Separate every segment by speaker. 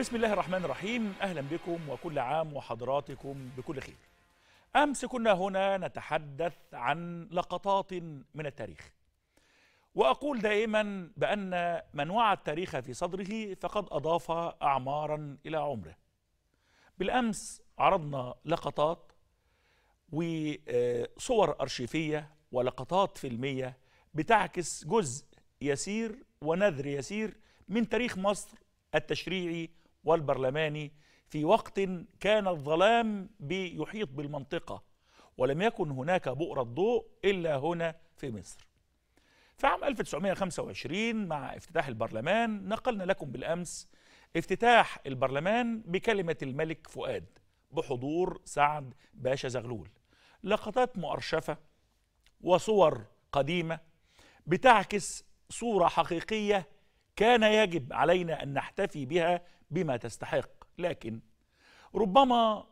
Speaker 1: بسم الله الرحمن الرحيم اهلا بكم وكل عام وحضراتكم بكل خير. امس كنا هنا نتحدث عن لقطات من التاريخ. واقول دائما بان من وعى التاريخ في صدره فقد اضاف اعمارا الى عمره. بالامس عرضنا لقطات وصور ارشيفيه ولقطات فيلميه بتعكس جزء يسير ونذر يسير من تاريخ مصر التشريعي والبرلماني في وقت كان الظلام بيحيط بالمنطقة ولم يكن هناك بؤرة ضوء إلا هنا في مصر في عام 1925 مع افتتاح البرلمان نقلنا لكم بالأمس افتتاح البرلمان بكلمة الملك فؤاد بحضور سعد باشا زغلول لقطات مؤرشفة وصور قديمة بتعكس صورة حقيقية كان يجب علينا ان نحتفي بها بما تستحق لكن ربما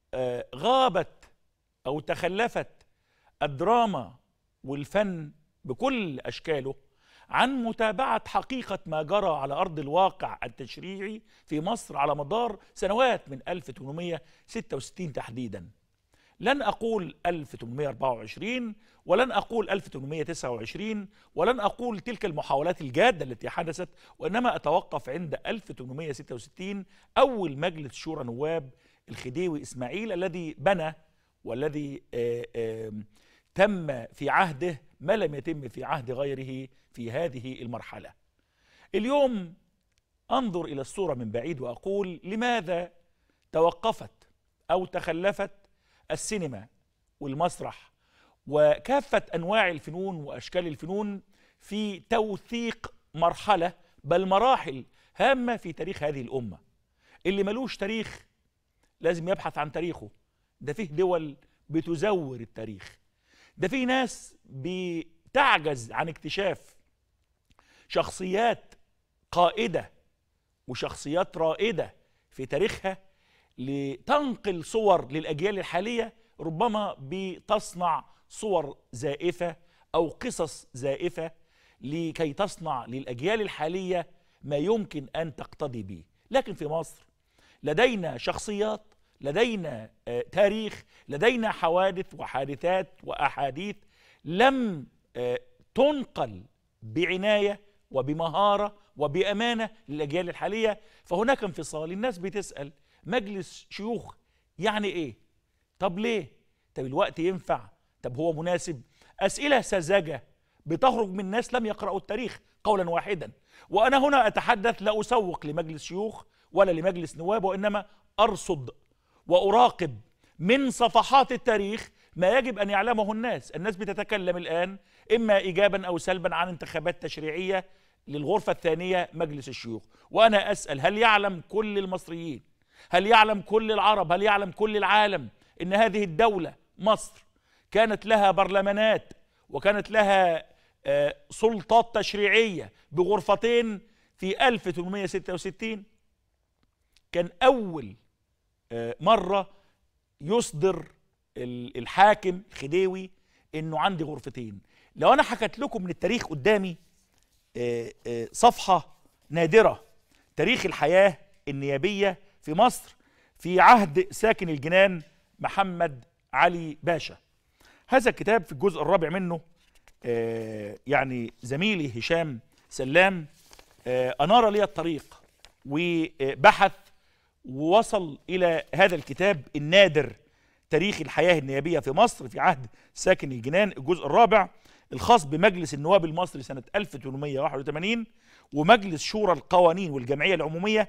Speaker 1: غابت او تخلفت الدراما والفن بكل اشكاله عن متابعه حقيقه ما جرى على ارض الواقع التشريعي في مصر على مدار سنوات من 1866 تحديدا لن اقول 1824 ولن أقول 1829 ولن أقول تلك المحاولات الجادة التي حدثت وإنما أتوقف عند 1866 أول مجلس شورى نواب الخديوي إسماعيل الذي بنى والذي آآ آآ تم في عهده ما لم يتم في عهد غيره في هذه المرحلة اليوم أنظر إلى الصورة من بعيد وأقول لماذا توقفت أو تخلفت السينما والمسرح وكافة أنواع الفنون وأشكال الفنون في توثيق مرحلة بل مراحل هامة في تاريخ هذه الأمة اللي ملوش تاريخ لازم يبحث عن تاريخه ده فيه دول بتزور التاريخ ده فيه ناس بتعجز عن اكتشاف شخصيات قائدة وشخصيات رائدة في تاريخها لتنقل صور للأجيال الحالية ربما بتصنع صور زائفة أو قصص زائفة لكي تصنع للأجيال الحالية ما يمكن أن تقتضي به لكن في مصر لدينا شخصيات لدينا آه تاريخ لدينا حوادث وحادثات وأحاديث لم آه تنقل بعناية وبمهارة وبأمانة للأجيال الحالية فهناك انفصال الناس بتسأل مجلس شيوخ يعني إيه طب ليه طب الوقت ينفع طب هو مناسب أسئلة سذجة بتخرج من ناس لم يقرأوا التاريخ قولا واحدا وأنا هنا أتحدث لا أسوق لمجلس شيوخ ولا لمجلس نواب وإنما أرصد وأراقب من صفحات التاريخ ما يجب أن يعلمه الناس الناس بتتكلم الآن إما إيجابا أو سلبا عن انتخابات تشريعية للغرفة الثانية مجلس الشيوخ وأنا أسأل هل يعلم كل المصريين هل يعلم كل العرب هل يعلم كل العالم إن هذه الدولة مصر كانت لها برلمانات وكانت لها سلطات تشريعية بغرفتين في 1866 كان أول مرة يصدر الحاكم الخديوي إنه عندي غرفتين لو أنا حكت لكم من التاريخ قدامي صفحة نادرة تاريخ الحياة النيابية في مصر في عهد ساكن الجنان محمد علي باشا هذا الكتاب في الجزء الرابع منه آه يعني زميلي هشام سلام آه أنار لي الطريق وبحث ووصل إلى هذا الكتاب النادر تاريخ الحياة النيابية في مصر في عهد ساكن الجنان الجزء الرابع الخاص بمجلس النواب المصري سنة 1881 ومجلس شورى القوانين والجمعية العمومية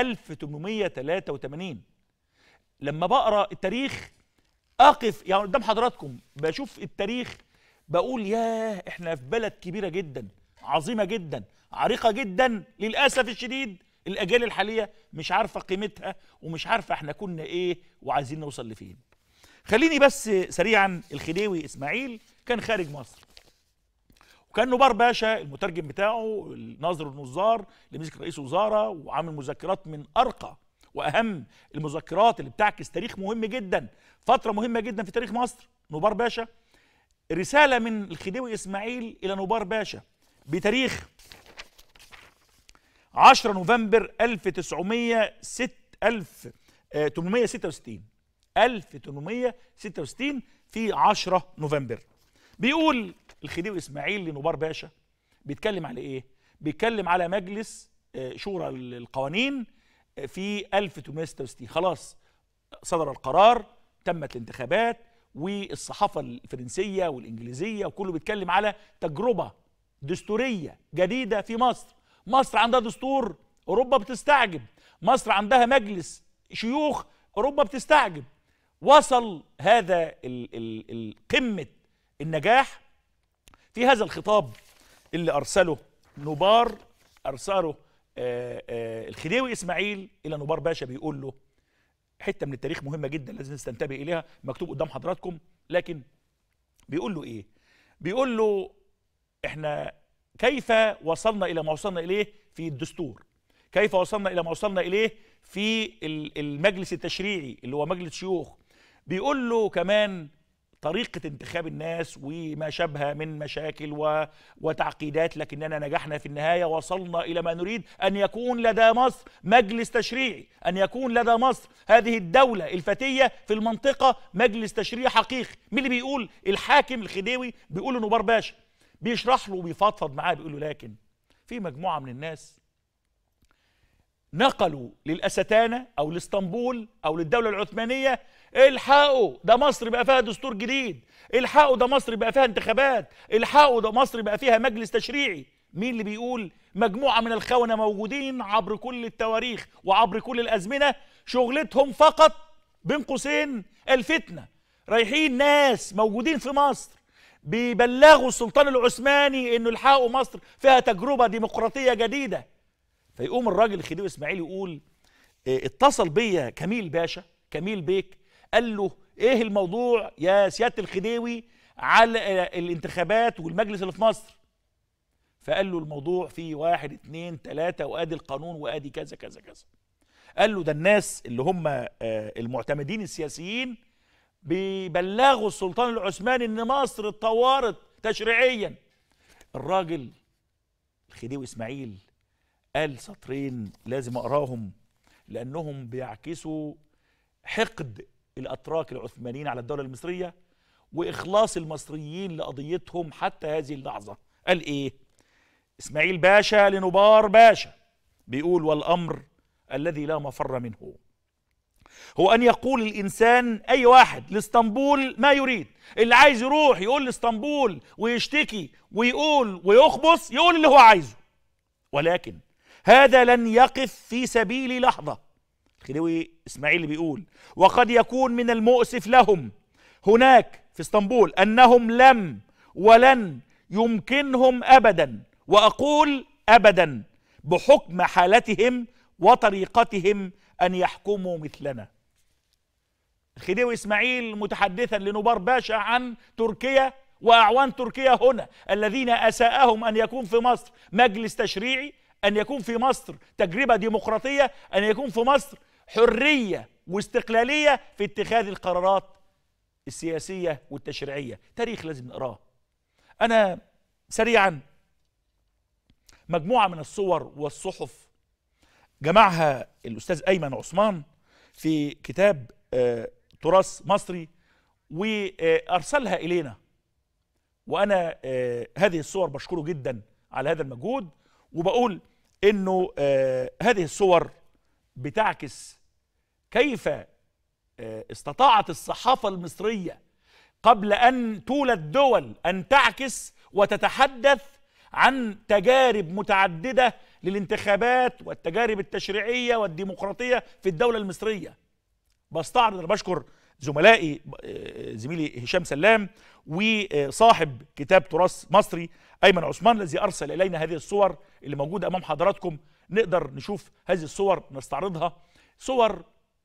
Speaker 1: 1883 لما بقرا التاريخ اقف يعني قدام حضراتكم بشوف التاريخ بقول ياه احنا في بلد كبيره جدا عظيمه جدا عريقه جدا للاسف الشديد الاجيال الحاليه مش عارفه قيمتها ومش عارفه احنا كنا ايه وعايزين نوصل لفين خليني بس سريعا الخديوي اسماعيل كان خارج مصر وكان نبار باشا المترجم بتاعه الناظر النظار اللي مسك رئيس وزاره وعامل مذكرات من ارقى واهم المذكرات اللي بتعكس تاريخ مهم جدا فتره مهمه جدا في تاريخ مصر نبار باشا رساله من الخديوي اسماعيل الى نبار باشا بتاريخ 10 نوفمبر 1906 1866 1866 في 10 نوفمبر بيقول الخديوي اسماعيل لنبار باشا بيتكلم على ايه بيتكلم على مجلس آه، شورى القوانين آه، في 1866 خلاص صدر القرار تمت الانتخابات والصحافه الفرنسيه والانجليزيه وكله بيتكلم على تجربه دستوريه جديده في مصر مصر عندها دستور اوروبا بتستعجب مصر عندها مجلس شيوخ اوروبا بتستعجب وصل هذا القمه النجاح في هذا الخطاب اللي ارسله نبار ارسله آه، آه، الخديوي اسماعيل الى نبار باشا بيقول له حته من التاريخ مهمه جدا لازم نستنتبه اليها مكتوب قدام حضراتكم لكن بيقول له ايه بيقول له احنا كيف وصلنا الى ما وصلنا اليه في الدستور كيف وصلنا الى ما وصلنا اليه في المجلس التشريعي اللي هو مجلس شيوخ بيقول له كمان طريقة انتخاب الناس وما شابه من مشاكل و... وتعقيدات لكننا نجحنا في النهاية وصلنا إلى ما نريد أن يكون لدى مصر مجلس تشريعي أن يكون لدى مصر هذه الدولة الفتية في المنطقة مجلس تشريعي حقيقي مين اللي بيقول الحاكم الخديوي بيقول لنبار باشا بيشرح له وبيفضفض معاه بيقول له لكن في مجموعة من الناس نقلوا للأستانة أو لإسطنبول أو للدولة العثمانية الحقوا ده مصر بقى فيها دستور جديد الحقوا ده مصر بقى فيها انتخابات الحقوا ده مصر بقى فيها مجلس تشريعي مين اللي بيقول مجموعة من الخونة موجودين عبر كل التواريخ وعبر كل الأزمنة شغلتهم فقط بين قوسين الفتنة رايحين ناس موجودين في مصر بيبلغوا السلطان العثماني انه الحقوا مصر فيها تجربة ديمقراطية جديدة فيقوم الراجل الخديوي اسماعيل يقول إيه، اتصل بيا كميل باشا كميل بيك قال له ايه الموضوع يا سياده الخديوي على الانتخابات والمجلس اللي في مصر فقال له الموضوع فيه واحد اتنين تلاتة وادي القانون وادي كذا كذا كذا قال له ده الناس اللي هم آه، المعتمدين السياسيين بيبلغوا السلطان العثماني ان مصر اتطورت تشريعيا الراجل الخديوي اسماعيل قال سطرين لازم اقراهم لانهم بيعكسوا حقد الاتراك العثمانيين على الدوله المصريه واخلاص المصريين لقضيتهم حتى هذه اللحظه قال ايه اسماعيل باشا لنبار باشا بيقول والامر الذي لا مفر منه هو ان يقول الانسان اي واحد لاسطنبول ما يريد اللي عايز يروح يقول لاسطنبول ويشتكي ويقول ويخبص يقول اللي هو عايزه ولكن هذا لن يقف في سبيل لحظه الخديوي اسماعيل بيقول وقد يكون من المؤسف لهم هناك في اسطنبول انهم لم ولن يمكنهم ابدا واقول ابدا بحكم حالتهم وطريقتهم ان يحكموا مثلنا الخديوي اسماعيل متحدثا لنبار باشا عن تركيا واعوان تركيا هنا الذين اساءهم ان يكون في مصر مجلس تشريعي ان يكون في مصر تجربه ديمقراطيه ان يكون في مصر حريه واستقلاليه في اتخاذ القرارات السياسيه والتشريعيه تاريخ لازم نقراه انا سريعا مجموعه من الصور والصحف جمعها الاستاذ ايمن عثمان في كتاب آه، تراث مصري وارسلها الينا وانا آه، هذه الصور بشكره جدا على هذا المجهود وبقول انه آه، هذه الصور بتعكس كيف آه، استطاعت الصحافة المصرية قبل أن تولد دول أن تعكس وتتحدث عن تجارب متعددة للانتخابات والتجارب التشريعية والديمقراطية في الدولة المصرية بستعرض أنا بشكر زملائي آه، زميلي هشام سلام وصاحب كتاب تراث مصري أيمن عثمان الذي أرسل إلينا هذه الصور اللي موجودة أمام حضراتكم نقدر نشوف هذه الصور نستعرضها صور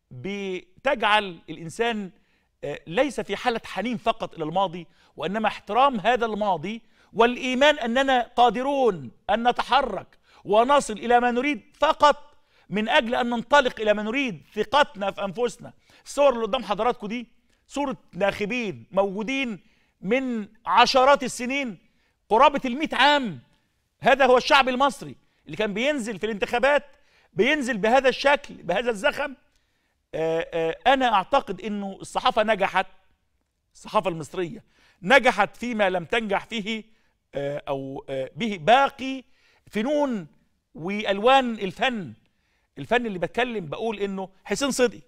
Speaker 1: بتجعل الانسان آه، ليس في حاله حنين فقط الى الماضي وانما احترام هذا الماضي والايمان اننا قادرون ان نتحرك ونصل الى ما نريد فقط من اجل ان ننطلق الى ما نريد ثقتنا في انفسنا الصور اللي قدام حضراتكم دي صوره ناخبين موجودين من عشرات السنين قرابه المئة عام هذا هو الشعب المصري اللي كان بينزل في الانتخابات بينزل بهذا الشكل بهذا الزخم آآ آآ انا اعتقد انه الصحافه نجحت الصحافه المصريه نجحت فيما لم تنجح فيه او به باقي فنون والوان الفن الفن اللي بتكلم بقول انه حسين صدقي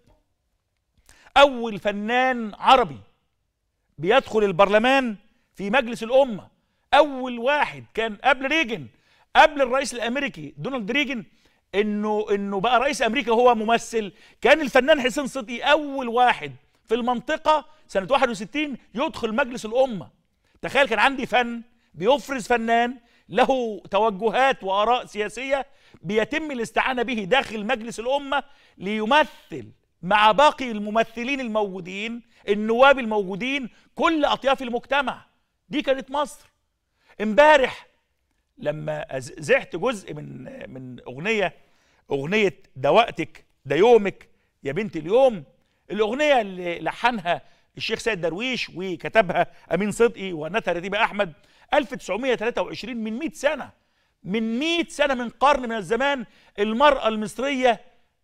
Speaker 1: اول فنان عربي بيدخل البرلمان في مجلس الامه اول واحد كان قبل ريجن قبل الرئيس الامريكي دونالد ريجن انه انه بقى رئيس امريكا هو ممثل كان الفنان حسين صدقي اول واحد في المنطقه سنه 61 يدخل مجلس الامه تخيل كان عندي فن بيفرز فنان له توجهات واراء سياسيه بيتم الاستعانه به داخل مجلس الامه ليمثل مع باقي الممثلين الموجودين النواب الموجودين كل اطياف المجتمع دي كانت مصر امبارح لما زعت جزء من من اغنيه اغنيه ده وقتك ده يومك يا بنت اليوم الاغنيه اللي لحنها الشيخ سيد درويش وكتبها امين صدقي ونتا رتيبه احمد 1923 من 100 سنه من 100 سنه من قرن من الزمان المراه المصريه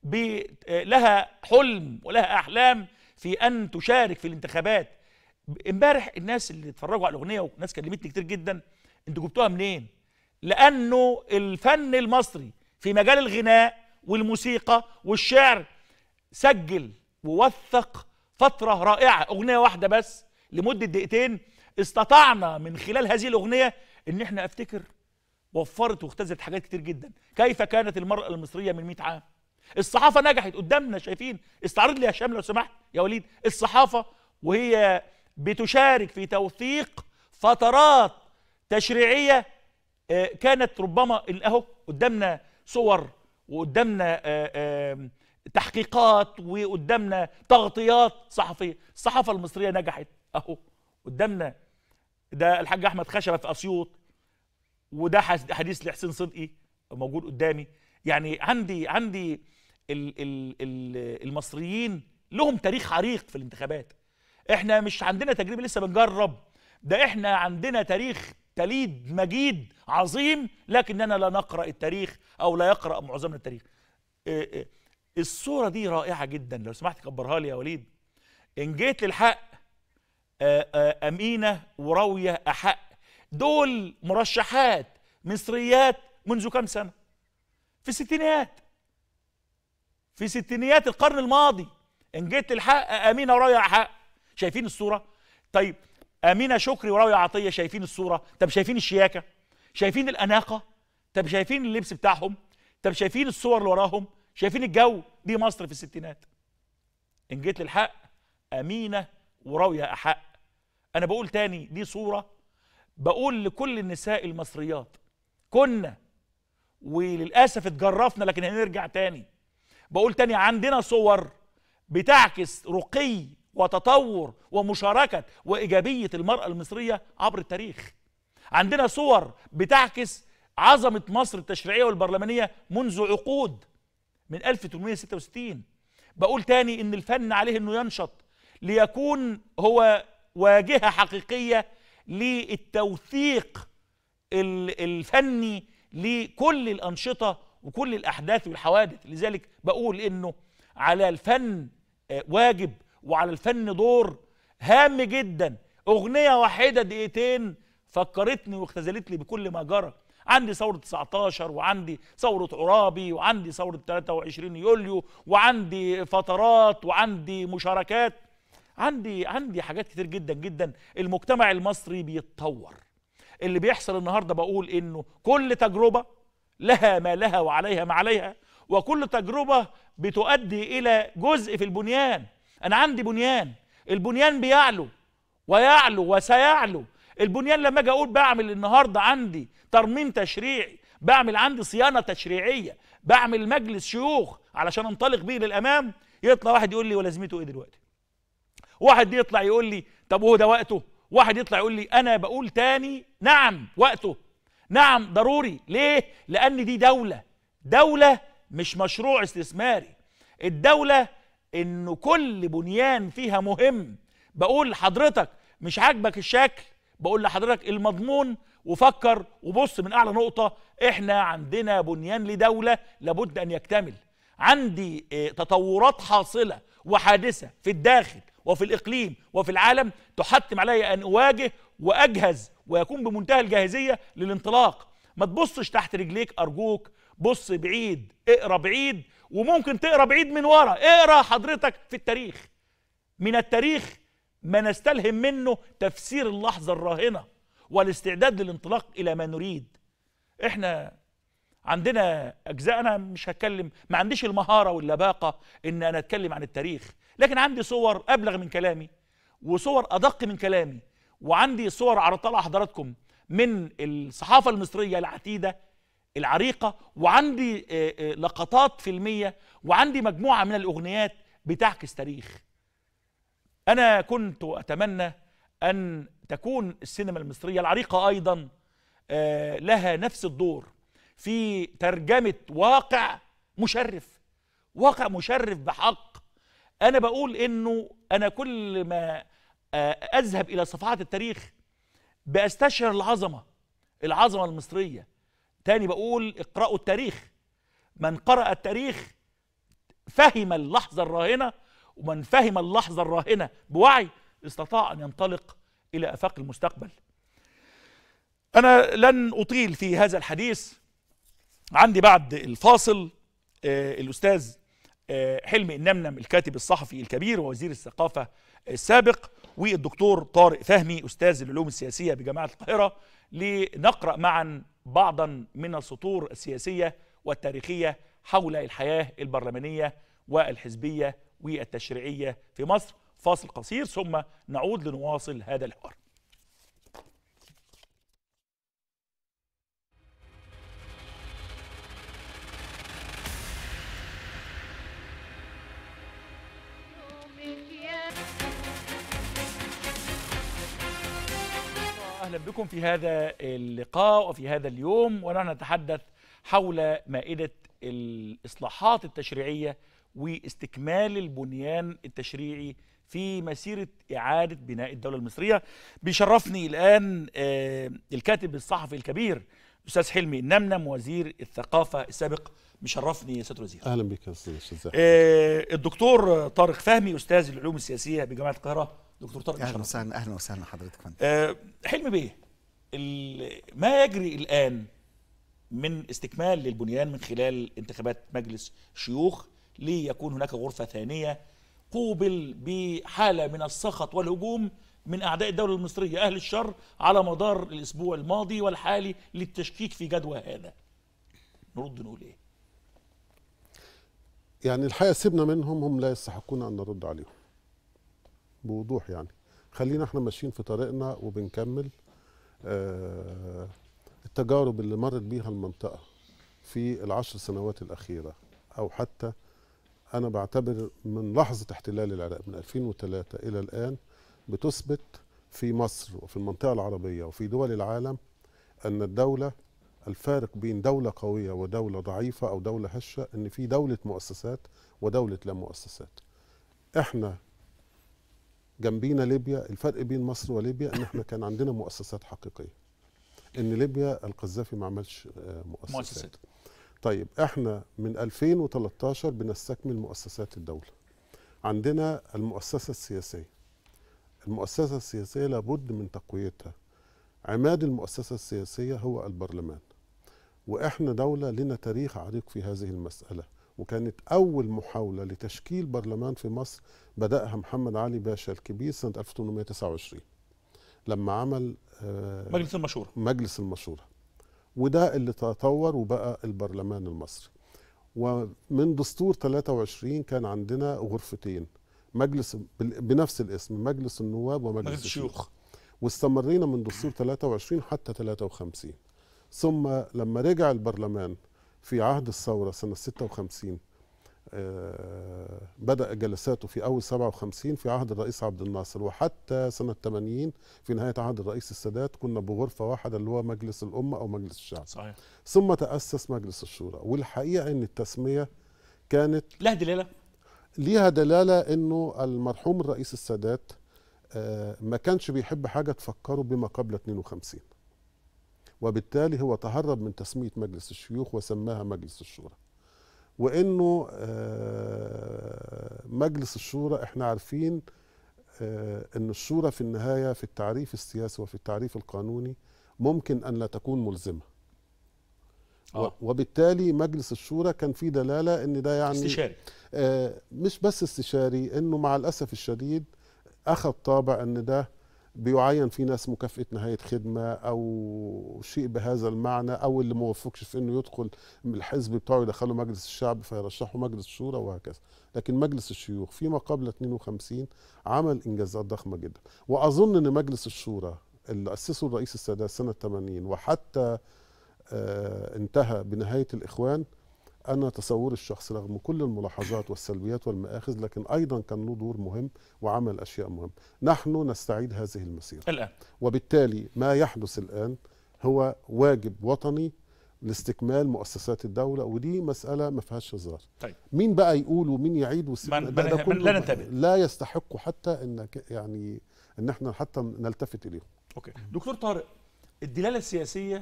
Speaker 1: لها حلم ولها احلام في ان تشارك في الانتخابات امبارح الناس اللي اتفرجوا على الاغنيه وناس كلمتني كتير جدا انتوا جبتوها منين لانه الفن المصري في مجال الغناء والموسيقى والشعر سجل ووثق فتره رائعه اغنيه واحده بس لمده دقيقتين استطعنا من خلال هذه الاغنيه ان احنا افتكر وفرت واختزت حاجات كتير جدا كيف كانت المراه المصريه من 100 عام الصحافه نجحت قدامنا شايفين استعرض لي يا هشام لو سمحت يا وليد الصحافه وهي بتشارك في توثيق فترات تشريعيه كانت ربما اهو قدامنا صور وقدامنا تحقيقات وقدامنا تغطيات صحفيه الصحافه المصريه نجحت اهو قدامنا ده الحاج احمد خشبه في اسيوط وده حديث لحسين صدقي موجود قدامي يعني عندي عندي ال ال ال المصريين لهم تاريخ عريق في الانتخابات احنا مش عندنا تجربه لسه بنجرب ده احنا عندنا تاريخ تليد مجيد عظيم لكننا لا نقرا التاريخ او لا يقرا معظمنا التاريخ الصوره دي رائعه جدا لو سمحت كبرها لي يا وليد ان جيت للحق امينه وراويه احق دول مرشحات مصريات منذ كم سنه في الستينيات في ستينيات القرن الماضي ان جيت للحق امينه وراويه احق شايفين الصوره طيب امينه شكري وراويه عطيه شايفين الصوره طب شايفين الشياكه شايفين الاناقه طب شايفين اللبس بتاعهم طب شايفين الصور اللي وراهم شايفين الجو دي مصر في الستينات ان جيت للحق امينه وراويه احق انا بقول تاني دي صوره بقول لكل النساء المصريات كنا وللاسف اتجرفنا لكن هنرجع تاني بقول تاني عندنا صور بتعكس رقي وتطور ومشاركه وايجابيه المراه المصريه عبر التاريخ عندنا صور بتعكس عظمه مصر التشريعيه والبرلمانيه منذ عقود من 1866 بقول تاني ان الفن عليه انه ينشط ليكون هو واجهه حقيقيه للتوثيق الفني لكل الانشطه وكل الاحداث والحوادث لذلك بقول انه على الفن واجب وعلى الفن دور هام جدا اغنيه واحده دقيقتين فكرتني واختزلت لي بكل ما جرى عندي ثورة 19 وعندي ثورة عرابي وعندي ثورة 23 يوليو وعندي فترات وعندي مشاركات عندي عندي حاجات كتير جدا جدا المجتمع المصري بيتطور اللي بيحصل النهارده بقول انه كل تجربة لها ما لها وعليها ما عليها وكل تجربة بتؤدي الى جزء في البنيان انا عندي بنيان البنيان بيعلو ويعلو وسيعلو البنيان لما اجي اقول بعمل النهارده عندي ترميم تشريعي بعمل عندي صيانه تشريعيه بعمل مجلس شيوخ علشان انطلق بيه للامام يطلع واحد يقول لي ولازمته ايه دلوقتي واحد يطلع يقول لي طب وهو ده وقته واحد يطلع يقول لي انا بقول تاني نعم وقته نعم ضروري ليه لان دي دوله دوله مش مشروع استثماري الدوله انه كل بنيان فيها مهم بقول لحضرتك مش عاجبك الشكل بقول لحضرتك المضمون وفكر وبص من اعلى نقطه احنا عندنا بنيان لدوله لابد ان يكتمل عندي آه، تطورات حاصله وحادثه في الداخل وفي الاقليم وفي العالم تحتم علي ان اواجه واجهز ويكون بمنتهى الجاهزيه للانطلاق ما تبصش تحت رجليك ارجوك بص بعيد اقرا بعيد وممكن تقرا بعيد من ورا اقرا حضرتك في التاريخ من التاريخ ما نستلهم منه تفسير اللحظه الراهنه والاستعداد للانطلاق الى ما نريد احنا عندنا اجزاء انا مش هتكلم ما عنديش المهاره واللباقه ان انا اتكلم عن التاريخ لكن عندي صور ابلغ من كلامي وصور ادق من كلامي وعندي صور عرضتها لحضراتكم من الصحافه المصريه العتيده العريقه وعندي آه، آه، لقطات فيلميه وعندي مجموعه من الاغنيات بتعكس تاريخ انا كنت اتمنى ان تكون السينما المصريه العريقه ايضا آه، لها نفس الدور في ترجمه واقع مشرف واقع مشرف بحق انا بقول انه انا كل ما آه، اذهب الى صفحات التاريخ باستشعر العظمه العظمه المصريه تاني بقول اقرأوا التاريخ من قرأ التاريخ فهم اللحظة الراهنة ومن فهم اللحظة الراهنة بوعي استطاع أن ينطلق إلى آفاق المستقبل أنا لن أطيل في هذا الحديث عندي بعد الفاصل آه، الأستاذ آه، حلمي النمنم الكاتب الصحفي الكبير ووزير الثقافة السابق والدكتور طارق فهمي أستاذ العلوم السياسية بجامعة القاهرة لنقرأ معا بعضا من السطور السياسية والتاريخية حول الحياة البرلمانية والحزبية والتشريعية في مصر فاصل قصير ثم نعود لنواصل هذا الحوار اهلا بكم في هذا اللقاء وفي هذا اليوم ونحن نتحدث حول مائده الاصلاحات التشريعيه واستكمال البنيان التشريعي في مسيره اعاده بناء الدوله المصريه بيشرفني الان آه، الكاتب الصحفي الكبير استاذ حلمي النمنم وزير الثقافه السابق مشرفني يا سياده الوزير
Speaker 2: اهلا بك يا استاذ ازيك
Speaker 1: آه، الدكتور طارق فهمي استاذ العلوم السياسيه بجامعه القاهره دكتور طارق
Speaker 3: اهلا
Speaker 1: مشرفني.
Speaker 3: وسهلا اهلا وسهلا حضرتك فندم
Speaker 1: آه، حلمي بيه ال- ما يجري الآن من استكمال للبنيان من خلال انتخابات مجلس شيوخ ليكون هناك غرفة ثانية قوبل بحالة من السخط والهجوم من أعداء الدولة المصرية أهل الشر على مدار الأسبوع الماضي والحالي للتشكيك في جدوى هذا نرد نقول إيه
Speaker 2: يعني الحقيقه سيبنا منهم هم لا يستحقون ان نرد عليهم بوضوح يعني خلينا احنا ماشيين في طريقنا وبنكمل آه التجارب اللي مرت بيها المنطقه في العشر سنوات الاخيره او حتى انا بعتبر من لحظه احتلال العراق من 2003 الى الان بتثبت في مصر وفي المنطقه العربيه وفي دول العالم ان الدوله الفارق بين دولة قوية ودولة ضعيفة أو دولة هشة إن في دولة مؤسسات ودولة لا مؤسسات. إحنا جنبينا ليبيا الفرق بين مصر وليبيا إن إحنا كان عندنا مؤسسات حقيقية. إن ليبيا القذافي ما عملش آه، مؤسسات.
Speaker 1: مؤسسات
Speaker 2: طيب إحنا من 2013 بنستكمل مؤسسات الدولة. عندنا المؤسسة السياسية. المؤسسة السياسية لابد من تقويتها. عماد المؤسسة السياسية هو البرلمان وإحنا دولة لنا تاريخ عريق في هذه المسألة وكانت أول محاولة لتشكيل برلمان في مصر بدأها محمد علي باشا الكبير سنة 1829 لما عمل آه،
Speaker 1: مجلس المشورة
Speaker 2: مجلس المشورة وده اللي تطور وبقى البرلمان المصري ومن دستور 23 كان عندنا غرفتين مجلس بال- بنفس الاسم مجلس النواب ومجلس
Speaker 1: مجلس الشيوخ
Speaker 2: واستمرينا من دستور 23 حتى 53 ثم لما رجع البرلمان في عهد الثورة سنة 56 آه، بدأ جلساته في أول 57 في عهد الرئيس عبد الناصر وحتى سنة 80 في نهاية عهد الرئيس السادات كنا بغرفة واحدة اللي هو مجلس الأمة أو مجلس الشعب
Speaker 1: صحيح
Speaker 2: ثم تأسس مجلس الشورى والحقيقة أن التسمية كانت
Speaker 1: لا دلالة
Speaker 2: ليها دلالة أنه المرحوم الرئيس السادات آه، ما كانش بيحب حاجه تفكره بما قبل 52 وبالتالي هو تهرب من تسميه مجلس الشيوخ وسماها مجلس الشورى وانه آه، مجلس الشورى احنا عارفين آه، ان الشورى في النهايه في التعريف السياسي وفي التعريف القانوني ممكن ان لا تكون ملزمه و-
Speaker 1: آه.
Speaker 2: وبالتالي مجلس الشورى كان فيه دلاله ان ده يعني
Speaker 1: استشاري
Speaker 2: آه، مش بس استشاري انه مع الاسف الشديد اخذ طابع ان ده بيعين في ناس مكافاه نهايه خدمه او شيء بهذا المعنى او اللي ما وفقش في انه يدخل من الحزب بتاعه يدخله مجلس الشعب فيرشحه مجلس الشورى وهكذا لكن مجلس الشيوخ فيما قبل 52 عمل انجازات ضخمه جدا واظن ان مجلس الشورى اللي اسسه الرئيس السادات سنه 80 وحتى آه، انتهى بنهايه الاخوان انا تصوري الشخصي رغم كل الملاحظات والسلبيات والمآخذ لكن ايضا كان له دور مهم وعمل اشياء مهمه نحن نستعيد هذه المسيره
Speaker 1: الان
Speaker 2: وبالتالي ما يحدث الان هو واجب وطني لاستكمال مؤسسات الدوله ودي مساله ما فيهاش هزار
Speaker 1: طيب.
Speaker 2: مين بقى يقول ومين يعيد وسيب
Speaker 1: من-
Speaker 2: ده,
Speaker 1: من-
Speaker 2: ده
Speaker 1: من-
Speaker 2: كله
Speaker 1: لا ننتبه.
Speaker 2: لا يستحق حتى انك يعني ان احنا حتى نلتفت اليهم
Speaker 1: اوكي دكتور طارق الدلاله السياسيه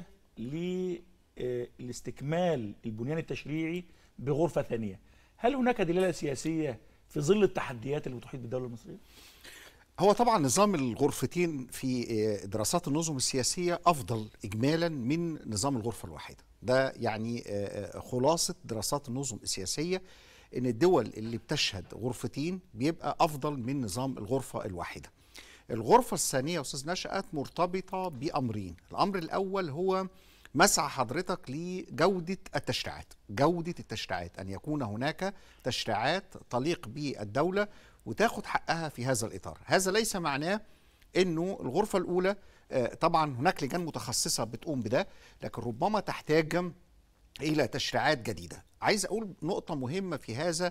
Speaker 1: لاستكمال البنيان التشريعي بغرفه ثانيه هل هناك دلاله سياسيه في ظل التحديات اللي بتحيط بالدوله المصريه
Speaker 3: هو طبعا نظام الغرفتين في آه، دراسات النظم السياسية أفضل إجمالا من نظام الغرفة الواحدة ده يعني آه، آه، خلاصة دراسات النظم السياسية إن الدول اللي بتشهد غرفتين بيبقى أفضل من نظام الغرفة الواحدة الغرفة الثانية يا أستاذ نشأت مرتبطة بأمرين الأمر الأول هو مسعى حضرتك لجودة التشريعات جودة التشريعات أن يكون هناك تشريعات تليق بالدولة وتاخد حقها في هذا الإطار هذا ليس معناه أنه الغرفة الأولى آه، طبعا هناك لجان متخصصة بتقوم بده لكن ربما تحتاج الى تشريعات جديده عايز اقول نقطه مهمه في هذا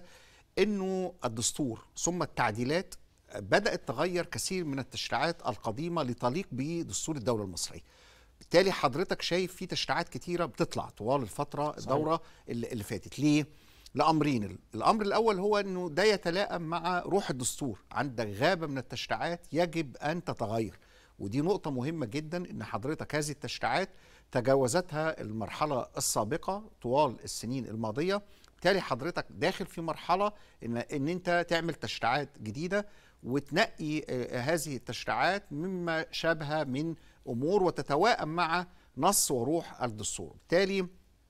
Speaker 3: انه الدستور ثم التعديلات بدات تغير كثير من التشريعات القديمه لتليق بدستور الدوله المصريه بالتالي حضرتك شايف في تشريعات كتيره بتطلع طوال الفتره الدوره اللي, اللي فاتت ليه لامرين الامر الاول هو انه ده يتلائم مع روح الدستور عندك غابه من التشريعات يجب ان تتغير ودي نقطه مهمه جدا ان حضرتك هذه التشريعات تجاوزتها المرحله السابقه طوال السنين الماضيه بالتالي حضرتك داخل في مرحله ان ان انت تعمل تشريعات جديده وتنقي آه، هذه التشريعات مما شابه من امور وتتوائم مع نص وروح الدستور بالتالي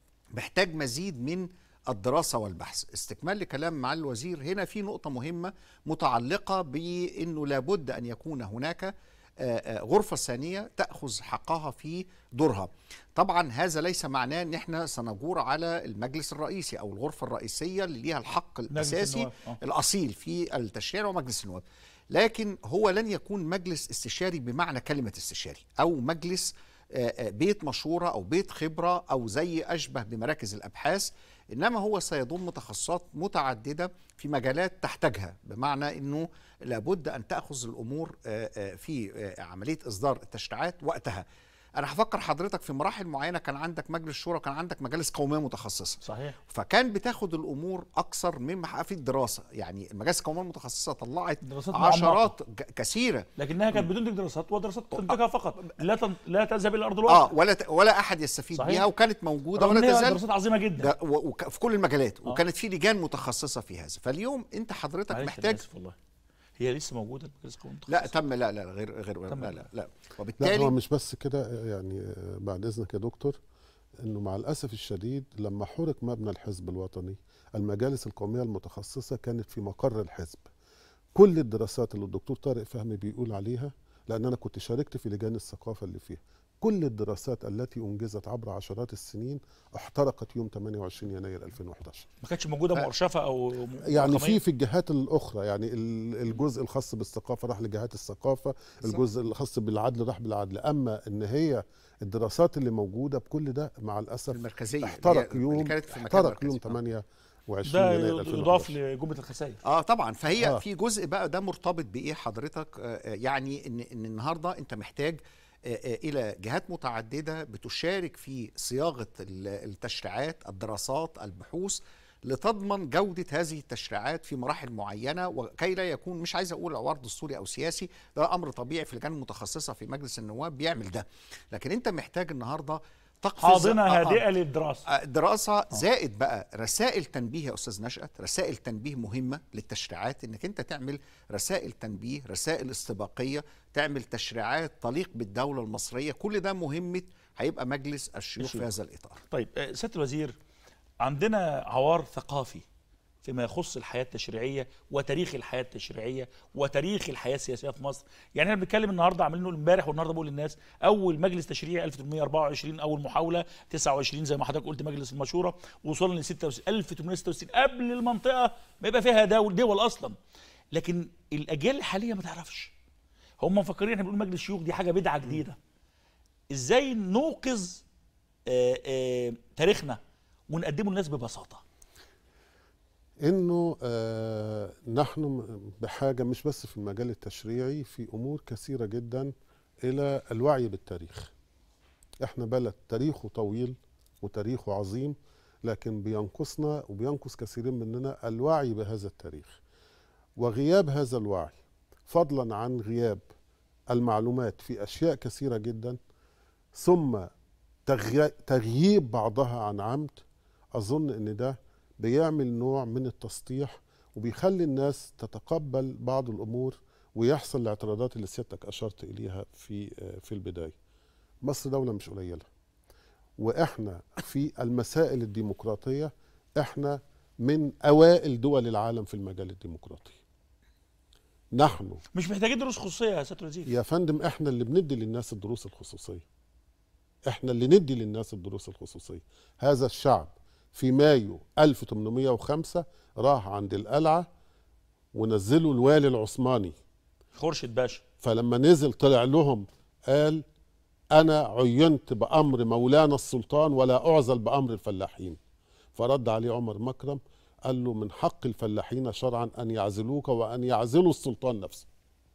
Speaker 3: محتاج مزيد من الدراسة والبحث استكمال لكلام معالي الوزير هنا في نقطة مهمة متعلقة بأنه لابد أن يكون هناك آه، آه، غرفة ثانية تأخذ حقها في دورها طبعا هذا ليس معناه ان احنا سنجور على المجلس الرئيسي او الغرفة الرئيسية اللي ليها الحق الاساسي
Speaker 1: النواب، آه.
Speaker 3: الاصيل في التشريع ومجلس النواب لكن هو لن يكون مجلس استشاري بمعنى كلمة استشاري او مجلس آه، آه، بيت مشورة او بيت خبرة او زي اشبه بمراكز الابحاث انما هو سيضم تخصصات متعددة في مجالات تحتاجها بمعنى انه لابد ان تاخذ الامور آه، آه، في آه، عملية اصدار التشريعات وقتها انا هفكر حضرتك في مراحل معينه كان عندك مجلس شورى كان عندك مجالس قوميه متخصصه
Speaker 1: صحيح
Speaker 3: فكان بتاخد الامور اكثر مما حقق في الدراسه يعني المجالس القوميه المتخصصه طلعت
Speaker 1: دراسات
Speaker 3: عشرات ج- كثيره
Speaker 1: لكنها كانت بتنتج دراسات ودراسات تنتجها فقط لا تن... لا تذهب الى ارض الواقع
Speaker 3: اه ولا ت- ولا احد يستفيد
Speaker 1: صحيح.
Speaker 3: بيها وكانت موجوده
Speaker 1: رغم
Speaker 3: ولا
Speaker 1: إن هي
Speaker 3: تزال
Speaker 1: دراسات عظيمه جدا
Speaker 3: ده و- وك- في كل المجالات
Speaker 1: آه.
Speaker 3: وكانت في لجان متخصصه في هذا فاليوم انت حضرتك
Speaker 1: معلش أنا
Speaker 3: محتاج
Speaker 1: آسف والله هي لسه موجوده المجلس القومي
Speaker 3: لا
Speaker 1: المتخصص؟
Speaker 3: تم لا لا غير غير
Speaker 1: تم.
Speaker 3: لا لا لا
Speaker 2: لا
Speaker 3: وبالتالي
Speaker 2: هو مش بس كده يعني آه، بعد اذنك يا دكتور انه مع الاسف الشديد لما حرق مبنى الحزب الوطني المجالس القوميه المتخصصه كانت في مقر الحزب كل الدراسات اللي الدكتور طارق فهمي بيقول عليها لان انا كنت شاركت في لجان الثقافه اللي فيها كل الدراسات التي انجزت عبر عشرات السنين احترقت يوم 28 يناير 2011
Speaker 1: ما كانتش موجوده مؤرشفه او م-
Speaker 2: يعني
Speaker 1: رقمية؟
Speaker 2: في في الجهات الاخرى يعني ال- الجزء الخاص بالثقافه راح لجهات الثقافه الجزء الخاص بالعدل راح بالعدل اما ان هي الدراسات اللي موجوده بكل ده مع الاسف
Speaker 3: المركزيه اللي هي-
Speaker 2: احترق
Speaker 3: اللي
Speaker 2: يوم
Speaker 3: كانت في المكان
Speaker 2: احترق يوم
Speaker 3: المركزي. آه.
Speaker 2: 28
Speaker 1: ده
Speaker 2: يناير
Speaker 1: يضاف
Speaker 2: 2011
Speaker 1: لجمله الخسائر
Speaker 3: اه طبعا فهي
Speaker 2: آه.
Speaker 3: آه. في جزء بقى ده مرتبط بايه حضرتك آه آه، يعني ان ان النهارده انت محتاج آه، آه، الى جهات متعدده بتشارك في صياغه ال- التشريعات الدراسات البحوث لتضمن جودة هذه التشريعات في مراحل معينة وكي لا يكون مش عايز أقول عوار دستوري أو سياسي ده أمر طبيعي في اللجان المتخصصة في مجلس النواب بيعمل ده لكن أنت محتاج النهاردة تقفز
Speaker 1: حاضنه
Speaker 3: آه، آه.
Speaker 1: هادئه للدراسه
Speaker 3: آه، دراسة زائد بقى رسائل تنبيه يا أستاذ نشأت رسائل تنبيه مهمة للتشريعات إنك أنت تعمل رسائل تنبيه رسائل استباقية تعمل تشريعات تليق بالدولة المصرية كل ده مهمة هيبقى مجلس الشيوخ في
Speaker 1: الشيوخ.
Speaker 3: هذا الإطار
Speaker 1: طيب آه، سياده الوزير عندنا عوار ثقافي فيما يخص الحياه التشريعيه وتاريخ الحياه التشريعيه وتاريخ الحياه السياسيه في مصر يعني احنا بنتكلم النهارده عاملين نقول امبارح والنهارده بقول للناس اول مجلس تشريعي 1824 اول محاوله 29 زي ما حضرتك قلت مجلس المشوره وصلنا ل 66 1866 قبل المنطقه ما يبقى فيها دول دول اصلا لكن الاجيال الحاليه ما تعرفش هم مفكرين احنا بنقول مجلس شيوخ دي حاجه بدعه جديده ازاي نوقظ آه، آه، تاريخنا ونقدمه للناس ببساطه
Speaker 2: انه آه نحن م- بحاجه مش بس في المجال التشريعي في امور كثيره جدا الى الوعي بالتاريخ احنا بلد تاريخه طويل وتاريخه عظيم لكن بينقصنا وبينقص كثيرين مننا الوعي بهذا التاريخ وغياب هذا الوعي فضلا عن غياب المعلومات في اشياء كثيره جدا ثم تغي- تغييب بعضها عن عمد اظن ان ده بيعمل نوع من التسطيح وبيخلي الناس تتقبل بعض الامور ويحصل الاعتراضات اللي سيادتك اشرت اليها في في البدايه. مصر دوله مش قليله. واحنا في المسائل الديمقراطيه احنا من اوائل دول العالم في المجال الديمقراطي. نحن
Speaker 1: مش محتاجين دروس خصوصيه يا سياده الوزير
Speaker 2: يا فندم احنا اللي بندي للناس الدروس الخصوصيه احنا اللي ندي للناس الدروس الخصوصيه هذا الشعب في مايو 1805 راح عند القلعه ونزلوا الوالي العثماني
Speaker 1: خورشيد باشا
Speaker 2: فلما نزل طلع لهم قال انا عينت بامر مولانا السلطان ولا اعزل بامر الفلاحين فرد عليه عمر مكرم قال له من حق الفلاحين شرعا ان يعزلوك وان يعزلوا السلطان نفسه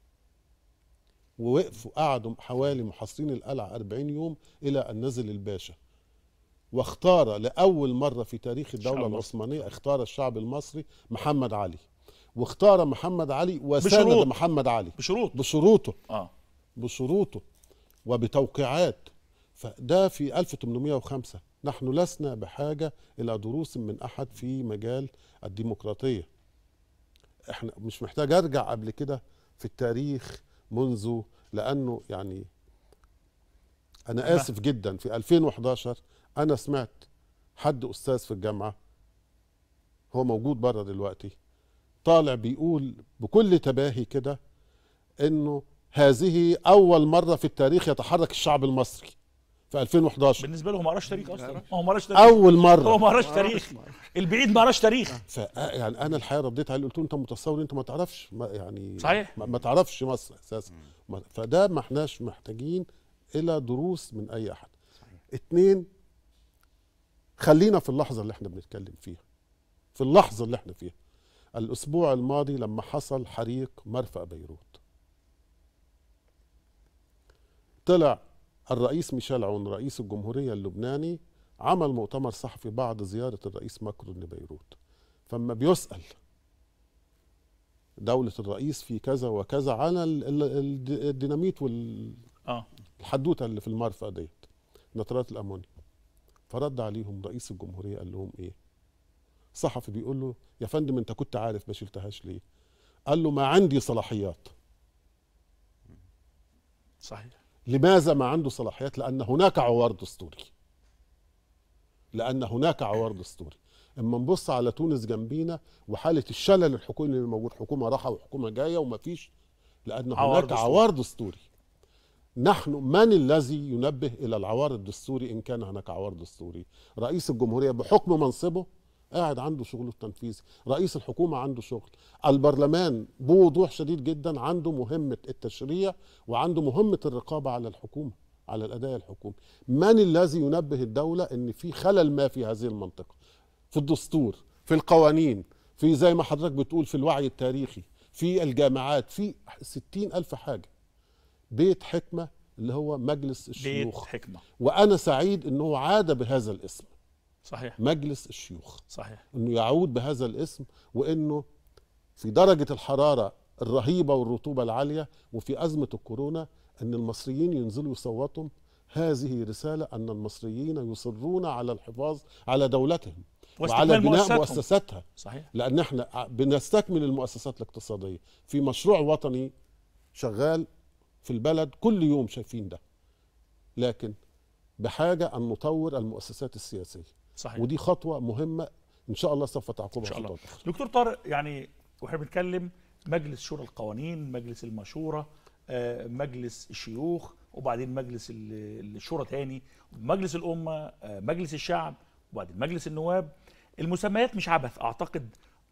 Speaker 2: ووقفوا قعدوا حوالي محاصرين القلعة 40 يوم إلى أن نزل الباشا واختار لأول مرة في تاريخ الدولة
Speaker 1: الشعب
Speaker 2: العثمانية اختار الشعب المصري محمد علي واختار محمد علي وساند
Speaker 1: بشروط.
Speaker 2: محمد علي
Speaker 1: بشروط
Speaker 2: بشروطه
Speaker 1: اه
Speaker 2: بشروطه وبتوقيعات فده في 1805 نحن لسنا بحاجة إلى دروس من أحد في مجال الديمقراطية احنا مش محتاج أرجع قبل كده في التاريخ منذ لأنه يعني أنا
Speaker 1: تمام.
Speaker 2: آسف جدا في 2011 أنا سمعت حد أستاذ في الجامعة هو موجود بره دلوقتي طالع بيقول بكل تباهي كده انه هذه اول مره في التاريخ يتحرك الشعب المصري في 2011
Speaker 1: بالنسبه له هو ما قراش تاريخ اصلا هو ما قراش تاريخ
Speaker 2: اول
Speaker 1: هو
Speaker 2: مره
Speaker 1: ما قراش تاريخ البعيد ما قراش تاريخ
Speaker 2: ف يعني انا الحقيقه رديت عليه قلت له انت متصور انت ما تعرفش ما يعني
Speaker 1: صحيح.
Speaker 2: ما, ما تعرفش مصر اساسا ما- فده ما احناش محتاجين الى دروس من اي احد اتنين خلينا في اللحظه اللي احنا بنتكلم فيها في اللحظه اللي احنا فيها الاسبوع الماضي لما حصل حريق مرفأ بيروت طلع الرئيس ميشيل عون رئيس الجمهورية اللبناني عمل مؤتمر صحفي بعد زيارة الرئيس ماكرون لبيروت فما بيسأل دولة الرئيس في كذا وكذا على ال- ال- الد- الديناميت والحدوتة
Speaker 1: اه
Speaker 2: اللي في المرفأ ديت نترات الأمونيا فرد عليهم رئيس الجمهورية قال لهم إيه صحفي بيقول له يا فندم أنت كنت عارف ما شلتهاش ليه قال له ما عندي صلاحيات
Speaker 1: صحيح
Speaker 2: لماذا ما عنده صلاحيات لأن هناك عوار دستوري لأن هناك عوار دستوري اما نبص على تونس جنبينا وحالة الشلل الحكومي اللي موجود حكومة راحة وحكومة جاية ومفيش لأن
Speaker 1: عوار
Speaker 2: هناك
Speaker 1: دستوري.
Speaker 2: عوار دستوري نحن من الذي ينبه إلى العوار الدستوري إن كان هناك عوار دستوري رئيس الجمهورية بحكم منصبه قاعد عنده شغله التنفيذي رئيس الحكومة عنده شغل البرلمان بوضوح شديد جدا عنده مهمة التشريع وعنده مهمة الرقابة على الحكومة على الأداء الحكومي من الذي ينبه الدولة أن في خلل ما في هذه المنطقة في الدستور في القوانين في زي ما حضرتك بتقول في الوعي التاريخي في الجامعات في ستين ألف حاجة بيت حكمة اللي هو مجلس
Speaker 1: بيت
Speaker 2: الشيوخ
Speaker 1: حكمه
Speaker 2: وأنا سعيد أنه عاد بهذا الاسم
Speaker 1: صحيح
Speaker 2: مجلس الشيوخ
Speaker 1: صحيح
Speaker 2: انه يعود بهذا الاسم وانه في درجه الحراره الرهيبه والرطوبه العاليه وفي ازمه الكورونا ان المصريين ينزلوا يصوتوا هذه رساله ان المصريين يصرون على الحفاظ على دولتهم وعلى
Speaker 1: واستكمال
Speaker 2: بناء
Speaker 1: مؤسساتهم.
Speaker 2: مؤسساتها
Speaker 1: صحيح
Speaker 2: لان احنا ع- بنستكمل المؤسسات الاقتصاديه في مشروع وطني شغال في البلد كل يوم شايفين ده لكن بحاجه ان نطور المؤسسات السياسيه
Speaker 1: صحيح
Speaker 2: ودي خطوه مهمه ان شاء الله سوف
Speaker 1: ان
Speaker 2: تعقبها
Speaker 1: شاء الله
Speaker 2: خطوات أخرى.
Speaker 1: دكتور طارق يعني واحنا بنتكلم مجلس شورى القوانين مجلس المشوره آه، مجلس الشيوخ وبعدين مجلس ال- الشورى تاني مجلس الامه آه، مجلس الشعب وبعدين مجلس النواب المسميات مش عبث اعتقد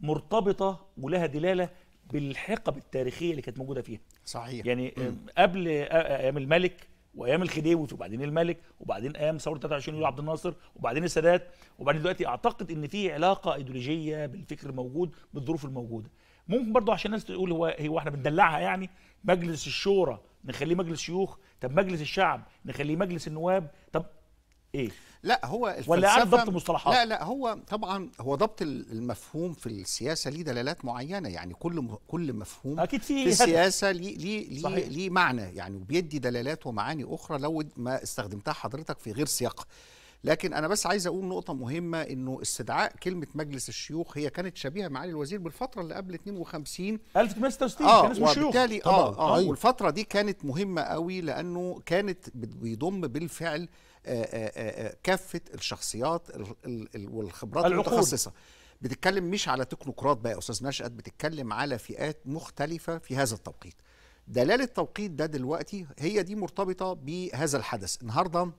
Speaker 1: مرتبطه ولها دلاله بالحقب التاريخيه اللي كانت موجوده فيها
Speaker 3: صحيح
Speaker 1: يعني آه، قبل آه، ايام الملك وايام الخديوي وبعدين الملك وبعدين ايام ثوره 23 يوليو عبد الناصر وبعدين السادات وبعدين دلوقتي اعتقد ان في علاقه ايديولوجيه بالفكر الموجود بالظروف الموجوده ممكن برضه عشان الناس تقول هو هو احنا بندلعها يعني مجلس الشورى نخليه مجلس شيوخ طب مجلس الشعب نخليه مجلس النواب طب ايه
Speaker 3: لا هو الفلسفه
Speaker 1: ولا عارف ضبط مصطلحات؟
Speaker 3: لا لا هو طبعا هو ضبط المفهوم في السياسه ليه دلالات معينه يعني كل م- كل مفهوم
Speaker 1: اكيد في
Speaker 3: في
Speaker 1: هدف.
Speaker 3: السياسه ليه ليه ليه,
Speaker 1: صحيح.
Speaker 3: ليه معنى يعني وبيدي دلالات ومعاني اخرى لو ما استخدمتها حضرتك في غير سياقها لكن انا بس عايز اقول نقطه مهمه انه استدعاء كلمه مجلس الشيوخ هي كانت شبيهه معالي الوزير بالفتره اللي قبل 52
Speaker 1: 1866
Speaker 3: اه
Speaker 1: كان اسمه الشيوخ
Speaker 3: وبالتالي
Speaker 2: طبعاً.
Speaker 3: اه اه
Speaker 2: أيوة.
Speaker 3: والفتره دي كانت مهمه قوي لانه كانت بت- بيضم بالفعل آه، آه، آه، كافه الشخصيات ال- ال- ال- والخبرات
Speaker 1: العقول.
Speaker 3: المتخصصه بتتكلم مش على تكنوقراط بقى يا استاذ نشأت بتتكلم على فئات مختلفه في هذا التوقيت دلاله التوقيت ده دلوقتي هي دي مرتبطه بهذا الحدث النهارده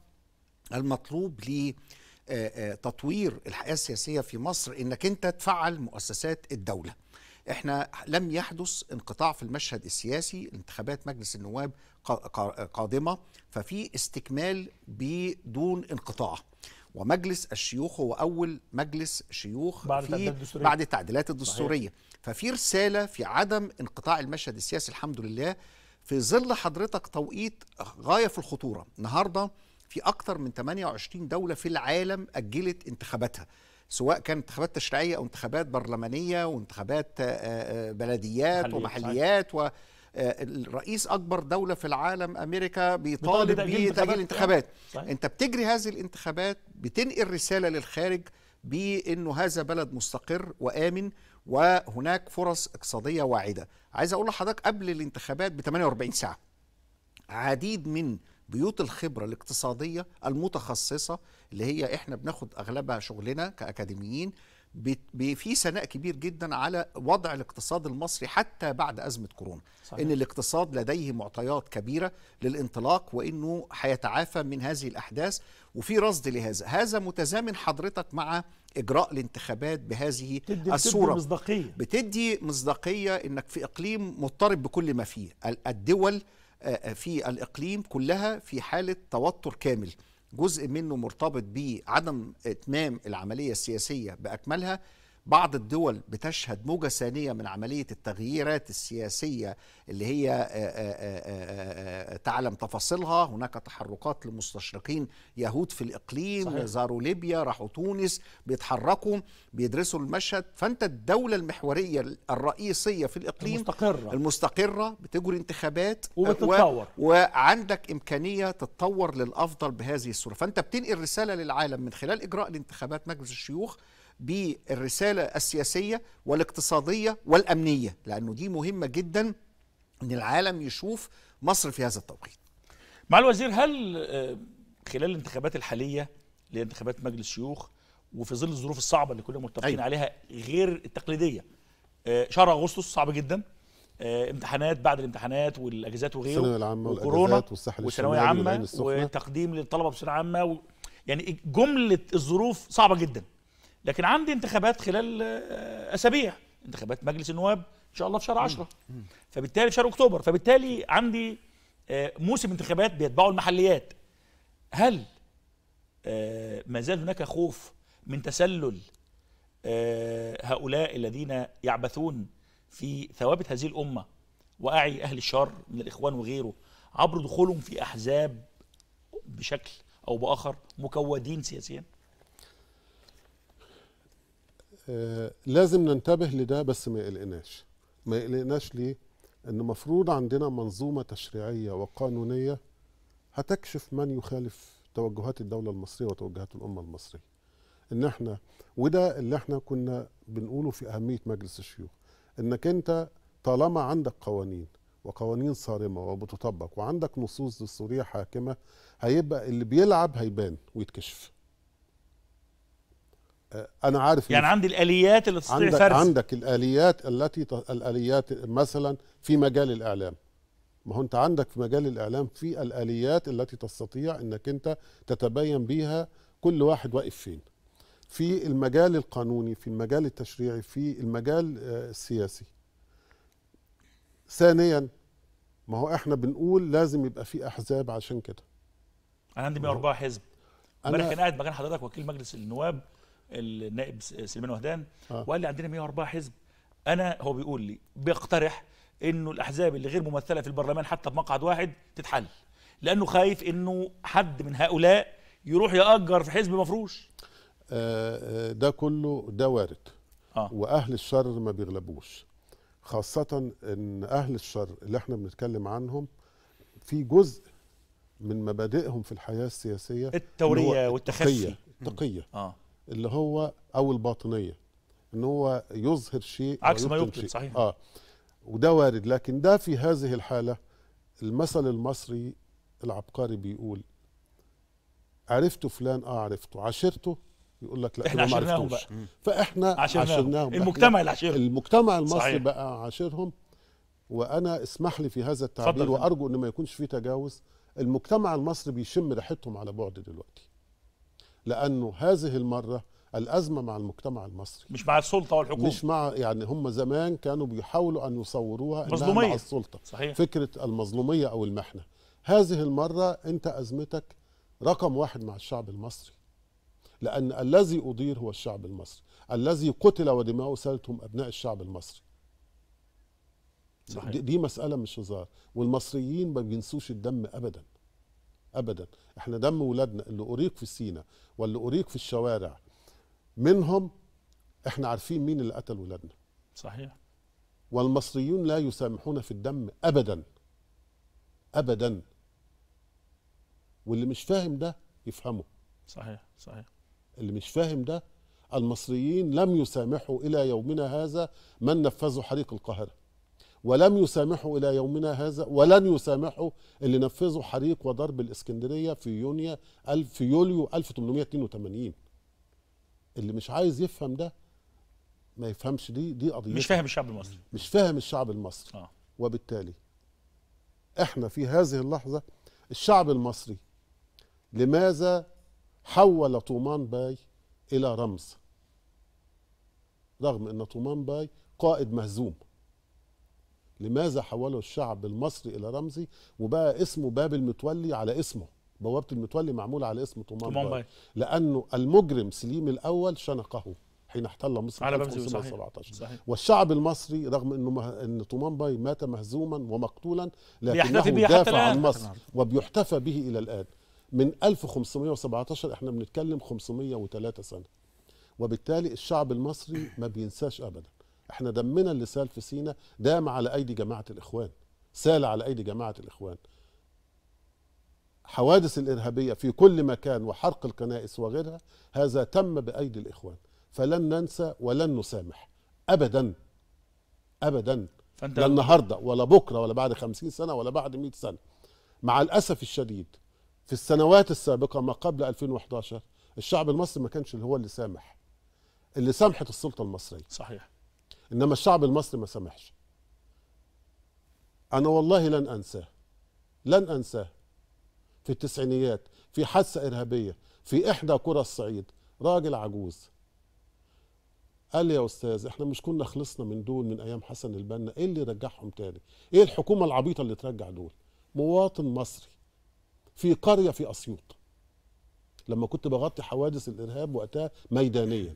Speaker 3: المطلوب ل آه، آه، تطوير الحياه السياسيه في مصر انك انت تفعل مؤسسات الدوله. احنا لم يحدث انقطاع في المشهد السياسي انتخابات مجلس النواب قا- قا- قادمه ففي استكمال بدون انقطاع. ومجلس الشيوخ هو اول مجلس شيوخ
Speaker 1: بعد
Speaker 3: في
Speaker 1: التعديلات الدستورية.
Speaker 3: بعد التعديلات الدستوريه ففي رساله في عدم انقطاع المشهد السياسي الحمد لله في ظل حضرتك توقيت غايه في الخطوره النهارده في اكتر من 28 دوله في العالم اجلت انتخاباتها سواء كانت انتخابات تشريعيه او انتخابات برلمانيه وانتخابات آه، آه، بلديات
Speaker 1: محلية،
Speaker 3: ومحليات و آه، الرئيس اكبر دوله في العالم امريكا بيطالب
Speaker 1: بتأجيل
Speaker 3: بتاجيل
Speaker 1: الانتخابات.
Speaker 3: الانتخابات
Speaker 1: صحيح.
Speaker 3: انت بتجري هذه الانتخابات بتنقل رساله للخارج بانه هذا بلد مستقر وامن وهناك فرص اقتصاديه واعده عايز اقول لحضرتك قبل الانتخابات ب 48 ساعه عديد من بيوت الخبره الاقتصاديه المتخصصه اللي هي احنا بناخد اغلبها شغلنا كاكاديميين بت- ب- في ثناء كبير جدا على وضع الاقتصاد المصري حتى بعد ازمه كورونا
Speaker 1: صحيح.
Speaker 3: ان الاقتصاد لديه معطيات كبيره للانطلاق وانه هيتعافى من هذه الاحداث وفي رصد لهذا هذا متزامن حضرتك مع اجراء الانتخابات بهذه
Speaker 1: تدي بتدي
Speaker 3: الصوره
Speaker 1: مصداقيه
Speaker 3: بتدي مصداقية انك في اقليم مضطرب بكل ما فيه ال- الدول آه، في الاقليم كلها في حالة توتر كامل جزء منه مرتبط بعدم اتمام العملية السياسية باكملها بعض الدول بتشهد موجة ثانية من عملية التغييرات السياسية اللي هي آه، آه، آه، آه، آه، تعلم تفاصيلها هناك تحركات لمستشرقين يهود في الإقليم
Speaker 1: صحيح.
Speaker 3: زاروا ليبيا راحوا تونس بيتحركوا بيدرسوا المشهد فأنت الدولة المحورية الرئيسية في الإقليم
Speaker 1: المستقره
Speaker 3: المستقرة بتجري انتخابات
Speaker 1: وبتتطور.
Speaker 3: و... وعندك إمكانية تتطور للأفضل بهذه الصورة فأنت بتنقل رسالة للعالم من خلال إجراء الانتخابات مجلس الشيوخ بالرسالة السياسية والاقتصادية والأمنية لأنه دي مهمة جدا أن العالم يشوف مصر في هذا التوقيت
Speaker 1: مع الوزير هل آه، خلال الانتخابات الحاليه اللي هي انتخابات مجلس الشيوخ وفي ظل الظروف الصعبه اللي كلنا متفقين
Speaker 3: أيوة.
Speaker 1: عليها غير التقليديه آه، شهر اغسطس صعب جدا آه، امتحانات بعد الامتحانات والاجازات وغيره
Speaker 2: الثانويه العامه
Speaker 1: وكورونا
Speaker 2: والاجازات والساحل
Speaker 1: وثانويه
Speaker 2: الشمالي والعين
Speaker 1: عامه
Speaker 2: السخنه
Speaker 1: وتقديم للطلبه بثانويه عامه و... يعني جمله الظروف صعبه جدا لكن عندي انتخابات خلال آه، اسابيع انتخابات مجلس النواب ان شاء الله في شهر 10 فبالتالي في شهر اكتوبر فبالتالي عندي آه، موسم انتخابات بيتبعوا المحليات هل آه، ما زال هناك خوف من تسلل آه، هؤلاء الذين يعبثون في ثوابت هذه الامه واعي اهل الشر من الاخوان وغيره عبر دخولهم في احزاب بشكل او باخر مكودين سياسيا
Speaker 2: آه لازم ننتبه لده بس ما يقلقناش ما يقلقناش ليه ان مفروض عندنا منظومه تشريعيه وقانونيه هتكشف من يخالف توجهات الدوله المصريه وتوجهات الامه المصريه ان احنا وده اللي احنا كنا بنقوله في اهميه مجلس الشيوخ انك انت طالما عندك قوانين وقوانين صارمه وبتطبق وعندك نصوص دستوريه حاكمه هيبقى اللي بيلعب هيبان ويتكشف آه، انا عارف إن
Speaker 1: يعني عندي الاليات اللي تستطيع
Speaker 2: عندك
Speaker 1: فرز
Speaker 2: عندك الاليات التي ت- الاليات مثلا في مجال الاعلام ما هو انت عندك في مجال الاعلام في الاليات التي تستطيع انك انت تتبين بيها كل واحد واقف فين في المجال القانوني في المجال التشريعي في المجال آه، السياسي ثانيا ما هو احنا بنقول لازم يبقى في احزاب عشان كده
Speaker 1: انا عندي 104 حزب امبارح
Speaker 2: انا
Speaker 1: كان قاعد مكان حضرتك وكيل مجلس النواب النائب س- سليمان وهدان
Speaker 2: آه.
Speaker 1: وقال لي عندنا 104 حزب انا هو بيقول لي بيقترح انه الاحزاب اللي غير ممثله في البرلمان حتى بمقعد واحد تتحل لانه خايف انه حد من هؤلاء يروح ياجر في حزب مفروش
Speaker 2: آه، آه، ده كله ده وارد
Speaker 1: اه
Speaker 2: واهل الشر ما بيغلبوش خاصة ان اهل الشر اللي احنا بنتكلم عنهم في جزء من مبادئهم في الحياة السياسية
Speaker 1: التوريه
Speaker 2: اللي هو
Speaker 1: والتخفي
Speaker 2: التقية التقية
Speaker 1: اه
Speaker 2: اللي هو او الباطنية ان هو يظهر شيء
Speaker 1: عكس ما
Speaker 2: ويبطن
Speaker 1: يبطن،
Speaker 2: شيء.
Speaker 1: صحيح.
Speaker 2: اه وده وارد لكن ده في هذه الحالة المثل المصري العبقري بيقول عرفت فلان اه عرفته عشرته يقول لك لا
Speaker 1: احنا
Speaker 2: يبقى ما
Speaker 1: عشرناهم
Speaker 2: عرفتوش.
Speaker 1: بقى
Speaker 2: فاحنا
Speaker 1: عشرناهم,
Speaker 2: عشرناهم
Speaker 1: المجتمع اللي عشرهم
Speaker 2: المجتمع المصري
Speaker 1: صحيح.
Speaker 2: بقى عاشرهم وانا اسمح لي في هذا التعبير
Speaker 1: اتفضل يا فندم.
Speaker 2: وارجو ان ما يكونش فيه تجاوز المجتمع المصري بيشم ريحتهم على بعد دلوقتي لانه هذه المره الازمه مع المجتمع المصري
Speaker 1: مش مع السلطه والحكومه
Speaker 2: مش مع يعني هم زمان كانوا بيحاولوا ان يصوروها انها
Speaker 1: مظلومية.
Speaker 2: مع السلطه
Speaker 1: صحيح
Speaker 2: فكره المظلوميه او المحنه هذه المره انت ازمتك رقم واحد مع الشعب المصري لان الذي اضير هو الشعب المصري الذي قتل ودماؤه سالت هم ابناء الشعب المصري
Speaker 1: صحيح
Speaker 2: دي, دي مساله مش هزار والمصريين ما بينسوش الدم ابدا ابدا احنا دم ولادنا اللي اريق في سينا واللي اريق في الشوارع منهم احنا عارفين مين اللي قتل ولادنا
Speaker 1: صحيح
Speaker 2: والمصريون لا يسامحون في الدم ابدا ابدا واللي مش فاهم ده يفهمه
Speaker 1: صحيح صحيح
Speaker 2: اللي مش فاهم ده المصريين لم يسامحوا الى يومنا هذا من نفذوا حريق القاهره ولم يسامحوا الى يومنا هذا ولن يسامحوا اللي نفذوا حريق وضرب الاسكندريه في يونيو الف في يوليو 1882 اللي مش عايز يفهم ده ما يفهمش دي دي قضيه
Speaker 1: مش فاهم الشعب المصري
Speaker 2: مش فاهم الشعب المصري
Speaker 1: اه
Speaker 2: وبالتالي احنا في هذه اللحظة الشعب المصري لماذا حول طومان باي إلى رمز رغم أن طومان باي قائد مهزوم لماذا حوله الشعب المصري إلى رمزي وبقى اسمه باب المتولي على اسمه بوابة المتولي معمولة على اسم طومان,
Speaker 1: طومان
Speaker 2: باي.
Speaker 1: باي.
Speaker 2: لأنه المجرم سليم الأول شنقه حين احتل مصر
Speaker 1: على
Speaker 2: في
Speaker 1: باب صحيح
Speaker 2: 1517
Speaker 1: صحيح
Speaker 2: والشعب المصري رغم انه مه... ان طومان باي مات مهزوما ومقتولا
Speaker 1: بيحتفي
Speaker 2: لكنه
Speaker 1: بيه حتى
Speaker 2: دافع
Speaker 1: الآن.
Speaker 2: عن مصر وبيحتفى به الى الان من 1517 احنا بنتكلم 503 سنه وبالتالي الشعب المصري ما بينساش ابدا احنا دمنا اللي سال في سينا دام على ايدي جماعه الاخوان سال على ايدي جماعه الاخوان حوادث الارهابيه في كل مكان وحرق الكنائس وغيرها هذا تم بايدي الاخوان فلن ننسى ولن نسامح ابدا ابدا
Speaker 1: فانت
Speaker 2: لا النهارده ولا بكره ولا بعد خمسين سنه ولا بعد مئة سنه مع الاسف الشديد في السنوات السابقه ما قبل 2011 الشعب المصري ما كانش اللي هو اللي سامح اللي سامحت السلطه المصريه
Speaker 1: صحيح
Speaker 2: انما الشعب المصري ما سامحش انا والله لن انساه لن انساه في التسعينيات في حادثه ارهابيه في احدى قرى الصعيد راجل عجوز قال لي يا استاذ احنا مش كنا خلصنا من دول من ايام حسن البنا ايه اللي رجعهم تاني ايه الحكومه العبيطه اللي ترجع دول مواطن مصري في قريه في اسيوط لما كنت بغطي حوادث الارهاب وقتها ميدانيا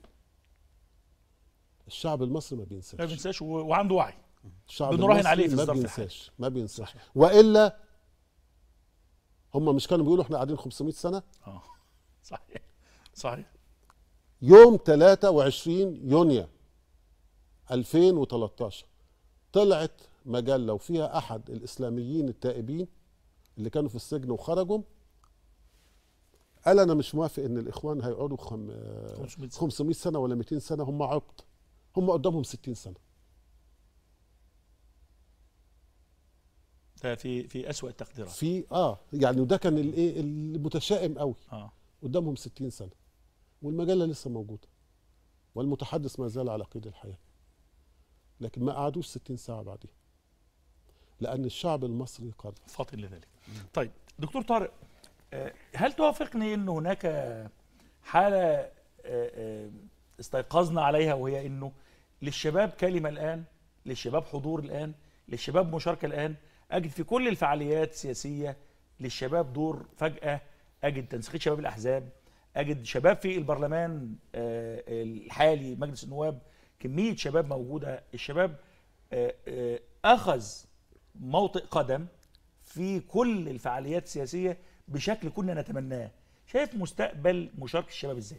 Speaker 2: الشعب المصري ما
Speaker 1: ما
Speaker 2: بينساش
Speaker 1: بينساش و- وعنده وعي
Speaker 2: الشعب
Speaker 1: بنراهن
Speaker 2: المصري
Speaker 1: عليه في
Speaker 2: ما
Speaker 1: الظرف
Speaker 2: بينساش ما بينساش
Speaker 1: صحيح.
Speaker 2: والا هم مش كانوا بيقولوا احنا قاعدين 500 سنه
Speaker 1: اه صحيح صحيح
Speaker 2: يوم 23 يونيو 2013 طلعت مجله وفيها احد الاسلاميين التائبين اللي كانوا في السجن وخرجوا قال انا مش موافق ان الاخوان هيقعدوا خم...
Speaker 1: 500 سنة.
Speaker 2: 500 سنه ولا 200 سنه هم عبط هم قدامهم 60 سنه
Speaker 1: ده في في اسوأ التقديرات
Speaker 2: في اه يعني وده كان الايه المتشائم قوي
Speaker 1: اه
Speaker 2: قدامهم 60 سنه والمجله لسه موجوده والمتحدث ما زال على قيد الحياه لكن ما قعدوش 60 ساعه بعديها لان الشعب المصري قرر
Speaker 1: فاطن لذلك طيب دكتور طارق آه، هل توافقني ان هناك حاله آه، آه، استيقظنا عليها وهي انه للشباب كلمه الان للشباب حضور الان للشباب مشاركه الان اجد في كل الفعاليات السياسيه للشباب دور فجاه اجد تنسيقيه شباب الاحزاب اجد شباب في البرلمان آه، الحالي مجلس النواب كميه شباب موجوده الشباب آه، آه، اخذ موطئ قدم في كل الفعاليات السياسيه بشكل كنا نتمناه شايف مستقبل مشاركه الشباب ازاي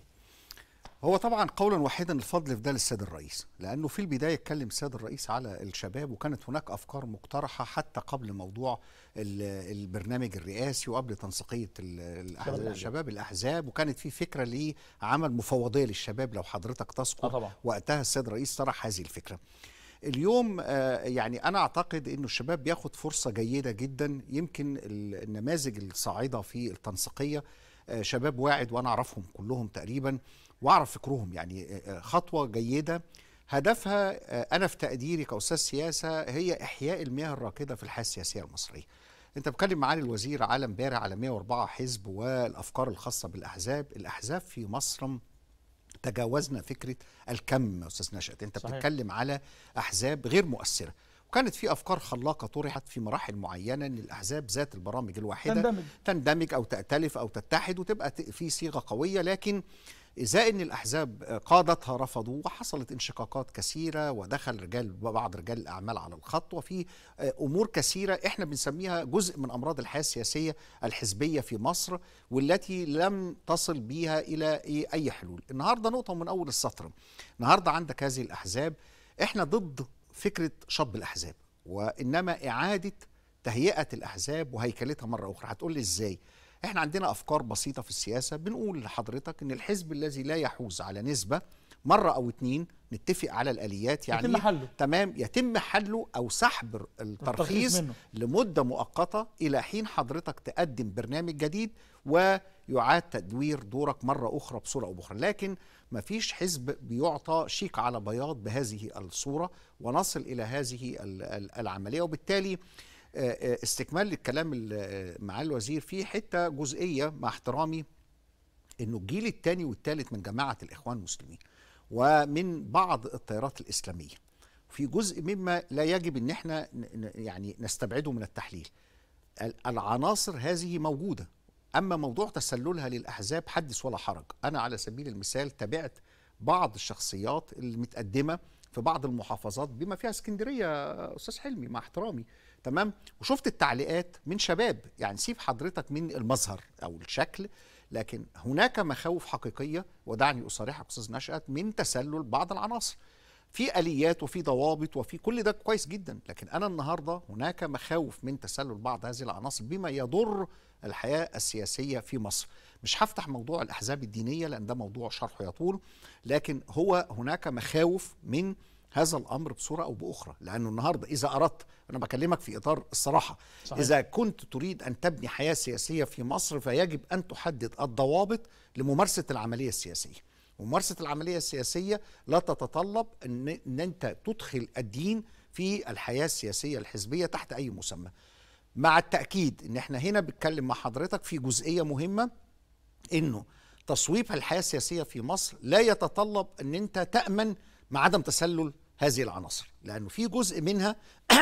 Speaker 3: هو طبعا قولا واحدا الفضل في ده للسيد الرئيس لانه في البدايه اتكلم السيد الرئيس على الشباب وكانت هناك افكار مقترحه حتى قبل موضوع ال- البرنامج الرئاسي وقبل تنسيقيه ال- الأحزاب-
Speaker 1: الأحزاب.
Speaker 3: شباب الاحزاب وكانت في فكره لعمل مفوضيه للشباب لو حضرتك تذكر
Speaker 1: آه طبعا.
Speaker 3: وقتها السيد الرئيس طرح هذه الفكره اليوم آه، يعني انا اعتقد انه الشباب بياخد فرصه جيده جدا يمكن ال- النماذج الصاعده في التنسيقيه آه، شباب واعد وانا اعرفهم كلهم تقريبا واعرف فكرهم يعني آه، آه، خطوه جيده هدفها آه، انا في تقديري كاستاذ سياسه هي احياء المياه الراكده في الحياه السياسيه المصريه انت بتكلم معالي الوزير على امبارح على 104 حزب والافكار الخاصه بالاحزاب الاحزاب في مصر تجاوزنا فكره الكم يا استاذ نشأت انت
Speaker 1: صحيح.
Speaker 3: بتتكلم على احزاب غير مؤثره وكانت في افكار خلاقه طرحت في مراحل معينه ان الاحزاب ذات البرامج الواحده
Speaker 1: تندمج.
Speaker 3: تندمج او تأتلف او تتحد وتبقى ت- في صيغه قويه لكن إذا أن الأحزاب قادتها رفضوا وحصلت انشقاقات كثيرة ودخل رجال بعض رجال الأعمال على الخط وفي آه، أمور كثيرة إحنا بنسميها جزء من أمراض الحياة السياسية الحزبية في مصر والتي لم تصل بها إلى إيه أي حلول النهاردة نقطة من أول السطر النهاردة عندك هذه الأحزاب إحنا ضد فكرة شطب الأحزاب وإنما إعادة تهيئة الأحزاب وهيكلتها مرة أخرى هتقول لي إزاي احنا عندنا افكار بسيطه في السياسه بنقول لحضرتك ان الحزب الذي لا يحوز على نسبه مره او اتنين نتفق على الاليات يعني
Speaker 1: يتم حله.
Speaker 3: تمام يتم حله او سحب الترخيص
Speaker 1: منه.
Speaker 3: لمده مؤقته الى حين حضرتك تقدم برنامج جديد ويعاد تدوير دورك مره اخرى بصوره او باخرى لكن ما فيش حزب بيعطى شيك على بياض بهذه الصوره ونصل الى هذه ال- ال- العمليه وبالتالي آه، آه، استكمال للكلام ال- مع الوزير في حته جزئيه مع احترامي انه الجيل الثاني والثالث من جماعه الاخوان المسلمين ومن بعض التيارات الاسلاميه في جزء مما لا يجب ان احنا ن- ن- يعني نستبعده من التحليل ال- العناصر هذه موجوده اما موضوع تسللها للاحزاب حدث ولا حرج انا على سبيل المثال تابعت بعض الشخصيات المتقدمه في بعض المحافظات بما فيها اسكندريه يا استاذ حلمي مع احترامي تمام وشفت التعليقات من شباب يعني سيب حضرتك من المظهر او الشكل لكن هناك مخاوف حقيقيه ودعني اصارحك استاذ نشأت من تسلل بعض العناصر في اليات وفي ضوابط وفي كل ده كويس جدا لكن انا النهارده هناك مخاوف من تسلل بعض هذه العناصر بما يضر الحياه السياسيه في مصر مش هفتح موضوع الاحزاب الدينيه لان ده موضوع شرحه يطول لكن هو هناك مخاوف من هذا الامر بصوره او باخرى لانه النهارده اذا اردت انا بكلمك في اطار الصراحه
Speaker 1: صحيح.
Speaker 3: صحيح. اذا كنت تريد ان تبني حياه سياسيه في مصر فيجب ان تحدد الضوابط لممارسه العمليه السياسيه ممارسه العمليه السياسيه لا تتطلب ان ان انت تدخل الدين في الحياه السياسيه الحزبيه تحت اي مسمى مع التاكيد ان احنا هنا بنتكلم مع حضرتك في جزئيه مهمه انه تصويب الحياه السياسيه في مصر لا يتطلب ان انت تامن مع عدم تسلل هذه العناصر لانه في جزء منها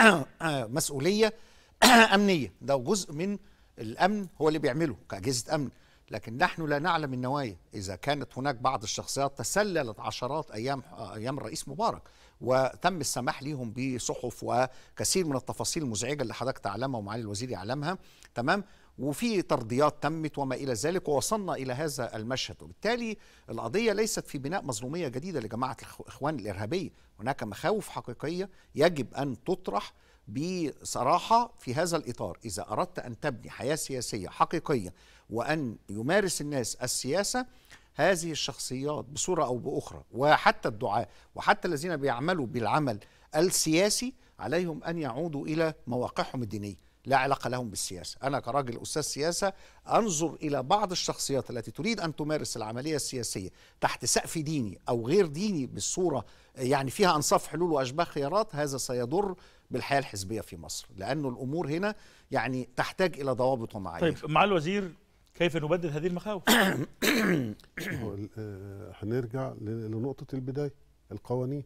Speaker 3: مسؤوليه امنيه ده جزء من الامن هو اللي بيعمله كاجهزه امن لكن نحن لا نعلم النوايا اذا كانت هناك بعض الشخصيات تسللت عشرات ايام ايام الرئيس مبارك وتم السماح ليهم بصحف وكثير من التفاصيل المزعجه اللي حضرتك تعلمها ومعالي الوزير يعلمها تمام وفي ترضيات تمت وما الى ذلك ووصلنا الى هذا المشهد وبالتالي القضيه ليست في بناء مظلوميه جديده لجماعه الاخوان الارهابيه هناك مخاوف حقيقيه يجب ان تطرح بصراحه في هذا الاطار اذا اردت ان تبني حياه سياسيه حقيقيه وان يمارس الناس السياسه هذه الشخصيات بصوره او باخرى وحتى الدعاء وحتى الذين بيعملوا بالعمل السياسي عليهم ان يعودوا الى مواقعهم الدينيه لا علاقه لهم بالسياسه انا كراجل استاذ سياسه انظر الى بعض الشخصيات التي تريد ان تمارس العمليه السياسيه تحت سقف ديني او غير ديني بالصوره يعني فيها انصاف حلول واشباه خيارات هذا سيضر بالحياه الحزبيه في مصر لانه الامور هنا يعني تحتاج الى ضوابط ومعايير
Speaker 1: طيب مع الوزير كيف نبدل هذه المخاوف
Speaker 2: هو ال- آه، هنرجع ل- لنقطة البداية القوانين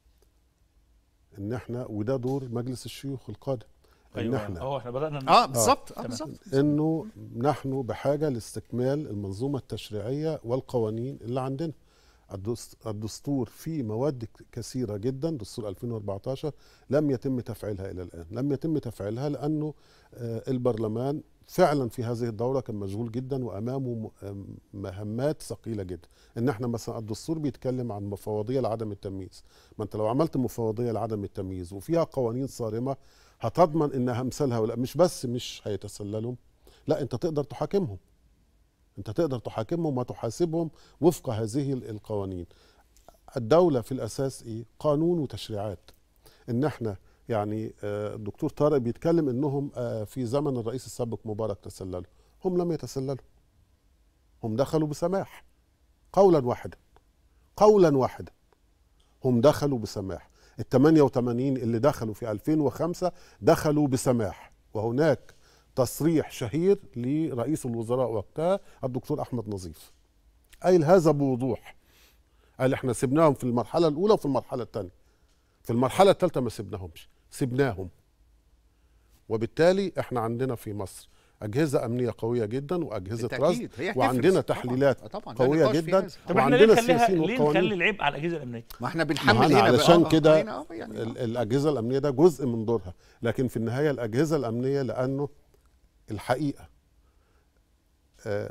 Speaker 2: ان احنا وده دور مجلس الشيوخ القادم ان
Speaker 1: ايوه
Speaker 2: احنا
Speaker 1: اه احنا بدانا
Speaker 3: اه بالظبط اه
Speaker 1: تمام.
Speaker 3: بالظبط
Speaker 2: انه نحن بحاجه لاستكمال المنظومه التشريعيه والقوانين اللي عندنا الدس- الدستور فيه مواد ك- كثيره جدا دستور 2014 لم يتم تفعيلها الى الان لم يتم تفعيلها لانه آه، البرلمان فعلا في هذه الدوره كان مشغول جدا وامامه م- آم، مهمات ثقيله جدا ان احنا مثلا الدستور بيتكلم عن مفوضيه لعدم التمييز ما انت لو عملت مفوضيه لعدم التمييز وفيها قوانين صارمه هتضمن انها امثالها ولا مش بس مش هيتسللوا لا انت تقدر تحاكمهم انت تقدر تحاكمهم وتحاسبهم وفق هذه ال- القوانين الدولة في الأساس إيه؟ قانون وتشريعات إن إحنا يعني آه، الدكتور طارق بيتكلم إنهم آه، في زمن الرئيس السابق مبارك تسللوا هم لم يتسللوا هم دخلوا بسماح قولا واحدا قولا واحدا هم دخلوا بسماح ال 88 اللي دخلوا في 2005 دخلوا بسماح وهناك تصريح شهير لرئيس الوزراء وقتها الدكتور احمد نظيف قايل هذا بوضوح قال احنا سبناهم في المرحله الاولى وفي المرحله الثانيه في المرحله الثالثه ما سبناهمش سبناهم وبالتالي احنا عندنا في مصر اجهزه امنيه قويه جدا واجهزه
Speaker 3: بالتأكيد.
Speaker 2: رصد
Speaker 3: هي هتفرق.
Speaker 2: وعندنا
Speaker 3: طبعاً.
Speaker 2: تحليلات
Speaker 3: آه طبعاً. لا
Speaker 2: قويه
Speaker 3: نقاش في
Speaker 2: جدا
Speaker 3: هذا.
Speaker 1: طب احنا ليه
Speaker 2: وعندنا
Speaker 1: نخليها
Speaker 2: السياسيين
Speaker 1: ليه
Speaker 2: والقوانين
Speaker 1: نخلي العبء على الاجهزه الامنيه
Speaker 3: ما احنا
Speaker 2: ما
Speaker 3: بنحمل
Speaker 2: احنا
Speaker 3: هنا بقى.
Speaker 2: علشان
Speaker 3: آه،
Speaker 2: كده
Speaker 3: هنا، آه، يعني
Speaker 2: ال- الاجهزه الامنيه ده جزء من دورها لكن في النهايه الاجهزه الامنيه لانه الحقيقه آه،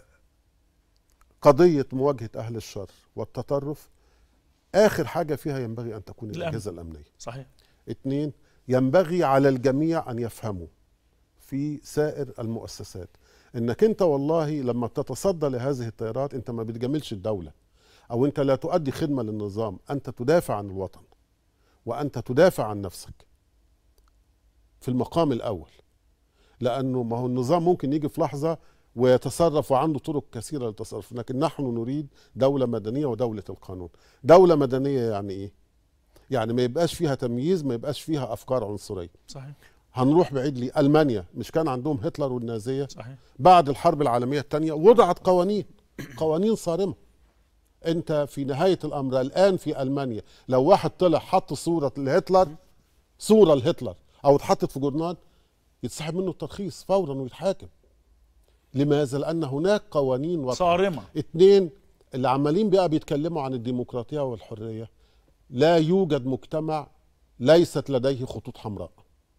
Speaker 2: قضيه مواجهه اهل الشر والتطرف اخر حاجه فيها ينبغي ان تكون
Speaker 1: الأمن.
Speaker 2: الاجهزه الامنيه
Speaker 1: صحيح
Speaker 2: اتنين ينبغي على الجميع ان يفهموا في سائر المؤسسات انك انت والله لما تتصدى لهذه التيارات انت ما بتجاملش الدوله او انت لا تؤدي خدمه للنظام انت تدافع عن الوطن وانت تدافع عن نفسك في المقام الاول لانه ما هو النظام ممكن يجي في لحظه ويتصرف وعنده طرق كثيره للتصرف لكن نحن نريد دوله مدنيه ودوله القانون دوله مدنيه يعني ايه يعني ما يبقاش فيها تمييز ما يبقاش فيها افكار عنصريه
Speaker 1: صحيح
Speaker 2: هنروح بعيد ليه المانيا مش كان عندهم هتلر والنازيه
Speaker 1: صحيح
Speaker 2: بعد الحرب العالميه الثانيه وضعت قوانين قوانين صارمه انت في نهايه الامر الان في المانيا لو واحد طلع حط صوره لهتلر صوره لهتلر او اتحطت في جورنال يتسحب منه الترخيص فورا ويتحاكم لماذا لان هناك قوانين واضحه
Speaker 1: صارمه
Speaker 2: اتنين اللي عمالين بقى بيتكلموا عن الديمقراطيه والحريه لا يوجد مجتمع ليست لديه خطوط حمراء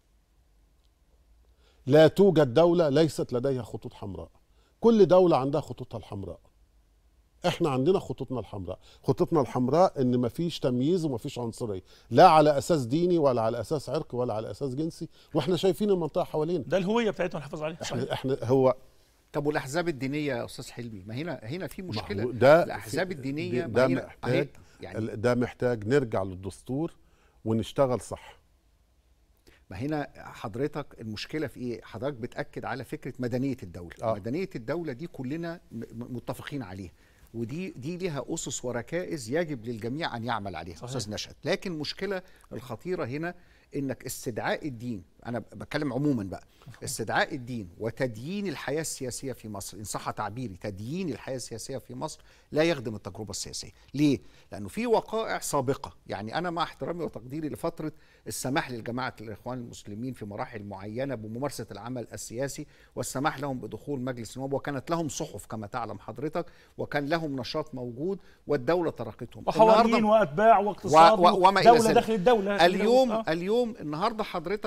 Speaker 2: لا توجد دوله ليست لديها خطوط حمراء كل دوله عندها خطوطها الحمراء احنا عندنا خطوطنا الحمراء خطوطنا الحمراء ان مفيش تمييز ومفيش عنصريه لا على اساس ديني ولا على اساس عرقي ولا على اساس جنسي واحنا شايفين المنطقه حوالينا
Speaker 1: ده الهويه بتاعتنا نحافظ عليها صحيح.
Speaker 2: احنا احنا هو
Speaker 3: طب والاحزاب الدينيه يا استاذ حلمي ما هنا هنا في
Speaker 2: ما
Speaker 3: مشكله
Speaker 2: هو ده
Speaker 3: الاحزاب
Speaker 2: في-
Speaker 3: الدينيه
Speaker 2: ده
Speaker 3: ما هنا-
Speaker 2: محتاج
Speaker 3: أهي يعني
Speaker 2: ال- ده محتاج نرجع للدستور ونشتغل صح
Speaker 3: ما هنا حضرتك المشكله في ايه حضرتك بتاكد على فكره مدنيه الدوله
Speaker 2: آه.
Speaker 3: مدنيه الدوله دي كلنا م- م- متفقين عليها ودي دي ليها اسس وركائز يجب للجميع ان يعمل عليها
Speaker 1: صحيح.
Speaker 3: استاذ نشأت لكن المشكله الخطيره هنا انك استدعاء الدين انا بتكلم عموما بقى استدعاء الدين وتديين الحياه السياسيه في مصر ان صح تعبيري تديين الحياه السياسيه في مصر لا يخدم التجربه السياسيه ليه لانه في وقائع سابقه يعني انا مع احترامي وتقديري لفتره السماح للجماعه الاخوان المسلمين في مراحل معينه بممارسه العمل السياسي والسماح لهم بدخول مجلس النواب وكانت لهم صحف كما تعلم حضرتك وكان لهم نشاط موجود والدوله تركتهم
Speaker 1: وحوالين
Speaker 3: النهاردة-
Speaker 1: واتباع واقتصاد
Speaker 3: و- و- وما إلى
Speaker 1: دوله
Speaker 3: ذلك.
Speaker 1: داخل الدوله
Speaker 3: اليوم
Speaker 1: آه.
Speaker 3: اليوم النهارده حضرتك بتقول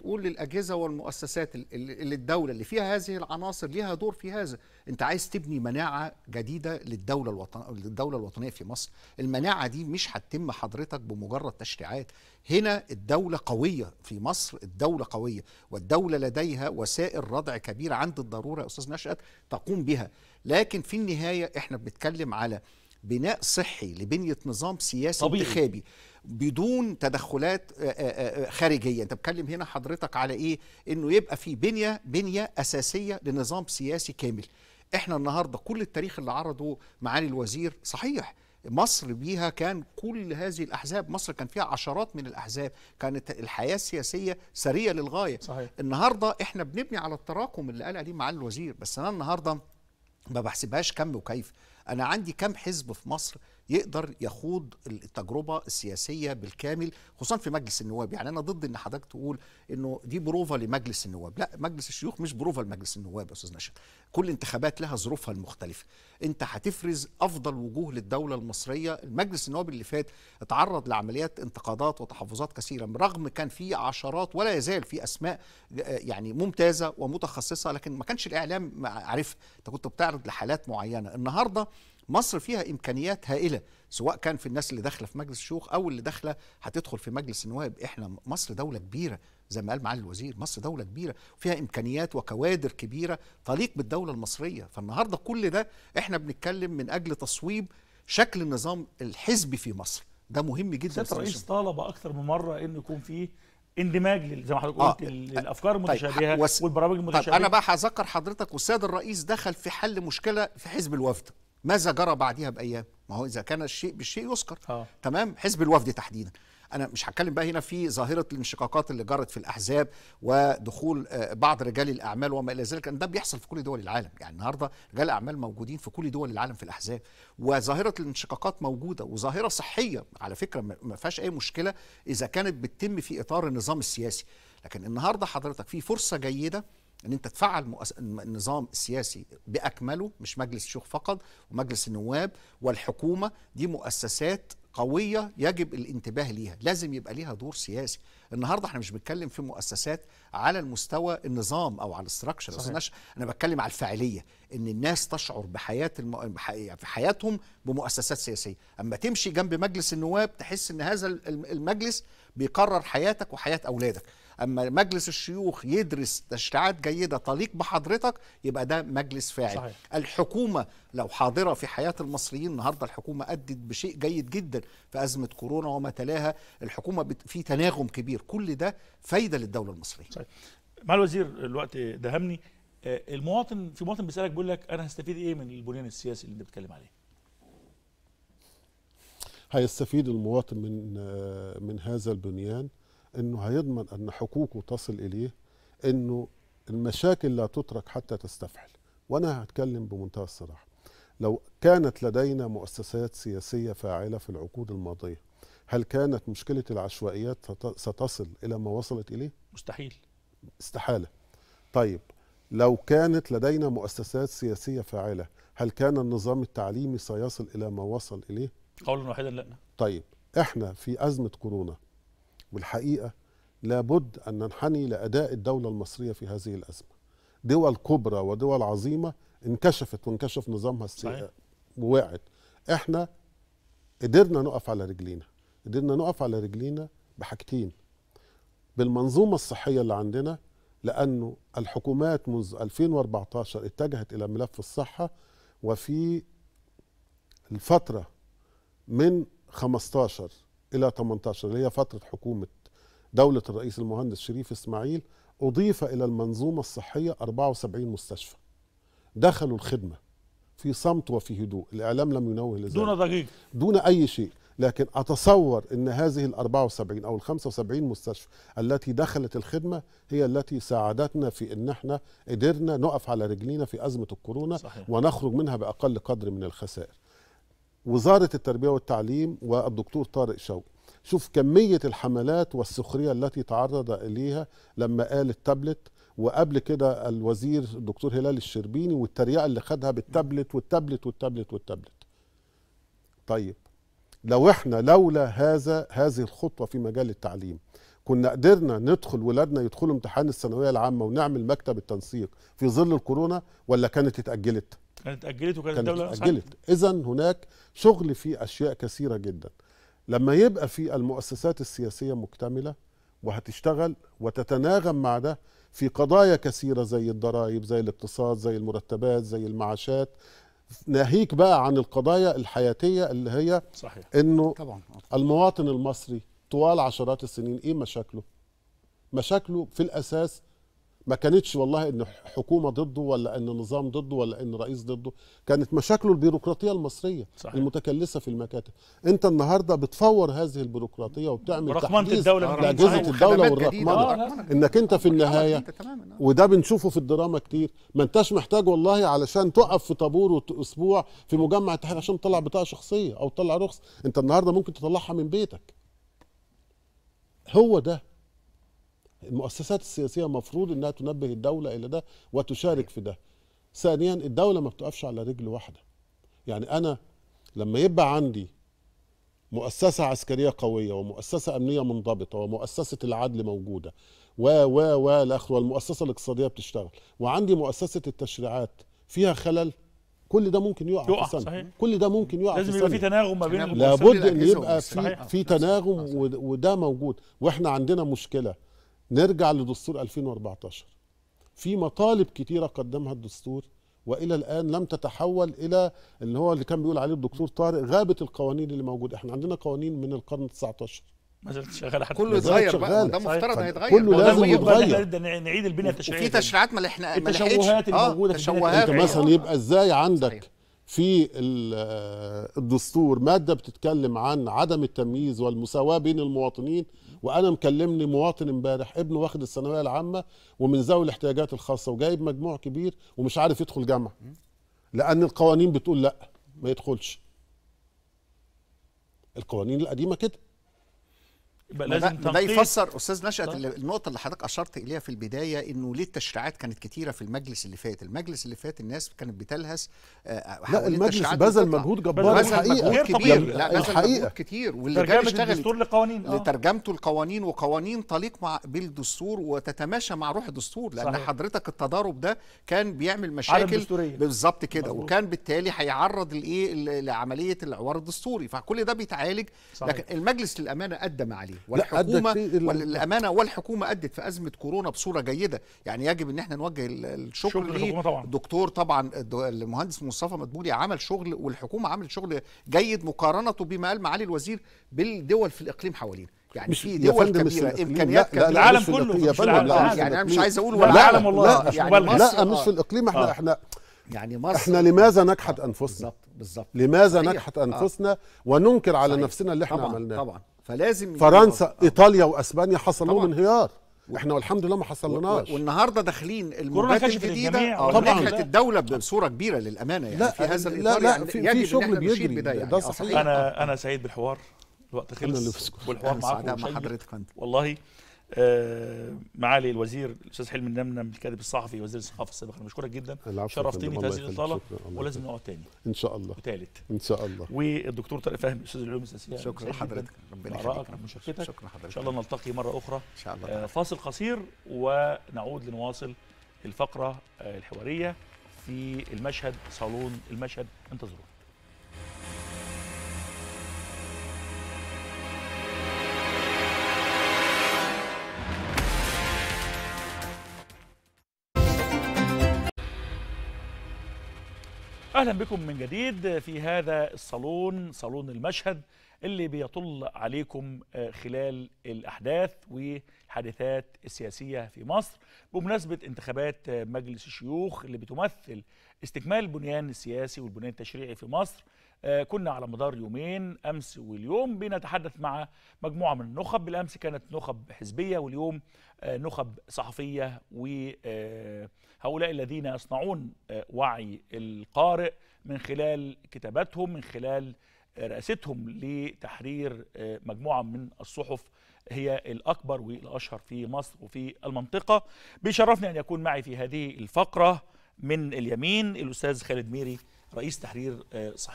Speaker 3: بتقول للاجهزه والمؤسسات ال- ال- اللي الدوله اللي فيها هذه العناصر ليها دور في هذا انت عايز تبني مناعه جديده للدوله الوطن للدوله الوطنيه في مصر المناعه دي مش هتتم حضرتك بمجرد تشريعات هنا الدوله قويه في مصر الدوله قويه والدوله لديها وسائل ردع كبيره عند الضروره يا استاذ نشأت تقوم بها لكن في النهايه احنا بنتكلم على بناء صحي لبنيه نظام سياسي
Speaker 1: طبيعي.
Speaker 3: انتخابي بدون تدخلات آه، آه، آه، خارجيه انت بتكلم هنا حضرتك على ايه انه يبقى في بنيه بنيه اساسيه لنظام سياسي كامل احنا النهارده كل التاريخ اللي عرضه معالي الوزير صحيح مصر بيها كان كل هذه الاحزاب مصر كان فيها عشرات من الاحزاب كانت الحياه السياسيه سريه للغايه
Speaker 1: صحيح.
Speaker 3: النهارده احنا بنبني على التراكم اللي قال عليه معالي الوزير بس انا النهارده ما بحسبهاش كم وكيف انا عندي كم حزب في مصر يقدر يخوض التجربه السياسيه بالكامل خصوصا في مجلس النواب يعني انا ضد ان حضرتك تقول انه دي بروفا لمجلس النواب لا مجلس الشيوخ مش بروفا لمجلس النواب يا استاذ نشأت كل انتخابات لها ظروفها المختلفه انت هتفرز افضل وجوه للدوله المصريه المجلس النواب اللي فات اتعرض لعمليات انتقادات وتحفظات كثيره برغم كان في عشرات ولا يزال في اسماء آه، يعني ممتازه ومتخصصه لكن ما كانش الاعلام عارفها انت كنت بتعرض لحالات معينه النهارده مصر فيها امكانيات هائله سواء كان في الناس اللي داخله في مجلس الشيوخ او اللي داخله هتدخل في مجلس النواب احنا مصر دوله كبيره زي ما قال معالي الوزير مصر دوله كبيره فيها امكانيات وكوادر كبيره تليق بالدوله المصريه فالنهارده كل ده احنا بنتكلم من اجل تصويب شكل النظام الحزبي في مصر ده مهم جدا
Speaker 1: سياده
Speaker 3: أستاذ
Speaker 1: الرئيس
Speaker 3: هشام.
Speaker 1: طالب اكثر من مره انه يكون في اندماج لل- زي ما حضرتك
Speaker 3: آه.
Speaker 1: قلت ال- الافكار
Speaker 3: طيب،
Speaker 1: المتشابهه
Speaker 3: وس-
Speaker 1: والبرامج
Speaker 3: طيب
Speaker 1: المتشابهه
Speaker 3: انا بقى هذكر حضرتك والسيد الرئيس دخل في حل مشكله في حزب الوفد ماذا جرى بعدها بايام ما هو اذا كان الشيء بالشيء يذكر
Speaker 1: آه.
Speaker 3: تمام حزب الوفد تحديدا انا مش هتكلم بقى هنا في ظاهره الانشقاقات اللي جرت في الاحزاب ودخول آه، بعض رجال الاعمال وما الى ذلك لأن ده بيحصل في كل دول العالم يعني النهارده رجال الاعمال موجودين في كل دول العالم في الاحزاب وظاهره الانشقاقات موجوده وظاهره صحيه على فكره ما ما فيهاش اي مشكله اذا كانت بتتم في اطار النظام السياسي لكن النهارده حضرتك في فرصه جيده ان انت تفعل مؤس... النظام السياسي باكمله مش مجلس الشيوخ فقط ومجلس النواب والحكومه دي مؤسسات قويه يجب الانتباه ليها لازم يبقى ليها دور سياسي النهارده احنا مش بنتكلم في مؤسسات على المستوى النظام او على الاستراكشر
Speaker 1: صحيح.
Speaker 3: انا بتكلم على الفاعليه ان الناس تشعر بحياه الم... بح... في حياتهم بمؤسسات سياسيه اما تمشي جنب مجلس النواب تحس ان هذا الم- المجلس بيقرر حياتك وحياه اولادك اما مجلس الشيوخ يدرس تشريعات جيده تليق بحضرتك يبقى ده مجلس فاعل
Speaker 1: صحيح.
Speaker 3: الحكومه لو حاضره في حياه المصريين النهارده الحكومه ادت بشيء جيد جدا في ازمه كورونا وما تلاها الحكومه بت... في تناغم كبير كل ده فايده للدوله المصريه
Speaker 1: صحيح. مع الوزير الوقت دهمني آه، المواطن في مواطن بيسالك بيقول لك انا هستفيد ايه من البنيان السياسي اللي انت بتتكلم عليه
Speaker 2: هيستفيد المواطن من آه، من هذا البنيان انه هيضمن ان حقوقه تصل اليه انه المشاكل لا تترك حتى تستفحل وانا هتكلم بمنتهى الصراحه لو كانت لدينا مؤسسات سياسيه فاعله في العقود الماضيه هل كانت مشكله العشوائيات ست- ستصل الى ما وصلت اليه
Speaker 1: مستحيل
Speaker 2: استحاله طيب لو كانت لدينا مؤسسات سياسيه فاعله هل كان النظام التعليمي سيصل الى ما وصل اليه
Speaker 1: قولا واحدا لا
Speaker 2: طيب احنا في أزمة كورونا والحقيقة لابد أن ننحني لأداء الدولة المصرية في هذه الأزمة دول كبرى ودول عظيمة انكشفت وانكشف نظامها
Speaker 1: صحيح.
Speaker 2: السياسي ووقعت احنا قدرنا نقف على رجلينا قدرنا نقف على رجلينا بحاجتين بالمنظومة الصحية اللي عندنا لأنه الحكومات منذ 2014 اتجهت إلى ملف الصحة وفي الفترة من 15 إلى 18 اللي هي فترة حكومة دولة الرئيس المهندس شريف إسماعيل أضيف إلى المنظومة الصحية 74 مستشفى دخلوا الخدمة في صمت وفي هدوء الإعلام لم ينوه لذلك
Speaker 1: دون ضجيج
Speaker 2: دون اي شيء لكن اتصور ان هذه ال 74 او ال 75 مستشفى التي دخلت الخدمه هي التي ساعدتنا في ان احنا قدرنا نقف على رجلينا في ازمه الكورونا
Speaker 1: صحيح.
Speaker 2: ونخرج منها باقل قدر من الخسائر. وزاره التربيه والتعليم والدكتور طارق شوقي شوف كميه الحملات والسخريه التي تعرض اليها لما قال التابلت وقبل كده الوزير الدكتور هلال الشربيني والتريقه اللي خدها بالتابلت والتابلت والتابلت والتابلت. طيب لو احنا لولا هذا هذه الخطوه في مجال التعليم كنا قدرنا ندخل ولادنا يدخلوا امتحان الثانويه العامه ونعمل مكتب التنسيق في ظل الكورونا ولا كانت اتاجلت
Speaker 1: كانت اتاجلت وكانت
Speaker 2: كانت
Speaker 1: الدوله
Speaker 2: اتاجلت اذا هناك شغل في اشياء كثيره جدا لما يبقى في المؤسسات السياسيه مكتمله وهتشتغل وتتناغم مع ده في قضايا كثيره زي الضرائب زي الاقتصاد زي المرتبات زي المعاشات ناهيك بقى عن القضايا الحياتيه اللي هي
Speaker 1: صحيح
Speaker 2: انه
Speaker 3: طبعا
Speaker 2: المواطن المصري طوال عشرات السنين ايه مشاكله مشاكله في الاساس ما كانتش والله ان حكومه ضده ولا ان نظام ضده ولا ان رئيس ضده كانت مشاكله البيروقراطيه المصريه
Speaker 1: صحيح.
Speaker 2: المتكلسه في المكاتب انت النهارده بتفور هذه البيروقراطيه وبتعمل
Speaker 1: ورقمنة
Speaker 2: تحديث
Speaker 1: الدولة من
Speaker 2: لاجهزه
Speaker 1: صحيح.
Speaker 2: الدوله
Speaker 3: خدمات جديدة.
Speaker 2: والرقمنه
Speaker 1: آه، لا.
Speaker 2: انك انت في النهايه
Speaker 3: تماما آه.
Speaker 2: وده بنشوفه في الدراما كتير ما انتش محتاج والله علشان تقف في طابور وت- اسبوع في مجمع التحرير عشان تطلع بطاقه شخصيه او تطلع رخص انت النهارده ممكن تطلعها من بيتك هو ده المؤسسات السياسيه مفروض انها تنبه الدوله الى ده وتشارك في ده ثانيا الدوله ما بتقفش على رجل واحده يعني انا لما يبقى عندي مؤسسة عسكرية قوية ومؤسسة أمنية منضبطة ومؤسسة العدل موجودة و و و الآخر والمؤسسة الاقتصادية بتشتغل وعندي مؤسسة التشريعات فيها خلل كل ده ممكن يقع,
Speaker 1: يقع،
Speaker 2: في سنة
Speaker 1: صحيح.
Speaker 2: كل ده ممكن يقع
Speaker 1: لازم
Speaker 2: في
Speaker 1: يبقى في
Speaker 2: ثانية
Speaker 1: تناغم ما بين
Speaker 3: تناغم.
Speaker 1: المؤسسات.
Speaker 2: لابد ان
Speaker 3: الأجهزة
Speaker 2: يبقى في
Speaker 1: والمؤسسات.
Speaker 2: في تناغم ود- وده موجود واحنا عندنا مشكله نرجع لدستور 2014 في مطالب كتيره قدمها الدستور والى الان لم تتحول الى اللي هو اللي كان بيقول عليه الدكتور طارق غابه القوانين اللي موجوده احنا عندنا قوانين من القرن 19
Speaker 1: ما زالت شغاله حتى
Speaker 3: كله
Speaker 2: ما زالت
Speaker 3: يتغير بقى
Speaker 2: شغالة.
Speaker 3: ده مفترض
Speaker 1: صحيح.
Speaker 3: هيتغير
Speaker 2: كله
Speaker 3: ما هو ده
Speaker 2: لازم
Speaker 3: المهم.
Speaker 1: يبقى إن
Speaker 2: يتغير.
Speaker 1: احنا نبدا نعيد البنيه التشريعيه
Speaker 3: وفي تشريعات ما لحنا ما
Speaker 1: التشوهات
Speaker 3: لحقتش.
Speaker 1: اللي
Speaker 3: آه،
Speaker 1: موجودة في البنية
Speaker 3: تشوهات
Speaker 2: انت
Speaker 1: أيوة.
Speaker 2: مثلا يبقى ازاي عندك
Speaker 1: صحيح.
Speaker 2: في ال- آه، الدستور ماده بتتكلم عن عدم التمييز والمساواه بين المواطنين وانا مكلمني مواطن امبارح ابنه واخد الثانويه العامه ومن ذوي الاحتياجات الخاصه وجايب مجموع كبير ومش عارف يدخل جامعه لان القوانين بتقول لا ما يدخلش القوانين القديمه كده
Speaker 1: يبقى
Speaker 3: ما ده,
Speaker 1: لازم
Speaker 3: ما ده
Speaker 1: تنقيط
Speaker 3: يفسر استاذ نشأت
Speaker 1: صح.
Speaker 3: اللي- النقطه اللي حضرتك اشرت اليها في البدايه انه ليه التشريعات كانت كتيره في المجلس اللي فات المجلس اللي فات الناس كانت بتلهث آه،
Speaker 2: لا
Speaker 3: حوالين
Speaker 2: المجلس
Speaker 3: التشريعات
Speaker 2: بذل
Speaker 3: بتطلع.
Speaker 2: مجهود
Speaker 1: بذل
Speaker 2: جبار
Speaker 1: مجهود
Speaker 2: الحقيقه
Speaker 1: غير
Speaker 3: كبير
Speaker 1: طبيعي.
Speaker 3: لا بذل
Speaker 2: الحقيقة.
Speaker 3: مجهود كتير واللي جاي
Speaker 1: ترجمه
Speaker 3: يشتغل
Speaker 1: الدستور لقوانين آه.
Speaker 3: لترجمته القوانين وقوانين تليق مع بالدستور وتتماشى مع روح الدستور لان
Speaker 1: صحيح.
Speaker 3: حضرتك التضارب ده كان بيعمل مشاكل
Speaker 1: دستورية.
Speaker 3: بالظبط كده
Speaker 1: مظبوط.
Speaker 3: وكان بالتالي هيعرض لايه ل- لعمليه العوار الدستوري فكل ده بيتعالج
Speaker 1: صحيح.
Speaker 3: لكن المجلس للامانه ادى ما عليه
Speaker 2: لا، أدى
Speaker 3: والحكومه
Speaker 2: كتير.
Speaker 3: والامانه والحكومه ادت في ازمه كورونا بصوره جيده يعني يجب ان احنا نوجه ال- الشكر
Speaker 1: شكر
Speaker 3: ليه
Speaker 1: للحكومة طبعا.
Speaker 3: الدكتور طبعا الد- المهندس مصطفى مدبولي عمل شغل والحكومه عملت شغل جيد مقارنته بما قال معالي الوزير بالدول في الاقليم حوالينا يعني
Speaker 2: مش
Speaker 3: في
Speaker 2: يا
Speaker 3: دول
Speaker 2: فندم مش في
Speaker 3: كبيره
Speaker 2: الإقليم.
Speaker 3: امكانيات
Speaker 2: لا، لا،
Speaker 3: كبيره
Speaker 1: العالم
Speaker 2: مش في
Speaker 1: كله،
Speaker 2: الإقليم. يا
Speaker 1: مش
Speaker 2: فندم
Speaker 1: العالم.
Speaker 2: لا
Speaker 3: آه،
Speaker 2: مش في
Speaker 3: يعني انا مش
Speaker 2: الإقليم.
Speaker 3: عايز اقول
Speaker 1: لا،
Speaker 3: ولا
Speaker 1: العالم
Speaker 3: لا،
Speaker 1: والله،
Speaker 3: لا
Speaker 1: مش
Speaker 3: يعني
Speaker 1: مبالغة.
Speaker 3: مصر
Speaker 2: لا مش
Speaker 3: آه،
Speaker 2: في الاقليم احنا
Speaker 1: آه.
Speaker 2: احنا
Speaker 3: يعني مصر
Speaker 2: احنا لماذا نجحت انفسنا
Speaker 3: بالظبط بالظبط
Speaker 2: لماذا
Speaker 3: صحيح.
Speaker 2: نجحت
Speaker 3: آه.
Speaker 2: انفسنا وننكر على
Speaker 3: صحيح.
Speaker 2: نفسنا اللي احنا
Speaker 3: طبعا
Speaker 2: عملناه
Speaker 3: طبعا فلازم
Speaker 2: فرنسا
Speaker 3: آه.
Speaker 2: ايطاليا واسبانيا حصل لهم
Speaker 3: طبعا.
Speaker 2: انهيار احنا والحمد لله ما
Speaker 3: و-
Speaker 2: حصلناش
Speaker 3: والنهارده داخلين الموجات
Speaker 1: كشفت
Speaker 3: الجديده
Speaker 1: للجميع.
Speaker 3: آه،
Speaker 2: طبعاً.
Speaker 3: نجحت الدولة بصورة كبيرة للأمانة يعني
Speaker 2: لا،
Speaker 3: في هذا
Speaker 2: لا،
Speaker 3: الإطار
Speaker 2: لا،
Speaker 3: يعني
Speaker 2: في-
Speaker 3: يجب
Speaker 2: في
Speaker 3: إن
Speaker 2: شغل
Speaker 3: إحنا نشيد
Speaker 2: بيجري.
Speaker 3: بده يعني
Speaker 2: ده
Speaker 3: آه،
Speaker 2: صحيح.
Speaker 1: انا انا سعيد بالحوار الوقت
Speaker 2: أنا اللي
Speaker 1: خلص
Speaker 2: بشكرك.
Speaker 1: والحوار
Speaker 3: أهلا
Speaker 1: معاكم
Speaker 3: سعداء مع
Speaker 1: شيق.
Speaker 3: حضرتك فندم
Speaker 1: والله آه معالي الوزير الاستاذ حلمي النمنم الكاتب الصحفي وزير الثقافه السابق انا بشكرك جدا
Speaker 2: العفو يا
Speaker 1: شرفتني
Speaker 2: فندم،
Speaker 1: في
Speaker 2: الله
Speaker 1: هذه
Speaker 2: يخليك.
Speaker 1: الاطاله
Speaker 2: شكراً، الله
Speaker 1: ولازم
Speaker 2: يخليك.
Speaker 1: نقعد تاني
Speaker 2: ان شاء الله
Speaker 1: وتالت
Speaker 2: ان شاء الله
Speaker 1: والدكتور طارق فهمي استاذ العلوم السياسيه
Speaker 3: شكرا
Speaker 1: سعيد جداً
Speaker 3: لحضرتك ربنا
Speaker 1: بآرائك
Speaker 3: يخليك
Speaker 1: ومشاركتك
Speaker 3: شكرا
Speaker 1: ان
Speaker 3: حضرتك
Speaker 1: شاء الله نلتقي مره اخرى
Speaker 3: إن شاء الله
Speaker 1: آه،
Speaker 3: تعالى.
Speaker 1: فاصل قصير ونعود لنواصل الفقره آه، الحواريه في المشهد صالون المشهد انتظرونا اهلا بكم من جديد في هذا الصالون صالون المشهد اللي بيطل عليكم آه، خلال الاحداث والحادثات السياسيه في مصر بمناسبه انتخابات آه، مجلس الشيوخ اللي بتمثل استكمال البنيان السياسي والبنيان التشريعي في مصر آه، كنا على مدار يومين امس واليوم بنتحدث مع مجموعه من النخب بالامس كانت نخب حزبيه واليوم آه، نخب صحفيه وهؤلاء الذين يصنعون آه، وعي القارئ من خلال كتاباتهم من خلال آه، رئاستهم لتحرير آه، مجموعه من الصحف هي الاكبر والاشهر في مصر وفي المنطقه بيشرفني ان يكون معي في هذه الفقره من اليمين الاستاذ خالد ميري رئيس تحرير آه، صحيفه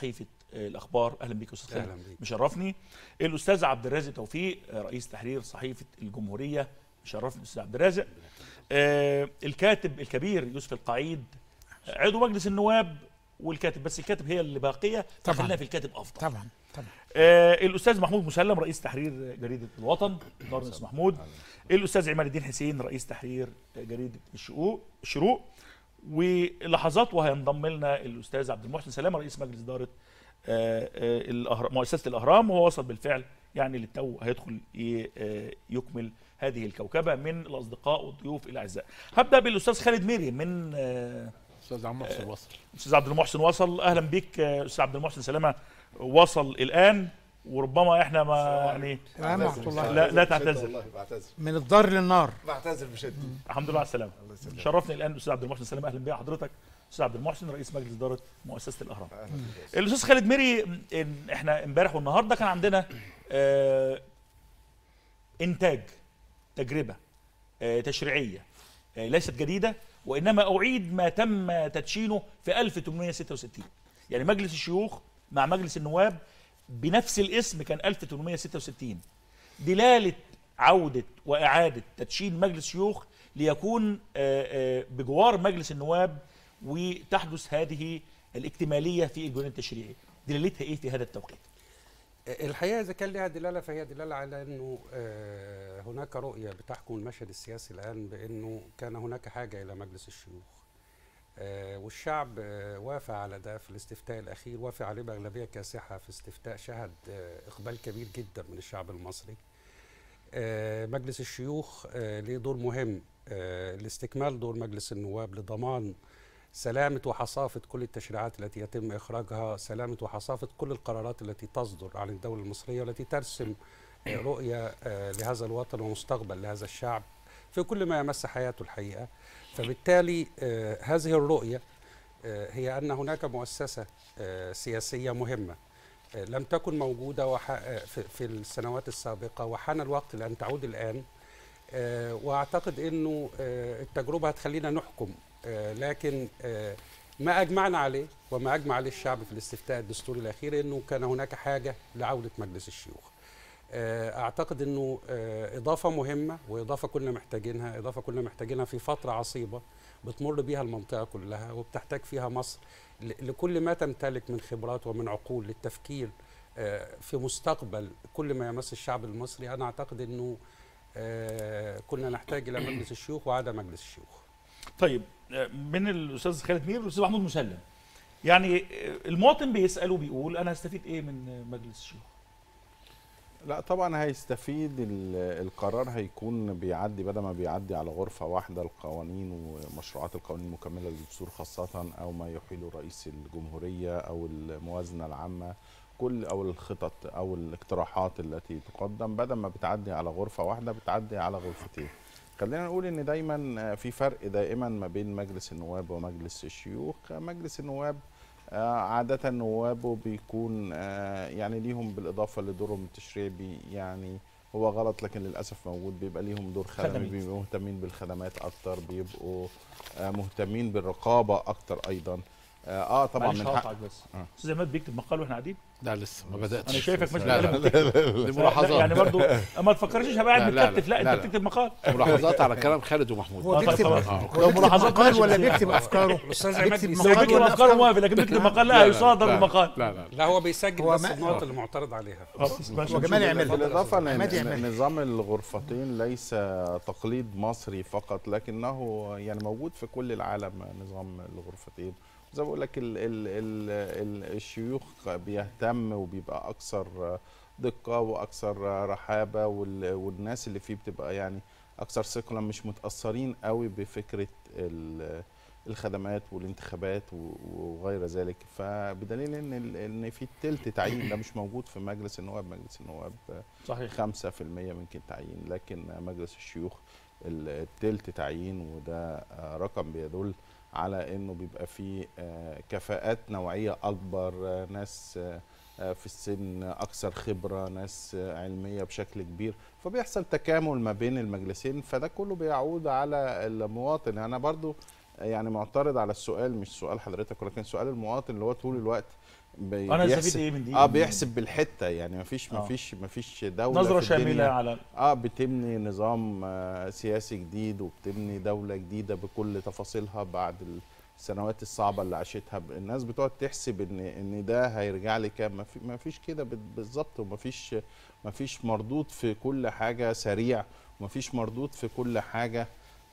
Speaker 1: آه، الاخبار اهلا بيك يا استاذ خالد
Speaker 4: أهلاً بيك.
Speaker 1: مشرفني الاستاذ عبد الرازق توفيق آه، رئيس تحرير صحيفه الجمهوريه مشرفني الاستاذ عبد الرازق آه، الكاتب الكبير يوسف القعيد آه، عضو مجلس النواب والكاتب بس الكاتب هي اللي باقيه
Speaker 5: طبعاً.
Speaker 1: فخلينا في الكاتب افضل
Speaker 5: طبعا طبعا
Speaker 1: آه الاستاذ محمود مسلم رئيس تحرير جريده الوطن دار الاستاذ محمود الاستاذ عماد الدين حسين رئيس تحرير جريده الشقوق الشروق ولحظات وهينضم لنا الاستاذ عبد المحسن سلامه رئيس مجلس اداره آه آه الأهرام مؤسسه الاهرام وهو وصل بالفعل يعني للتو هيدخل ي- آه، يكمل هذه الكوكبه من الاصدقاء والضيوف الاعزاء هبدا بالاستاذ خالد ميري من آه
Speaker 5: استاذ عم محسن وصل
Speaker 1: استاذ عبد المحسن وصل اهلا بيك آه، استاذ عبد المحسن سلامه وصل الان وربما احنا ما يعني
Speaker 5: السلام ورحمه الله
Speaker 1: لا لا تعتذر
Speaker 6: والله بعتذر
Speaker 5: من الدار للنار
Speaker 6: بعتذر بشده
Speaker 1: الحمد لله على السلامه شرفني الان الاستاذ عبد المحسن سلامه اهلا بيك حضرتك استاذ عبد المحسن رئيس مجلس اداره مؤسسه الاهرام الاستاذ خالد ميري إن- احنا امبارح والنهارده كان عندنا آه، انتاج تجربه آه، تشريعيه آه، ليست جديده وانما اعيد ما تم تدشينه في 1866 يعني مجلس الشيوخ مع مجلس النواب بنفس الاسم كان 1866 دلاله عوده واعاده تدشين مجلس الشيوخ ليكون آه، آه، بجوار مجلس النواب وتحدث هذه الاكتماليه في الجنين التشريعي دلالتها ايه في هذا التوقيت
Speaker 4: الحقيقه اذا كان لها دلاله فهي دلاله على انه آه، هناك رؤيه بتحكم المشهد السياسي الان بانه كان هناك حاجه الى مجلس الشيوخ آه، والشعب آه، وافق على ده في الاستفتاء الاخير وافق عليه باغلبيه كاسحه في استفتاء شهد آه، اقبال كبير جدا من الشعب المصري آه، مجلس الشيوخ آه، ليه دور مهم آه، لاستكمال دور مجلس النواب لضمان سلامة وحصافة كل التشريعات التي يتم إخراجها سلامة وحصافة كل القرارات التي تصدر عن الدولة المصرية والتي ترسم آه، رؤية آه، لهذا الوطن ومستقبل لهذا الشعب في كل ما يمس حياته الحقيقة فبالتالي آه، هذه الرؤية آه، هي أن هناك مؤسسة آه، سياسية مهمة آه، لم تكن موجودة وح- آه، في في السنوات السابقة وحان الوقت لأن تعود الآن آه، واعتقد انه آه، التجربه هتخلينا نحكم آه، لكن آه، ما اجمعنا عليه وما اجمع عليه الشعب في الاستفتاء الدستوري الاخير انه كان هناك حاجه لعوده مجلس الشيوخ. آه، اعتقد انه آه، اضافه مهمه واضافه كنا محتاجينها اضافه كنا محتاجينها في فتره عصيبه بتمر بيها المنطقه كلها وبتحتاج فيها مصر ل- لكل ما تمتلك من خبرات ومن عقول للتفكير آه، في مستقبل كل ما يمس الشعب المصري انا اعتقد انه آه، كنا نحتاج الى مجلس الشيوخ وعاد مجلس الشيوخ
Speaker 1: طيب آه، من الاستاذ خالد مير والاستاذ محمود مسلم يعني آه، المواطن بيسال وبيقول انا هستفيد ايه من آه، مجلس الشيوخ
Speaker 7: لا طبعا هيستفيد ال- القرار هيكون بيعدي بدل ما بيعدي على غرفة واحدة القوانين ومشروعات القوانين المكملة للدستور خاصة أو ما يحيله رئيس الجمهورية أو الموازنة العامة كل أو الخطط أو الاقتراحات التي تقدم بدل ما بتعدي على غرفة واحدة بتعدي على غرفتين خلينا نقول ان دايما في فرق دائما ما بين مجلس النواب ومجلس الشيوخ مجلس النواب آه، عادة نوابه بيكون آه، يعني ليهم بالإضافة لدورهم التشريعي بي يعني هو غلط لكن للأسف موجود بيبقى ليهم دور خدمي
Speaker 1: خدمي.
Speaker 7: بيبقوا مهتمين بالخدمات أكتر بيبقوا آه، مهتمين بالرقابة أكتر أيضا اه آه، طبعا
Speaker 1: معلش
Speaker 7: من حق
Speaker 1: هقطعك بس
Speaker 7: آه.
Speaker 1: استاذ عماد بيكتب مقال واحنا قاعدين
Speaker 5: لا لسه ما بداتش
Speaker 1: انا شايفك ماشي
Speaker 5: لا لا
Speaker 1: بتتكلم
Speaker 5: دي
Speaker 1: لا،
Speaker 5: ملاحظات
Speaker 1: يعني برضو ما تفكرنيش هبقى قاعد
Speaker 5: لا، لا،
Speaker 1: متكتف لا,
Speaker 5: لا،
Speaker 1: انت
Speaker 5: لا.
Speaker 1: بتكتب مقال
Speaker 5: ملاحظات على كلام خالد ومحمود
Speaker 1: آه،
Speaker 8: هو
Speaker 1: طيب
Speaker 8: بيكتب
Speaker 1: خلاص.
Speaker 5: آه.
Speaker 1: لو
Speaker 8: بيكتب
Speaker 1: ملاحظات
Speaker 8: مقال
Speaker 1: ماشي،
Speaker 8: ولا
Speaker 1: بس-
Speaker 8: بيكتب افكاره
Speaker 4: الاستاذ عماد
Speaker 8: بيكتب
Speaker 4: بيسجل
Speaker 1: لو
Speaker 8: مقال
Speaker 1: بيكتب
Speaker 8: ولا
Speaker 1: افكار
Speaker 8: أفكار؟
Speaker 1: موافق لكن بيكتب مقال لا يصادر
Speaker 5: لا،
Speaker 1: المقال
Speaker 5: لا لا
Speaker 4: لا هو بيسجل
Speaker 8: هو
Speaker 4: بس
Speaker 8: ما-
Speaker 4: النقط اللي معترض عليها
Speaker 1: خلاص ماشي
Speaker 8: هو جمال يعملها
Speaker 7: بالإضافة لأن
Speaker 8: عماد يعملها.
Speaker 7: إن نظام الغرفتين ليس تقليد مصري فقط لكنه يعني موجود في كل العالم نظام الغرفتين زي ما بقول لك ال ال ال ال الشيوخ بيهتم وبيبقى أكثر دقة وأكثر رحابة وال- والناس اللي فيه بتبقى يعني أكثر ثقلا مش متأثرين قوي بفكرة ال- الخدمات والانتخابات و- وغير ذلك فبدليل ان ال- ان في التلت تعيين ده مش موجود في مجلس النواب مجلس النواب
Speaker 1: صحيح
Speaker 7: 5% ممكن تعيين لكن مجلس الشيوخ ال- التلت تعيين وده آه، رقم بيدل على انه بيبقى فيه آه، كفاءات نوعيه اكبر آه، ناس آه، آه، في السن اكثر خبره ناس آه، علميه بشكل كبير فبيحصل تكامل ما بين المجلسين فده كله بيعود على المواطن انا برضو يعني معترض على السؤال مش سؤال حضرتك ولكن سؤال المواطن اللي هو طول الوقت بي-
Speaker 1: انا
Speaker 7: بيحسب-
Speaker 1: استفيد ايه من دي
Speaker 7: اه بيحسب بالحته يعني مفيش
Speaker 1: آه.
Speaker 7: مفيش مفيش دوله
Speaker 1: نظره
Speaker 7: في الدنيا
Speaker 1: شامله على
Speaker 7: اه بتبني نظام آه سياسي جديد وبتبني دوله جديده بكل تفاصيلها بعد السنوات الصعبه اللي عاشتها ب- الناس بتقعد تحسب ان ان ده هيرجع لي كام ما في- ما فيش كده بال- بالظبط وما فيش ما فيش مردود في كل حاجه سريع وما فيش مردود في كل حاجه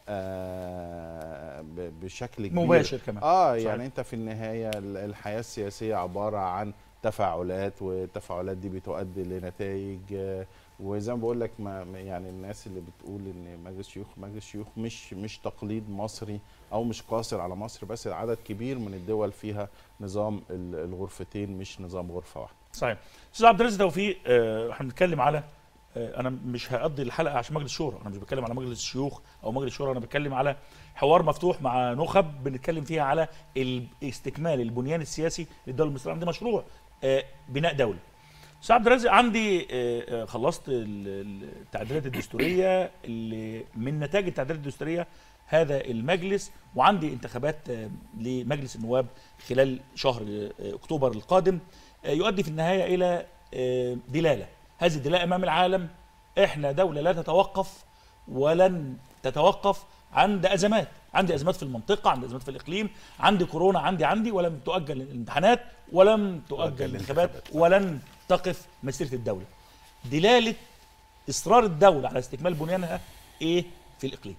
Speaker 7: آه ب- بشكل كبير
Speaker 1: مباشر كمان
Speaker 7: اه
Speaker 1: صحيح.
Speaker 7: يعني انت في النهايه ال- الحياه السياسيه عباره عن تفاعلات والتفاعلات دي بتؤدي لنتائج آه، وزي ما بقول لك ما ما- يعني الناس اللي بتقول ان مجلس شيوخ مجلس شيوخ مش مش تقليد مصري او مش قاصر على مصر بس عدد كبير من الدول فيها نظام ال- الغرفتين مش نظام غرفه واحده
Speaker 1: صحيح استاذ عبد الرازق توفيق آه، احنا بنتكلم على آه، انا مش هقضي الحلقه عشان مجلس الشورى انا مش بتكلم على مجلس الشيوخ او مجلس الشورى انا بتكلم على حوار مفتوح مع نخب بنتكلم فيها على ال- استكمال البنيان السياسي للدوله المصريه عندي مشروع آه، بناء دوله استاذ عبد الرازق عندي آه، آه، خلصت ال- ال- التعديلات الدستوريه اللي من نتائج التعديلات الدستوريه هذا المجلس وعندي انتخابات آه، لمجلس النواب خلال شهر آه، اكتوبر القادم آه، يؤدي في النهايه الى آه، دلاله هذه الدلاله امام العالم احنا دوله لا تتوقف ولن تتوقف عند ازمات عندي ازمات في المنطقه عندي ازمات في الاقليم عندي كورونا عندي عندي ولم تؤجل الامتحانات ولم تؤجل الانتخابات ولن تقف مسيره الدوله دلاله اصرار الدوله على استكمال بنيانها ايه في الاقليم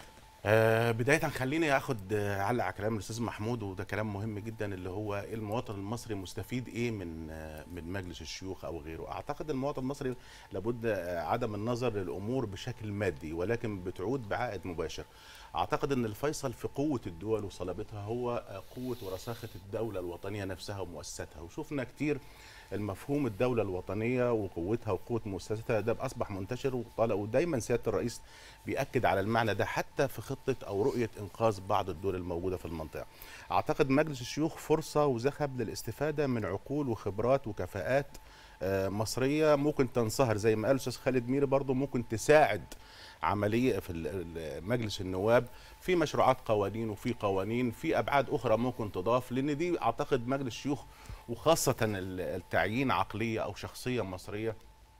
Speaker 6: آه بداية خليني اخد آه، اعلق على كلام الاستاذ محمود وده كلام مهم جدا اللي هو المواطن المصري مستفيد ايه من آه من مجلس الشيوخ او غيره اعتقد المواطن المصري لابد آه، عدم النظر للامور بشكل مادي ولكن بتعود بعائد مباشر اعتقد ان الفيصل في قوة الدول وصلابتها هو آه، قوة ورساخة الدولة الوطنية نفسها ومؤسساتها وشفنا كتير المفهوم الدولة الوطنية وقوتها وقوة مؤسساتها ده أصبح منتشر وطالع ودايما سيادة الرئيس بيأكد على المعنى ده حتى في خطة أو رؤية إنقاذ بعض الدول الموجودة في المنطقة أعتقد مجلس الشيوخ فرصة وذهب للاستفادة من عقول وخبرات وكفاءات آه، مصرية ممكن تنصهر زي ما قال الأستاذ خالد ميري برضو ممكن تساعد عملية في ال- ال- مجلس النواب في مشروعات قوانين وفي قوانين في أبعاد أخرى ممكن تضاف لأن دي أعتقد مجلس الشيوخ وخاصة ال- التعيين عقلية أو شخصية مصرية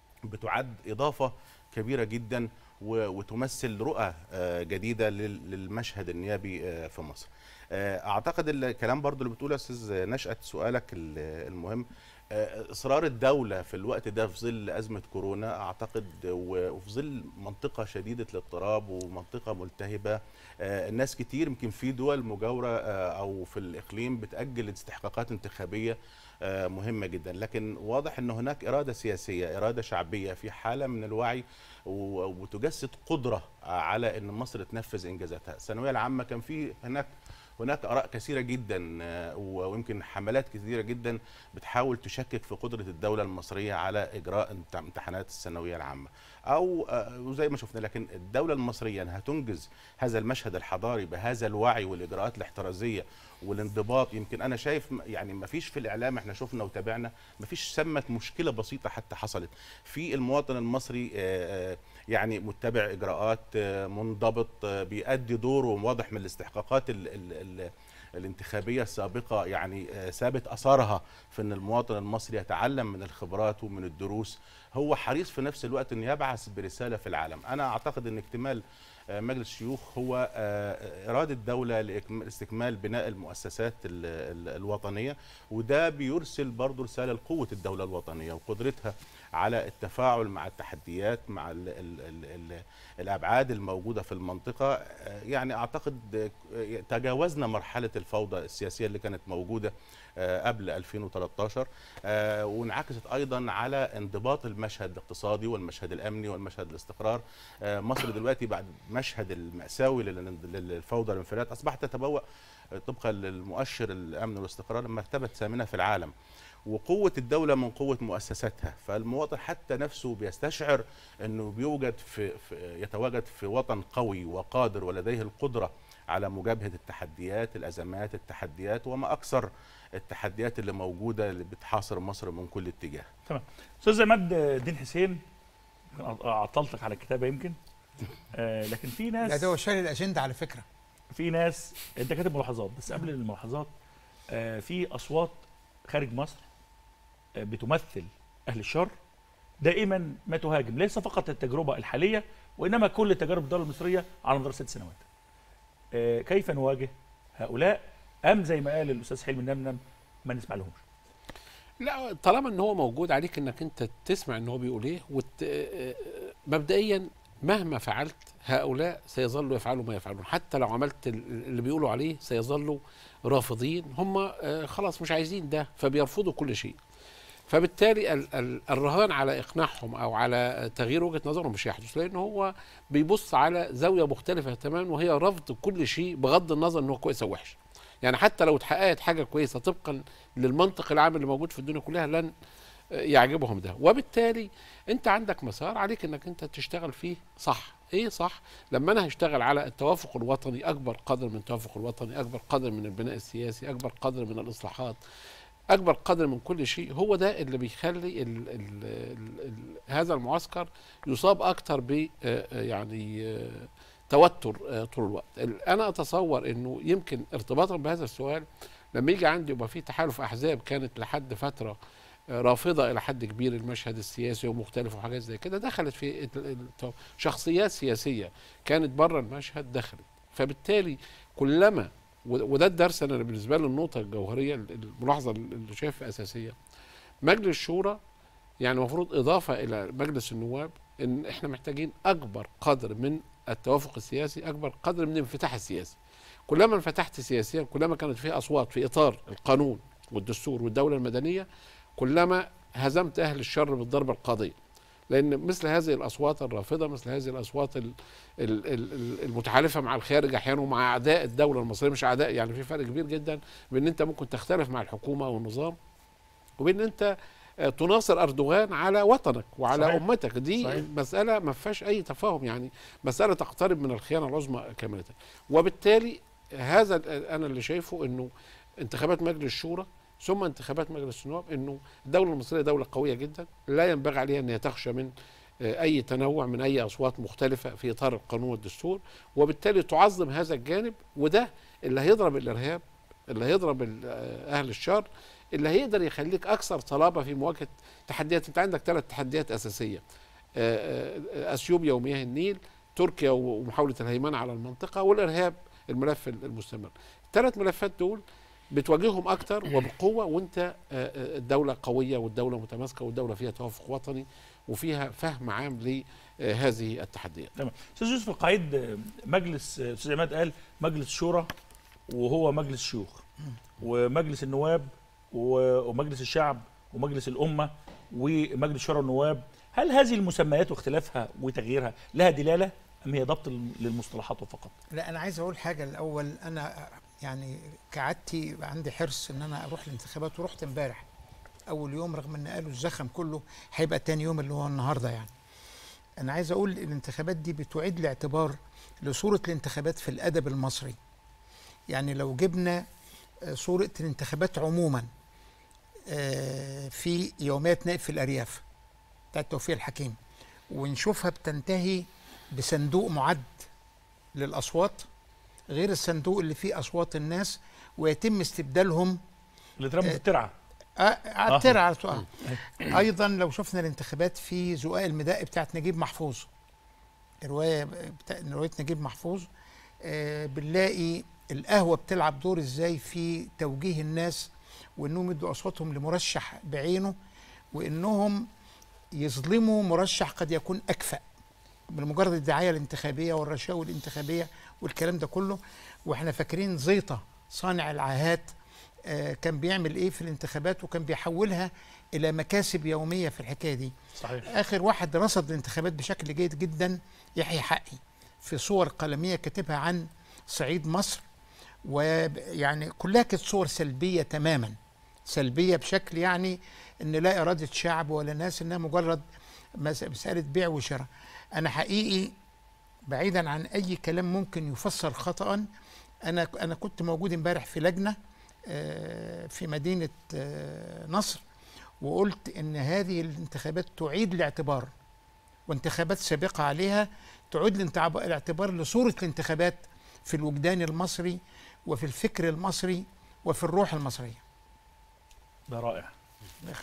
Speaker 6: بتعد إضافة كبيرة جدا و- وتمثل رؤى آه، جديدة لل- للمشهد النيابي آه، في مصر آه، أعتقد الكلام برضو اللي بتقوله يا أستاذ نشأت سؤالك ال- المهم آه، إصرار الدولة في الوقت ده في ظل أزمة كورونا أعتقد و- وفي ظل منطقة شديدة الاضطراب ومنطقة ملتهبة آه، الناس كتير يمكن في دول مجاورة آه، أو في الإقليم بتأجل استحقاقات انتخابية آه، مهمة جدا لكن واضح أن هناك إرادة سياسية إرادة شعبية في حالة من الوعي و- وتجسد قدرة على أن مصر تنفذ إنجازاتها الثانوية العامة كان في هناك هناك آراء كثيرة جدا آه، و- ويمكن حملات كثيرة جدا بتحاول تشكك في قدرة الدولة المصرية على إجراء امت- امتحانات الثانوية العامة أو آه، وزي ما شفنا لكن الدولة المصرية أنها تنجز هذا المشهد الحضاري بهذا الوعي والإجراءات الاحترازية والانضباط يمكن أنا شايف م- يعني ما فيش في الإعلام احنا شفنا وتابعنا ما فيش سمت مشكلة بسيطة حتى حصلت في المواطن المصري آه، آه، يعني متبع إجراءات آه، منضبط آه، بيأدي دوره واضح من الاستحقاقات ال ال ال الانتخابية السابقة يعني آه، سابت أثرها في أن المواطن المصري يتعلم من الخبرات ومن الدروس هو حريص في نفس الوقت أن يبعث برسالة في العالم أنا أعتقد أن اكتمال آه، مجلس الشيوخ هو آه، إرادة الدولة لاستكمال بناء المؤسسات ال- ال- الوطنية وده بيرسل برضه رسالة لقوة الدولة الوطنية وقدرتها على التفاعل مع التحديات مع ال ال ال ال الأبعاد الموجودة في المنطقة آه، يعني أعتقد آه، تجاوزنا مرحلة الفوضى السياسية اللي كانت موجودة آه، قبل 2013 آه، وانعكست أيضا على انضباط المشهد الاقتصادي والمشهد الأمني والمشهد الاستقرار آه، مصر دلوقتي بعد مشهد المأساوي لل- للفوضى والانفلات أصبحت تتبوأ آه، طبقا للمؤشر الأمن والاستقرار المرتبة الثامنة في العالم وقوة الدولة من قوة مؤسساتها فالمواطن حتى نفسه بيستشعر أنه بيوجد في, في يتواجد في وطن قوي وقادر ولديه القدرة على مجابهة التحديات الأزمات التحديات وما أكثر التحديات اللي موجودة اللي بتحاصر مصر من كل اتجاه
Speaker 1: تمام استاذ عماد الدين حسين يمكن عطلتك على الكتابه يمكن آه لكن في
Speaker 5: لا
Speaker 1: ناس
Speaker 5: ده هو شايل الاجنده على فكره
Speaker 1: في ناس انت كاتب ملاحظات بس قبل الملاحظات آه في اصوات خارج مصر آه، بتمثل اهل الشر دائما ما تهاجم ليس فقط التجربه الحاليه وانما كل تجارب الدوله المصريه على مدار ست سنوات آه، كيف نواجه هؤلاء ام زي ما قال الاستاذ حلمي النمنم ما نسمع لهمش
Speaker 8: لا طالما ان هو موجود عليك انك انت تسمع ان هو بيقول ايه وت... آه، مبدئيا مهما فعلت هؤلاء سيظلوا يفعلوا ما يفعلون حتى لو عملت ال- اللي بيقولوا عليه سيظلوا رافضين هم آه، خلاص مش عايزين ده فبيرفضوا كل شيء فبالتالي ال- ال- الرهان على اقناعهم او على تغيير وجهه نظرهم مش هيحدث لان هو بيبص على زاويه مختلفه تماما وهي رفض كل شيء بغض النظر ان هو كويس او وحش يعني حتى لو اتحققت حاجه كويسه طبقا للمنطق العام اللي موجود في الدنيا كلها لن يعجبهم ده وبالتالي انت عندك مسار عليك انك انت تشتغل فيه صح ايه صح لما انا هشتغل على التوافق الوطني اكبر قدر من التوافق الوطني اكبر قدر من البناء السياسي اكبر قدر من الاصلاحات اكبر قدر من كل شيء هو ده اللي بيخلي ال ال ال ال هذا المعسكر يصاب اكتر ب آه، آه، يعني آه، توتر آه، طول الوقت ال- انا اتصور انه يمكن ارتباطا بهذا السؤال لما يجي عندي يبقى في تحالف احزاب كانت لحد فتره آه، رافضه الى حد كبير المشهد السياسي ومختلف وحاجات زي كده دخلت في ال- ال- شخصيات سياسيه كانت بره المشهد دخلت فبالتالي كلما و- وده الدرس انا بالنسبه لي النقطه الجوهريه الملاحظه اللي شايفها اساسيه مجلس الشورى يعني المفروض اضافه الى مجلس النواب ان احنا محتاجين اكبر قدر من التوافق السياسي اكبر قدر من الانفتاح السياسي كلما انفتحت سياسيا كلما كانت في اصوات في اطار القانون والدستور والدوله المدنيه كلما هزمت اهل الشر بالضربه القاضيه لان مثل هذه الاصوات الرافضه مثل هذه الاصوات ال- ال- ال- ال- المتحالفه مع الخارج احيانا ومع اعداء الدوله المصريه مش اعداء يعني في فرق كبير جدا بين انت ممكن تختلف مع الحكومه والنظام وبين انت آه، تناصر اردوغان على وطنك وعلى
Speaker 1: صحيح.
Speaker 8: صحيح. امتك دي
Speaker 1: صحيح.
Speaker 8: صحيح. مساله ما فيهاش اي تفاهم يعني مساله تقترب من الخيانه العظمى كامله وبالتالي هذا ال- انا اللي شايفه انه انتخابات مجلس الشورى ثم انتخابات مجلس النواب انه الدوله المصريه دوله قويه جدا لا ينبغي عليها ان هي تخشى من آه، اي تنوع من اي اصوات مختلفه في اطار القانون والدستور وبالتالي تعظم هذا الجانب وده اللي هيضرب الارهاب اللي هيضرب ال- آه، اهل الشر اللي هيقدر يخليك اكثر صلابه في مواجهه تحديات انت عندك ثلاث تحديات اساسيه آه، آه، اثيوبيا ومياه النيل تركيا ومحاوله الهيمنه على المنطقه والارهاب الملف المستمر الثلاث ملفات دول بتواجههم اكتر وبقوه وانت آه، آه، الدوله قويه والدوله متماسكه والدوله فيها توافق وطني وفيها فهم عام لهذه التحديات
Speaker 1: تمام استاذ يوسف القعيد آه، مجلس آه، استاذ عماد قال مجلس شورى وهو مجلس شيوخ ومجلس النواب و- ومجلس الشعب ومجلس الامه ومجلس شورى النواب هل هذه المسميات واختلافها وتغييرها لها دلاله ام هي ضبط للمصطلحات فقط؟
Speaker 9: لا انا عايز اقول حاجه الاول انا يعني كعادتي عندي حرص ان انا اروح الانتخابات ورحت امبارح اول يوم رغم ان قالوا الزخم كله هيبقى تاني يوم اللي هو النهارده يعني انا عايز اقول الانتخابات دي بتعيد الاعتبار لصوره الانتخابات في الادب المصري يعني لو جبنا آه، صوره الانتخابات عموما آه، في يوميات نائب في الارياف بتاعت توفيق الحكيم ونشوفها بتنتهي بصندوق معد للاصوات غير الصندوق اللي فيه اصوات الناس ويتم استبدالهم
Speaker 1: اللي اترموا في
Speaker 9: آه،
Speaker 1: الترعه
Speaker 9: آه، على الترعه على طول. ايضا لو شفنا الانتخابات في زقاق المدائي بتاعت نجيب محفوظ روايه بتاع روايه نجيب محفوظ آه، بنلاقي القهوه بتلعب دور ازاي في توجيه الناس وانهم يدوا اصواتهم لمرشح بعينه وانهم يظلموا مرشح قد يكون اكفأ بمجرد الدعايه الانتخابيه والرشاوي الانتخابيه والكلام ده كله واحنا فاكرين زيطه صانع العاهات آه، كان بيعمل ايه في الانتخابات وكان بيحولها الى مكاسب يوميه في الحكايه دي
Speaker 1: صحيح
Speaker 9: اخر واحد رصد الانتخابات بشكل جيد جدا يحيى حقي في صور قلميه كاتبها عن صعيد مصر ويعني كلها كانت صور سلبيه تماما سلبيه بشكل يعني ان لا اراده شعب ولا ناس انها مجرد مس- مساله بيع وشراء انا حقيقي بعيدا عن اي كلام ممكن يفسر خطا انا انا كنت موجود امبارح في لجنه آه، في مدينه آه، نصر وقلت ان هذه الانتخابات تعيد الاعتبار وانتخابات سابقه عليها تعيد الانتعب- الاعتبار لصوره الانتخابات في الوجدان المصري وفي الفكر المصري وفي الروح المصريه
Speaker 1: ده رائع
Speaker 9: الله يخليك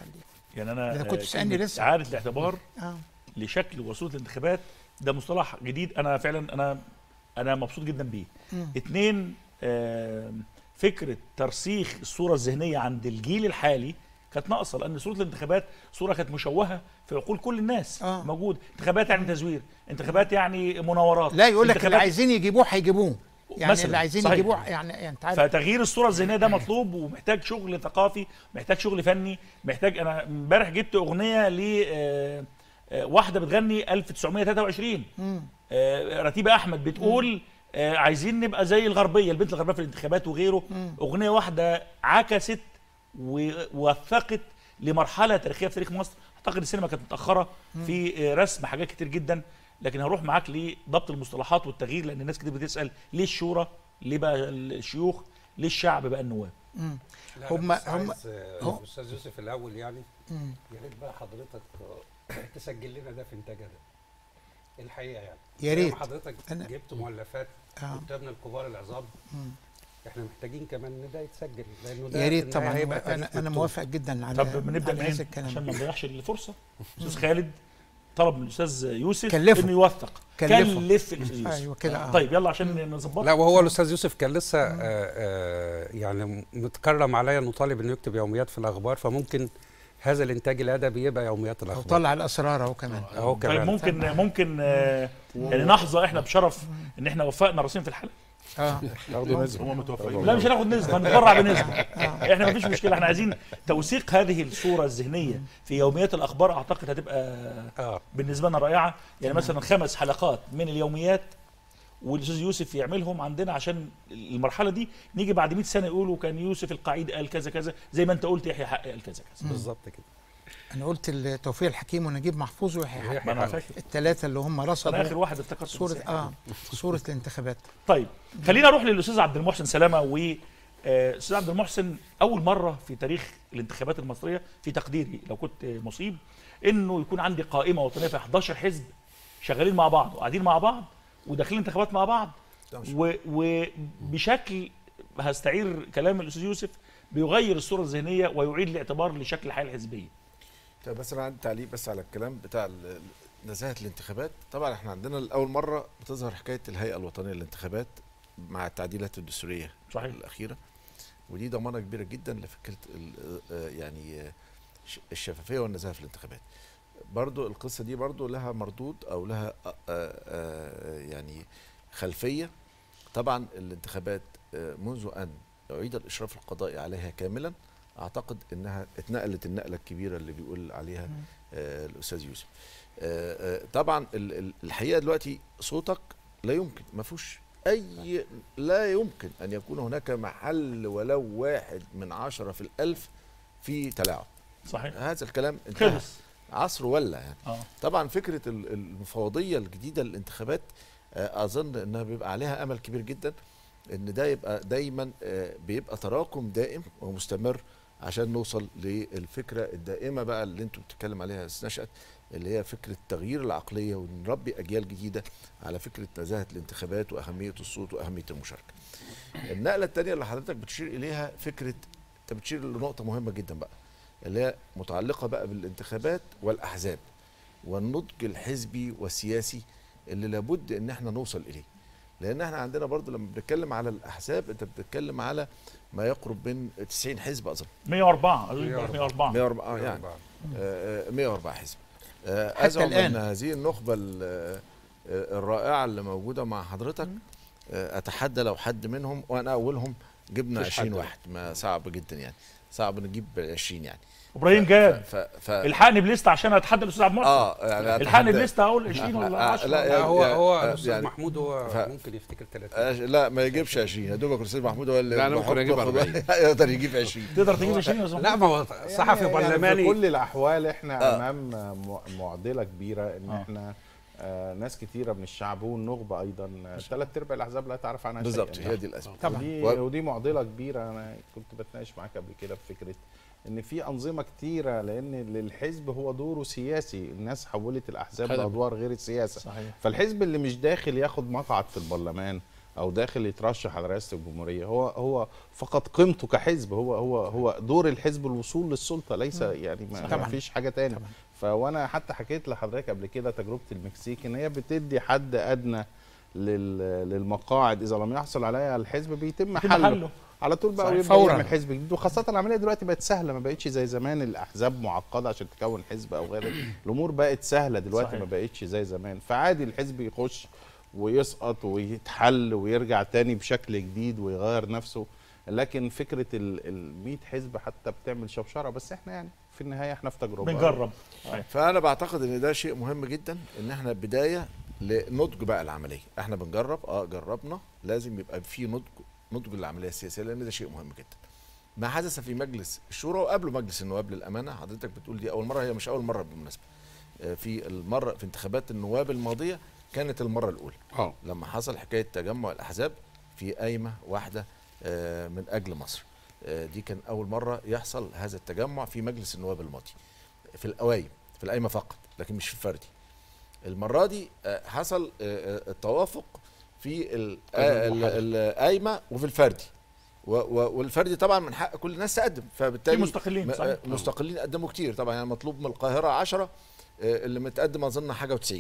Speaker 1: يعني انا
Speaker 9: ده كنت
Speaker 1: آه،
Speaker 9: تسألني
Speaker 1: كلمة
Speaker 9: لسه.
Speaker 1: اعاده الاعتبار
Speaker 9: اه
Speaker 1: لشكل وصوره الانتخابات ده مصطلح جديد انا فعلا انا انا مبسوط جدا بيه
Speaker 9: مم.
Speaker 1: اتنين آه، فكره ترسيخ الصوره الذهنيه عند الجيل الحالي كانت ناقصه لان صوره الانتخابات صوره كانت مشوهه في عقول كل الناس
Speaker 9: آه.
Speaker 1: موجود انتخابات يعني تزوير انتخابات يعني مناورات
Speaker 9: لا يقول لك اللي
Speaker 1: انتخابات-
Speaker 9: عايزين يجيبوه هيجيبوه يعني
Speaker 1: مثلاً،
Speaker 9: اللي عايزين
Speaker 1: صحيح.
Speaker 9: يجيبوه يعني يعني انت عارف
Speaker 1: فتغيير الصوره الذهنيه ده مطلوب ومحتاج شغل ثقافي محتاج شغل فني محتاج انا امبارح جبت اغنيه ل آه، آه، واحده بتغني 1923
Speaker 9: مم.
Speaker 1: آه، رتيبه احمد بتقول آه، عايزين نبقى زي الغربيه البنت الغربيه في الانتخابات وغيره
Speaker 9: مم.
Speaker 1: اغنيه واحده عكست ووثقت لمرحله تاريخيه في تاريخ مصر اعتقد السينما كانت متاخره في آه، رسم حاجات كتير جدا لكن هروح معاك لضبط المصطلحات والتغيير لان الناس كتير بتسال ليه الشورى ليه بقى الشيوخ ليه الشعب بقى النواب
Speaker 9: مم.
Speaker 4: لا،
Speaker 9: هم-
Speaker 4: هم
Speaker 9: هم-
Speaker 4: هم
Speaker 9: هم-
Speaker 4: استاذ يوسف الاول يعني
Speaker 9: مم.
Speaker 4: يا ريت بقى حضرتك آه، تسجل لنا ده في انتاجنا ده الحقيقه يعني
Speaker 9: يا
Speaker 4: زي ما
Speaker 9: ريت.
Speaker 4: حضرتك
Speaker 9: أنا-
Speaker 4: جبت مؤلفات
Speaker 9: آه.
Speaker 4: كتابنا الكبار العظام
Speaker 9: مم.
Speaker 4: احنا محتاجين كمان ان ده يتسجل لانه ده
Speaker 9: يا
Speaker 4: في
Speaker 9: ريت
Speaker 4: النهاية
Speaker 9: طبعا
Speaker 4: هيبقى
Speaker 9: انا
Speaker 4: تاريخ
Speaker 9: انا
Speaker 4: مكتوب.
Speaker 9: موافق جدا على
Speaker 1: طب بنبدا
Speaker 9: على
Speaker 1: منين
Speaker 9: هذا الكلام
Speaker 1: عشان ما نضيعش الفرصه استاذ خالد طلب من الاستاذ يوسف
Speaker 9: كلفه.
Speaker 1: انه يوثق
Speaker 9: كلفه.
Speaker 1: كلف الاستاذ يوسف
Speaker 9: ايوه كده آه.
Speaker 1: طيب يلا عشان نظبط
Speaker 4: لا وهو الاستاذ يوسف كان لسه آه آه يعني متكرم عليا انه طالب انه يكتب يوميات في الاخبار فممكن هذا الانتاج الادبي يبقى يوميات
Speaker 9: او
Speaker 4: الاخبار
Speaker 9: طلع الاسرار اهو كمان
Speaker 4: اهو
Speaker 1: طيب
Speaker 4: كمان
Speaker 1: ممكن ممكن آه، يعني نحظى احنا بشرف ان احنا وفقنا راسين في الحلقه
Speaker 9: اه
Speaker 7: ياخدوا نسبه
Speaker 6: هم متوفقين
Speaker 1: لا مش هناخد نسبه هنتبرع بنسبه احنا مفيش مشكله احنا عايزين توثيق هذه الصوره الذهنيه في يوميات الاخبار اعتقد هتبقى
Speaker 4: اه
Speaker 1: بالنسبه لنا رائعه يعني مثلا خمس حلقات من اليوميات والاستاذ يوسف يعملهم عندنا عشان المرحله دي نيجي بعد 100 سنه يقولوا كان يوسف القعيد قال كذا كذا زي ما انت قلت يحيى حقي قال كذا كذا
Speaker 4: بالظبط كده
Speaker 9: انا قلت توفيق الحكيم ونجيب محفوظ ويحيى حق.
Speaker 1: ما انا فاكر
Speaker 9: الثلاثه اللي هم
Speaker 1: انا اخر
Speaker 9: رصدوا
Speaker 1: واحد افتكرت
Speaker 9: صوره
Speaker 1: بس.
Speaker 9: اه صوره الانتخابات
Speaker 1: طيب خلينا نروح للاستاذ عبد المحسن سلامه و آه، استاذ عبد المحسن اول مره في تاريخ الانتخابات المصريه في تقديري لو كنت مصيب انه يكون عندي قائمه وطنيه في 11 حزب شغالين مع بعض وقاعدين مع بعض وداخلين انتخابات مع بعض و- وبشكل هستعير كلام الاستاذ يوسف بيغير الصوره الذهنيه ويعيد الاعتبار لشكل الحياه الحزبيه
Speaker 10: طيب بس انا عندي تعليق بس على الكلام بتاع ال- نزاهه الانتخابات طبعا احنا عندنا لاول مره بتظهر حكايه الهيئه الوطنيه للانتخابات مع التعديلات الدستوريه
Speaker 1: صحيح
Speaker 10: الاخيره ودي ضمانه كبيره جدا لفكره ال- آه، يعني آه، ش- الشفافيه والنزاهه في الانتخابات برضو القصه دي برضو لها مردود او لها آه، آه، يعني خلفيه طبعا الانتخابات آه، منذ ان اعيد الاشراف القضائي عليها كاملا اعتقد انها اتنقلت النقله الكبيره اللي بيقول عليها آه، الاستاذ يوسف آه، آه، طبعا ال- ال- الحقيقه دلوقتي صوتك لا يمكن ما فيهوش اي لا يمكن ان يكون هناك محل ولو واحد من عشرة في الالف في تلاعب
Speaker 1: صحيح
Speaker 10: هذا الكلام انتهى
Speaker 1: خلص
Speaker 10: عصر ولا يعني
Speaker 1: اه
Speaker 10: طبعا فكره ال- المفوضيه الجديده للانتخابات آه، اظن انها بيبقى عليها امل كبير جدا ان ده يبقى دايما آه، بيبقى تراكم دائم ومستمر عشان نوصل للفكره الدائمه بقى اللي انتوا بتتكلم عليها يا استاذ نشأت اللي هي فكره تغيير العقليه ونربي اجيال جديده على فكره نزاهه الانتخابات واهميه الصوت واهميه المشاركه. النقله الثانيه اللي حضرتك بتشير اليها فكره انت بتشير لنقطه مهمه جدا بقى اللي هي متعلقه بقى بالانتخابات والاحزاب والنضج الحزبي والسياسي اللي لابد ان احنا نوصل اليه لان احنا عندنا برضو لما بنتكلم على الاحزاب انت بتتكلم على ما يقرب من 90 حزب اظن
Speaker 1: 104 أظن
Speaker 4: 104.
Speaker 1: 104
Speaker 10: 104 آه يعني آه، آه، 104 حزب آه،
Speaker 9: حتى
Speaker 10: ازعم
Speaker 9: الآن.
Speaker 10: ان هذه النخبه ال- آه، الرائعه اللي موجوده مع حضرتك آه، اتحدى لو حد منهم وانا اولهم جبنا
Speaker 7: مفيش
Speaker 10: 20
Speaker 7: حد.
Speaker 10: واحد ما صعب جدا يعني صعب نجيب 20 يعني
Speaker 1: ابراهيم جاد
Speaker 10: ف... ف...
Speaker 1: الحقني بليسته عشان اتحدى الاستاذ عبد المحسن
Speaker 10: اه يعني
Speaker 1: الحقني
Speaker 10: أتحدى-
Speaker 1: بليسته اقول 20 ولا
Speaker 10: آه،
Speaker 1: 10
Speaker 10: لا،
Speaker 4: لا هو
Speaker 10: يعني-
Speaker 4: هو
Speaker 10: آه،
Speaker 4: الاستاذ
Speaker 10: يعني-
Speaker 4: محمود هو
Speaker 10: ف-
Speaker 4: ممكن يفتكر 30
Speaker 10: آه، لا ما يجيبش 20 يا دوبك الاستاذ محمود هو اللي
Speaker 8: لا، أنا ممكن
Speaker 10: بحط
Speaker 8: أجيب
Speaker 10: نخبة.
Speaker 8: 40.
Speaker 10: يقدر يجيب 20
Speaker 1: تقدر تجيب 20 يا أستاذ
Speaker 4: لا
Speaker 1: محمد؟
Speaker 4: ما هو صحفي
Speaker 7: يعني في
Speaker 4: برلماني
Speaker 7: كل الاحوال احنا
Speaker 10: آه.
Speaker 7: امام م- معضله كبيره ان
Speaker 1: آه.
Speaker 7: احنا آه ناس كتيره من الشعب والنخبه ايضا ثلاث ارباع الاحزاب لا تعرف عنها شيئا
Speaker 10: بالظبط
Speaker 7: يعني.
Speaker 10: هي دي الازمه
Speaker 9: طبعا
Speaker 7: ودي,
Speaker 10: و-
Speaker 7: ودي معضله كبيره انا كنت بتناقش معاك قبل كده في فكره ان في انظمه كتيره لان للحزب هو دوره سياسي الناس حولت الاحزاب
Speaker 8: خدمة.
Speaker 7: لادوار غير السياسه
Speaker 1: صحيح
Speaker 7: فالحزب اللي مش داخل ياخد مقعد في البرلمان او داخل يترشح على رئاسه الجمهوريه هو هو فقط قيمته كحزب هو هو هو دور الحزب الوصول للسلطه ليس يعني ما
Speaker 9: طبعاً.
Speaker 7: ما فيش حاجه تاني فوانا حتى حكيت لحضرتك قبل كده تجربه المكسيك ان هي بتدي حد ادنى لل- للمقاعد اذا لم يحصل عليها الحزب بيتم
Speaker 1: يتم
Speaker 7: حله
Speaker 1: حله.
Speaker 7: على طول بقى
Speaker 1: صحيح.
Speaker 7: ويبدا
Speaker 9: فوراً.
Speaker 7: يعمل حزب جديد وخاصه العمليه دلوقتي بقت سهله ما بقتش زي زمان الاحزاب معقده عشان تكون حزب او غيره الامور بقت سهله دلوقتي
Speaker 1: صحيح.
Speaker 7: ما بقتش زي زمان فعادي الحزب يخش ويسقط ويتحل ويرجع تاني بشكل جديد ويغير نفسه لكن فكره ال ال 100 حزب حتى بتعمل شوشره بس احنا يعني في النهايه احنا في تجربه
Speaker 1: بنجرب
Speaker 10: فانا بعتقد ان ده شيء مهم جدا ان احنا بدايه لنضج بقى العمليه احنا بنجرب اه جربنا لازم يبقى في نضج نضج العمليه السياسيه لان ده شيء مهم جدا ما حدث في مجلس الشورى وقبله مجلس النواب للامانه حضرتك بتقول دي اول مره هي مش اول مره بالمناسبه آه، في المره في انتخابات النواب الماضيه كانت المره الاولى
Speaker 8: اه
Speaker 10: لما حصل حكايه تجمع الاحزاب في قايمه واحده آه، من اجل مصر آه، دي كان اول مره يحصل هذا التجمع في مجلس النواب الماضي في القوايم في القايمه فقط لكن مش في الفردي المره دي آه، حصل آه، آه، التوافق في ال- آه، ال- القايمه وفي الفردي و- و- والفردي طبعا من حق كل الناس تقدم فبالتالي
Speaker 1: في مستقلين،
Speaker 10: م-
Speaker 1: صحيح.
Speaker 10: آه، مستقلين قدموا كتير طبعا يعني مطلوب من القاهره 10 آه، اللي متقدم اظن حاجه و90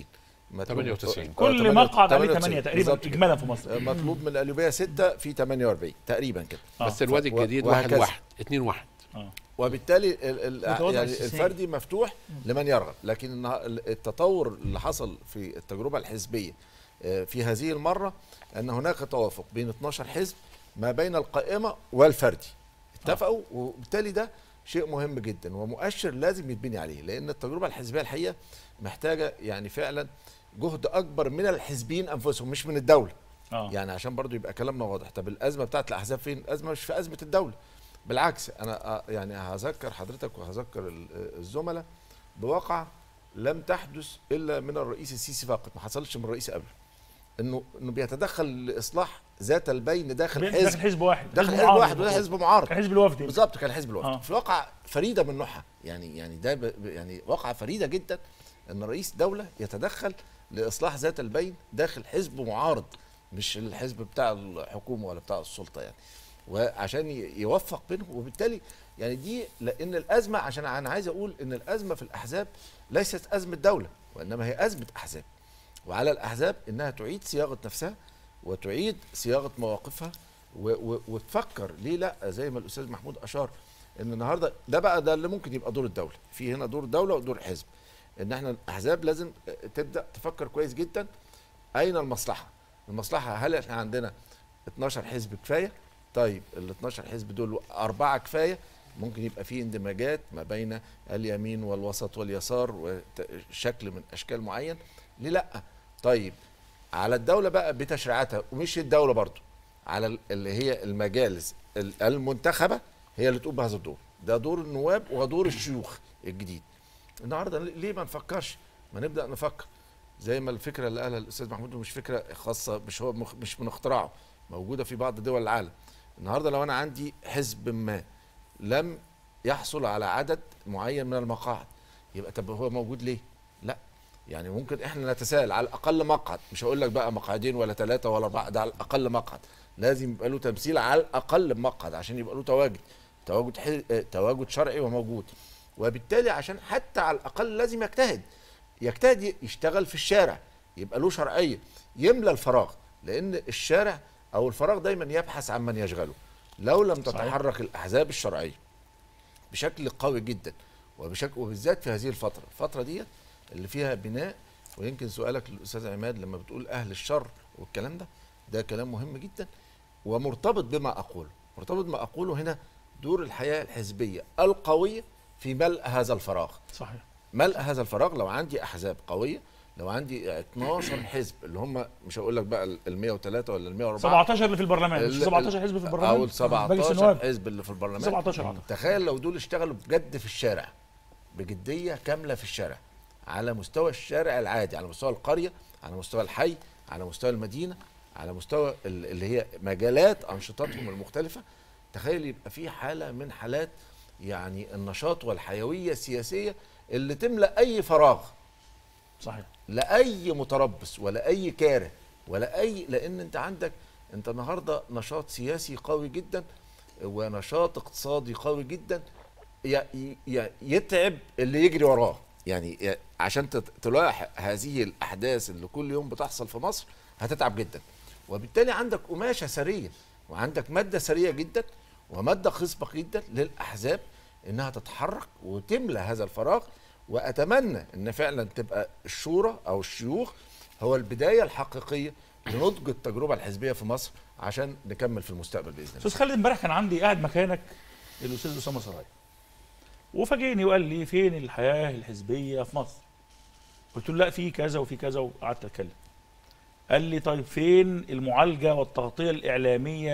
Speaker 8: 98.
Speaker 1: كل مقعد عليه 8 تقريبا
Speaker 10: بالظبط كده.
Speaker 1: اجمالا في مصر
Speaker 10: آه، مطلوب من القليوبيه 6 في 48 تقريبا كده
Speaker 1: آه.
Speaker 8: بس الوادي
Speaker 10: و-
Speaker 8: الجديد واحد
Speaker 10: وهكذا.
Speaker 8: واحد اتنين واحد
Speaker 10: وبالتالي ال ال
Speaker 1: متوازن
Speaker 10: يعني
Speaker 1: استثنائي.
Speaker 10: الفردي مفتوح لمن يرغب لكن النها- التطور اللي حصل في التجربه الحزبيه آه، في هذه المره ان هناك توافق بين 12 حزب ما بين القائمه والفردي اتفقوا وبالتالي ده شيء مهم جدا ومؤشر لازم يتبني عليه لان التجربه الحزبيه الحقيقه محتاجه يعني فعلا جهد اكبر من الحزبيين انفسهم مش من الدوله
Speaker 1: اه
Speaker 10: يعني عشان برضو يبقى كلامنا واضح طب الازمه بتاعت الاحزاب فين الازمه مش في ازمه الدوله بالعكس انا آه، يعني هذكر حضرتك وهذكر ال- آه، الزملاء بواقع لم تحدث الا من الرئيس السيسي فقط ما حصلش من الرئيس قبله انه انه بيتدخل لاصلاح ذات البين داخل
Speaker 1: داخل
Speaker 10: حزب
Speaker 1: حزب واحد
Speaker 10: داخل حزب
Speaker 1: معارض.
Speaker 10: واحد وده حزب معارض
Speaker 1: كان حزب الوفد
Speaker 10: بالظبط كان حزب الوفد
Speaker 1: آه.
Speaker 10: في واقعة فريدة من نوعها يعني يعني ده ب- ب- يعني واقعة فريدة جدا ان رئيس دولة يتدخل لاصلاح ذات البين داخل حزب معارض مش الحزب بتاع الحكومة ولا بتاع السلطة يعني وعشان ي- يوفق بينهم وبالتالي يعني دي لان الازمة عشان انا عايز اقول ان الازمة في الاحزاب ليست ازمة دولة وانما هي ازمة احزاب وعلى الاحزاب انها تعيد صياغه نفسها وتعيد صياغه مواقفها و و وتفكر ليه لا زي ما الاستاذ محمود اشار ان النهارده ده بقى ده اللي ممكن يبقى دور الدوله في هنا دور دوله ودور حزب ان احنا الاحزاب لازم تبدا تفكر كويس جدا اين المصلحه المصلحه هل احنا عندنا 12 حزب كفايه طيب ال 12 حزب دول اربعه كفايه ممكن يبقى في اندماجات ما بين اليمين والوسط واليسار وشكل من اشكال معين ليه لا طيب على الدوله بقى بتشريعاتها ومش الدوله برضو على ال- اللي هي المجالس ال- المنتخبه هي اللي تقوم بهذا الدور ده دور النواب ودور الشيوخ الجديد النهارده ليه ما نفكرش ما نبدا نفكر زي ما الفكره اللي قالها الاستاذ محمود مش فكره خاصه مش هو مخ- مش من اختراعه موجوده في بعض دول العالم النهارده لو انا عندي حزب ما لم يحصل على عدد معين من المقاعد يبقى طب هو موجود ليه لا يعني ممكن احنا نتساءل على الاقل مقعد مش هقول لك بقى مقعدين ولا ثلاثه ولا اربعه ده على الاقل مقعد لازم يبقى له تمثيل على الاقل مقعد عشان يبقى له تواجد تواجد حي... اه، تواجد شرعي وموجود وبالتالي عشان حتى على الاقل لازم يجتهد يجتهد ي- يشتغل في الشارع يبقى له شرعيه يملى الفراغ لان الشارع او الفراغ دايما يبحث عن من يشغله لو لم تتحرك الاحزاب الشرعيه بشكل قوي جدا وبشكل وبالذات في هذه الفتره الفتره دي اللي فيها بناء ويمكن سؤالك للاستاذ عماد لما بتقول اهل الشر والكلام ده ده كلام مهم جدا ومرتبط بما اقوله مرتبط بما اقوله هنا دور الحياه الحزبيه القويه في ملء هذا الفراغ
Speaker 1: صحيح
Speaker 10: ملء هذا الفراغ لو عندي احزاب قويه لو عندي 12 حزب اللي هم مش هقول لك بقى ال 103 ولا ال 104
Speaker 1: 17 اللي في البرلمان مش
Speaker 10: ال-
Speaker 1: 17 حزب في البرلمان
Speaker 10: او ال 17
Speaker 1: مجلس النواب
Speaker 10: حزب اللي في البرلمان
Speaker 1: 17 أعتقد.
Speaker 10: تخيل لو دول اشتغلوا بجد في الشارع بجديه كامله في الشارع على مستوى الشارع العادي على مستوى القريه على مستوى الحي على مستوى المدينه على مستوى ال- اللي هي مجالات انشطتهم المختلفه تخيل يبقى في حاله من حالات يعني النشاط والحيويه السياسيه اللي تملا اي فراغ
Speaker 1: صحيح
Speaker 10: لا اي متربص ولا اي كاره ولا اي لان انت عندك انت النهارده نشاط سياسي قوي جدا ونشاط اقتصادي قوي جدا ي- ي- يتعب اللي يجري وراه يعني ي- عشان تت- تلاحق هذه الاحداث اللي كل يوم بتحصل في مصر هتتعب جدا وبالتالي عندك قماشه ثريه وعندك ماده ثريه جدا وماده خصبه جدا للاحزاب انها تتحرك وتملى هذا الفراغ واتمنى ان فعلا تبقى الشورى او الشيوخ هو البدايه الحقيقيه لنضج التجربه الحزبيه في مصر عشان نكمل في المستقبل باذن الله
Speaker 1: استاذ خالد امبارح كان عندي قاعد مكانك الاستاذ اسامه سرايا وفاجئني وقال لي فين الحياه الحزبيه في مصر قلت له لا في كذا وفي كذا وقعدت اتكلم قال لي طيب فين المعالجه والتغطيه الاعلاميه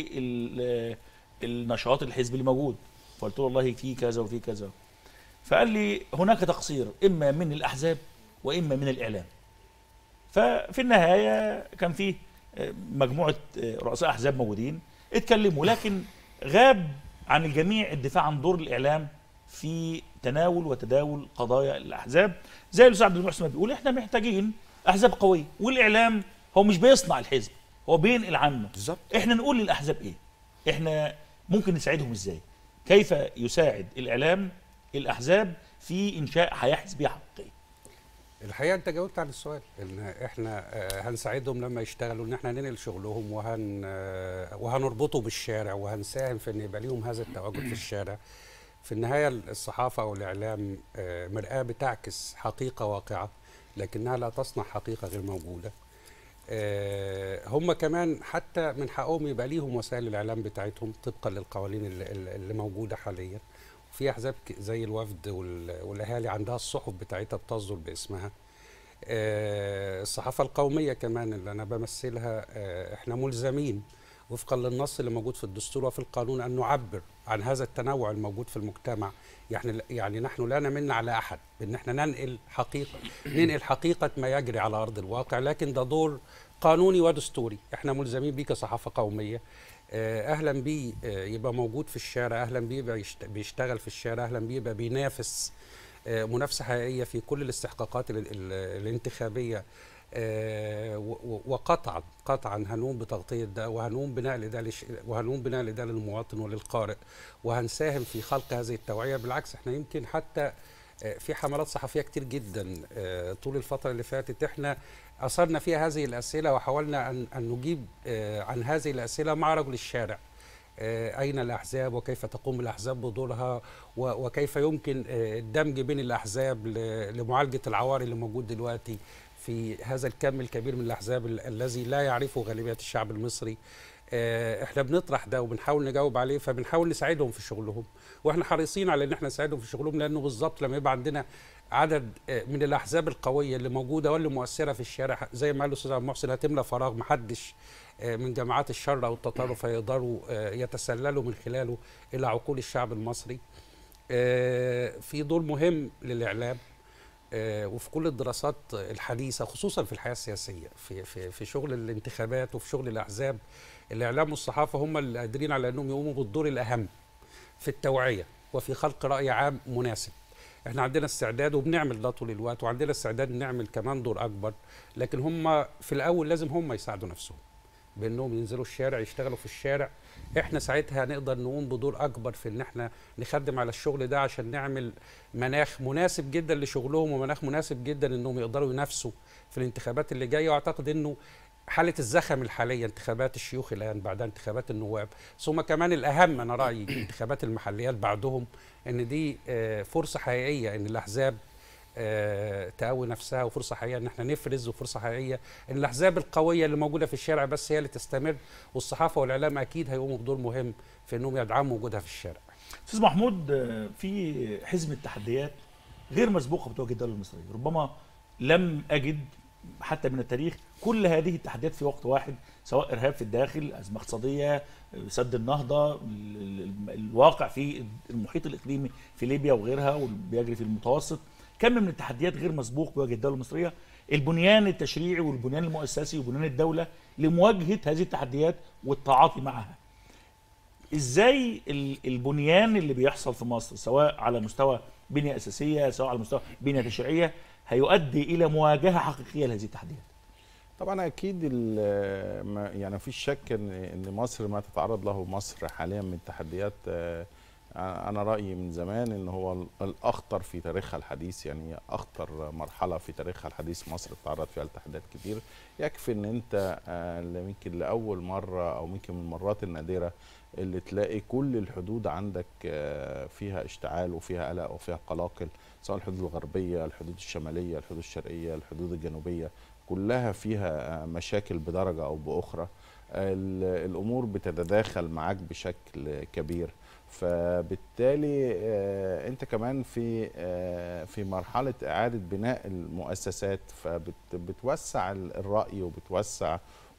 Speaker 1: للنشاط الحزبي اللي موجود فقلت له والله في كذا وفي كذا فقال لي هناك تقصير اما من الاحزاب واما من الاعلام ففي النهايه كان فيه آه، مجموعه آه، رؤساء احزاب موجودين اتكلموا لكن غاب عن الجميع الدفاع عن دور الاعلام في تناول وتداول قضايا الاحزاب زي الاستاذ عبد المحسن ما بيقول احنا محتاجين احزاب قويه والاعلام هو مش بيصنع الحزب هو بينقل عنه
Speaker 10: بالظبط
Speaker 1: احنا نقول للاحزاب ايه احنا ممكن نساعدهم ازاي كيف يساعد الاعلام الاحزاب في انشاء حياه حزبيه حقيقيه
Speaker 4: الحقيقه انت جاوبت على السؤال ان احنا آه، هنساعدهم لما يشتغلوا ان احنا ننقل شغلهم وهن آه، وهنربطه بالشارع وهنساهم في ان يبقى ليهم هذا التواجد في الشارع في النهايه الصحافه او الاعلام آه، مرآه بتعكس حقيقه واقعه لكنها لا تصنع حقيقه غير موجوده آه، هم كمان حتى من حقهم يبقى ليهم وسائل الاعلام بتاعتهم طبقا للقوانين اللي, اللي موجوده حاليا في احزاب ك- زي الوفد وال- والاهالي عندها الصحف بتاعتها بتصدر باسمها آه، الصحافه القوميه كمان اللي انا بمثلها آه، احنا ملزمين وفقا للنص اللي موجود في الدستور وفي القانون ان نعبر عن هذا التنوع الموجود في المجتمع يعني يعني نحن لا نمن على احد بان احنا ننقل حقيقه ننقل حقيقه ما يجري على ارض الواقع لكن ده دور قانوني ودستوري احنا ملزمين بيه كصحافه قوميه آه، اهلا بيه آه، يبقى موجود في الشارع اهلا بيه يبقى يشت- بيشتغل في الشارع اهلا بيه يبقى بينافس آه، منافسه حقيقيه في كل الاستحقاقات ال- ال- الانتخابيه آه، و- و- وقطعا قطعا هنقوم بتغطيه ده وهنقوم بنقل ده لش... وهنقوم بنقل ده للمواطن وللقارئ وهنساهم في خلق هذه التوعيه بالعكس احنا يمكن حتى آه، في حملات صحفيه كتير جدا آه، طول الفتره اللي فاتت احنا اثرنا فيها هذه الاسئله وحاولنا ان ان نجيب آه، عن هذه الاسئله مع رجل الشارع آه، أين الأحزاب وكيف تقوم الأحزاب بدورها و- وكيف يمكن آه، الدمج بين الأحزاب ل- لمعالجة العوار اللي موجود دلوقتي في هذا الكم الكبير من الأحزاب ال- الذي لا يعرفه غالبية الشعب المصري آه، احنا بنطرح ده وبنحاول نجاوب عليه فبنحاول نساعدهم في شغلهم واحنا حريصين على ان احنا نساعدهم في شغلهم لانه بالظبط لما يبقى عندنا عدد آه، من الاحزاب القويه اللي موجوده واللي مؤثره في الشارع زي ما قال الاستاذ عبد المحسن هتملى فراغ محدش آه، من جماعات الشر او التطرف هيقدروا آه، يتسللوا من خلاله الى عقول الشعب المصري آه، في دور مهم للاعلام آه، وفي كل الدراسات الحديثه خصوصا في الحياه السياسيه في في في شغل الانتخابات وفي شغل الاحزاب الاعلام والصحافه هم اللي قادرين على انهم يقوموا بالدور الاهم في التوعيه وفي خلق راي عام مناسب احنا عندنا استعداد وبنعمل ده طول الوقت وعندنا استعداد نعمل كمان دور اكبر لكن هم في الاول لازم هم يساعدوا نفسهم بانهم ينزلوا الشارع يشتغلوا في الشارع احنا ساعتها هنقدر نقوم بدور اكبر في ان احنا نخدم على الشغل ده عشان نعمل مناخ مناسب جدا لشغلهم ومناخ مناسب جدا انهم يقدروا ينافسوا في الانتخابات اللي جايه واعتقد انه حاله الزخم الحاليه انتخابات الشيوخ الان بعدها انتخابات النواب ثم كمان الاهم انا رايي انتخابات المحليات بعدهم ان دي آه، فرصه حقيقيه ان الاحزاب آه، تقوي نفسها وفرصه حقيقيه ان احنا نفرز وفرصه حقيقيه ان الاحزاب القويه اللي موجوده في الشارع بس هي اللي تستمر والصحافه والاعلام اكيد هيقوموا بدور مهم في انهم يدعموا وجودها في الشارع.
Speaker 1: استاذ محمود آه، في حزمه تحديات غير مسبوقه بتواجه الدوله المصريه ربما لم اجد حتى من التاريخ كل هذه التحديات في وقت واحد سواء ارهاب في الداخل ازمه اقتصاديه آه، سد النهضه ال- ال- الواقع في المحيط الاقليمي في ليبيا وغيرها واللي بيجري في المتوسط كم من التحديات غير مسبوق بيواجه الدوله المصريه البنيان التشريعي والبنيان المؤسسي وبنيان الدوله لمواجهه هذه التحديات والتعاطي معها ازاي ال- البنيان اللي بيحصل في مصر سواء على مستوى بنيه اساسيه سواء على مستوى بنيه تشريعيه هيؤدي الى مواجهه حقيقيه لهذه التحديات
Speaker 7: طبعا اكيد ال- ما- يعني مفيش شك ان ان مصر ما تتعرض له مصر حاليا من تحديات آه، انا رايي من زمان ان هو ال- الاخطر في تاريخها الحديث يعني اخطر مرحله في تاريخها الحديث مصر اتعرض فيها لتحديات كتير يكفي ان انت آه، اللي يمكن لاول مره او يمكن من المرات النادره اللي تلاقي كل الحدود عندك آه، فيها اشتعال وفيها قلق وفيها قلاقل سواء الحدود الغربيه الحدود الشماليه الحدود الشرقيه الحدود الجنوبيه كلها فيها آه، مشاكل بدرجه او باخرى ال- الامور بتتداخل معاك بشكل كبير فبالتالي آه، انت كمان في آه، في مرحله اعاده بناء المؤسسات فبتوسع الراي وبتوسع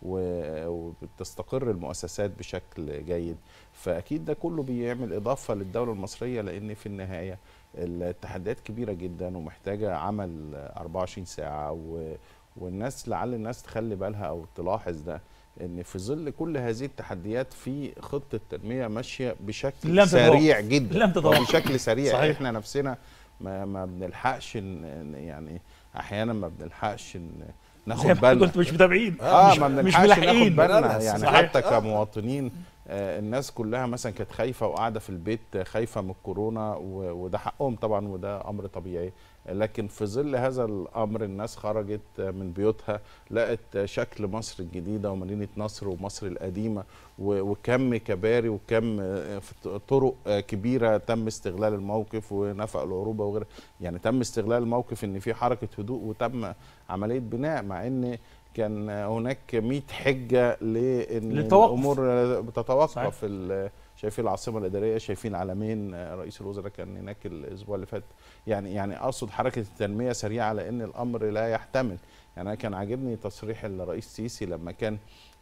Speaker 7: و- وبتستقر المؤسسات بشكل جيد فاكيد ده كله بيعمل اضافه للدوله المصريه لان في النهايه التحديات كبيره جدا ومحتاجه عمل 24 ساعه و والناس لعل الناس تخلي بالها او تلاحظ ده ان في ظل كل هذه التحديات في خطه تنميه ماشيه بشكل
Speaker 1: لم تتوقف.
Speaker 7: سريع جدا
Speaker 1: لم تتوقف.
Speaker 7: بشكل سريع
Speaker 1: صحيح.
Speaker 7: صحيح. احنا نفسنا ما, ما بنلحقش إن- إن يعني احيانا ما بنلحقش إن ناخد
Speaker 1: زي ما
Speaker 7: بالنا
Speaker 1: قلت مش متابعين
Speaker 7: اه
Speaker 1: مش
Speaker 7: ما
Speaker 1: مش
Speaker 7: بنلحقش ناخد
Speaker 1: ملاحقين
Speaker 7: بالنا يعني
Speaker 1: صحيح.
Speaker 7: حتى كمواطنين آه الناس كلها مثلا كانت خايفه وقاعده في البيت آه، خايفه من الكورونا و- وده حقهم طبعا وده امر طبيعي لكن في ظل هذا الامر الناس خرجت آه، من بيوتها لقت آه، شكل مصر الجديده ومدينه نصر ومصر القديمه و- وكم كباري وكم آه، في طرق آه، كبيره تم استغلال الموقف ونفق العروبه وغيره يعني تم استغلال الموقف ان في حركه هدوء وتم عمليه بناء مع ان كان هناك 100 حجه لان
Speaker 1: للتوقف.
Speaker 7: الامور بتتوقف
Speaker 1: صحيح.
Speaker 7: ال- شايفين العاصمه الاداريه شايفين العلمين رئيس الوزراء كان هناك الاسبوع اللي فات يعني يعني اقصد حركه التنميه سريعه لان الامر لا يحتمل يعني انا كان عاجبني تصريح الرئيس سيسي لما كان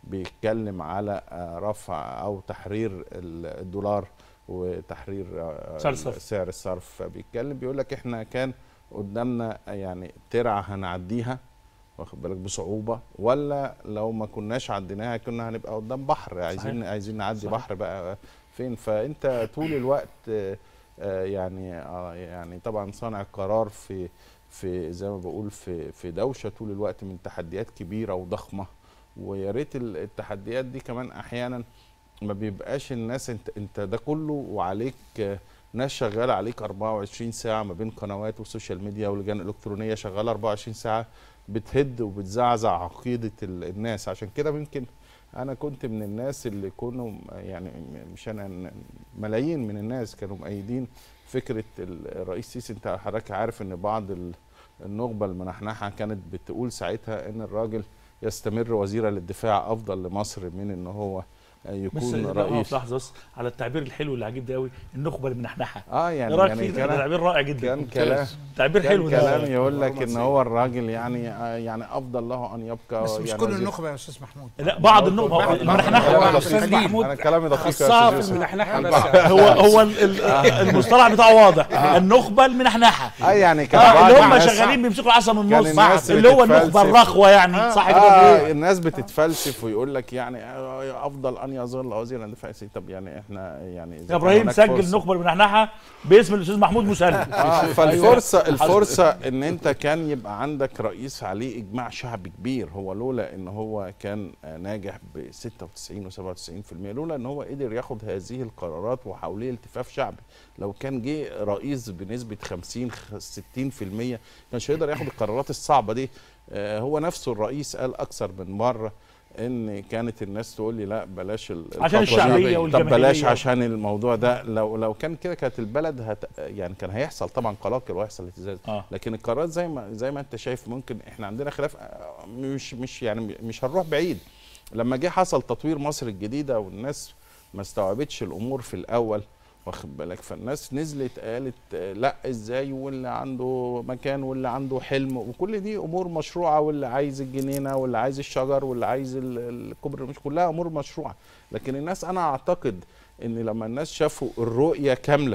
Speaker 7: بيتكلم على آه، رفع او تحرير ال- الدولار وتحرير آه،
Speaker 1: سعر الصرف.
Speaker 7: سعر الصرف فبيتكلم بيقول لك احنا كان قدامنا يعني ترعه هنعديها واخد بالك بصعوبه ولا لو ما كناش عديناها كنا هنبقى قدام بحر عايزين
Speaker 1: صحيح.
Speaker 7: عايزين نعدي
Speaker 1: صحيح.
Speaker 7: بحر بقى فين فانت طول الوقت آه، آه، يعني آه، يعني طبعا صانع القرار في في زي ما بقول في في دوشه طول الوقت من تحديات كبيره وضخمه ويا ريت ال- التحديات دي كمان احيانا ما بيبقاش الناس انت انت ده كله وعليك آه، ناس شغاله عليك 24 ساعه ما بين قنوات وسوشيال ميديا ولجان الكترونيه شغاله 24 ساعه بتهد وبتزعزع عقيده ال- الناس عشان كده يمكن انا كنت من الناس اللي كانوا يعني مش انا ملايين من الناس كانوا مؤيدين فكره ال- الرئيس سيسي انت حضرتك عارف ان بعض ال- النخبه المنحنحه كانت بتقول ساعتها ان الراجل يستمر وزيرا للدفاع افضل لمصر من ان هو
Speaker 1: بس
Speaker 7: يكون
Speaker 1: لا،
Speaker 7: رئيس
Speaker 1: لحظه بس على التعبير الحلو اللي عجيب ده قوي النخبه المنحنحه
Speaker 7: اه يعني
Speaker 1: ايه رايك
Speaker 7: يعني
Speaker 1: فيه ده؟ ده
Speaker 7: كلام
Speaker 1: تعبير رائع جدا
Speaker 7: كان كلام
Speaker 1: تعبير
Speaker 7: كان
Speaker 1: حلو ده
Speaker 7: كلام يقول لك ان هو الراجل يعني آه، يعني افضل له ان يبقى
Speaker 9: بس مش
Speaker 7: يعني
Speaker 9: كل
Speaker 7: وزير-
Speaker 9: النخبه يا استاذ محمود
Speaker 1: لا بعض النقطة
Speaker 9: بعض-
Speaker 1: المنحنحة
Speaker 9: بعض-
Speaker 7: أستاذ
Speaker 9: قليل.
Speaker 4: محمود
Speaker 7: انا كلامي دقيق يا
Speaker 4: خصها
Speaker 7: أستاذ
Speaker 4: في
Speaker 7: يوسف.
Speaker 4: المنحنحه بس
Speaker 1: هو هو ال- ال- المصطلح بتاعه واضح النخبة المنحنحة
Speaker 7: اه يعني كان
Speaker 1: آه،
Speaker 7: بعض
Speaker 1: اللي هم
Speaker 7: الناس-
Speaker 1: شغالين بيمسكوا العصا من
Speaker 7: كان
Speaker 1: النص
Speaker 7: الناس
Speaker 1: اللي هو
Speaker 7: بتتفلسف.
Speaker 1: النخبة الرخوة يعني صح كده
Speaker 7: آه الناس بتتفلسف ويقول لك يعني آه، افضل ان يظل وزيرا دفاع سي طب يعني احنا يعني إذا
Speaker 1: يا
Speaker 7: كان
Speaker 1: ابراهيم
Speaker 7: هناك
Speaker 1: سجل
Speaker 7: فرصة-
Speaker 1: النخبة المنحنحة باسم الاستاذ محمود مسلم
Speaker 7: اه فالفرصه الفرصه ان انت كان يبقى عندك رئيس عليه اجماع شعبي كبير هو لولا ان هو كان آه، ناجح ب 96 و97% لولا ان هو قدر ياخد هذه القرارات وحواليه التفاف شعبي لو كان جه رئيس بنسبه 50 خ- 60% كانش هيقدر ياخد القرارات الصعبه دي آه، هو نفسه الرئيس قال اكثر من مره ان كانت الناس تقول لي لا بلاش ال-
Speaker 1: عشان
Speaker 7: الخطوة دي.
Speaker 1: الشعبية
Speaker 7: طب
Speaker 1: والجماهيرية.
Speaker 7: بلاش عشان الموضوع ده لو لو كان كده كانت البلد هت يعني كان هيحصل طبعا قلاقل وهيحصل اهتزاز
Speaker 1: اه
Speaker 7: لكن القرارات زي ما زي ما انت شايف ممكن احنا عندنا خلاف آه، مش مش يعني مش هنروح بعيد لما جه حصل تطوير مصر الجديده والناس ما استوعبتش الامور في الاول واخد بالك فالناس نزلت قالت آه، لا ازاي واللي عنده مكان واللي عنده حلم وكل دي امور مشروعه واللي عايز الجنينه واللي عايز الشجر واللي عايز ال- الكوبري مش كلها امور مشروعه لكن الناس انا اعتقد ان لما الناس شافوا الرؤيه كامله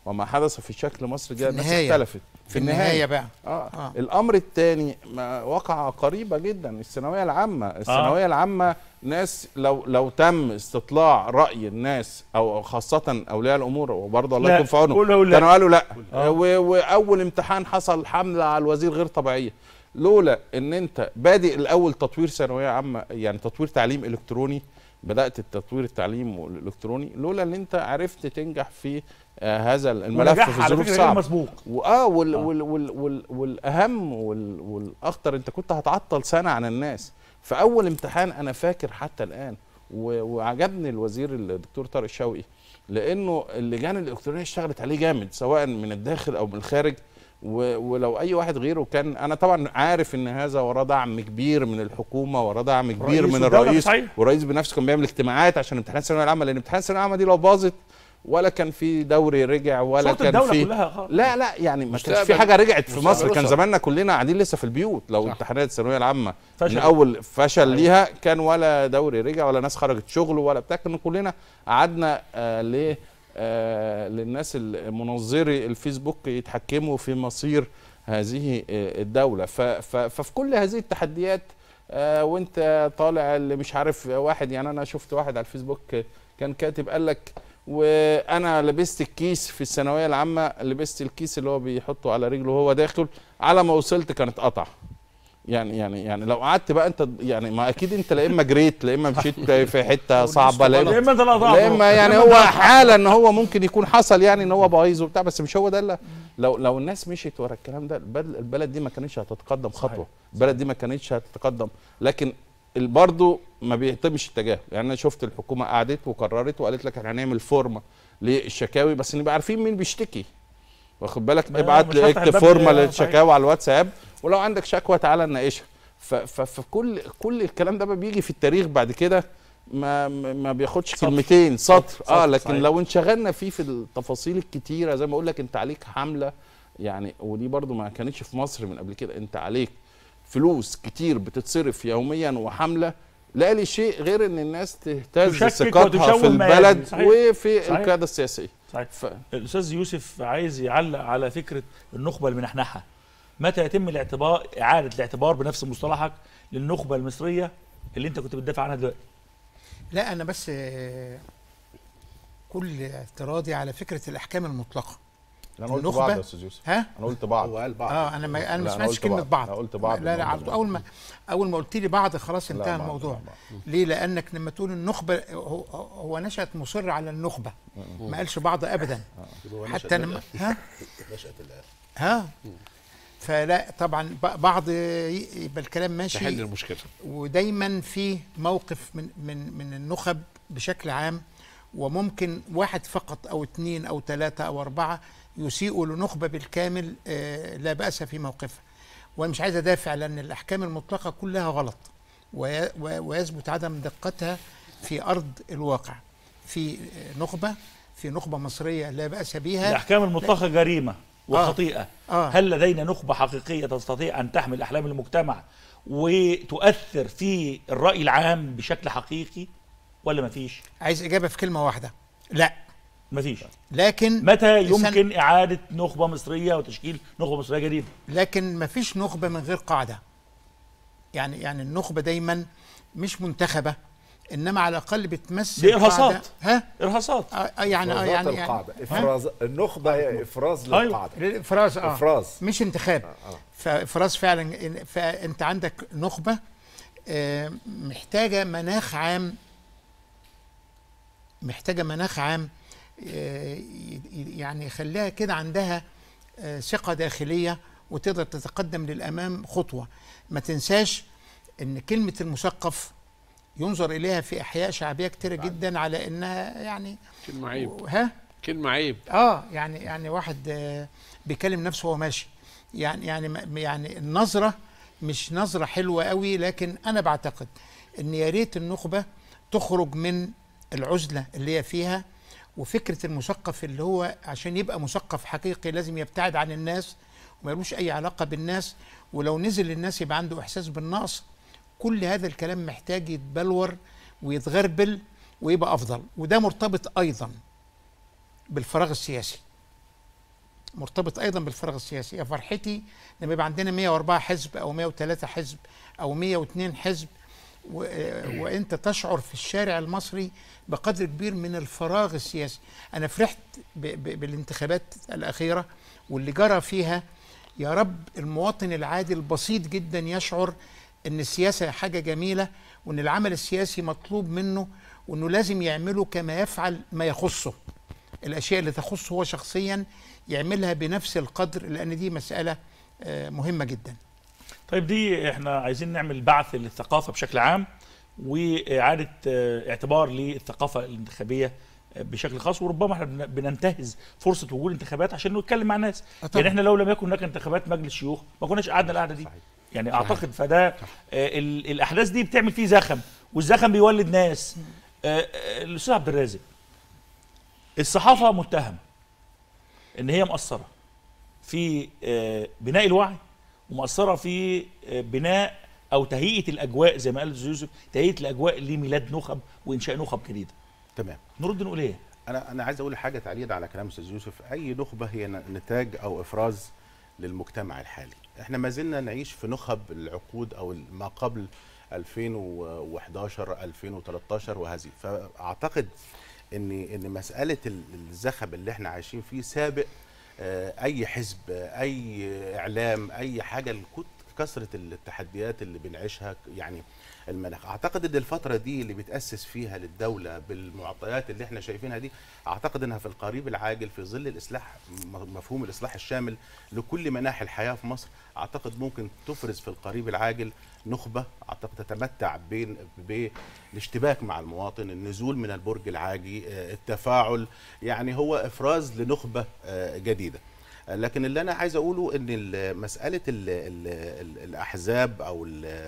Speaker 7: وما حدث في شكل مصر جاء الناس
Speaker 9: النهاية.
Speaker 7: اختلفت
Speaker 9: في النهايه بقى
Speaker 7: آه.
Speaker 9: آه.
Speaker 7: آه. الامر الثاني وقع قريبه جدا الثانويه العامه الثانويه آه. العامه ناس لو لو تم استطلاع راي الناس او خاصه اولياء الامور وبرضه الله
Speaker 1: لا،
Speaker 7: يكون في عونهم
Speaker 1: قولوا لا.
Speaker 7: كانوا قالوا لا
Speaker 1: آه.
Speaker 7: و- واول امتحان حصل حمله على الوزير غير طبيعيه لولا ان انت بادئ الاول تطوير ثانويه عامه يعني تطوير تعليم الكتروني بدات التطوير التعليم الالكتروني لولا ان انت عرفت تنجح في آه هذا الملف
Speaker 1: ونجاح
Speaker 7: في
Speaker 1: على
Speaker 7: ظروف
Speaker 1: فكره غير
Speaker 7: صعبه
Speaker 1: مسبوق
Speaker 7: واه وال
Speaker 1: آه.
Speaker 7: وال وال وال والاهم وال والاخطر انت كنت هتعطل سنه عن الناس فاول امتحان انا فاكر حتى الان و- وعجبني الوزير الدكتور طارق شوقي لانه اللجان الالكترونيه اشتغلت عليه جامد سواء من الداخل او من الخارج و- ولو اي واحد غيره كان انا طبعا عارف ان هذا وراه دعم كبير من الحكومه وراه دعم كبير
Speaker 1: رئيس
Speaker 7: من
Speaker 1: الدولة
Speaker 7: الرئيس
Speaker 1: صحيح.
Speaker 7: والرئيس بنفسه كان بيعمل اجتماعات عشان امتحانات الثانويه العامه لان امتحانات الثانويه العامه دي لو باظت ولا كان في دوري رجع ولا
Speaker 1: صوت
Speaker 7: كان
Speaker 1: الدوله
Speaker 7: في
Speaker 1: كلها خالص.
Speaker 7: لا لا يعني ما كانش
Speaker 8: مستقبل-
Speaker 7: في حاجه رجعت في
Speaker 8: مستقبل
Speaker 7: مصر كان
Speaker 8: أسرة.
Speaker 7: زماننا كلنا قاعدين لسه في البيوت لو
Speaker 8: صح.
Speaker 7: امتحانات الثانويه العامه
Speaker 1: فشل.
Speaker 7: من اول فشل ليها كان ولا دوري رجع ولا ناس خرجت شغل ولا بتاع كنا كلنا قعدنا آه ل آه للناس المنظري الفيسبوك يتحكموا في مصير هذه آه الدوله ف ف ففي كل هذه التحديات آه وانت طالع اللي مش عارف واحد يعني انا شفت واحد على الفيسبوك كان كاتب قال لك وانا لبست الكيس في الثانويه العامه لبست الكيس اللي هو بيحطه على رجله وهو داخل على ما وصلت كانت قطع يعني يعني يعني لو قعدت بقى انت يعني ما اكيد انت لا اما جريت لا اما مشيت في حته صعبه لا
Speaker 1: يا
Speaker 7: اما
Speaker 1: اما انت اللي
Speaker 7: لا اما يعني هو حاله ان هو ممكن يكون حصل يعني ان هو بايظ وبتاع بس مش هو ده اللي لو لو الناس مشيت ورا الكلام ده البلد, البلد دي ما كانتش هتتقدم خطوه البلد دي ما كانتش هتتقدم لكن ال- برضه ما بيتمش التجاهل يعني انا شفت الحكومه قعدت وقررت وقالت لك احنا هنعمل فورمه للشكاوي بس نبقى عارفين مين بيشتكي واخد بالك
Speaker 1: ما-
Speaker 7: ابعت
Speaker 1: مش
Speaker 7: لي
Speaker 1: هفتح
Speaker 7: اكتب
Speaker 1: الباب
Speaker 7: فورمه
Speaker 1: ل-
Speaker 7: للشكاوى على الواتساب ولو عندك شكوى تعالى نناقشها ف- ف- فكل كل الكلام ده بقى بيجي في التاريخ بعد كده ما ما ما بياخدش
Speaker 1: سطر.
Speaker 7: كلمتين سطر اه
Speaker 1: سطر،
Speaker 7: لكن
Speaker 1: صحيح.
Speaker 7: لو انشغلنا فيه في التفاصيل الكتيره زي ما اقول لك انت عليك حمله يعني ودي برضو ما كانتش في مصر من قبل كده انت عليك فلوس كتير بتتصرف يوميا وحمله لا لي شيء غير ان الناس تهتز
Speaker 1: تشكك
Speaker 7: ثقتها
Speaker 1: وتشوه
Speaker 7: في
Speaker 1: الميادين.
Speaker 7: البلد
Speaker 1: صحيح.
Speaker 7: وفي
Speaker 1: صحيح.
Speaker 7: القياده السياسيه
Speaker 1: صحيح.
Speaker 7: ف...
Speaker 1: الاستاذ يوسف عايز يعلق على فكره النخبه المنحنحه متى يتم الاعتبار اعاده الاعتبار بنفس مصطلحك للنخبه المصريه اللي انت كنت بتدافع عنها دلوقتي
Speaker 9: لا انا بس آه، كل اعتراضي على فكره الاحكام المطلقه
Speaker 7: انا قلت
Speaker 9: النخبة-
Speaker 7: بعض يا استاذ يوسف
Speaker 9: ها
Speaker 7: انا قلت بعض
Speaker 3: هو قال بعض
Speaker 9: اه انا ما انا ما
Speaker 7: لا، أنا
Speaker 9: سمعتش
Speaker 7: قلت
Speaker 9: كلمه
Speaker 7: بعض.
Speaker 9: بعض
Speaker 7: أنا قلت بعض
Speaker 9: لا لا
Speaker 7: من
Speaker 9: على
Speaker 7: بعض.
Speaker 9: طول اول ما اول ما قلت لي بعض خلاص
Speaker 7: لا،
Speaker 9: انتهى
Speaker 7: بعض،
Speaker 9: الموضوع
Speaker 7: بعض.
Speaker 9: ليه لانك لما تقول النخبه هو, هو نشأت مصر على النخبه ما قالش بعض ابدا حتى انا ها
Speaker 6: نشأة الآن
Speaker 9: ها فلا طبعا ب- بعض ي- يبقى الكلام ماشي
Speaker 8: تحل المشكله
Speaker 9: ودايما في موقف من من من النخب بشكل عام وممكن واحد فقط او اثنين او ثلاثه او اربعه يسيئوا لنخبه بالكامل آه، لا باس في موقفها وانا مش عايز ادافع لان الاحكام المطلقه كلها غلط وي- و- ويثبت عدم دقتها في ارض الواقع في آه، نخبه في نخبه مصريه لا باس بها
Speaker 1: الاحكام المطلقه جريمه وخطيئه
Speaker 9: آه.
Speaker 1: هل لدينا نخبه حقيقيه تستطيع ان تحمل احلام المجتمع وتؤثر في الراي العام بشكل حقيقي ولا مفيش
Speaker 9: عايز اجابه في كلمه واحده لا
Speaker 1: مفيش
Speaker 9: لكن
Speaker 1: متى
Speaker 9: لسان-
Speaker 1: يمكن اعاده نخبه مصريه وتشكيل نخبه مصريه جديده
Speaker 9: لكن ما فيش نخبة من غير قاعدة يعني يعني النخبة دايما مش منتخبة انما على الاقل بتمثل
Speaker 1: دي إرهاصات.
Speaker 9: قاعدة- ها
Speaker 1: ارهاصات
Speaker 9: آه آه، يعني آه
Speaker 10: إفرازات
Speaker 9: يعني يعني
Speaker 10: القاعدة إفراز النخبة هي إفراز
Speaker 1: أيوة.
Speaker 10: للقاعدة
Speaker 9: افراز اه
Speaker 10: إفراز
Speaker 9: مش انتخاب
Speaker 10: آه.
Speaker 9: فافراز فعلا إن- فانت عندك نخبة آه، محتاجة مناخ عام محتاجة مناخ عام آه، ي- ي- يعني يخليها كده عندها آه، ثقة داخلية وتقدر تتقدم للأمام خطوة ما تنساش أن كلمة المثقف ينظر إليها في أحياء شعبية كتيرة جدا على أنها يعني
Speaker 8: كلمه عيب
Speaker 9: ها
Speaker 8: كلمه عيب
Speaker 9: اه يعني يعني واحد آه، بيكلم نفسه وهو ماشي يعني يعني م- يعني النظره مش نظره حلوه قوي لكن انا بعتقد ان يا ريت النخبه تخرج من العزله اللي هي فيها وفكره المثقف اللي هو عشان يبقى مثقف حقيقي لازم يبتعد عن الناس وما يلوش اي علاقه بالناس ولو نزل الناس يبقى عنده احساس بالنقص كل هذا الكلام محتاج يتبلور ويتغربل ويبقى افضل وده مرتبط ايضا بالفراغ السياسي مرتبط ايضا بالفراغ السياسي فرحتي لما يبقى عندنا 104 حزب او 103 حزب او 102 حزب و... وانت تشعر في الشارع المصري بقدر كبير من الفراغ السياسي انا فرحت ب... ب... بالانتخابات الاخيره واللي جرى فيها يا رب المواطن العادي البسيط جدا يشعر ان السياسه حاجه جميله وان العمل السياسي مطلوب منه وانه لازم يعمله كما يفعل ما يخصه الاشياء اللي تخصه هو شخصيا يعملها بنفس القدر لان دي مساله آه، مهمه جدا
Speaker 1: طيب دي احنا عايزين نعمل بعث للثقافه بشكل عام واعاده آه، اعتبار للثقافه الانتخابيه آه، بشكل خاص وربما احنا بن- بننتهز فرصه وجود انتخابات عشان نتكلم مع الناس
Speaker 9: آه، طبعاً.
Speaker 1: يعني احنا لو لم يكن هناك انتخابات مجلس شيوخ ما كناش قعدنا القعده دي يعني اعتقد فده آه، ال- الاحداث دي بتعمل فيه زخم والزخم بيولد ناس آه، آه، الاستاذ عبد الرازق الصحافه متهمه ان هي مقصره في آه، بناء الوعي ومقصره في آه، بناء او تهيئه الاجواء زي ما قال الأستاذ يوسف تهيئه الاجواء لميلاد نخب وانشاء نخب جديده
Speaker 6: تمام
Speaker 1: نرد نقول ايه
Speaker 6: انا انا عايز اقول حاجه تعليقا على كلام استاذ يوسف اي نخبه هي ن- نتاج او افراز للمجتمع الحالي احنا ما زلنا نعيش في نخب العقود او ما قبل 2011 2013 وهذه فاعتقد ان ان مساله ال- الزخم اللي احنا عايشين فيه سابق آه، اي حزب آه، اي اعلام اي حاجه الكت- كثره التحديات اللي بنعيشها يعني المناخ اعتقد ان الفتره دي اللي بتاسس فيها للدوله بالمعطيات اللي احنا شايفينها دي اعتقد انها في القريب العاجل في ظل الاصلاح م- مفهوم الاصلاح الشامل لكل مناحي الحياه في مصر اعتقد ممكن تفرز في القريب العاجل نخبه اعتقد تتمتع بين بالاشتباك مع المواطن النزول من البرج العاجي آه، التفاعل يعني هو افراز لنخبه آه، جديده آه، لكن اللي انا عايز اقوله ان ال- مساله ال ال ال الاحزاب او ال-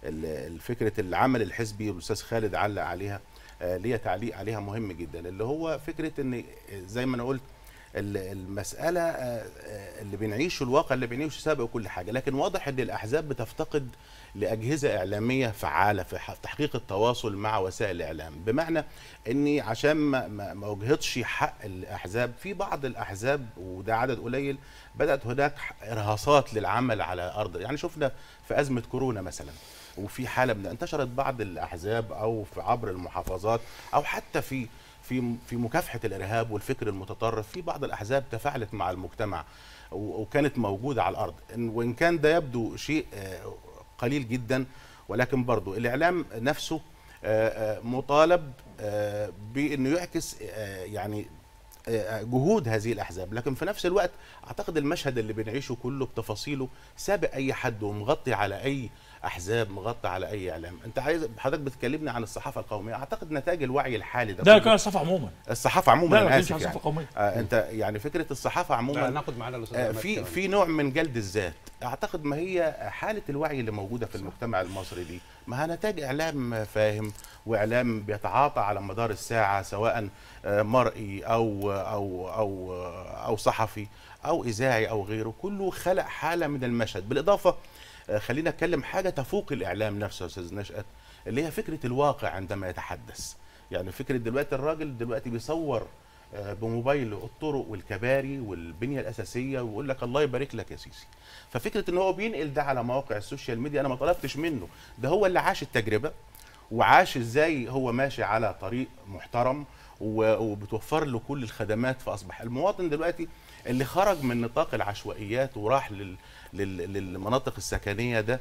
Speaker 6: ال- فكره العمل الحزبي والاستاذ خالد علق عليها آه، ليا تعليق عليها مهم جدا اللي هو فكره ان زي ما انا قلت ال- المساله آه، آه، اللي بنعيشه الواقع اللي بنعيشه سابق وكل حاجه لكن واضح ان الاحزاب بتفتقد لاجهزه اعلاميه فعاله في ح- تحقيق التواصل مع وسائل الاعلام بمعنى اني عشان ما ما ما اجهضش حق الاحزاب في بعض الاحزاب وده عدد قليل بدات هناك ارهاصات للعمل على ارض يعني شفنا في ازمه كورونا مثلا وفي حاله من انتشرت بعض الاحزاب او في عبر المحافظات او حتى في في في مكافحه الارهاب والفكر المتطرف في بعض الاحزاب تفاعلت مع المجتمع و- وكانت موجوده على الارض إن- وان كان ده يبدو شيء آه، قليل جدا ولكن برضو الاعلام نفسه آه، آه، مطالب آه، بانه يعكس آه، يعني آه، جهود هذه الاحزاب لكن في نفس الوقت اعتقد المشهد اللي بنعيشه كله بتفاصيله سابق اي حد ومغطي على اي احزاب مغطي على اي اعلام انت عايز حضرتك بتكلمني عن الصحافه القوميه اعتقد نتاج الوعي الحالي ده
Speaker 1: ده
Speaker 6: كله.
Speaker 1: كان الصفحه عموما
Speaker 6: الصحافه عموما
Speaker 1: لا، ما
Speaker 6: انا
Speaker 1: كانش
Speaker 6: اسف
Speaker 1: عن
Speaker 6: يعني
Speaker 1: صحافة قومية.
Speaker 6: آه انت يعني فكره الصحافه
Speaker 4: لا
Speaker 6: عموما
Speaker 4: ناخد معانا الاستاذ
Speaker 6: آه،
Speaker 4: عماد
Speaker 6: في
Speaker 4: كمان.
Speaker 6: في نوع من جلد الذات اعتقد ما هي حاله الوعي اللي موجوده في المجتمع المصري دي ما هي نتاج اعلام فاهم واعلام بيتعاطى على مدار الساعه سواء آه، مرئي او او او او صحفي او اذاعي او غيره كله خلق حاله من المشهد بالاضافه آه، خلينا اتكلم حاجه تفوق الاعلام نفسه يا استاذ نشأت اللي هي فكره الواقع عندما يتحدث يعني فكره دلوقتي الراجل دلوقتي بيصور آه، بموبايله الطرق والكباري والبنيه الاساسيه ويقول لك الله يبارك لك يا سيسي ففكره ان هو بينقل ده على مواقع السوشيال ميديا انا ما طلبتش منه ده هو اللي عاش التجربه وعاش ازاي هو ماشي على طريق محترم و- وبتوفر له كل الخدمات فاصبح المواطن دلوقتي اللي خرج من نطاق العشوائيات وراح لل لل- للمناطق السكنيه ده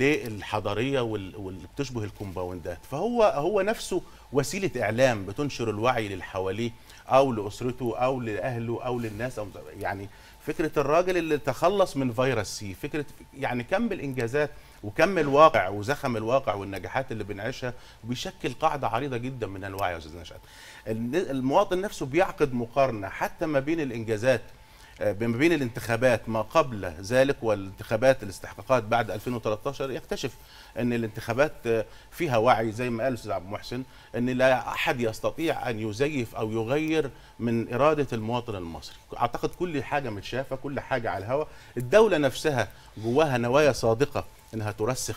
Speaker 6: للحضريه وال- واللي بتشبه الكومباوندات فهو هو نفسه وسيله اعلام بتنشر الوعي للي حواليه او لاسرته او لاهله او للناس أو يعني فكره الراجل اللي تخلص من فيروس سي فكره يعني كم الانجازات وكم الواقع وزخم الواقع والنجاحات اللي بنعيشها بيشكل قاعده عريضه جدا من الوعي يا استاذ نشأت الن- المواطن نفسه بيعقد مقارنه حتى ما بين الانجازات آه، ما بين الانتخابات ما قبل ذلك والانتخابات الاستحقاقات بعد 2013 يكتشف ان الانتخابات آه، فيها وعي زي ما قال الاستاذ عبد المحسن ان لا احد يستطيع ان يزيف او يغير من اراده المواطن المصري اعتقد كل حاجه متشافه كل حاجه على الهواء الدوله نفسها جواها نوايا صادقه انها ترسخ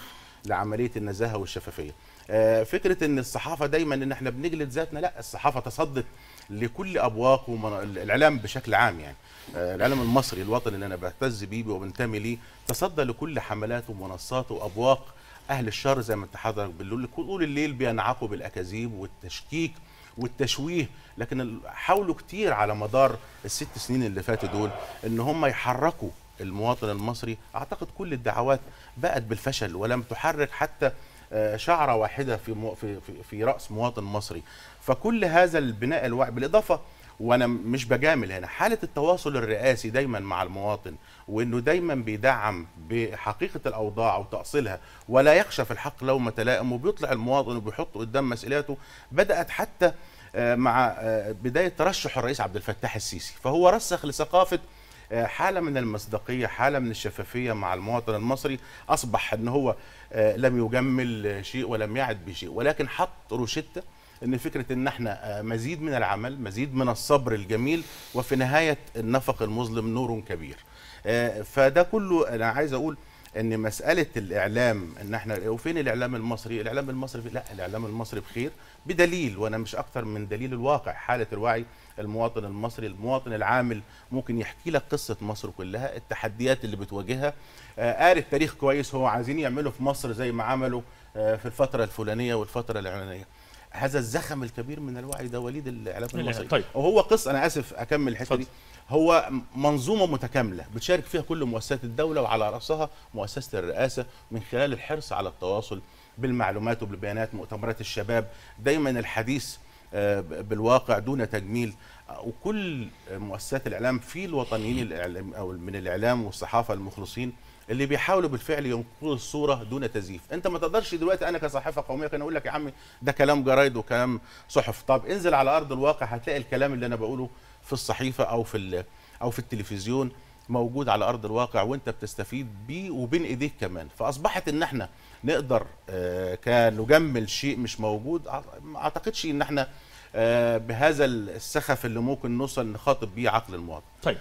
Speaker 6: لعمليه النزاهه والشفافيه آه، فكره ان الصحافه دايما ان احنا بنجلد ذاتنا لا الصحافه تصدت لكل ابواق ومن... الاعلام بشكل عام يعني آه، الاعلام المصري الوطني اللي انا بعتز بيه وبنتمي ليه تصدى لكل حملات ومنصات وابواق اهل الشر زي ما انت حضرتك بتقول طول الليل بينعقوا بالاكاذيب والتشكيك والتشويه لكن ال- حاولوا كتير على مدار الست سنين اللي فاتوا دول ان هم يحركوا المواطن المصري اعتقد كل الدعوات بقت بالفشل ولم تحرك حتى آه، شعره واحده في مو- في في, في راس مواطن مصري فكل هذا البناء الوعي بالاضافه وانا مش بجامل هنا حاله التواصل الرئاسي دايما مع المواطن وانه دايما بيدعم بحقيقه الاوضاع وتاصيلها ولا يخشى في الحق لومه لائم وبيطلع المواطن وبيحط قدام مسؤولياته بدات حتى آه، مع آه، بدايه ترشح الرئيس عبد الفتاح السيسي فهو رسخ لثقافه آه، حاله من المصداقيه حاله من الشفافيه مع المواطن المصري اصبح ان هو آه، لم يجمل آه، شيء ولم يعد بشيء ولكن حط روشته ان فكره ان احنا آه، مزيد من العمل مزيد من الصبر الجميل وفي نهايه النفق المظلم نور كبير آه، فده كله انا عايز اقول ان مساله الاعلام ان احنا وفين الاعلام المصري الاعلام المصري لا الاعلام المصري بخير بدليل وانا مش اكتر من دليل الواقع حاله الوعي المواطن المصري المواطن العامل ممكن يحكي لك قصه مصر كلها التحديات اللي بتواجهها آه، قاري التاريخ كويس هو عايزين يعملوا في مصر زي ما عملوا آه، في الفتره الفلانيه والفتره العلانيه هذا الزخم الكبير من الوعي ده وليد الاعلام
Speaker 1: الإعلام.
Speaker 6: المصري
Speaker 1: طيب.
Speaker 6: وهو قصه انا اسف اكمل الحته دي هو منظومه متكامله بتشارك فيها كل مؤسسات الدوله وعلى راسها مؤسسه الرئاسه من خلال الحرص على التواصل بالمعلومات وبالبيانات مؤتمرات الشباب دايما الحديث آه، ب- بالواقع دون تجميل آه، وكل مؤسسات الاعلام في الوطنيين الاعلام او من الاعلام والصحافه المخلصين اللي بيحاولوا بالفعل ينقلوا الصوره دون تزييف انت ما تقدرش دلوقتي انا كصحافه قوميه كان اقول لك يا عمي ده كلام جرايد وكلام صحف طب انزل على ارض الواقع هتلاقي الكلام اللي انا بقوله في الصحيفه او في ال- او في التلفزيون موجود على ارض الواقع وانت بتستفيد بيه وبين ايديك كمان فاصبحت ان احنا نقدر آه، كنجمل شيء مش موجود أع- ما اعتقدش ان احنا آه، بهذا السخف اللي ممكن نوصل نخاطب بيه عقل المواطن
Speaker 1: طيب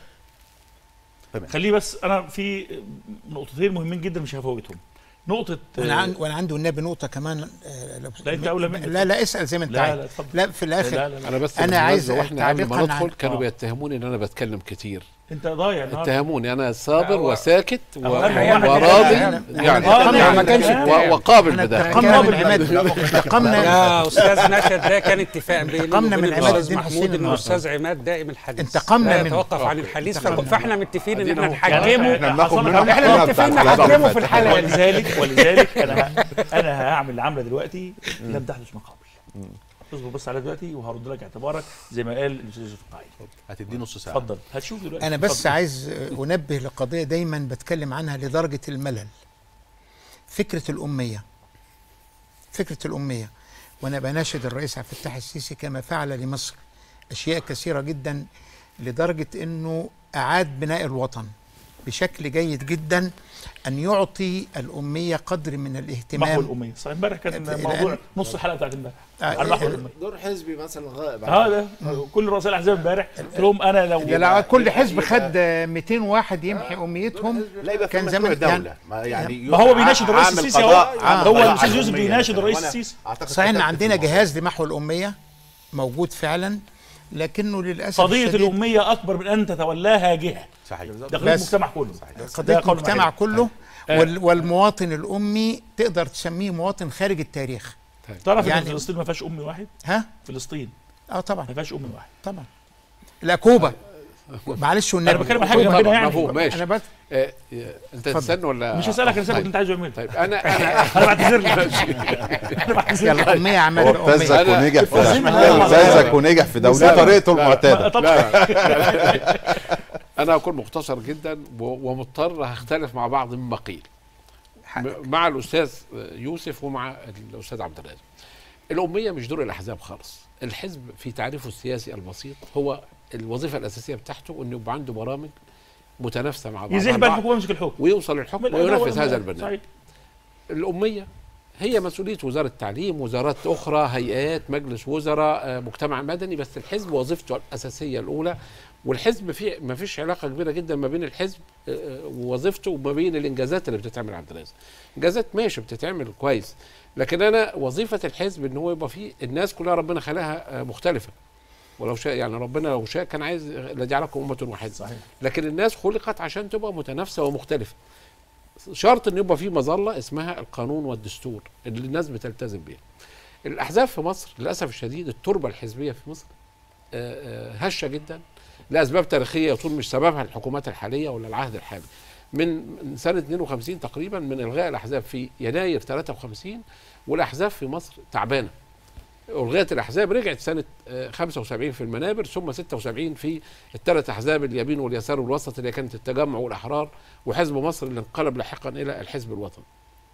Speaker 6: تمام
Speaker 1: خليه بس انا في نقطتين مهمين جدا مش هفوتهم نقطه
Speaker 9: وانا عن وانا عندي والنبي نقطه كمان آه، لو-
Speaker 1: لا، أنت أولى مني.
Speaker 9: لا لا اسال زي ما انت
Speaker 1: لا،
Speaker 9: عايز
Speaker 1: لا، اتفضل.
Speaker 9: لا في الاخر
Speaker 1: لا، لا، لا.
Speaker 8: انا بس
Speaker 9: انا عايز
Speaker 8: بالمناسبة واحنا قبل ما
Speaker 9: تعليقاً عن-
Speaker 8: ندخل كانوا
Speaker 1: آه.
Speaker 8: بيتهموني ان انا بتكلم كتير
Speaker 1: انت ضايع النهارده
Speaker 8: اتهموني انا صابر
Speaker 4: هو-
Speaker 8: وساكت و-
Speaker 1: هو الحقيقة
Speaker 8: وراضي
Speaker 9: إحنا-
Speaker 8: يعني
Speaker 1: آه،
Speaker 4: ما كانش
Speaker 8: و- وقابل
Speaker 9: احنا
Speaker 8: بده
Speaker 9: انتقمنا من عماد انتقمنا
Speaker 4: يا استاذ نشد ده كان اتفاق بيني
Speaker 9: انتقمنا
Speaker 4: وبين
Speaker 9: من عماد
Speaker 4: الاستاذ
Speaker 9: الدين
Speaker 4: محمود
Speaker 9: حسين
Speaker 4: ان
Speaker 9: النهاردة.
Speaker 4: الاستاذ عماد دائم الحديث
Speaker 9: انتقمنا
Speaker 4: لا
Speaker 9: منه.
Speaker 4: يتوقف عن الحديث
Speaker 9: انتقمنا.
Speaker 4: فاحنا متفقين ان
Speaker 8: أدينا
Speaker 4: احنا
Speaker 8: هو.
Speaker 4: نحجمه
Speaker 1: احنا
Speaker 7: بناخد منه
Speaker 4: احنا
Speaker 7: الحلقة
Speaker 4: متفقين
Speaker 7: بتاعت الحلقة
Speaker 4: نحجمه في
Speaker 7: اللي
Speaker 4: الحلقه دي
Speaker 1: ولذلك ولذلك انا ه- انا هعمل عمله دلوقتي لم تحدث من قبل اصبر بص عليها دلوقتي وهرد لك اعتبارك زي ما قال الاستاذ يوسف قاعد
Speaker 6: هتدي نص ساعه
Speaker 1: اتفضل هتشوف دلوقتي
Speaker 9: انا بس
Speaker 1: اتفضل.
Speaker 9: عايز آه، انبه لقضيه دايما بتكلم عنها لدرجه الملل فكره الاميه فكره الاميه وانا بناشد الرئيس عبد الفتاح السيسي كما فعل لمصر اشياء كثيره جدا لدرجه انه اعاد بناء الوطن بشكل جيد جدا ان يعطي الاميه قدر من
Speaker 1: محو
Speaker 9: الاهتمام
Speaker 1: الاميه صحيح امبارح كان
Speaker 9: الآن-
Speaker 1: موضوع نص الحلقه بتاعت امبارح
Speaker 9: آه،
Speaker 1: عن محو الاميه
Speaker 10: دور حزبي مثلا غائب
Speaker 1: اه ده كل رؤساء الاحزاب امبارح قلت لهم انا لو
Speaker 9: ده لو كل حزب خد آه، 200 واحد يمحي اميتهم
Speaker 6: لا يبقى في
Speaker 9: كان
Speaker 6: مشروع
Speaker 9: زمان
Speaker 6: دوله
Speaker 9: يعني
Speaker 6: ما يعني
Speaker 1: ما هو بيناشد الرئيس
Speaker 6: عامل
Speaker 1: السيسي
Speaker 6: قضاء-
Speaker 1: اهو
Speaker 6: عامل
Speaker 1: هو
Speaker 6: قضاء
Speaker 1: الاستاذ
Speaker 6: على
Speaker 1: يوسف
Speaker 6: الأمية
Speaker 1: بيناشد
Speaker 6: مثلاً.
Speaker 1: الرئيس
Speaker 6: وأنا
Speaker 1: السيسي
Speaker 6: أعتقد
Speaker 9: صحيح ان
Speaker 6: كتبت
Speaker 9: عندنا
Speaker 6: في الموضوع.
Speaker 9: جهاز لمحو الاميه موجود فعلا لكنه للاسف
Speaker 1: قضيه
Speaker 9: الشديد
Speaker 1: الاميه اكبر من ان تتولاها جهه
Speaker 6: صحيح
Speaker 1: ده قضيه
Speaker 9: بس.
Speaker 1: المجتمع كله
Speaker 9: قضيه
Speaker 1: ده قول
Speaker 9: المجتمع
Speaker 1: واحد.
Speaker 9: كله
Speaker 1: آه.
Speaker 9: وال والمواطن الامي تقدر تسميه مواطن خارج التاريخ
Speaker 1: تعرف
Speaker 9: يعني-
Speaker 1: ان فلسطين ما فيهاش ام واحد
Speaker 9: ها
Speaker 1: فلسطين
Speaker 9: اه طبعا
Speaker 1: ما فيهاش ام واحد
Speaker 9: طبعا لا كوبا معلش والنبي
Speaker 1: انا بتكلم عن حاجه
Speaker 8: طبعاً،
Speaker 1: هنا يعني
Speaker 8: مفهوم ماشي
Speaker 9: انا بس
Speaker 8: آه، آه، انت
Speaker 9: اتفضل.
Speaker 8: تستنى ولا
Speaker 1: مش هسالك انا سالك
Speaker 8: طيب.
Speaker 1: انت عايز يعمل
Speaker 8: طيب انا انا
Speaker 1: انا بعتذر لك انا بعتذر
Speaker 9: يلا
Speaker 1: لك
Speaker 9: الاميه عمال
Speaker 7: هو
Speaker 9: الاميه
Speaker 7: ابتزك
Speaker 8: أنا-
Speaker 7: ونجح في
Speaker 1: بس
Speaker 7: ده
Speaker 1: أنا-
Speaker 7: ابتزك ونجح في ده ودي
Speaker 8: لا، لا،
Speaker 7: طريقته
Speaker 8: لا،
Speaker 7: المعتاده
Speaker 1: طب
Speaker 8: لا انا هكون مختصر جدا و- ومضطر هختلف مع بعض مما قيل م- مع الاستاذ يوسف ومع الاستاذ عبد الرازق الاميه مش دور الاحزاب خالص الحزب في تعريفه السياسي البسيط هو الوظيفه الاساسيه بتاعته انه يبقى عنده برامج متنافسه مع بعضها
Speaker 1: يزيح بقى
Speaker 8: البعض
Speaker 1: الحكومه يمسك الحكم
Speaker 8: ويوصل الحكم
Speaker 1: من الأول
Speaker 8: وينفذ هذا
Speaker 1: والآخر.
Speaker 8: البرنامج
Speaker 1: صحيح
Speaker 8: الأمية هي مسؤوليه وزاره التعليم وزارات اخرى هيئات مجلس وزراء آه، مجتمع مدني بس الحزب وظيفته الاساسيه الاولى والحزب فيه ما فيش علاقه كبيره جدا ما بين الحزب آه، آه، ووظيفته وما بين الانجازات اللي بتتعمل عبد الرازق انجازات ماشي بتتعمل كويس لكن انا وظيفه الحزب ان هو يبقى فيه الناس كلها ربنا خلقها آه، مختلفه ولو شاء يعني ربنا لو شاء كان عايز لجعلكم امه واحده
Speaker 1: صحيح
Speaker 8: لكن الناس خلقت عشان تبقى متنافسه ومختلفه شرط ان يبقى في مظله اسمها القانون والدستور اللي الناس بتلتزم بيها الاحزاب في مصر للاسف الشديد التربه الحزبيه في مصر آه، آه، هشه جدا لاسباب تاريخيه يطول مش سببها الحكومات الحاليه ولا العهد الحالي من من سنه 52 تقريبا من الغاء الاحزاب في يناير 53 والاحزاب في مصر تعبانه الغيت الاحزاب رجعت سنه آه، 75 في المنابر ثم 76 في الثلاث احزاب اليمين واليسار والوسط اللي كانت التجمع والاحرار وحزب مصر اللي انقلب لاحقا الى الحزب الوطني.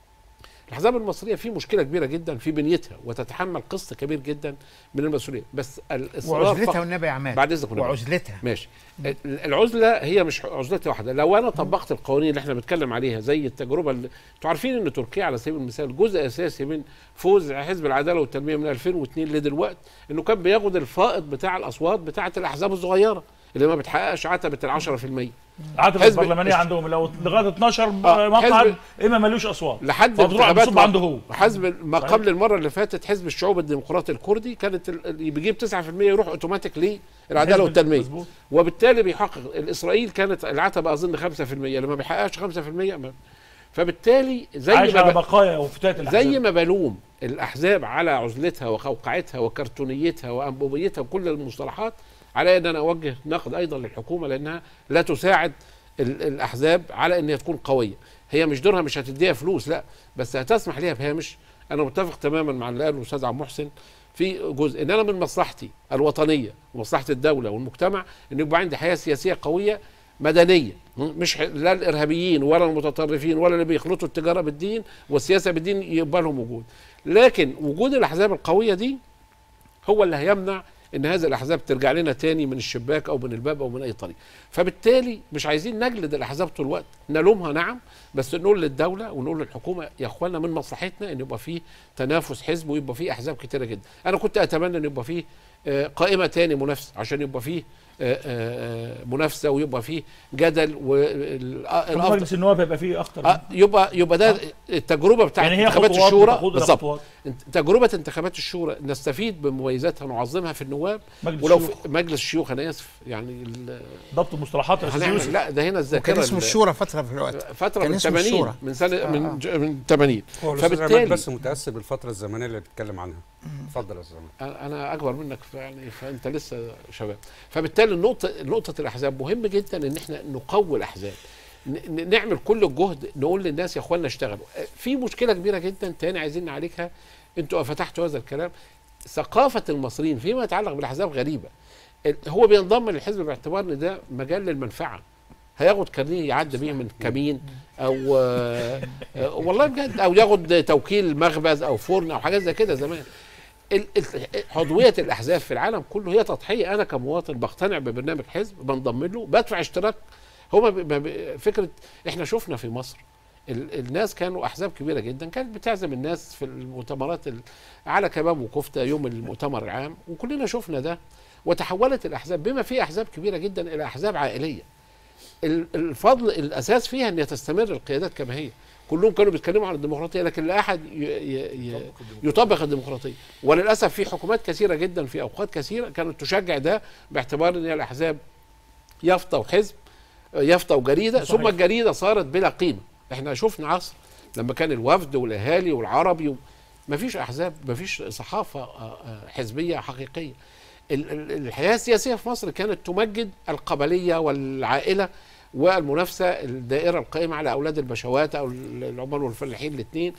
Speaker 8: الاحزاب المصريه في مشكله كبيره جدا في بنيتها وتتحمل قسط كبير جدا من المسؤوليه بس الاصرار
Speaker 9: وعزلتها
Speaker 8: فقط-
Speaker 9: والنبي يا عماد
Speaker 8: بعد اذنك والنبي.
Speaker 9: وعزلتها
Speaker 8: ماشي ال- العزله هي مش عزلتها واحده لو انا طبقت القوانين اللي احنا بنتكلم عليها زي التجربه اللي انتوا عارفين ان تركيا على سبيل المثال جزء اساسي من فوز حزب العداله والتنميه من 2002 لدلوقتي انه كان بياخد الفائض بتاع الاصوات بتاعه الاحزاب الصغيره اللي ما بتحققش عتبه ال 10%
Speaker 1: العتبه
Speaker 8: حزب-
Speaker 1: البرلمانيه عندهم لو لغايه 12
Speaker 8: آه،
Speaker 1: مقعد
Speaker 8: حزب-
Speaker 1: اما ملوش اصوات
Speaker 8: لحد
Speaker 1: فبتروح
Speaker 8: انتخابات
Speaker 1: بتصب عنده هو
Speaker 8: حزب ما
Speaker 1: صحيح.
Speaker 8: قبل المره اللي فاتت حزب الشعوب الديمقراطي الكردي كانت ال- اللي بيجيب 9% يروح اوتوماتيك للعداله
Speaker 1: حزب-
Speaker 8: والتنميه
Speaker 1: مظبوط.
Speaker 8: وبالتالي بيحقق الاسرائيل كانت العتبه اظن 5% لما بيحققش 5% ما فبالتالي زي
Speaker 1: عايش
Speaker 8: ما
Speaker 1: على
Speaker 8: ب...
Speaker 1: بقايا وفتات الاحزاب
Speaker 8: زي ما بلوم الاحزاب على عزلتها وقوقعتها وكرتونيتها وانبوبيتها وكل المصطلحات على ان انا اوجه نقد ايضا للحكومه لانها لا تساعد ال- الاحزاب على ان هي تكون قويه هي مش دورها مش هتديها فلوس لا بس هتسمح ليها بهامش انا متفق تماما مع اللي قاله الاستاذ عبد المحسن في جزء ان انا من مصلحتي الوطنيه ومصلحه الدوله والمجتمع ان يبقى عندي حياه سياسيه قويه مدنيه مش ح- لا الارهابيين ولا المتطرفين ولا اللي بيخلطوا التجاره بالدين والسياسه بالدين يبقى لهم وجود لكن وجود الاحزاب القويه دي هو اللي هيمنع ان هذه الاحزاب ترجع لنا تاني من الشباك او من الباب او من اي طريق فبالتالي مش عايزين نجلد الاحزاب طول الوقت نلومها نعم بس نقول للدوله ونقول للحكومه يا اخوانا من مصلحتنا ان يبقى فيه تنافس حزب ويبقى فيه احزاب كتيره جدا انا كنت اتمنى ان يبقى فيه آه، قائمه تاني منافسه عشان يبقى فيه آه، آه، آه، منافسه ويبقى فيه جدل والافضل
Speaker 1: مجلس النواب هيبقى فيه اخطر
Speaker 8: آه، يبقى يبقى ده التجربه بتاعت
Speaker 1: يعني هي
Speaker 8: انتخابات
Speaker 1: خطوات
Speaker 8: الشورى
Speaker 1: بتخوض
Speaker 8: بالظبط
Speaker 1: الخطوات.
Speaker 8: انت- تجربه انتخابات الشورى نستفيد بمميزاتها ونعظمها في النواب
Speaker 1: مجلس
Speaker 8: ولو
Speaker 1: الشيوخ.
Speaker 8: في مجلس الشيوخ انا اسف يعني ال-
Speaker 1: ضبط المصطلحات يا استاذ
Speaker 8: هنعمل
Speaker 1: يوسف
Speaker 8: لا ده هنا الذاكره
Speaker 9: وكان اسمه
Speaker 8: ال-
Speaker 9: الشورى فتره في الوقت
Speaker 8: فتره
Speaker 9: كان
Speaker 8: من
Speaker 9: اسمه
Speaker 8: 80
Speaker 9: الشورى.
Speaker 8: من سنه
Speaker 9: آه،
Speaker 8: من
Speaker 9: آه.
Speaker 8: ج- من 80
Speaker 4: هو الاستاذ عماد
Speaker 8: فبالتالي
Speaker 4: بس متاثر بالفتره الزمنيه اللي بتتكلم عنها اتفضل يا استاذ عماد
Speaker 8: انا أنا اكبر منك يعني فانت لسه شباب فبالتالي النقطه نقطه الاحزاب مهم جدا ان احنا نقوي الاحزاب ن- ن- نعمل كل الجهد نقول للناس يا اخوانا اشتغلوا في مشكله كبيره جدا تاني عايزين نعالجها انتوا فتحتوا هذا الكلام ثقافه المصريين فيما يتعلق بالاحزاب غريبه ال- هو بينضم للحزب باعتبار ان ده مجال للمنفعه هياخد كارنيه يعدي بيه من كمين او آه، آه، والله بجد او ياخد توكيل مخبز او فرن او حاجات زي كده زمان ال- ال- عضويه الاحزاب في العالم كله هي تضحيه انا كمواطن بقتنع ببرنامج حزب بنضم له بدفع اشتراك هما ب- ب- فكره احنا شفنا في مصر ال- الناس كانوا احزاب كبيره جدا كانت بتعزم الناس في المؤتمرات ال- على كباب وكفته يوم المؤتمر العام وكلنا شفنا ده وتحولت الاحزاب بما فيه احزاب كبيره جدا الى احزاب عائليه ال- الفضل الاساس فيها ان تستمر القيادات كما هي كلهم كانوا بيتكلموا عن الديمقراطيه لكن لا احد ي- ي- ي- يطبق الديمقراطيه وللاسف في حكومات كثيره جدا في اوقات كثيره كانت تشجع ده باعتبار ان هي الاحزاب يافطه وحزب يافطه وجريده
Speaker 1: صحيح.
Speaker 8: ثم الجريده صارت بلا قيمه احنا شفنا عصر لما كان الوفد والاهالي والعربي ما فيش احزاب ما فيش صحافه آه، آه، حزبيه حقيقيه ال- ال- الحياه السياسيه في مصر كانت تمجد القبليه والعائله والمنافسه الدائره القائمه على اولاد البشوات او العمال والفلاحين الاثنين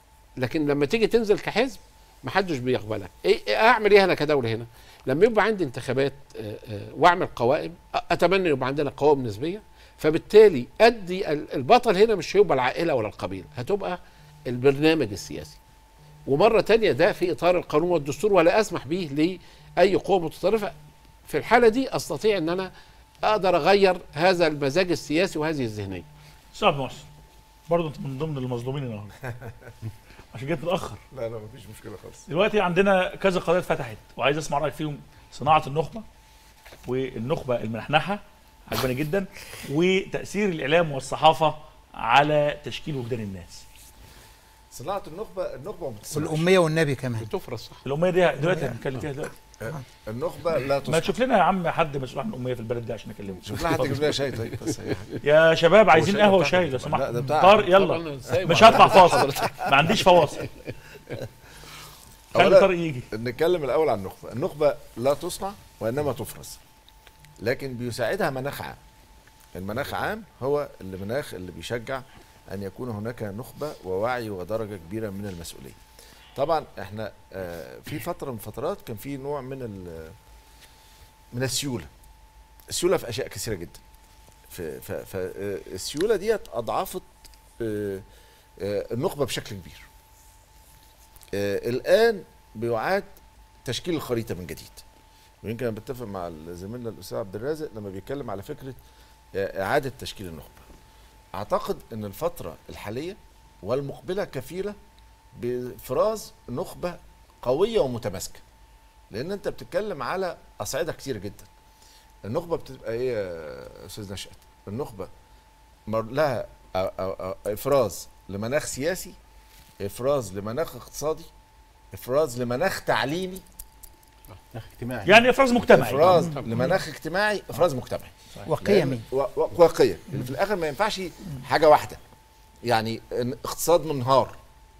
Speaker 8: لكن لما تيجي تنزل كحزب محدش بيقبلك إيه إيه اعمل ايه انا كدوله هنا لما يبقى عندي انتخابات آه، آه، واعمل قوائم أ- اتمنى يبقى عندنا قوائم نسبيه فبالتالي ادي ال- البطل هنا مش هيبقى العائله ولا القبيله هتبقى البرنامج السياسي ومره تانية ده في اطار القانون والدستور ولا اسمح به لاي قوه متطرفه في الحاله دي استطيع ان انا اقدر اغير هذا المزاج السياسي وهذه الذهنيه
Speaker 1: استاذ محسن برضه انت من ضمن المظلومين النهارده عشان جيت متاخر
Speaker 10: لا لا مفيش مشكله خالص
Speaker 1: دلوقتي عندنا كذا قضيه اتفتحت وعايز اسمع رايك فيهم صناعه النخبه والنخبه المنحنحه عجباني جدا وتاثير الاعلام والصحافه على تشكيل وجدان الناس
Speaker 10: صناعه النخبه النخبه ما بتسمعش.
Speaker 9: والأمية والنبي كمان
Speaker 8: بتفرز صح
Speaker 1: الاميه دي دلوقتي هنتكلم فيها دلوقتي
Speaker 10: النخبه لا
Speaker 1: ما
Speaker 10: تصنع
Speaker 1: تشوف لنا يا عم حد مسؤول عن الاميه في البلد دي عشان نكلمه
Speaker 10: شوف لها حد يجيب لنا شاي طيب بس هي-
Speaker 1: يا شباب عايزين
Speaker 10: شاي
Speaker 1: قهوه
Speaker 10: بتاعك.
Speaker 1: وشاي لو
Speaker 10: لا،
Speaker 1: سمحت
Speaker 10: ده بتاعك.
Speaker 1: طارق يلا
Speaker 8: طبعاً سايب
Speaker 1: مش
Speaker 8: على-
Speaker 1: هطلع فاصل ما عنديش فواصل خلي
Speaker 10: أولاً
Speaker 1: طارق يجي
Speaker 10: نتكلم الاول عن النخبه النخبه لا تصنع وانما تفرز لكن بيساعدها مناخ عام المناخ عام هو المناخ اللي بيشجع ان يكون هناك نخبه ووعي ودرجه كبيره من المسؤوليه طبعا احنا آه، في فتره من فترات كان في نوع من ال- من السيوله السيوله في اشياء كثيره جدا فالسيوله ديت اضعفت آه، آه، النخبه بشكل كبير آه، الان بيعاد تشكيل الخريطه من جديد ويمكن انا بتفق مع زميلنا الاستاذ عبد الرازق لما بيتكلم على فكره آه، اعاده تشكيل النخبه اعتقد ان الفتره الحاليه والمقبله كفيله بافراز نخبه قويه ومتماسكه لان انت بتتكلم على اصعده كتير جدا النخبه بتبقى ايه يا استاذ نشأت النخبه مر لها أو أو أو افراز لمناخ سياسي افراز لمناخ اقتصادي افراز لمناخ تعليمي
Speaker 6: اجتماعي
Speaker 1: يعني افراز مجتمعي
Speaker 10: افراز لمناخ اجتماعي افراز مجتمعي
Speaker 9: وقيمي
Speaker 10: و- و- واقعيه اللي في الاخر ما ينفعش حاجه واحده يعني إن اقتصاد منهار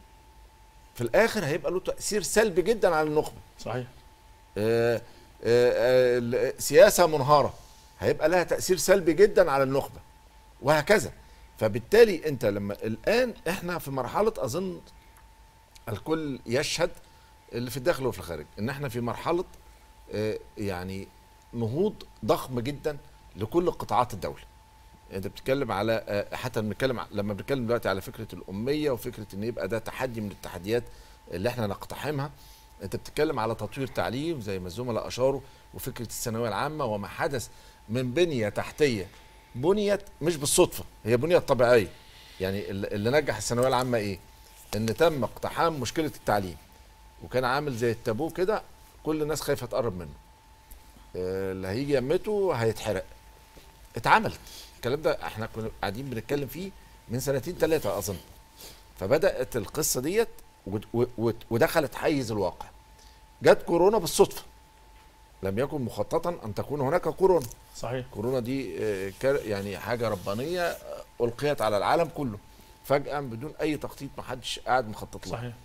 Speaker 10: في الاخر هيبقى له تاثير سلبي جدا على النخبه
Speaker 1: صحيح
Speaker 10: آه، آه، آه، ال- سياسه منهاره هيبقى لها تاثير سلبي جدا على النخبه وهكذا فبالتالي انت لما الان احنا في مرحله اظن الكل يشهد اللي في الداخل وفي الخارج ان احنا في مرحله آه، يعني نهوض ضخم جدا لكل قطاعات الدوله انت بتتكلم على آه، حتى بنتكلم ع- لما بنتكلم دلوقتي على فكره الاميه وفكره ان يبقى ده تحدي من التحديات اللي احنا نقتحمها انت بتتكلم على تطوير تعليم زي ما الزملاء اشاروا وفكره الثانويه العامه وما حدث من بنيه تحتيه بنيت مش بالصدفه هي بنيت طبيعيه يعني اللي اللي نجح الثانويه العامه ايه ان تم اقتحام مشكله التعليم وكان عامل زي التابو كده كل الناس خايفه تقرب منه آه، اللي هيجي يمته هيتحرق اتعملت الكلام ده احنا كنا قاعدين بنتكلم فيه من سنتين ثلاثه اظن فبدات القصه ديت ود- و- و- ودخلت حيز الواقع جت كورونا بالصدفه لم يكن مخططا ان تكون هناك كورونا
Speaker 1: صحيح
Speaker 10: كورونا دي آه، كار- يعني حاجه ربانيه آه، القيت على العالم كله فجاه بدون اي تخطيط ما حدش قاعد مخطط له
Speaker 1: صحيح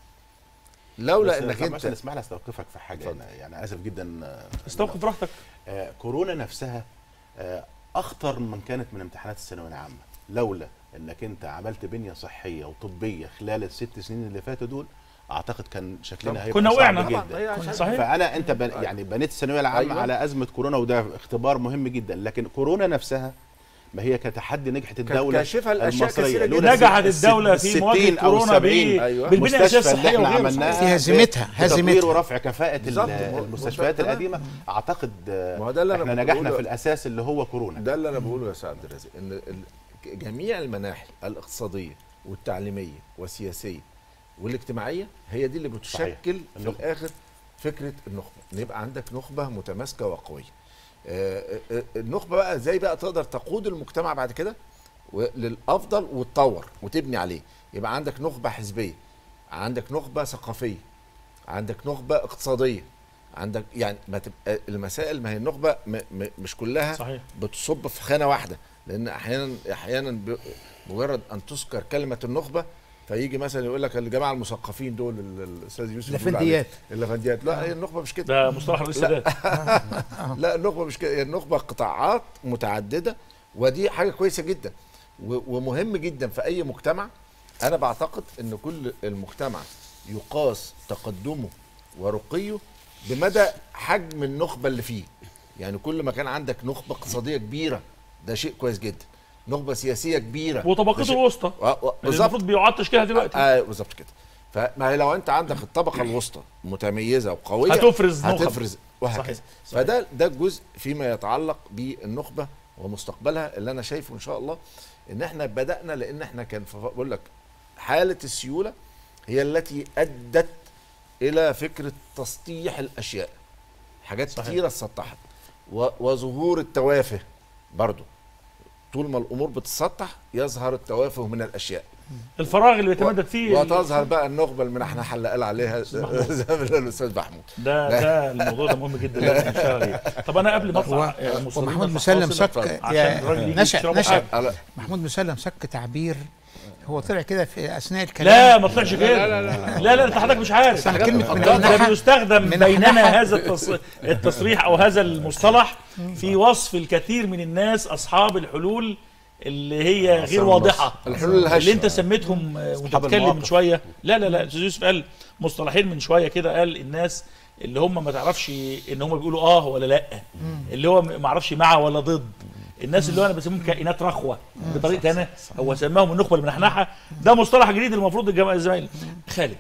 Speaker 10: لولا
Speaker 6: بس
Speaker 10: انك
Speaker 6: طب
Speaker 10: انت
Speaker 6: عشان اسمح لي استوقفك في حاجه
Speaker 10: اتفضل.
Speaker 6: هنا يعني اسف جدا آه،
Speaker 1: استوقف براحتك
Speaker 6: آه، كورونا نفسها آه، اخطر من كانت من امتحانات الثانويه العامه لولا انك انت عملت بنيه صحيه وطبيه خلال الست سنين اللي فاتوا دول اعتقد كان شكلنا هيبقى
Speaker 1: كنا
Speaker 6: صعب
Speaker 1: وقعنا.
Speaker 6: جدا
Speaker 1: صحيح
Speaker 6: فانا انت بن يعني بنيت الثانويه العامه
Speaker 10: أيوة.
Speaker 6: أيوة. على ازمه كورونا وده اختبار مهم جدا لكن كورونا نفسها ما هي كتحدي نجحت الدوله
Speaker 10: كاشفة لأشياء
Speaker 6: المصريه
Speaker 10: كثيرة جدا.
Speaker 6: لولا
Speaker 1: نجحت
Speaker 6: الست-
Speaker 1: الدولة في
Speaker 6: الستين
Speaker 1: مواجهة
Speaker 6: أو
Speaker 1: كورونا
Speaker 6: السبعين
Speaker 1: ب-
Speaker 10: أيوة.
Speaker 1: بالبنية
Speaker 6: مستشفى
Speaker 1: الأساسية
Speaker 6: اللي احنا
Speaker 1: وغيره.
Speaker 6: عملناها
Speaker 9: في هزيمتها
Speaker 6: بتطوير
Speaker 9: هزيمتها
Speaker 6: ورفع كفاءة ال-
Speaker 10: بالظبط.
Speaker 6: المستشفيات
Speaker 10: بالظبط.
Speaker 6: القديمة أعتقد آه،
Speaker 10: ما هو ده اللي أنا
Speaker 6: احنا
Speaker 10: بقوله.
Speaker 6: نجحنا في الأساس اللي هو كورونا
Speaker 10: ده اللي انا بقوله يا سعد الرازق ان ال- جميع المناحي الاقتصاديه والتعليميه والسياسيه والاجتماعيه هي دي اللي
Speaker 6: صحيح.
Speaker 10: بتشكل في
Speaker 6: النخبة.
Speaker 10: الاخر فكره النخبه ان يبقى عندك نخبه متماسكه وقويه آه، آه، آه، النخبه بقى ازاي بقى تقدر تقود المجتمع بعد كده و- للافضل وتطور وتبني عليه يبقى عندك نخبه حزبيه عندك نخبه ثقافيه عندك نخبه اقتصاديه عندك يعني ما تبقى المسائل ما هي النخبه م- م- مش كلها
Speaker 1: صحيح
Speaker 10: بتصب في خانه واحده لان احيانا احيانا ب- مجرد ان تذكر كلمه النخبه فيجي مثلا يقول لك الجماعه المثقفين دول ال- الاستاذ يوسف بيقول عليهم.
Speaker 9: لفنديات
Speaker 10: اللافنديات لا هي النخبه مش كده
Speaker 1: ده مصطلح رئيس السادات
Speaker 10: لا النخبه مش كده هي النخبه قطاعات متعدده ودي حاجه كويسه جدا و- ومهم جدا في اي مجتمع انا بعتقد ان كل المجتمع يقاس تقدمه ورقيه بمدى حجم النخبه اللي فيه يعني كل ما كان عندك نخبه اقتصاديه كبيره ده شيء كويس جدا نخبه سياسيه كبيره ده
Speaker 1: وطبقته
Speaker 10: شيء-
Speaker 1: الوسطى
Speaker 10: و- و-
Speaker 1: اللي
Speaker 10: بالظبط
Speaker 1: المفروض بيعاد تشكيلها دلوقتي
Speaker 10: آه بالظبط كده فما هي لو انت عندك الطبقه الوسطى متميزه وقويه
Speaker 1: هتفرز نخب.
Speaker 10: هتفرز وهكذا
Speaker 1: صحيح. صحيح.
Speaker 10: فده ده جزء فيما يتعلق بالنخبه ومستقبلها اللي انا شايفه ان شاء الله ان احنا بدانا لان احنا كان في- بقول لك حاله السيوله هي التي ادت الى فكره تسطيح الاشياء حاجات
Speaker 1: صحيح.
Speaker 10: كتيره اتسطحت و- وظهور التوافه برضو طول ما الامور بتسطح يظهر التوافه من الاشياء
Speaker 1: الفراغ اللي بيتمدد فيه
Speaker 10: وتظهر بقى النخبه اللي احنا اللي قال عليها زي ما قال الاستاذ محمود
Speaker 1: ده ده الموضوع ده مهم جدا لازم نشتغل عليه طب انا قبل ما اطلع
Speaker 9: هو
Speaker 1: يا مصريين
Speaker 9: ومحمود
Speaker 1: نطلع
Speaker 9: مسلم
Speaker 1: فاصل
Speaker 9: سك
Speaker 1: عشان
Speaker 9: يا
Speaker 1: الراجل يجي
Speaker 9: نشأ
Speaker 1: يشرب
Speaker 9: نشأ
Speaker 1: حاجة.
Speaker 10: على-
Speaker 9: محمود مسلم سك تعبير هو طلع كده في اثناء الكلام
Speaker 1: لا ما طلعش كده لا لا لا, لا انت حضرتك مش عارف
Speaker 9: بس أنا كلمة من
Speaker 1: ده
Speaker 9: الناحية-
Speaker 1: بيستخدم
Speaker 9: من
Speaker 1: بيننا
Speaker 9: الناحية-
Speaker 1: هذا التص- التصريح او هذا المصطلح في وصف الكثير من الناس اصحاب الحلول اللي هي غير واضحه
Speaker 10: الحلول الهشة.
Speaker 1: اللي انت سميتهم آه، وانت بتتكلم من
Speaker 6: المواقف.
Speaker 1: شويه لا لا لا استاذ يوسف قال مصطلحين من شويه كده قال الناس اللي هم ما تعرفش ان هم بيقولوا اه ولا لا اللي هو ما اعرفش مع ولا ضد الناس اللي هو انا بسميهم كائنات رخوه بطريقه انا هو سماهم النخبه المنحنحه ده مصطلح جديد المفروض الجماعه الزمايل خالد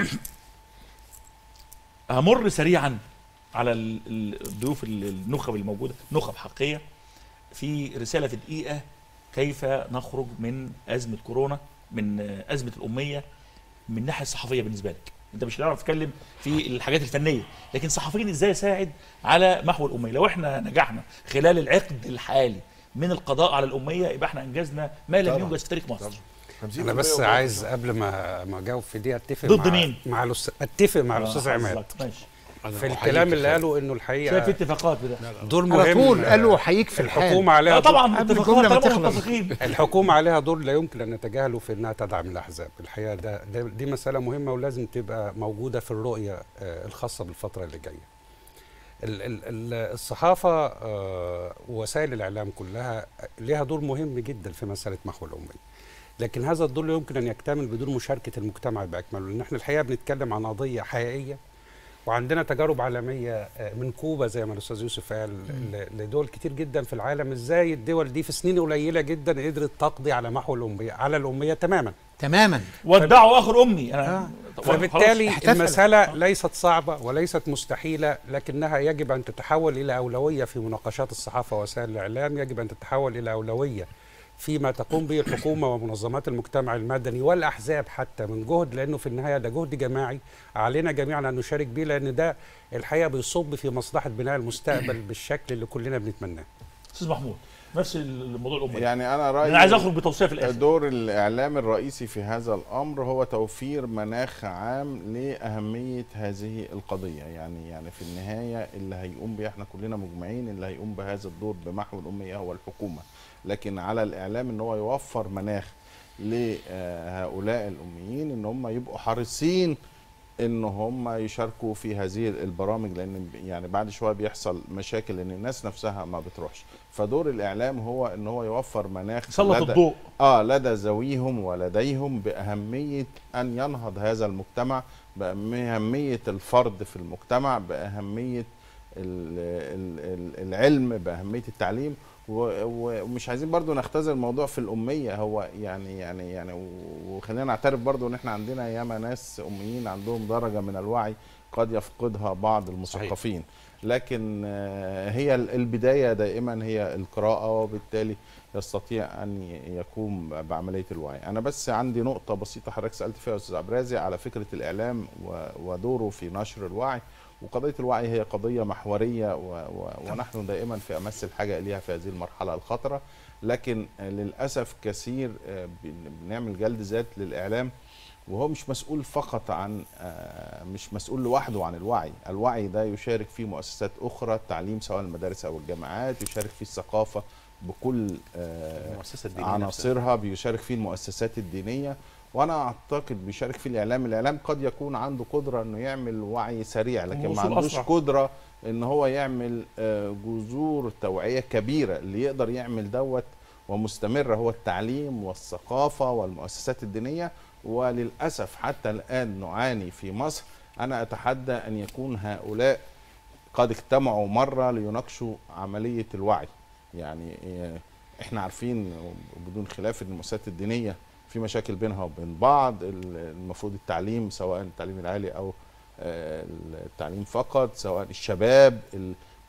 Speaker 1: همر سريعا على ال- ال- الضيوف ال- النخب الموجوده نخب حقيقيه في رساله في دقيقه كيف نخرج من ازمه كورونا من آه، ازمه الاميه من الناحيه الصحفيه بالنسبه لك انت مش هتعرف تتكلم في الحاجات الفنيه لكن صحفيا ازاي اساعد على محو الاميه لو احنا نجحنا خلال العقد الحالي من القضاء على الاميه يبقى احنا انجزنا ما لم
Speaker 10: طبعاً.
Speaker 1: ينجز في تاريخ مصر
Speaker 10: 50%
Speaker 4: انا بس
Speaker 10: وبعد
Speaker 4: عايز قبل ما ما اجاوب في دي اتفق
Speaker 1: ضد
Speaker 4: مع
Speaker 1: مين؟
Speaker 4: مع الأستاذ اتفق مع
Speaker 1: آه،
Speaker 4: الاستاذ عماد
Speaker 1: حظك. ماشي
Speaker 8: أنا
Speaker 4: في
Speaker 8: أحييك
Speaker 4: الكلام
Speaker 8: يا
Speaker 4: اللي
Speaker 8: خالد.
Speaker 4: قاله انه
Speaker 1: شايف في
Speaker 4: الحقيقه
Speaker 1: اتفاقات بده
Speaker 4: دور
Speaker 9: على
Speaker 4: مهم
Speaker 9: طول قال له حييك في الحال
Speaker 4: الحكومه عليها
Speaker 1: اه
Speaker 4: دور-
Speaker 1: طبعا
Speaker 9: قبل
Speaker 1: اتفاقات
Speaker 9: الجملة ما
Speaker 1: طالما
Speaker 9: تخلص.
Speaker 1: متفقين
Speaker 4: الحكومه عليها دور لا يمكن ان نتجاهله في انها تدعم الاحزاب الحقيقه ده, ده دي مساله مهمه ولازم تبقى موجوده في الرؤيه آه، الخاصه بالفتره اللي جايه ال- ال- ال- الصحافه آه، ووسائل الاعلام كلها لها دور مهم جدا في مساله محو الاميه لكن هذا الدور لا يمكن ان يكتمل بدون مشاركه المجتمع باكمله لان احنا الحقيقه بنتكلم عن قضيه حقيقيه وعندنا تجارب عالميه آه، من كوبا زي ما الاستاذ يوسف قال ل- لدول كتير جدا في العالم ازاي الدول دي في سنين قليله جدا قدرت تقضي على محو الاميه على الاميه تماما
Speaker 9: تماما
Speaker 1: ودعوا اخر امي انا طب خلاص.
Speaker 4: فبالتالي
Speaker 9: احتفل.
Speaker 4: المسألة ليست صعبة وليست مستحيلة لكنها يجب أن تتحول إلى أولوية في مناقشات الصحافة ووسائل الإعلام يجب أن تتحول إلى أولوية فيما تقوم به الحكومة ومنظمات المجتمع المدني والأحزاب حتى من جهد لأنه في النهاية ده جهد جماعي علينا جميعا أن نشارك به لأن ده الحقيقة بيصب في مصلحة بناء المستقبل بالشكل اللي كلنا بنتمناه
Speaker 1: استاذ محمود نفس الموضوع الامي
Speaker 7: يعني انا رايي
Speaker 1: انا عايز اخرج بتوصيه في الاخر
Speaker 7: دور الاعلام الرئيسي في هذا الامر هو توفير مناخ عام لاهميه هذه القضيه يعني يعني في النهايه اللي هيقوم بيه احنا كلنا مجمعين اللي هيقوم بهذا الدور بمحو الاميه هو الحكومه لكن على الاعلام ان هو يوفر مناخ لهؤلاء الاميين ان هم يبقوا حريصين ان هم يشاركوا في هذه البرامج لان يعني بعد شويه بيحصل مشاكل ان الناس نفسها ما بتروحش فدور الاعلام هو ان هو يوفر مناخ
Speaker 1: سلط
Speaker 7: لدى-
Speaker 1: الضوء
Speaker 7: اه لدى ذويهم ولديهم باهميه ان ينهض هذا المجتمع باهميه الفرد في المجتمع باهميه ال- ال- ال- العلم باهميه التعليم و- و- ومش عايزين برضو نختزل الموضوع في الاميه هو يعني يعني يعني و- وخلينا نعترف برضو ان احنا عندنا ياما ناس اميين عندهم درجه من الوعي قد يفقدها بعض المثقفين لكن آه، هي ال- البدايه دائما هي القراءه وبالتالي يستطيع ان ي- يقوم بعمليه الوعي انا بس عندي نقطه بسيطه حضرتك سالت فيها يا استاذ عبد الرازق على فكره الاعلام و- ودوره في نشر الوعي وقضيه الوعي هي قضيه محوريه و و ونحن دائما في امس الحاجه اليها في هذه المرحله الخطره لكن آه، للاسف كثير آه، بن- بنعمل جلد ذات للاعلام وهو مش مسؤول فقط عن آه، مش مسؤول لوحده عن الوعي الوعي ده يشارك فيه مؤسسات أخرى التعليم سواء المدارس أو الجامعات يشارك فيه الثقافة بكل آه،
Speaker 6: المؤسسه الدينيه نفسها.
Speaker 7: عناصرها بيشارك فيه المؤسسات الدينية وأنا أعتقد بيشارك فيه الإعلام الإعلام قد يكون عنده قدرة إنه يعمل وعي سريع لكن ما
Speaker 1: ووصول
Speaker 7: عندوش
Speaker 1: أسرع.
Speaker 7: قدرة إن هو يعمل آه، جذور توعية كبيرة اللي يقدر يعمل دوت ومستمرة هو التعليم والثقافة والمؤسسات الدينية وللأسف حتى الآن نعاني في مصر أنا أتحدى أن يكون هؤلاء قد اجتمعوا مرة ليناقشوا عملية الوعي يعني إيه، احنا عارفين بدون خلاف ان المؤسسات الدينية في مشاكل بينها وبين بعض ال- المفروض التعليم سواء التعليم العالي او آه، التعليم فقط سواء الشباب ال-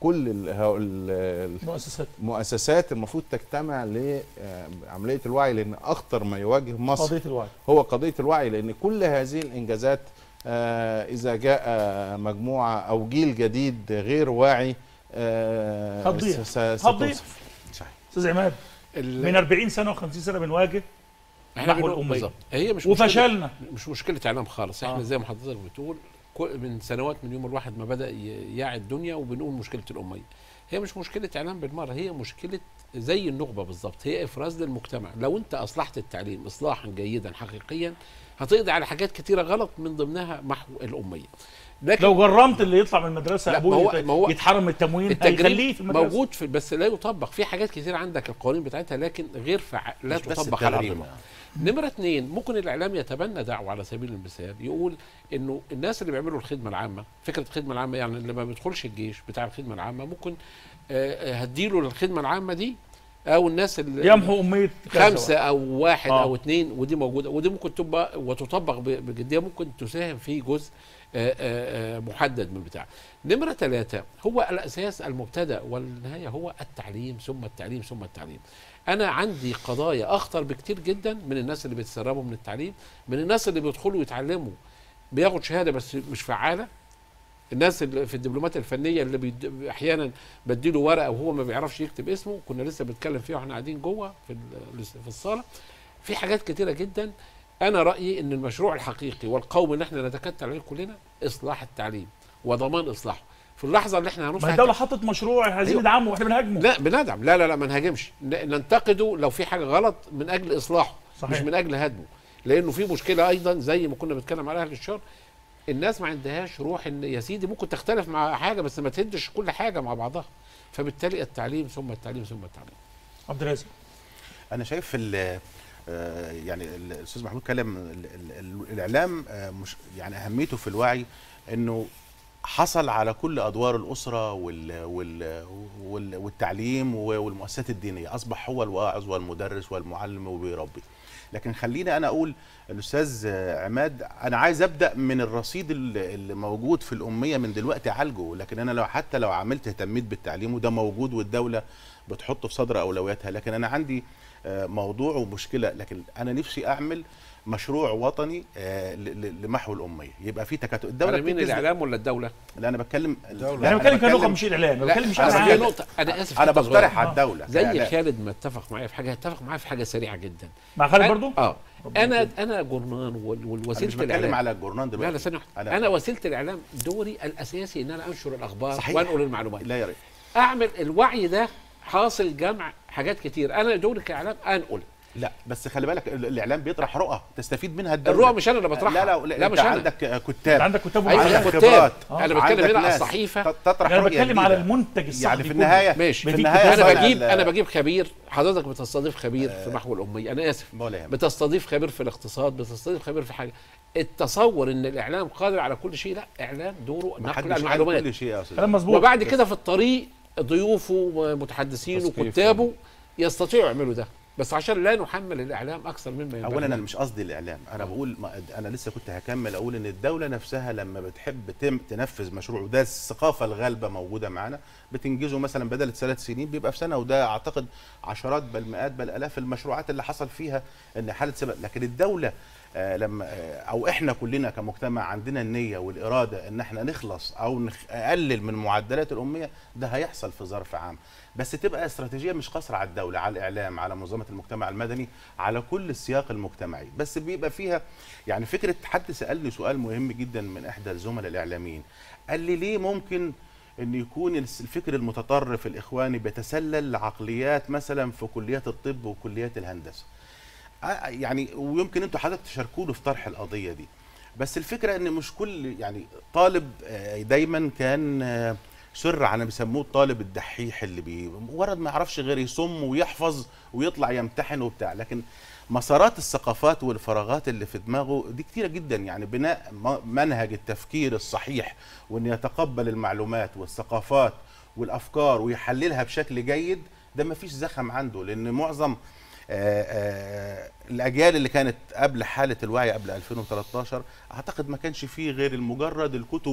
Speaker 7: كل ال- هو ال-
Speaker 1: مؤسسات
Speaker 7: المؤسسات المفروض تجتمع لعمليه الوعي لان اخطر ما يواجه مصر
Speaker 1: قضيه الوعي
Speaker 7: هو قضيه الوعي لان كل هذه الانجازات آه، اذا جاء مجموعه او جيل جديد غير واعي آه،
Speaker 1: هتضيع.
Speaker 7: س- س-
Speaker 1: هتضيع.
Speaker 7: ستنصف.
Speaker 1: استاذ عماد
Speaker 8: ال-
Speaker 1: من 40 سنه و50 سنه بنواجه
Speaker 8: احنا
Speaker 1: نحو
Speaker 8: بنقول
Speaker 1: الأمية.
Speaker 8: بالظبط هي مش
Speaker 1: وفشلنا.
Speaker 8: مشكلة مش مشكله اعلام خالص احنا
Speaker 1: آه.
Speaker 8: آه. زي ما حضرتك بتقول كل- من سنوات من يوم الواحد ما بدا ي- يعي الدنيا وبنقول مشكله الاميه هي مش مشكله اعلام بالمره هي مشكله زي النخبه بالظبط هي افراز للمجتمع لو انت اصلحت التعليم اصلاحا جيدا حقيقيا هتقضي على حاجات كتيره غلط من ضمنها محو الاميه لكن
Speaker 1: لو جرمت اللي يطلع من المدرسه
Speaker 8: لا،
Speaker 1: ابوه
Speaker 8: ما هو-
Speaker 1: يت-
Speaker 8: ما هو
Speaker 1: يتحرم من التموين هيخليه
Speaker 8: التجريب
Speaker 1: في المدرسه
Speaker 8: موجود في بس لا يطبق في حاجات كتير عندك القوانين بتاعتها لكن غير فع... لا
Speaker 6: مش بس
Speaker 8: تطبق على ارض
Speaker 6: التغريب.
Speaker 8: الواقع نمرة اتنين ممكن الإعلام يتبنى دعوة على سبيل المثال يقول إنه الناس اللي بيعملوا الخدمة العامة فكرة الخدمة العامة يعني اللي ما بيدخلش الجيش بتاع الخدمة العامة ممكن آه، آه، هديله الخدمة العامة دي أو الناس اللي
Speaker 1: يمحو اميه كذا
Speaker 8: خمسة أو واحد
Speaker 1: آه.
Speaker 8: أو اتنين ودي موجودة ودي ممكن تبقى وتطبق ب- بجدية ممكن تساهم في جزء آه، آه، آه، محدد من البتاع نمرة ثلاثة هو الأساس المبتدأ والنهاية هو التعليم ثم التعليم ثم التعليم أنا عندي قضايا أخطر بكتير جدا من الناس اللي بيتسربوا من التعليم من الناس اللي بيدخلوا يتعلموا بياخد شهادة بس مش فعالة الناس اللي في الدبلومات الفنيه اللي بيد... احيانا بديله ورقه وهو ما بيعرفش يكتب اسمه كنا لسه بنتكلم فيها واحنا قاعدين جوه في ال- في الصاله في حاجات كتيره جدا انا رايي ان المشروع الحقيقي والقومي اللي احنا نتكتل عليه كلنا اصلاح التعليم وضمان اصلاحه في اللحظه اللي احنا
Speaker 1: ما
Speaker 8: هنفتح
Speaker 1: الدوله حطت مشروع عايزين
Speaker 8: أيوة.
Speaker 1: ندعمه واحنا بنهاجمه
Speaker 8: لا بندعم لا لا لا ما نهاجمش ن- ننتقده لو في حاجه غلط من اجل اصلاحه
Speaker 1: صحيح.
Speaker 8: مش من اجل هدمه لانه في مشكله ايضا زي ما كنا بنتكلم على اهل الشر الناس ما عندهاش روح ان يا سيدي ممكن تختلف مع حاجه بس ما تهدش كل حاجه مع بعضها فبالتالي التعليم ثم التعليم ثم التعليم
Speaker 1: عبد الرازق
Speaker 6: انا شايف ال آه، يعني الاستاذ محمود كلم ال- ال- ال- الاعلام آه، مش يعني اهميته في الوعي انه حصل على كل ادوار الاسره وال وال وال والتعليم والمؤسسات الدينيه اصبح هو الواعظ والمدرس والمعلم وبيربي لكن خليني انا اقول الاستاذ آه، عماد انا عايز ابدا من الرصيد اللي اللي موجود في الاميه من دلوقتي اعالجه لكن انا لو حتى لو عملت اهتميت بالتعليم وده موجود والدوله بتحطه في صدر اولوياتها لكن انا عندي آه، موضوع ومشكله لكن انا نفسي اعمل مشروع وطني آه، ل- ل- لمحو الاميه يبقى في تكاتف الدوله
Speaker 8: على مين
Speaker 6: بتنجز-
Speaker 8: الاعلام ولا الدوله؟
Speaker 6: لا انا بتكلم لا،
Speaker 1: انا بتكلم كنقطه
Speaker 6: بتكلم-
Speaker 1: مش الاعلام انا
Speaker 8: لا
Speaker 1: بتكلم مش
Speaker 8: أصل
Speaker 1: عن
Speaker 8: في
Speaker 1: حاجة.
Speaker 8: نقطه انا اسف
Speaker 6: انا
Speaker 8: حتة
Speaker 6: بقترح
Speaker 8: صغيرة.
Speaker 6: على الدوله
Speaker 8: زي
Speaker 6: كإعلام.
Speaker 8: خالد ما اتفق معايا في حاجه اتفق معايا في حاجه سريعه جدا
Speaker 1: مع خالد
Speaker 8: أنا-
Speaker 1: برضو
Speaker 8: اه
Speaker 1: ربنا
Speaker 8: انا
Speaker 1: يكرمك.
Speaker 8: انا جورنان وال-
Speaker 6: انا
Speaker 8: والوسيله
Speaker 6: مش بتكلم
Speaker 8: الاعلام
Speaker 6: على الجورنان
Speaker 8: لا
Speaker 6: دلوقتي
Speaker 8: لا ثانيه واحدة.
Speaker 6: أنا-
Speaker 8: انا وسيله الاعلام دوري الاساسي ان انا انشر الاخبار
Speaker 6: صحيح.
Speaker 8: وانقل المعلومات
Speaker 6: لا يا ريت
Speaker 8: اعمل الوعي ده حاصل جمع حاجات كتير انا دوري كاعلام انقل
Speaker 6: لا بس خلي بالك ال- الاعلام بيطرح رؤى تستفيد منها الدوله
Speaker 8: الرؤى مش انا اللي بطرحها
Speaker 6: لا لا لا,
Speaker 8: لا
Speaker 6: انت
Speaker 8: مش انا
Speaker 6: عندك آه،
Speaker 1: انت
Speaker 6: كتاب
Speaker 1: عندك كتاب
Speaker 8: أيوة،
Speaker 1: ومعلومات.
Speaker 6: عندك
Speaker 8: أنا كتاب.
Speaker 6: خبرات
Speaker 8: أنا بتكلم
Speaker 6: عندك
Speaker 8: هنا على
Speaker 6: ناس
Speaker 8: الصحيفة.
Speaker 6: تط- تطرح
Speaker 1: انا
Speaker 6: رؤية
Speaker 1: بتكلم على
Speaker 6: جديدة.
Speaker 1: المنتج الصحفي
Speaker 6: يعني في
Speaker 1: كله.
Speaker 6: النهايه
Speaker 8: ماشي
Speaker 6: في
Speaker 1: في
Speaker 6: النهايه
Speaker 8: انا
Speaker 6: صانع
Speaker 8: بجيب
Speaker 6: ال-
Speaker 8: انا بجيب خبير حضرتك بتستضيف خبير في محو الاميه انا اسف
Speaker 6: ولا يهمك.
Speaker 8: بتستضيف خبير في الاقتصاد بتستضيف خبير في حاجه التصور ان الاعلام قادر على كل شيء لا اعلام دوره
Speaker 6: ما
Speaker 8: نقل
Speaker 6: حدش قال
Speaker 8: المعلومات
Speaker 6: كل شيء يا استاذ
Speaker 1: كلام مظبوط
Speaker 8: وبعد كده في الطريق ضيوفه ومتحدثين
Speaker 7: تثقيف.
Speaker 8: وكتابه يستطيعوا يعملوا ده بس عشان لا نحمل الاعلام اكثر مما ينبغي
Speaker 6: اولا انا مش قصدي الاعلام انا بقول ما انا لسه كنت هكمل اقول ان الدوله نفسها لما بتحب تم تنفذ مشروع وده الثقافه الغالبه موجوده معانا بتنجزه مثلا بدل ثلاث سنين بيبقى في سنه وده اعتقد عشرات بل مئات بل الاف المشروعات اللي حصل فيها ان حاله سبق لكن الدوله آه لما آه او احنا كلنا كمجتمع عندنا النيه والاراده ان احنا نخلص او نقلل من معدلات الاميه ده هيحصل في ظرف عام بس تبقى استراتيجيه مش قاصره على الدوله على الاعلام على منظمه المجتمع المدني على كل السياق المجتمعي بس بيبقى فيها يعني فكره حد سالني سؤال مهم جدا من احدى الزملاء الاعلاميين قال لي ليه ممكن ان يكون الفكر المتطرف الاخواني بيتسلل لعقليات مثلا في كليات الطب وكليات الهندسه آه، يعني ويمكن انتوا حضرتك تشاركوني في طرح القضيه دي بس الفكره ان مش كل يعني طالب آه، دايما كان آه، سر على بيسموه الطالب الدحيح اللي بي مجرد ما يعرفش غير يصم ويحفظ ويطلع يمتحن وبتاع لكن مسارات الثقافات والفراغات اللي في دماغه دي كتيره جدا يعني بناء م- منهج التفكير الصحيح وان يتقبل المعلومات والثقافات والافكار ويحللها بشكل جيد ده ما فيش زخم عنده لان معظم آه، آه، الاجيال اللي كانت قبل حاله الوعي قبل 2013 اعتقد ما كانش فيه غير المجرد الكتب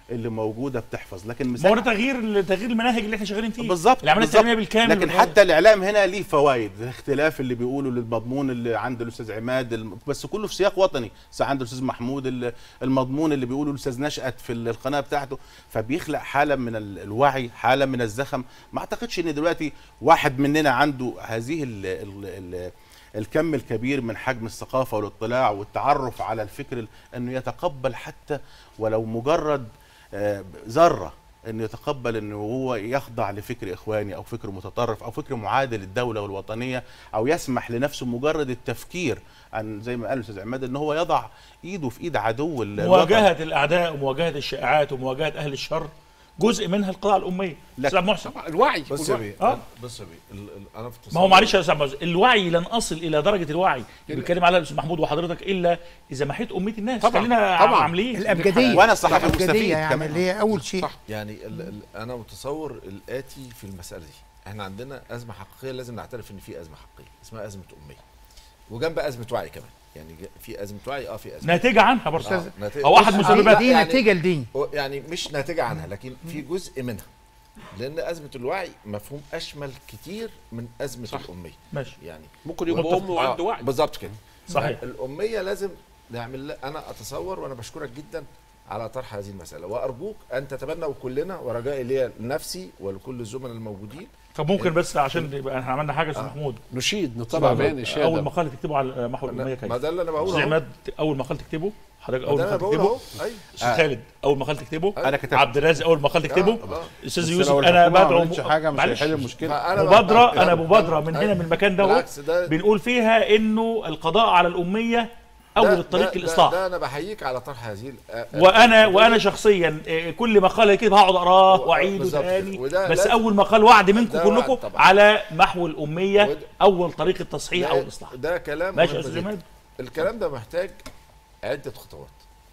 Speaker 6: اللي موجوده بتحفظ لكن
Speaker 1: ما هو
Speaker 6: مساحه
Speaker 1: ده تغيير تغيير المناهج اللي احنا شغالين فيه
Speaker 6: بالظبط
Speaker 1: العمليه
Speaker 6: بالظبط.
Speaker 1: التعليميه بالكامل
Speaker 6: لكن
Speaker 1: بالغالب.
Speaker 6: حتى الاعلام هنا ليه فوائد اختلاف اللي بيقولوا للمضمون اللي عند الاستاذ عماد الم- بس كله في سياق وطني ساعة عند الاستاذ محمود ال- المضمون اللي بيقوله الاستاذ نشأت في ال- القناه بتاعته فبيخلق حاله من ال- الوعي حاله من الزخم ما اعتقدش ان دلوقتي واحد مننا عنده هذه ال ال ال الكم الكبير من حجم الثقافه والاطلاع والتعرف على الفكر ال- انه يتقبل حتى ولو مجرد آه، ذره انه يتقبل انه هو يخضع لفكر اخواني او فكر متطرف او فكر معادل للدوله والوطنيه او يسمح لنفسه مجرد التفكير عن زي ما قال الاستاذ عماد ان هو يضع ايده في ايد عدو ال- الوطن.
Speaker 1: مواجهه الاعداء ومواجهه الشائعات ومواجهه اهل الشر جزء منها القضاء على الاميه
Speaker 6: لكن-
Speaker 1: استاذ محسن
Speaker 8: طبعا الوعي
Speaker 10: بص يا
Speaker 8: والوعي.
Speaker 10: بيه
Speaker 1: آه.
Speaker 10: بص يا بيه ال- ال- انا في
Speaker 1: ما هو
Speaker 10: تصور-
Speaker 1: معلش يا استاذ محسن الوعي لن اصل الى درجه الوعي اللي بيتكلم عليها الاستاذ محمود وحضرتك الا اذا محيت اميه الناس
Speaker 8: طبعاً،
Speaker 1: خلينا
Speaker 8: طبعاً.
Speaker 1: عاملين
Speaker 9: الابجديه
Speaker 6: وأنا صحفي
Speaker 9: الابجديه
Speaker 6: مستفيد
Speaker 9: يعني
Speaker 6: كمان.
Speaker 9: اللي هي اول شيء
Speaker 8: صح.
Speaker 10: يعني ال ال انا متصور الاتي في المساله دي احنا عندنا ازمه حقيقيه لازم نعترف ان في ازمه حقيقيه اسمها ازمه اميه وجنب ازمه وعي كمان يعني ج- في ازمه وعي اه في ازمه
Speaker 1: ناتجه عنها برضه
Speaker 10: آه، ناتج-
Speaker 1: او احد
Speaker 10: بص،
Speaker 1: مسببات
Speaker 9: دي
Speaker 10: يعني-
Speaker 9: نتيجه لدي
Speaker 10: هو يعني مش ناتجه عنها لكن في جزء منها لان ازمه الوعي مفهوم اشمل كتير من ازمه
Speaker 8: صح.
Speaker 10: الاميه
Speaker 1: ماشي
Speaker 10: يعني
Speaker 8: ممكن يبقى
Speaker 1: متفق.
Speaker 8: امه وعنده
Speaker 10: آه،
Speaker 8: وعي
Speaker 10: بالظبط كده
Speaker 1: صحيح
Speaker 10: الاميه لازم نعمل لها- انا اتصور وانا بشكرك جدا على طرح هذه المساله وارجوك ان تتبنوا كلنا ورجائي لي لنفسي ولكل الزملاء الموجودين
Speaker 1: طب ممكن بس عشان يبقى احنا عملنا حاجه يا استاذ محمود
Speaker 8: نشيد نطلع بيان
Speaker 1: اول
Speaker 8: اشاده
Speaker 1: مقال تكتبه على محور الاميه كيف
Speaker 10: ما ده اللي انا
Speaker 1: استاذ
Speaker 10: بقوله أهو.
Speaker 1: عماد اول مقال تكتبه حضرتك
Speaker 10: ما
Speaker 1: اول
Speaker 10: ده انا
Speaker 1: مقال
Speaker 10: بقوله
Speaker 1: تكتبه
Speaker 10: اهو ايوه
Speaker 1: استاذ خالد اول مقال تكتبه
Speaker 6: انا كتبت
Speaker 1: عبد الرازق اول مقال تكتبه
Speaker 10: آه، آه.
Speaker 1: استاذ
Speaker 7: بس
Speaker 1: يوسف
Speaker 7: لو
Speaker 1: انا
Speaker 7: الحكومة ما
Speaker 1: بدعو
Speaker 7: عملتش حاجه مش
Speaker 1: معلش.
Speaker 7: هيحل المشكله
Speaker 10: فأنا
Speaker 1: مبادره
Speaker 10: بقى-
Speaker 1: انا مبادره من
Speaker 10: أيوة.
Speaker 1: هنا من المكان ده
Speaker 10: بالعكس ده
Speaker 1: بنقول فيها انه القضاء على الاميه اول
Speaker 10: ده-
Speaker 1: الطريق
Speaker 10: ده-
Speaker 1: الاصلاح
Speaker 10: ده, ده انا بحييك على طرح هذه ال- آه، آه،
Speaker 1: وانا
Speaker 10: القضية.
Speaker 1: وانا شخصيا آه، كل مقال كده هقعد اقراه
Speaker 10: و-
Speaker 1: واعيده
Speaker 10: بالظبط
Speaker 1: تاني
Speaker 10: كده. وده
Speaker 1: بس
Speaker 10: لازم-
Speaker 1: اول مقال وعد منكم
Speaker 10: ده وعد
Speaker 1: كلكم
Speaker 10: طبعا.
Speaker 1: على محو الاميه
Speaker 10: وده-
Speaker 1: اول طريق التصحيح او
Speaker 10: ده,
Speaker 1: الاصلاح
Speaker 10: ده كلام
Speaker 1: ماشي يا
Speaker 10: مهم
Speaker 1: استاذ
Speaker 10: جداً.
Speaker 1: عماد
Speaker 10: الكلام ده محتاج عدة خطوات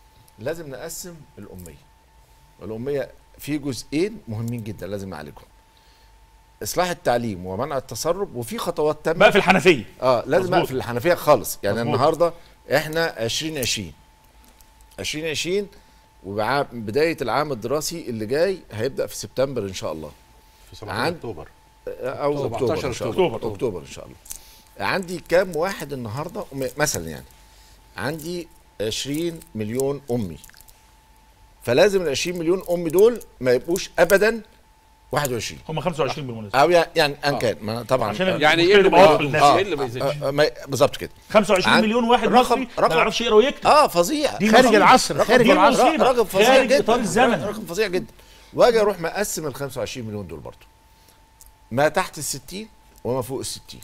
Speaker 10: لازم نقسم الأمية الأمية في جزئين مهمين جدا لازم نعالجهم إصلاح التعليم ومنع التسرب وفي خطوات تانية
Speaker 1: بقى في الحنفيه
Speaker 10: اه لازم
Speaker 1: مظبوط.
Speaker 10: اقفل الحنفية خالص يعني
Speaker 1: مظبوط.
Speaker 10: النهاردة احنا 2020 2020 وبداية العام الدراسي اللي جاي هيبدأ في سبتمبر إن شاء الله
Speaker 6: في 17
Speaker 10: عن-
Speaker 6: اكتوبر
Speaker 10: او
Speaker 8: 17
Speaker 10: اكتوبر ان شاء الله
Speaker 1: أكتوبر.
Speaker 10: اكتوبر ان شاء الله عندي كام واحد النهارده م- مثلا يعني عندي 20 مليون امي فلازم ال 20 مليون ام دول ما يبقوش ابدا 21
Speaker 1: هم 25 بالمناسبه
Speaker 10: او يعني يعني ان كان ما طبعا
Speaker 1: عشان
Speaker 10: آه،
Speaker 8: يعني
Speaker 1: المشكلة
Speaker 8: ايه اللي
Speaker 1: تبقى واضحة
Speaker 8: ما
Speaker 1: للناس.
Speaker 8: يزيدش؟ ايه اللي ما يزيدش
Speaker 10: آه، آه، ما- بالظبط كده
Speaker 1: 25
Speaker 10: عن-
Speaker 1: مليون واحد
Speaker 10: رقم-
Speaker 1: مصري ما
Speaker 10: رقم-
Speaker 1: يعرفش يقرا ويكتب
Speaker 10: اه فظيع
Speaker 1: دي
Speaker 9: خارج
Speaker 1: مصيبة.
Speaker 9: العصر
Speaker 10: رقم
Speaker 9: خارج
Speaker 1: دي
Speaker 9: العصر
Speaker 1: مصيبة.
Speaker 10: رقم فظيع
Speaker 1: خارج
Speaker 10: جدا
Speaker 1: إطار الزمن.
Speaker 10: رقم فظيع جدا واجي اروح مقسم ال 25 مليون دول برضه ما تحت ال 60 وما فوق ال 60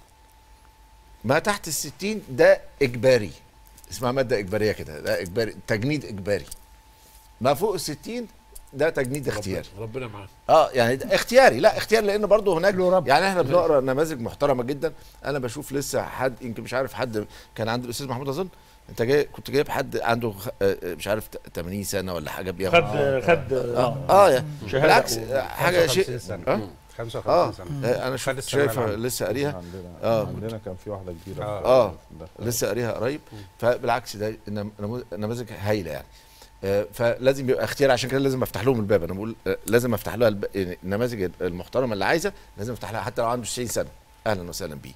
Speaker 10: ما تحت ال 60 ده اجباري اسمها ماده اجباريه كده ده اجباري تجنيد اجباري ما فوق ال 60 ده تجنيد اختياري
Speaker 8: ربنا معاك
Speaker 10: اه يعني ده اختياري لا اختياري لان برضه هناك
Speaker 9: له رب.
Speaker 10: يعني احنا بنقرا نماذج محترمه جدا انا بشوف لسه حد يمكن مش عارف حد كان عند الاستاذ محمود اظن انت جاي كنت جايب حد عنده خ- آه، آه، مش عارف 80 سنه ولا حاجه بياخد
Speaker 1: خد خد
Speaker 10: اه اه يعني
Speaker 1: شهادة
Speaker 10: بالعكس
Speaker 1: و-
Speaker 10: آه، حاجه
Speaker 4: 55
Speaker 10: شيء
Speaker 4: سنة.
Speaker 10: اه
Speaker 4: 55
Speaker 10: اه
Speaker 4: سنه
Speaker 10: آه، انا
Speaker 4: خد
Speaker 10: شفت
Speaker 4: الثانوية
Speaker 10: شايفها
Speaker 4: العامة.
Speaker 10: لسه قاريها
Speaker 7: عندنا
Speaker 10: آه.
Speaker 7: عندنا كان في واحده كبيره
Speaker 10: آه.
Speaker 7: ده.
Speaker 10: لسه قاريها قريب فبالعكس ده نم- نمو- نماذج هايله يعني آه، فلازم يبقى اختيار عشان كده لازم افتح لهم الباب انا بقول آه، لازم افتح لها الب... يعني النماذج المحترمه اللي عايزه لازم افتح لها حتى لو عنده 90 سنه اهلا وسهلا بيه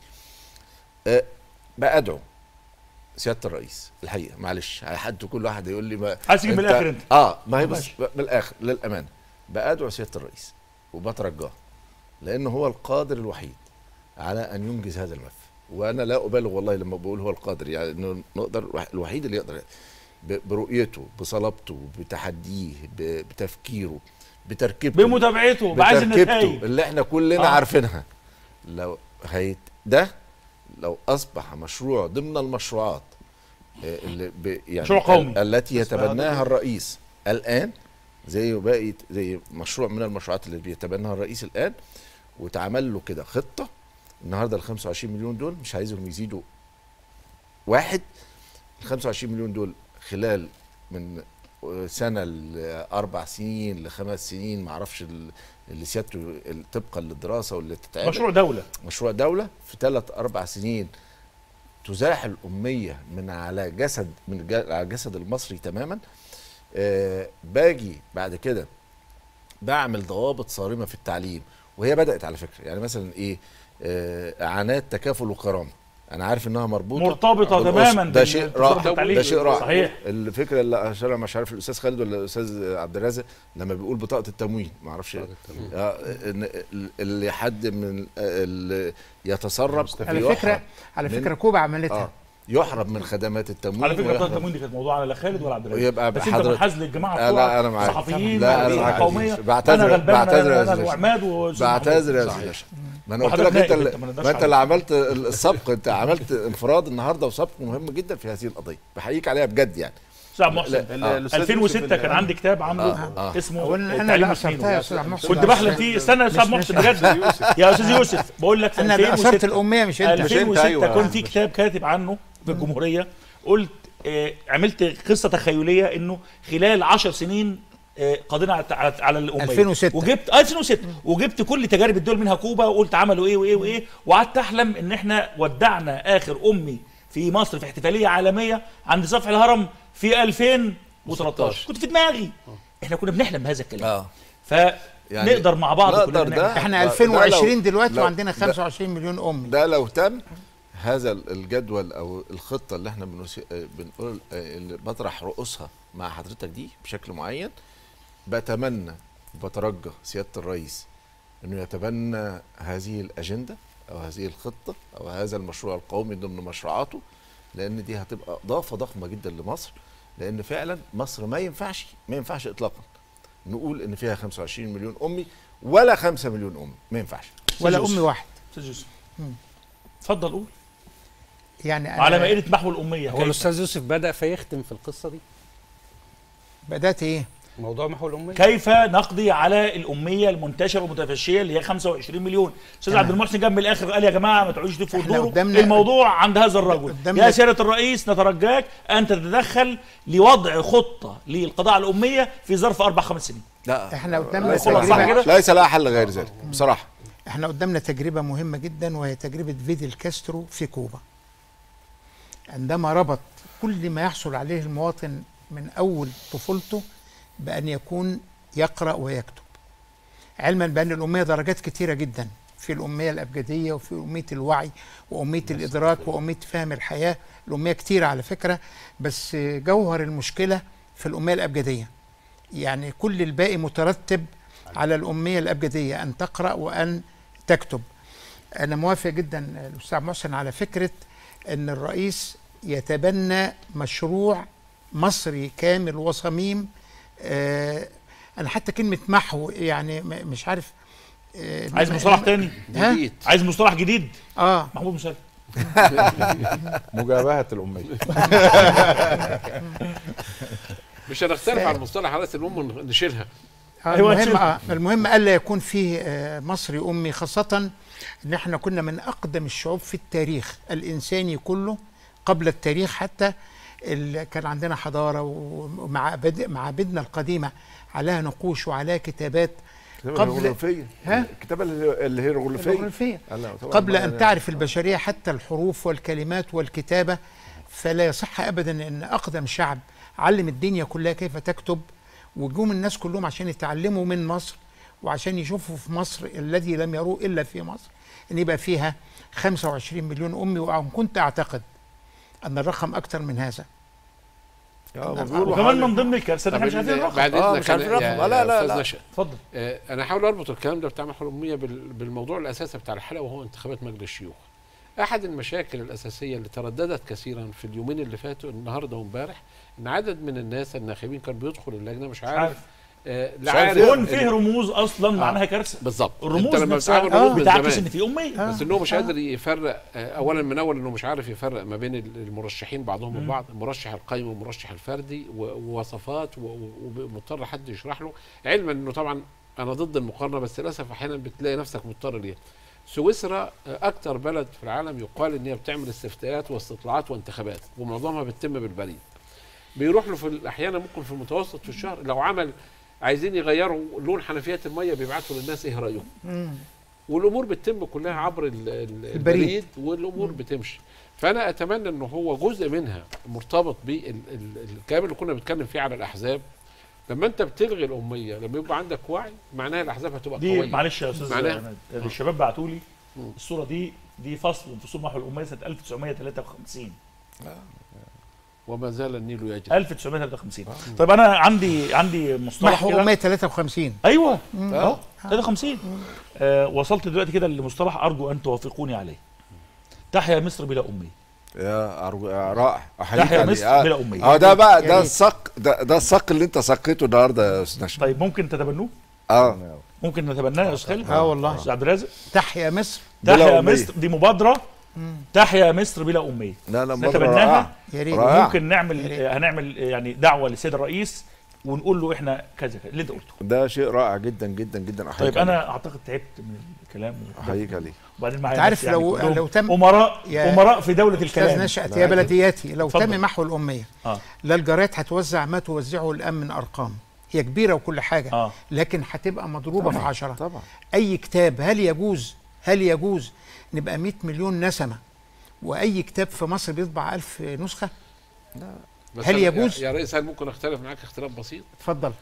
Speaker 10: آه، بقى ادعو سياده الرئيس الحقيقه معلش على حد كل واحد يقول لي ما
Speaker 1: عايز تيجي من
Speaker 10: أنت-
Speaker 1: الاخر انت
Speaker 10: اه ما هي بس
Speaker 1: ماشي.
Speaker 10: من الاخر للامانه بادعو سياده الرئيس وبترجاه لانه هو القادر الوحيد على ان ينجز هذا الملف وانا لا ابالغ والله لما بقول هو القادر يعني انه نقدر الوحيد اللي يقدر ب- برؤيته بصلابته بتحديه ب- بتفكيره بتركيبته
Speaker 1: بمتابعته بعايز
Speaker 10: بتركيبته
Speaker 1: النتائج
Speaker 10: اللي احنا كلنا
Speaker 1: آه.
Speaker 10: آه. عارفينها لو هيت ده لو اصبح مشروع ضمن المشروعات آه، اللي ب يعني
Speaker 1: مشروع قومي.
Speaker 10: ال- التي يتبناها الرئيس الان زي باقي زي مشروع من المشروعات اللي بيتبناها الرئيس الان واتعمل له كده خطه النهارده ال 25 مليون دول مش عايزهم يزيدوا واحد ال 25 مليون دول خلال من سنه لاربع سنين لخمس سنين ما اعرفش ال- اللي سيادته ال- طبقا للدراسه واللي تتعمل
Speaker 1: مشروع دوله
Speaker 10: مشروع دولة في ثلاث أربع سنين تزاح الأمية من على جسد من جا- على الجسد المصري تماما آه باجي بعد كده بعمل ضوابط صارمه في التعليم وهي بدات على فكره يعني مثلا ايه آه اعانات تكافل وكرامه انا عارف انها مربوطه
Speaker 1: مرتبطه
Speaker 10: بالأسرة.
Speaker 1: تماما
Speaker 10: ده شيء
Speaker 1: بالتصرف
Speaker 10: رائع
Speaker 1: التعليمي.
Speaker 10: ده شيء رائع
Speaker 1: صحيح
Speaker 10: الفكره اللي عشان أنا مش عارف الاستاذ خالد ولا الاستاذ عبد الرازق لما بيقول بطاقه التموين ما اعرفش آه، إن اللي حد من اللي يتسرب
Speaker 9: على
Speaker 10: يحرم
Speaker 9: فكره على
Speaker 10: من-
Speaker 9: فكره كوبا عملتها
Speaker 10: اه يحرم من خدمات التموين
Speaker 1: على فكره بطاقه
Speaker 10: ويحرم-
Speaker 1: التموين دي كانت موضوع على لا خالد ولا عبد الرازق
Speaker 10: ويبقى
Speaker 1: بس انت
Speaker 10: حضرتك-
Speaker 1: منحاز للجماعه
Speaker 10: لا،
Speaker 1: بتوع
Speaker 10: أنا معاك.
Speaker 1: صحفيين
Speaker 10: لا، أنا
Speaker 1: وأهل
Speaker 10: معاك.
Speaker 1: القوميه
Speaker 10: بعتذر-
Speaker 1: انا غلبان
Speaker 10: بعتذر يا
Speaker 1: انا
Speaker 10: أستاذ
Speaker 1: وعماد وأستاذ
Speaker 10: بعتذر يا
Speaker 1: محمود.
Speaker 10: استاذ
Speaker 1: صحيح.
Speaker 10: باشا ما انا قلت
Speaker 1: وحضرتك
Speaker 10: لك انت
Speaker 1: نائب،
Speaker 10: اللي
Speaker 1: أنت ما نقدرش
Speaker 10: ما انت
Speaker 1: عليك.
Speaker 10: اللي عملت السبق انت عملت انفراد النهارده وسبق مهم جدا في هذه القضيه بحييك عليها بجد يعني
Speaker 1: استاذ محسن
Speaker 10: لا، آه.
Speaker 1: 2006 كان عندي كتاب عامله
Speaker 10: آه، آه.
Speaker 1: اسمه
Speaker 9: هو انا
Speaker 1: التعليم
Speaker 9: اللي
Speaker 1: والسنين.
Speaker 9: اثرتها يا استاذ محسن
Speaker 1: كنت بحلم فيه استنى يا استاذ
Speaker 9: مش-
Speaker 1: محسن
Speaker 9: مش-
Speaker 1: بجد يا استاذ يوسف بقول لك في
Speaker 9: انا اللي اثرت
Speaker 1: 2006
Speaker 9: الاميه مش انت
Speaker 1: 2006
Speaker 6: أيوة.
Speaker 1: كنت في كتاب كاتب عنه في الجمهوريه قلت آه، عملت قصه تخيليه انه خلال 10 سنين آه، قضينا على على- على الاميه
Speaker 9: 2006.
Speaker 1: وجبت آه، 2006 وجبت كل تجارب الدول منها كوبا وقلت عملوا ايه وايه وايه وقعدت احلم ان احنا ودعنا اخر امي في مصر في احتفاليه عالميه عند سفح الهرم في 2013 كنت في دماغي احنا كنا بنحلم بهذا الكلام
Speaker 10: اه
Speaker 1: فنقدر مع بعض
Speaker 10: نقدر
Speaker 1: كلنا
Speaker 10: ده
Speaker 1: نعمل.
Speaker 9: احنا
Speaker 10: ده- ده
Speaker 9: 2020
Speaker 10: لو-
Speaker 9: دلوقتي
Speaker 10: لو-
Speaker 9: وعندنا
Speaker 10: ده-
Speaker 9: 25 مليون امي
Speaker 10: ده لو تم هذا الجدول او الخطه اللي احنا بنسي... بنقول اللي بطرح رؤوسها مع حضرتك دي بشكل معين بتمنى بترجى سياده الرئيس انه يتبنى هذه الاجنده او هذه الخطه او هذا المشروع القومي ضمن مشروعاته لان دي هتبقى اضافه ضخمه جدا لمصر لان فعلا مصر ما ينفعش ما ينفعش اطلاقا نقول ان فيها 25 مليون امي ولا 5 مليون امي ما ينفعش
Speaker 9: ولا
Speaker 1: يوسف.
Speaker 9: امي واحد
Speaker 1: استاذ يوسف
Speaker 9: مم.
Speaker 1: اتفضل قول
Speaker 9: يعني أنا
Speaker 1: على مائده محو الاميه
Speaker 4: هو
Speaker 1: كيف؟
Speaker 4: الاستاذ يوسف بدا فيختم في القصه دي
Speaker 9: بدات ايه
Speaker 4: موضوع محو الاميه
Speaker 1: كيف نقضي على الاميه المنتشره والمتفشيه اللي هي 25 مليون استاذ
Speaker 9: تمام.
Speaker 1: عبد المحسن جنب الاخر قال يا جماعه ما تقعدوش تفوا
Speaker 9: إحنا
Speaker 1: دوروا
Speaker 9: قدامنا-
Speaker 1: الموضوع عند هذا الرجل
Speaker 9: قدامنا-
Speaker 1: يا سياده الرئيس نترجاك ان تتدخل لوضع خطه للقضاء على الاميه في ظرف اربع خمس سنين
Speaker 10: لا
Speaker 9: احنا قدامنا
Speaker 10: ليس
Speaker 1: خلاص، صح
Speaker 9: تجربه
Speaker 1: كده؟
Speaker 10: ليس لها حل غير ذلك بصراحه
Speaker 9: احنا قدامنا تجربه مهمه جدا وهي تجربه فيديل كاسترو في كوبا عندما ربط كل ما يحصل عليه المواطن من اول طفولته بان يكون يقرا ويكتب علما بان الاميه درجات كتيره جدا في الاميه الابجديه وفي اميه الوعي واميه الادراك واميه فهم الحياه الاميه كتيره على فكره بس جوهر المشكله في الاميه الابجديه يعني كل الباقي مترتب على الاميه الابجديه ان تقرا وان تكتب انا موافق جدا الاستاذ محسن على فكره ان الرئيس يتبنى مشروع مصري كامل وصميم آه انا حتى كلمه محو يعني م- مش عارف آه
Speaker 1: عايز مصطلح تاني
Speaker 9: ها؟
Speaker 8: جديد
Speaker 1: عايز مصطلح جديد
Speaker 9: اه
Speaker 1: محمود مسلم
Speaker 7: مجابهه الاميه
Speaker 8: مش هنختلف على المصطلح حضرتك المهم نشيلها
Speaker 9: آه
Speaker 1: أيوة،
Speaker 9: المهم
Speaker 1: شوف.
Speaker 9: آه المهم الا يكون فيه آه مصري امي خاصه ان احنا كنا من اقدم الشعوب في التاريخ الانساني كله قبل التاريخ حتى ال- كان عندنا حضاره ومعابد معابدنا القديمه عليها نقوش وعليها كتابات قبل-
Speaker 10: الهيروغليفيه
Speaker 9: ها؟
Speaker 10: الكتابه الهي- الهيروغليفيه
Speaker 9: الجغرافية.
Speaker 10: الله، طبعاً
Speaker 9: قبل
Speaker 10: ما
Speaker 9: أن
Speaker 10: أنا-
Speaker 9: تعرف البشرية حتى الحروف والكلمات والكتابة فلا يصح أبدا أن أقدم شعب علم الدنيا كلها كيف تكتب وجوم الناس كلهم عشان يتعلموا من مصر وعشان يشوفوا في مصر الذي لم يروه إلا في مصر أن يبقى فيها 25 مليون أمي وأن كنت أعتقد أن الرقم أكثر من هذا
Speaker 10: آه، ما بيقولوا
Speaker 1: وكمان
Speaker 10: حاجة.
Speaker 1: من ضمن الكارثه إن احنا مش عارفين الرقم
Speaker 8: بعد
Speaker 10: آه،
Speaker 8: اذنك
Speaker 10: مش عارفين
Speaker 8: أنا-
Speaker 10: الرقم.
Speaker 8: يا-
Speaker 10: آه، لا،
Speaker 8: يا
Speaker 10: لا،
Speaker 8: أستاذ
Speaker 10: لا.
Speaker 8: نشأ.
Speaker 1: اتفضل
Speaker 8: آه، انا هحاول اربط الكلام ده بتاع محور الاميه بال- بالموضوع الاساسي بتاع الحلقه وهو انتخابات مجلس الشيوخ احد المشاكل الاساسيه اللي ترددت كثيرا في اليومين اللي فاتوا النهارده وامبارح ان عدد من الناس الناخبين كان بيدخل اللجنه مش عارف,
Speaker 1: عارف.
Speaker 8: آه لا
Speaker 10: عارف
Speaker 8: عارف
Speaker 1: كون
Speaker 8: إن-
Speaker 1: فيه رموز اصلا معناها كارثه
Speaker 8: بالظبط
Speaker 1: الرموز
Speaker 8: أنت لما
Speaker 1: نفسها
Speaker 8: بتعمل رموز من
Speaker 1: بتعكس
Speaker 8: زمان.
Speaker 1: ان في اميه
Speaker 8: بس انه مش قادر يفرق آه، اولا من اول انه مش عارف يفرق ما بين ال- المرشحين بعضهم من بعض المرشح القيم والمرشح الفردي و- ووصفات و- و- ومضطر حد يشرح له علما انه طبعا انا ضد المقارنه بس للاسف احيانا بتلاقي نفسك مضطر ليها سويسرا آه، اكتر بلد في العالم يقال ان هي بتعمل استفتاءات واستطلاعات وانتخابات ومعظمها بتتم بالبريد بيروح له في ال- احيانا ممكن في المتوسط في الشهر لو عمل عايزين يغيروا لون حنفيات الميه بيبعتوا للناس ايه رايهم والامور بتتم كلها عبر ال- ال- البريد والامور بتمشي فانا اتمنى ان هو جزء منها مرتبط بالكلام اللي كنا بنتكلم فيه على الاحزاب لما انت بتلغي الاميه لما يبقى عندك وعي معناها الاحزاب هتبقى
Speaker 1: دي
Speaker 8: قويه
Speaker 1: معلش يا استاذ
Speaker 8: معناها
Speaker 1: عماد، الشباب بعتوا لي الصوره دي دي فصل من فصول محو الاميه سنه 1953
Speaker 8: وما زال النيل يجري
Speaker 1: 1953 طيب انا عندي عندي مصطلح
Speaker 9: محو
Speaker 1: كده
Speaker 9: أمية 53
Speaker 1: ايوه اه 53 آه وصلت دلوقتي كده لمصطلح ارجو ان توافقوني عليه تحيا مصر بلا اميه
Speaker 10: يا أرجو يا رائع احييك
Speaker 1: تحيا
Speaker 10: عليه.
Speaker 1: مصر
Speaker 10: آه.
Speaker 1: بلا أمية.
Speaker 10: اه ده بقى
Speaker 9: يا
Speaker 10: ده
Speaker 9: ريت.
Speaker 10: الصق ده, ده الصق اللي انت صقيته النهارده يا استاذ نشأة
Speaker 1: طيب ممكن تتبنوه
Speaker 10: اه
Speaker 1: ممكن نتبناه يا استاذ خالد
Speaker 9: اه والله.
Speaker 1: استاذ عبد الرازق
Speaker 9: تحيا مصر
Speaker 10: بلا
Speaker 1: تحيا
Speaker 10: أمية.
Speaker 1: مصر دي مبادره تحيا مصر بلا اميه
Speaker 10: لا لا مبادرة
Speaker 1: نتبناها
Speaker 10: رائعة.
Speaker 9: يا ريت
Speaker 10: رائع.
Speaker 1: ممكن نعمل آه، هنعمل آه، يعني دعوه للسيد الرئيس ونقول له احنا كذا كذا اللي انت قلته
Speaker 10: ده شيء رائع جدا جدا جدا احييك
Speaker 1: طيب
Speaker 10: عليه.
Speaker 1: انا اعتقد تعبت من الكلام
Speaker 10: احييك عليه
Speaker 1: وبعدين معايا
Speaker 9: أنت عارف
Speaker 1: ناس
Speaker 9: لو-
Speaker 1: كلهم
Speaker 9: لو تم-
Speaker 1: امراء
Speaker 9: يا
Speaker 1: امراء في دوله
Speaker 9: استاذ
Speaker 1: الكلام
Speaker 9: نشأت يا بلدياتي لو
Speaker 1: اتفضل.
Speaker 9: تم محو الأمية
Speaker 1: اه
Speaker 9: لا الجارات هتوزع ما توزعه الآن من أرقام هي كبيرة وكل حاجة
Speaker 1: اه
Speaker 9: لكن هتبقى مضروبة في عشرة
Speaker 10: طبعا
Speaker 9: أي كتاب هل يجوز هل يجوز نبقى 100 مليون نسمة وأي كتاب في مصر بيطبع ألف نسخة
Speaker 8: بس
Speaker 9: هل
Speaker 8: أنا-
Speaker 9: يجوز؟
Speaker 8: يا يا ريس هل ممكن اختلف معاك اختلاف بسيط
Speaker 9: اتفضل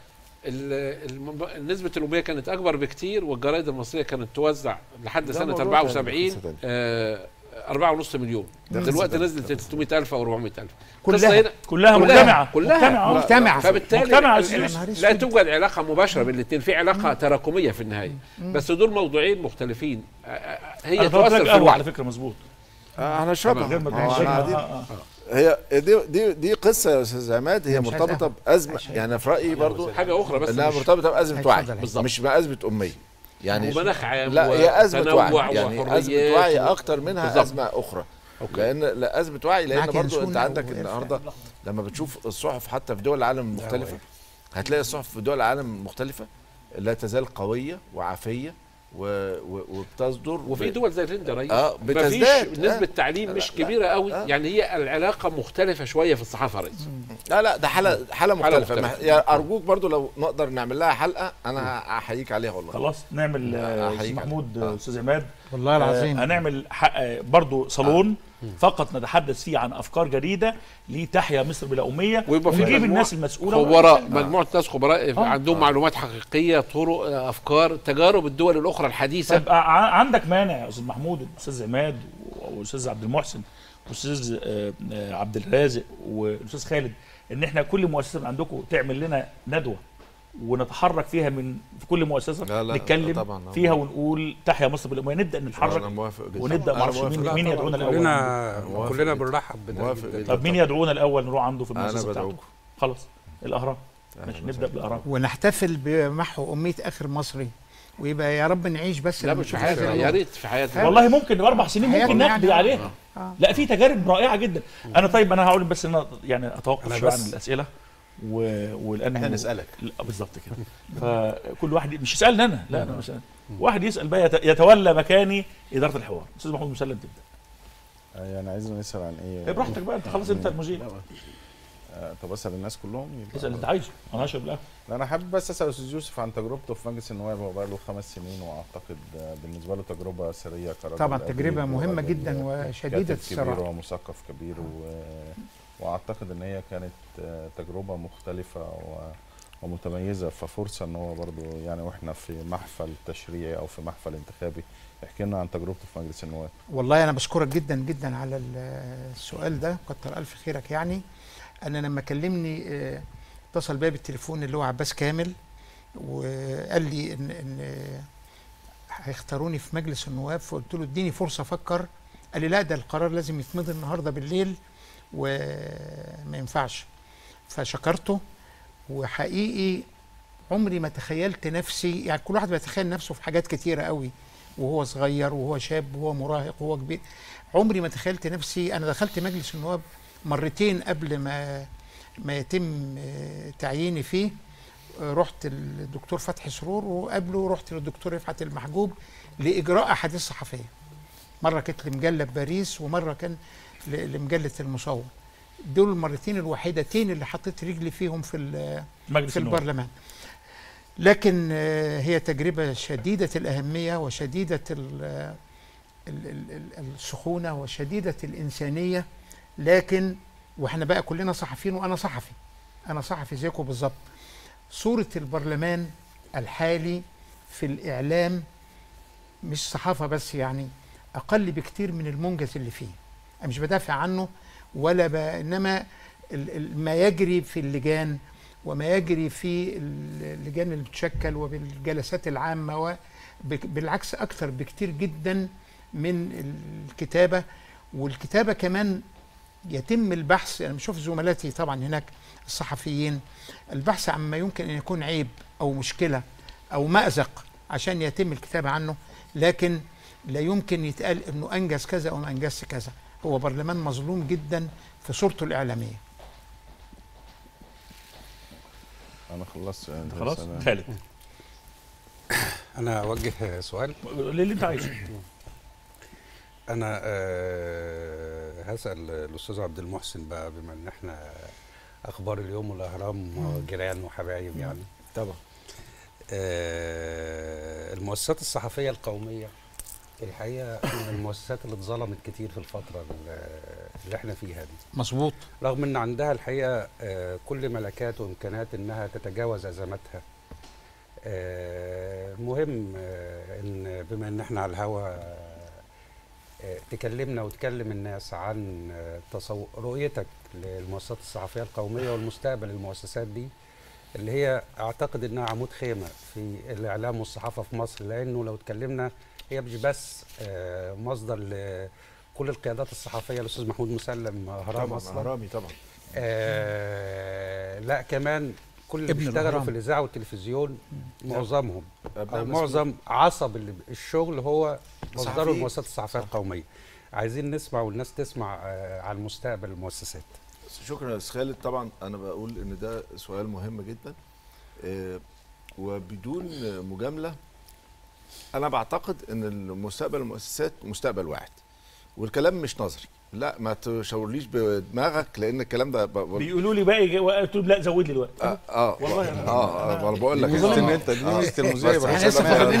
Speaker 8: ال- الم- نسبة الأمية كانت أكبر بكتير والجرايد المصرية كانت توزع لحد
Speaker 10: ده
Speaker 8: سنة
Speaker 10: موضوع
Speaker 8: 74
Speaker 10: تاني، قصة
Speaker 8: آه، أربعة ونص مليون
Speaker 10: ده
Speaker 8: دلوقتي
Speaker 10: قصة
Speaker 8: نزلت 600000 أو 400000
Speaker 9: كلها.
Speaker 8: هنا
Speaker 1: كلها مجتمعه
Speaker 8: كلها
Speaker 1: مجتمعه
Speaker 9: مجتمعة
Speaker 8: فبالتالي
Speaker 1: مجتمع
Speaker 8: ال-
Speaker 1: أسيس.
Speaker 8: ال- لا توجد علاقة مباشرة بين الاثنين في علاقة تراكمية في النهاية بس دول موضوعين مختلفين آه، آه، هي
Speaker 1: انا طلبت لك
Speaker 8: تؤثر في
Speaker 1: قهوه
Speaker 8: الوعي
Speaker 1: على فكره مظبوط
Speaker 10: آه احنا نشربها
Speaker 1: غير ما
Speaker 10: ما هو
Speaker 1: تحشرها.
Speaker 10: احنا قاعدين
Speaker 1: آه، آه.
Speaker 10: هي دي دي دي قصه يا استاذ عماد هي
Speaker 9: مش عايز
Speaker 10: مرتبطه
Speaker 9: قهوة.
Speaker 10: بازمه
Speaker 9: عايز
Speaker 10: يعني في رايي برضو
Speaker 8: حاجة أخرى بس
Speaker 10: انها
Speaker 8: مش
Speaker 10: مرتبطه بازمه وعي
Speaker 9: اتفضل.
Speaker 8: بالظبط.
Speaker 10: مش بازمه اميه يعني
Speaker 8: ومناخ عام
Speaker 10: لا هي ازمه
Speaker 8: وتنوع
Speaker 10: وعي يعني ازمه
Speaker 8: وحريات
Speaker 10: وعي
Speaker 8: و-
Speaker 10: اكتر منها
Speaker 8: بالظبط.
Speaker 10: ازمه اخرى
Speaker 8: أوكي.
Speaker 10: لان لا ازمه وعي لان
Speaker 9: معاك
Speaker 10: برضو انت
Speaker 9: ينسونا
Speaker 10: عندك
Speaker 9: وإرفع.
Speaker 10: النهارده لما بتشوف الصحف حتى في دول العالم المختلفه هتلاقي الصحف في دول العالم المختلفه لا تزال قويه وعافيه و... و... وبتصدر
Speaker 8: وفي
Speaker 10: ب-
Speaker 8: دول زي الهند يا ريس
Speaker 10: آه،
Speaker 8: مفيش
Speaker 10: بتزداد.
Speaker 8: نسبة
Speaker 10: آه.
Speaker 8: تعليم مش
Speaker 10: لا،
Speaker 8: كبيرة قوي
Speaker 10: آه.
Speaker 8: يعني هي العلاقة مختلفة شوية في الصحافة يا ريس
Speaker 10: لا لا ده حاله حاله مختلفه,
Speaker 8: مختلفة.
Speaker 10: مختلفة. يا ارجوك برضو لو نقدر نعمل لها حلقه انا احييك عليها والله
Speaker 1: خلاص نعمل آه،
Speaker 10: أحييك
Speaker 1: استاذ محمود
Speaker 10: عليك.
Speaker 1: آه، استاذ عماد
Speaker 9: والله
Speaker 1: آه،
Speaker 9: العظيم
Speaker 1: هنعمل ح- آه، برضو صالون فقط نتحدث فيه عن افكار جديده لتحيا مصر بلا اميه
Speaker 8: ويبقى في
Speaker 1: ونجيب
Speaker 8: مجموعة
Speaker 1: الناس المسؤوله
Speaker 8: خبراء مجموعة ناس خبراء
Speaker 1: آه.
Speaker 8: عندهم معلومات حقيقية طرق آه، أفكار تجارب الدول الأخرى الحديثة
Speaker 1: طب ع- عندك مانع يا استاذ محمود الاستاذ عماد والاستاذ عبد المحسن والاستاذ آه، آه، عبد الرازق والاستاذ خالد ان احنا كل مؤسسه من عندكم تعمل لنا ندوه ونتحرك فيها من في كل مؤسسه
Speaker 10: لا، لا،
Speaker 1: نتكلم
Speaker 10: طبعا، أنا
Speaker 1: فيها
Speaker 10: موافق.
Speaker 1: ونقول تحيا مصر بالاميه نبدا نتحرك
Speaker 10: انا موافق جدا
Speaker 1: ونبدا
Speaker 10: أنا
Speaker 1: ما اعرفش
Speaker 10: موافق.
Speaker 1: مين
Speaker 10: لا،
Speaker 1: مين
Speaker 10: طبعاً.
Speaker 1: يدعونا الاول
Speaker 4: كلنا
Speaker 10: موافق
Speaker 4: كلنا
Speaker 10: جدا.
Speaker 4: بنرحب بده
Speaker 10: موافق
Speaker 4: جدا.
Speaker 10: جدا.
Speaker 1: طب مين يدعونا الاول نروح عنده في
Speaker 10: انا
Speaker 1: المؤسسه بتاعته
Speaker 10: بدعوكم
Speaker 1: خلاص الاهرام ماشي
Speaker 10: أهلاً
Speaker 1: نبدا
Speaker 10: وسهلاً.
Speaker 1: بالاهرام
Speaker 9: ونحتفل بمحو أمية آخر مصري ويبقى يا رب نعيش بس
Speaker 8: لا
Speaker 9: لما
Speaker 8: مش في
Speaker 9: نشوف
Speaker 8: حياتنا
Speaker 9: هذا
Speaker 8: يا
Speaker 9: اليوم.
Speaker 8: ريت في حياتنا
Speaker 1: والله ممكن اربع سنين ممكن
Speaker 9: حياتنا
Speaker 1: نقضي
Speaker 9: يعني.
Speaker 1: عليها
Speaker 9: آه.
Speaker 1: لا في تجارب رائعه جدا انا طيب انا هقول بس ان أنا يعني اتوقف
Speaker 4: أنا
Speaker 1: شويه
Speaker 4: بس-
Speaker 1: عن الاسئله و... والان
Speaker 6: احنا نسالك
Speaker 1: لا بالظبط كده فكل واحد مش يسالني انا لا انا مش واحد يسال بقى يت- يتولى مكاني اداره الحوار استاذ محمود مسلم تبدا
Speaker 7: يعني عايزنا نسال عن ايه
Speaker 1: إيه براحتك بقى انت خلاص انت المذيع
Speaker 7: آه، طب اسال الناس كلهم يبقى-
Speaker 1: اسال اللي انت عايزه انا هشرب القهوه
Speaker 7: لا انا حابب بس اسال استاذ يوسف عن تجربته في مجلس النواب هو بقى له خمس سنين واعتقد آه، بالنسبه له تجربه سريه كراجل
Speaker 9: طبعا
Speaker 7: أديب
Speaker 9: تجربة مهمة
Speaker 7: وراجل
Speaker 9: جدا وشديدة
Speaker 7: كاتب كبير
Speaker 9: الصراحة
Speaker 7: ومثقف كبير و... واعتقد ان هي كانت آه، تجربه مختلفه و... ومتميزه ففرصه ان هو برضو يعني واحنا في محفل تشريعي او في محفل انتخابي يحكي لنا عن تجربته في مجلس النواب
Speaker 9: والله أنا بشكرك جدا جدا على ال- السؤال ده كتر ألف خيرك يعني أنا لما كلمني آه، اتصل بيا بالتليفون اللي هو عباس كامل وقال لي إن إن آه، هيختاروني في مجلس النواب فقلت له اديني فرصة أفكر قال لي لا ده القرار لازم يتمضي النهاردة بالليل وما ينفعش فشكرته وحقيقي عمري ما تخيلت نفسي يعني كل واحد بيتخيل نفسه في حاجات كتيرة قوي وهو صغير وهو شاب وهو مراهق وهو كبير عمري ما تخيلت نفسي انا دخلت مجلس النواب مرتين قبل ما ما يتم آه، تعييني فيه آه، رحت الدكتور فتحي سرور وقبله رحت للدكتور رفعت المحجوب لاجراء احاديث صحفيه مره كانت لمجله باريس ومره كان ل- لمجله المصور دول المرتين الوحيدتين اللي حطيت رجلي فيهم في ال-
Speaker 1: مجلس
Speaker 9: في
Speaker 1: النواب
Speaker 9: البرلمان لكن آه، هي تجربة شديدة الأهمية وشديدة ال- ال- ال- ال- السخونة وشديدة الإنسانية لكن واحنا بقى كلنا صحفيين وأنا صحفي أنا صحفي زيكم بالظبط صورة البرلمان الحالي في الإعلام مش صحافة بس يعني أقل بكتير من المنجز اللي فيه أنا مش بدافع عنه ولا ب... إنما ال- ال- ما يجري في اللجان وما يجري في اللجان اللي بتشكل وبالجلسات العامة و... بك- بالعكس أكثر بكتير جدا من الكتابة والكتابة كمان يتم البحث أنا بشوف زملاتي طبعا هناك الصحفيين البحث عما يمكن أن يكون عيب أو مشكلة أو مأزق عشان يتم الكتابة عنه لكن لا يمكن يتقال أنه أنجز كذا أو ما أنجزش كذا هو برلمان مظلوم جدا في صورته الإعلامية
Speaker 7: انا خلصت
Speaker 1: خلاص
Speaker 7: سلام.
Speaker 1: خالد
Speaker 4: انا اوجه سؤال
Speaker 1: اللي انت عايزه
Speaker 4: انا آه، هسال الاستاذ عبد المحسن بقى بما ان احنا اخبار اليوم والاهرام جيران وحبايب يعني
Speaker 10: طبعا
Speaker 4: آه، المؤسسات الصحفيه القوميه الحقيقه من المؤسسات اللي اتظلمت كتير في الفتره اللي- اللي احنا فيها دي
Speaker 9: مظبوط
Speaker 4: رغم ان عندها الحقيقه آه، كل ملكات وامكانات انها تتجاوز ازماتها آه، مهم آه، ان بما ان احنا على الهوا آه، تكلمنا وتكلم الناس عن آه، تصور رؤيتك للمؤسسات الصحفيه القوميه والمستقبل المؤسسات دي اللي هي اعتقد انها عمود خيمه في الاعلام والصحافه في مصر لانه لو اتكلمنا هي مش بس آه، مصدر لكل القيادات الصحفيه الاستاذ محمود مسلم اهرام
Speaker 10: طبعا
Speaker 4: اصلا
Speaker 10: هرامي طبعا
Speaker 4: آه لا كمان كل اللي
Speaker 9: ابن
Speaker 4: بيشتغلوا
Speaker 9: الأهرام.
Speaker 4: في الاذاعه والتلفزيون معظمهم
Speaker 10: أبناء
Speaker 4: او
Speaker 10: مسؤول.
Speaker 4: معظم عصب اللي الشغل هو مصدره
Speaker 10: صحفيين.
Speaker 4: المؤسسات الصحفيه القوميه عايزين نسمع والناس تسمع آه عن مستقبل المؤسسات
Speaker 10: شكرا يا استاذ خالد طبعا انا بقول ان ده سؤال مهم جدا آه، وبدون مجامله انا بعتقد ان المستقبل المؤسسات مستقبل واحد والكلام مش نظري لا ما تشاورليش بدماغك لان الكلام ده ب... ب...
Speaker 1: بيقولوا لي باقي جا- قلت لهم لا زود لي الوقت
Speaker 10: اه اه
Speaker 1: والله
Speaker 10: اه, آه, آه انا بقول لك
Speaker 7: ميزه ان
Speaker 10: آه.
Speaker 7: انت دي
Speaker 10: آه.
Speaker 7: ميزه المذيع
Speaker 10: بس
Speaker 7: بقى.
Speaker 10: عشان
Speaker 9: لسه
Speaker 10: ما-
Speaker 9: فاضل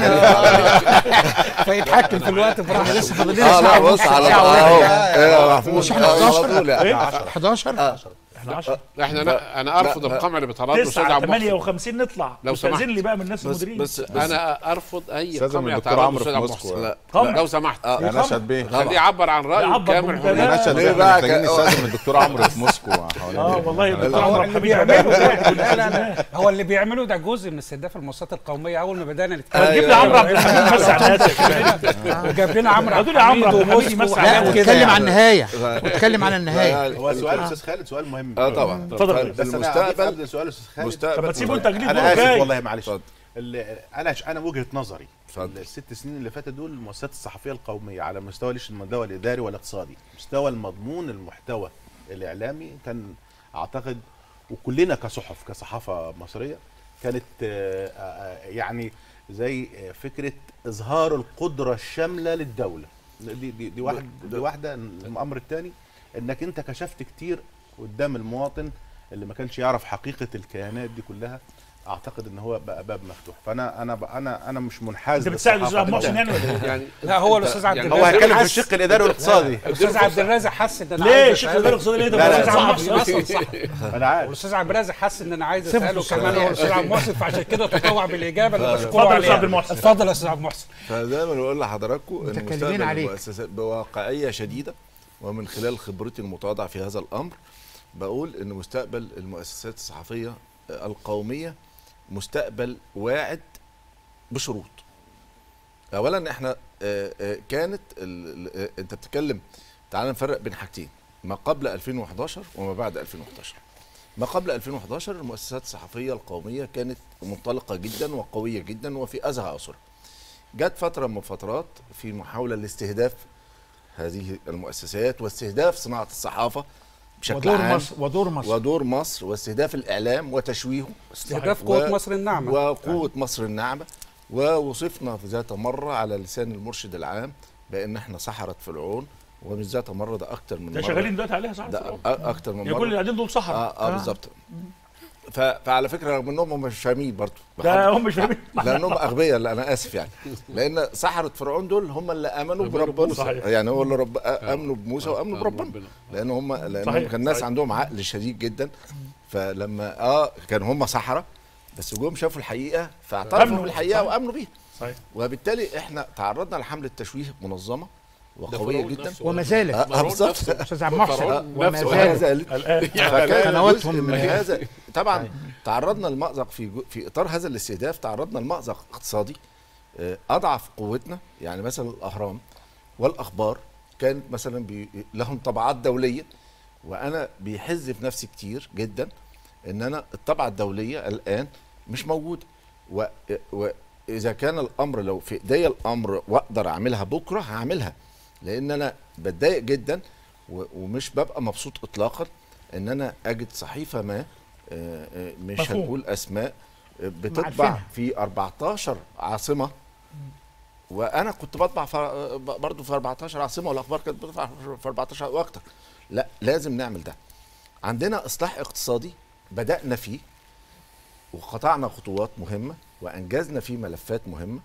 Speaker 9: لنا فيتحكم في الوقت براحته لسه فاضل لنا
Speaker 10: اه لا
Speaker 9: ساعة
Speaker 10: بص
Speaker 9: ونص،
Speaker 10: على
Speaker 9: ساعة
Speaker 10: اهو
Speaker 9: وربع.
Speaker 10: ايه يا محمود
Speaker 9: مش احنا
Speaker 10: على
Speaker 9: 11
Speaker 10: طول يعني.
Speaker 1: إيه؟
Speaker 9: 11
Speaker 1: احنا 10
Speaker 8: احنا انا, أنا ارفض
Speaker 10: لا،
Speaker 8: القمع اللي بيتعرض له استاذ
Speaker 1: 9
Speaker 8: عبد المحسن
Speaker 1: 58 نطلع
Speaker 8: لو سمحت.
Speaker 1: استاذن لي بقى من الناس
Speaker 10: بس
Speaker 1: المديرين
Speaker 10: بس بس
Speaker 8: انا ارفض اي
Speaker 7: استاذن
Speaker 8: قمع
Speaker 7: من الدكتور
Speaker 8: يتعرض له
Speaker 7: عمرو
Speaker 8: استاذ
Speaker 7: في
Speaker 8: عبد
Speaker 7: موسكو.
Speaker 8: المحسن
Speaker 10: لا
Speaker 1: قمع.
Speaker 8: لو سمحت
Speaker 10: آه.
Speaker 7: يا نشد بيه
Speaker 8: خليه يعبر عن رايه
Speaker 1: يعبر
Speaker 8: كامل
Speaker 1: بمنتهى-
Speaker 8: حرية.
Speaker 7: يا نشد
Speaker 10: ليه
Speaker 7: بيه
Speaker 10: بقى
Speaker 7: احنا محتاجين
Speaker 10: كده؟
Speaker 7: نستاذن من الدكتور عمرو في موسكو
Speaker 1: اه والله الدكتور
Speaker 4: هو
Speaker 1: عمرو
Speaker 4: اللي
Speaker 1: حميد
Speaker 4: بيعمله
Speaker 1: عباد
Speaker 4: لا لا لا هو اللي بيعمله ده جزء من استهداف المؤسسات القوميه اول ما بدانا نتكلم
Speaker 1: ما تجيب لي عمرو عبد الحميد بس على الناس يا كمان.
Speaker 4: وجاب لنا عمرو عبد
Speaker 1: هاتوا لي عمرو
Speaker 4: الحميد
Speaker 1: عبد الحميد
Speaker 4: وموسكو
Speaker 1: يمسح
Speaker 4: وحاجات
Speaker 1: علينا.
Speaker 4: كده
Speaker 9: واتكلم
Speaker 4: يعني.
Speaker 9: عن النهاية واتكلم عن النهاية
Speaker 6: هو سؤال استاذ خالد سؤال مهم
Speaker 10: اه طبعا
Speaker 1: اتفضل.
Speaker 10: طيب،
Speaker 6: بس انا
Speaker 10: المستقبل
Speaker 6: قبل سؤال استاذ خالد
Speaker 10: مستقبل
Speaker 1: طب ما تسيبوا انت جديد
Speaker 6: انا اسف
Speaker 1: جاي
Speaker 6: والله معلش
Speaker 10: اتفضل.
Speaker 6: اللي- انا انا وجهه نظري
Speaker 10: اتفضل.
Speaker 6: الست سنين اللي فاتت دول المؤسسات الصحفيه القوميه على مستوى ليش المستوى الاداري والاقتصادي مستوى المضمون المحتوى الاعلامي كان اعتقد وكلنا كصحف كصحافه مصريه كانت آه، آه، يعني زي آه، فكره اظهار القدره الشامله للدوله دي دي دي واحد دي واحده الامر الثاني انك انت كشفت كتير قدام المواطن اللي ما كانش يعرف حقيقه الكيانات دي كلها اعتقد ان هو بقى باب مفتوح فانا انا انا انا مش منحاز
Speaker 1: انت بتساعد
Speaker 6: للصحافة
Speaker 1: الاستاذ عبد المحسن
Speaker 6: جداً.
Speaker 1: يعني ولا ايه؟
Speaker 8: يعني
Speaker 4: لا هو الاستاذ عبد
Speaker 8: يعني
Speaker 6: هو
Speaker 4: الرازق
Speaker 6: هيتكلم في
Speaker 4: حس-
Speaker 6: الشق الاداري والاقتصادي
Speaker 4: الاستاذ عبد الرازق حس ان انا
Speaker 1: ليه
Speaker 4: عايز
Speaker 1: شيخ
Speaker 4: أسأله-
Speaker 1: الاداره الاقتصاديه ليه ده
Speaker 6: لا، لا،
Speaker 1: الاستاذ عبد
Speaker 4: صح.
Speaker 1: المحسن اصلا صح
Speaker 6: انا عارف
Speaker 4: والاستاذ عبد الرازق حس ان انا عايز
Speaker 9: سيبه
Speaker 4: اساله
Speaker 9: في
Speaker 4: كمان
Speaker 9: الصلاة.
Speaker 4: هو الاستاذ عبد المحسن فعشان كده تطوع بالاجابه اللي بشكره
Speaker 1: اتفضل يا
Speaker 4: عليها
Speaker 1: أستاذ عبد المحسن.
Speaker 4: اتفضل يا استاذ عبد المحسن
Speaker 10: فزي ما بقول لحضراتكم ان
Speaker 9: متكلمين
Speaker 10: مستقبل
Speaker 9: عليك.
Speaker 10: المؤسسات بواقعيه شديده ومن خلال خبرتي المتواضعه في هذا الامر بقول ان مستقبل المؤسسات الصحفيه القوميه مستقبل واعد بشروط اولا احنا آه، آه، كانت ال- ال- آه، انت بتتكلم تعال نفرق بين حاجتين ما قبل 2011 وما بعد 2011 ما قبل 2011 المؤسسات الصحفيه القوميه كانت منطلقه جدا وقويه جدا وفي ازهى عصرها جت فتره من فترات في محاوله لاستهداف هذه المؤسسات واستهداف صناعه الصحافه بشكل
Speaker 9: ودور
Speaker 10: عام
Speaker 9: مصر ودور مصر
Speaker 10: ودور مصر واستهداف الاعلام وتشويهه
Speaker 4: استهداف
Speaker 10: و-
Speaker 4: قوه مصر الناعمه
Speaker 10: وقوه مصر الناعمه ووصفنا في ذات مره على لسان المرشد العام بان احنا سحره فرعون ومش ذات مره ده اكتر من
Speaker 1: ده
Speaker 10: مره
Speaker 1: شغالين دلوقتي عليها صح
Speaker 10: ده أ- اكتر من
Speaker 1: يا
Speaker 10: مره
Speaker 1: كل اللي قاعدين دول صحراء
Speaker 10: اه, آه بالظبط ف- فعلى فكره رغم انهم هم مش فاهمين برضه
Speaker 1: ده هم مش فاهمين
Speaker 10: لانهم اغبياء لا انا اسف يعني لان سحره فرعون دول هم اللي امنوا
Speaker 8: آمنوا
Speaker 10: بربنا
Speaker 8: بموسى.
Speaker 1: صحيح.
Speaker 10: يعني هو اللي رب امنوا بموسى وامنوا
Speaker 8: آه،
Speaker 10: بربنا
Speaker 8: ربنا.
Speaker 10: لان هم لان
Speaker 1: صحيح،
Speaker 10: كان الناس
Speaker 1: صحيح.
Speaker 10: عندهم عقل شديد جدا فلما اه كان هم سحره بس جم شافوا الحقيقه فاعترفوا
Speaker 1: أمنوا.
Speaker 10: بالحقيقه
Speaker 1: صحيح.
Speaker 10: وامنوا بيها
Speaker 1: صحيح
Speaker 10: وبالتالي احنا تعرضنا لحمله تشويه منظمه وقويه
Speaker 8: فرعون
Speaker 10: جدا
Speaker 8: نفسه.
Speaker 9: وما زالت
Speaker 10: آه،
Speaker 8: فرعون
Speaker 10: بالظبط.
Speaker 8: نفسه.
Speaker 9: استاذ عبد المحسن
Speaker 8: فرعون
Speaker 9: وما
Speaker 8: نفسه.
Speaker 10: وما
Speaker 9: زالت
Speaker 10: زالت
Speaker 1: الان
Speaker 10: فكان
Speaker 9: قنواتهم
Speaker 10: جزء من
Speaker 9: من-
Speaker 10: هذا طبعا تعرضنا لمأزق في جو- في اطار هذا الاستهداف تعرضنا لمأزق اقتصادي آه، اضعف قوتنا يعني مثلا الاهرام والاخبار كانت مثلا بي لهم طبعات دوليه وانا بيحز في نفسي كتير جدا ان انا الطبعه الدوليه الان مش موجوده و- واذا كان الامر لو في ايديا الامر واقدر اعملها بكره هعملها لان انا بتضايق جدا و- ومش ببقى مبسوط اطلاقا ان انا اجد صحيفه ما آه، آه، مش
Speaker 1: مفهوم.
Speaker 10: هنقول اسماء آه، بتطبع
Speaker 9: عارفينها.
Speaker 10: في 14 عاصمه وانا كنت بطبع في آه، برضو في 14 عاصمه والاخبار كانت بتطبع في 14 واكتر لا لازم نعمل ده عندنا اصلاح اقتصادي بدانا فيه وقطعنا خطوات مهمه وانجزنا فيه ملفات مهمه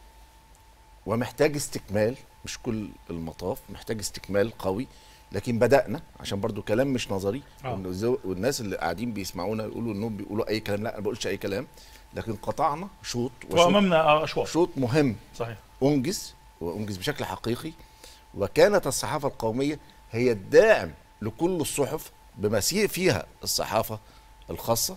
Speaker 10: ومحتاج استكمال مش كل المطاف محتاج استكمال قوي لكن بدأنا عشان برضو كلام مش نظري
Speaker 1: آه.
Speaker 10: وإن زو- والناس اللي قاعدين بيسمعونا يقولوا انهم بيقولوا اي كلام لا انا ما بقولش اي كلام لكن قطعنا شوط وشوط,
Speaker 1: وامامنا اشواط
Speaker 10: شوط مهم
Speaker 1: صحيح
Speaker 10: انجز وانجز بشكل حقيقي وكانت الصحافه القوميه هي الداعم لكل الصحف بما سي- فيها الصحافه الخاصه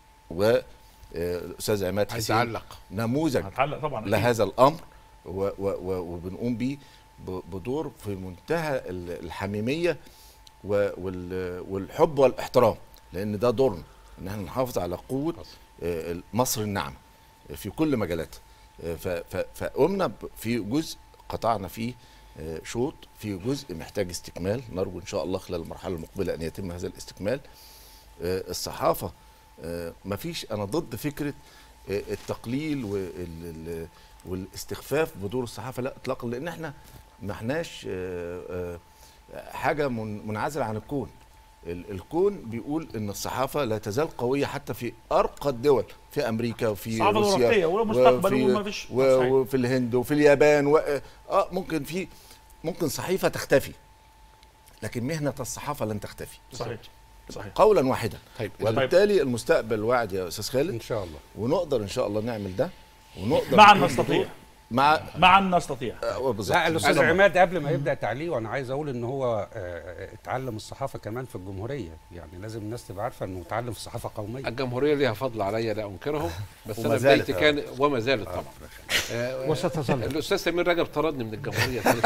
Speaker 10: والاستاذ عماد
Speaker 8: عايز
Speaker 10: حسين
Speaker 8: اعلق
Speaker 10: نموذج
Speaker 1: هتعلق طبعا أكيد.
Speaker 10: لهذا الامر و و و وبنقوم بيه ب- بدور في منتهى ال- الحميميه و- وال- والحب والاحترام لان ده دورنا ان احنا نحافظ على قوه آه، مصر الناعمه في كل مجالاتها آه، ف- ف- فقمنا ب- في جزء قطعنا فيه آه، شوط في جزء محتاج استكمال نرجو ان شاء الله خلال المرحله المقبله ان يتم هذا الاستكمال آه، الصحافه آه، مفيش انا ضد فكره آه، التقليل وال- ال- والاستخفاف بدور الصحافه لا اطلاقا لان احنا ما احناش آه، آه، حاجه من- منعزله عن الكون ال- الكون بيقول ان الصحافه لا تزال قويه حتى في ارقى الدول في امريكا وفي
Speaker 1: الصحافة
Speaker 10: روسيا
Speaker 1: الأوروبية والمستقبل
Speaker 10: وفي-
Speaker 1: وما فيش
Speaker 10: و-
Speaker 1: صحيح.
Speaker 10: وفي الهند وفي اليابان و... اه ممكن في ممكن صحيفه تختفي لكن مهنه الصحافه لن تختفي
Speaker 1: صحيح صحيح
Speaker 10: قولا واحدا
Speaker 8: طيب
Speaker 10: وبالتالي المستقبل واعد يا استاذ
Speaker 4: ان
Speaker 10: خالد
Speaker 4: شاء الله
Speaker 10: ونقدر ان شاء الله نعمل ده ونقدر
Speaker 1: معا
Speaker 10: نقوم
Speaker 1: نستطيع
Speaker 10: بدور- مع
Speaker 1: معا نستطيع
Speaker 10: آه، بالظبط
Speaker 4: لا الاستاذ
Speaker 1: عايز أ-
Speaker 4: عماد قبل ما يبدا تعليقه انا عايز اقول ان هو آه، اتعلم الصحافه كمان في الجمهوريه يعني لازم الناس تبقى عارفه انه اتعلم في الصحافه قوميه
Speaker 8: الجمهوريه ليها فضل عليا لا انكره بس
Speaker 10: وما
Speaker 8: انا
Speaker 10: زالت
Speaker 8: بدايتي كان وما زالت طبعا آه،
Speaker 9: وستظل
Speaker 8: الاستاذ سمير رجب طردني من الجمهوريه سنه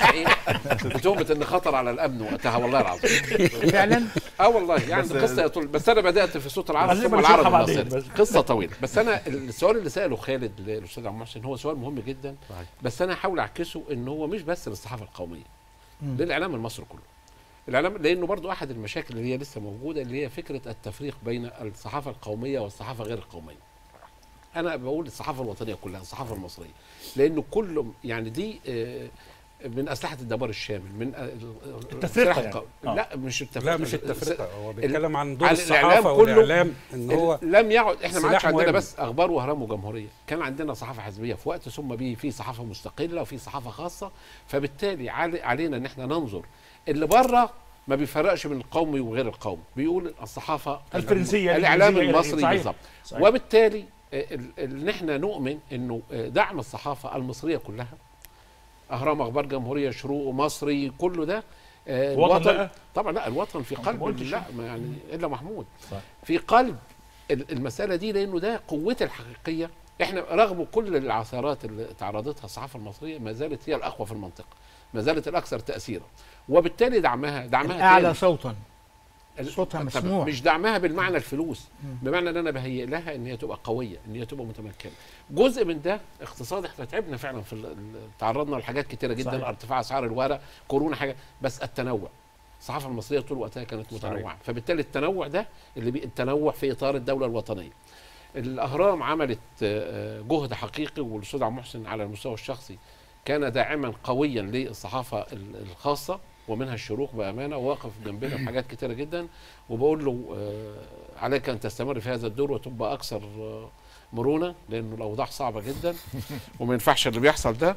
Speaker 8: 93 بتهمه ان خطر على الامن وقتها والله العظيم
Speaker 9: فعلا
Speaker 8: اه والله يعني قصه يطول بس انا بدات في صوت العرب
Speaker 1: عايزين
Speaker 8: ثم
Speaker 1: نشرحها
Speaker 8: العرب
Speaker 1: بعدين
Speaker 8: المصري
Speaker 1: بس.
Speaker 8: قصه طويله بس انا السؤال اللي ساله خالد للاستاذ عبد المحسن هو سؤال مهم جدا بس انا هحاول اعكسه ان هو مش بس للصحافه القوميه للاعلام المصري كله الاعلام لانه برضو احد المشاكل اللي هي لسه موجوده اللي هي فكره التفريق بين الصحافه القوميه والصحافه غير القوميه انا بقول الصحافه الوطنيه كلها الصحافه المصريه لانه كل يعني دي آه، من اسلحه الدمار الشامل من آه،
Speaker 1: التفرقة
Speaker 8: السلاح
Speaker 1: يعني.
Speaker 8: القومي.
Speaker 1: آه.
Speaker 8: لا مش التفرقه
Speaker 4: لا مش التفرقه هو
Speaker 8: ال-
Speaker 4: بيتكلم عن دور
Speaker 8: على الإعلام
Speaker 4: الصحافه
Speaker 8: كله
Speaker 4: والاعلام ان هو
Speaker 8: لم يعد احنا ما
Speaker 4: سلاح
Speaker 8: عادش عندنا
Speaker 4: مهم.
Speaker 8: بس اخبار واهرام وجمهوريه كان عندنا صحافه حزبيه في وقت ثم به في صحافه مستقله وفي صحافه خاصه فبالتالي علي علينا ان احنا ننظر اللي بره ما بيفرقش بين القومي وغير القومي بيقول الصحافه
Speaker 1: الفرنسية،
Speaker 8: الاعلام
Speaker 1: الإنجليزية،
Speaker 8: المصري
Speaker 1: صحيح.
Speaker 8: بالظبط
Speaker 1: صحيح.
Speaker 8: وبالتالي آه، ال- ان احنا نؤمن انه آه، دعم الصحافه المصريه كلها اهرام اخبار جمهوريه شروق مصري كله ده آه،
Speaker 1: الوطن
Speaker 8: الوطن
Speaker 1: لا.
Speaker 8: طبعا لا الوطن في
Speaker 1: ما
Speaker 8: قلب
Speaker 1: قلتش.
Speaker 8: لا ما يعني الا محمود
Speaker 1: صح.
Speaker 8: في قلب ال- المساله دي لانه ده قوتها الحقيقيه احنا رغم كل العثرات اللي تعرضتها الصحافه المصريه ما زالت هي الاقوى في المنطقه ما زالت الاكثر تاثيرا وبالتالي دعمها دعمها
Speaker 9: الاعلى
Speaker 8: تاني.
Speaker 9: صوتا
Speaker 8: ال-
Speaker 9: صوتها
Speaker 8: طب
Speaker 9: مسموع.
Speaker 8: مش دعمها بالمعنى الفلوس بمعنى ان انا بهيئ لها ان هي تبقى قويه ان هي تبقى متمكنه جزء من ده اقتصاد احنا تعبنا فعلا في ال- ال- تعرضنا لحاجات كتيره جدا
Speaker 1: صحيح.
Speaker 8: ارتفاع اسعار الورق كورونا حاجه بس التنوع الصحافه المصريه طول وقتها كانت متنوعه فبالتالي التنوع ده اللي بي التنوع في اطار الدوله الوطنيه الاهرام عملت آه، جهد حقيقي والاستاذ عبد المحسن على المستوى الشخصي كان داعما قويا للصحافه ال- الخاصه ومنها الشروق بامانه وواقف جنبنا في حاجات كتيره جدا وبقول له آه، عليك ان تستمر في هذا الدور وتبقى اكثر آه، مرونه لانه الاوضاع صعبه جدا وما ينفعش اللي بيحصل ده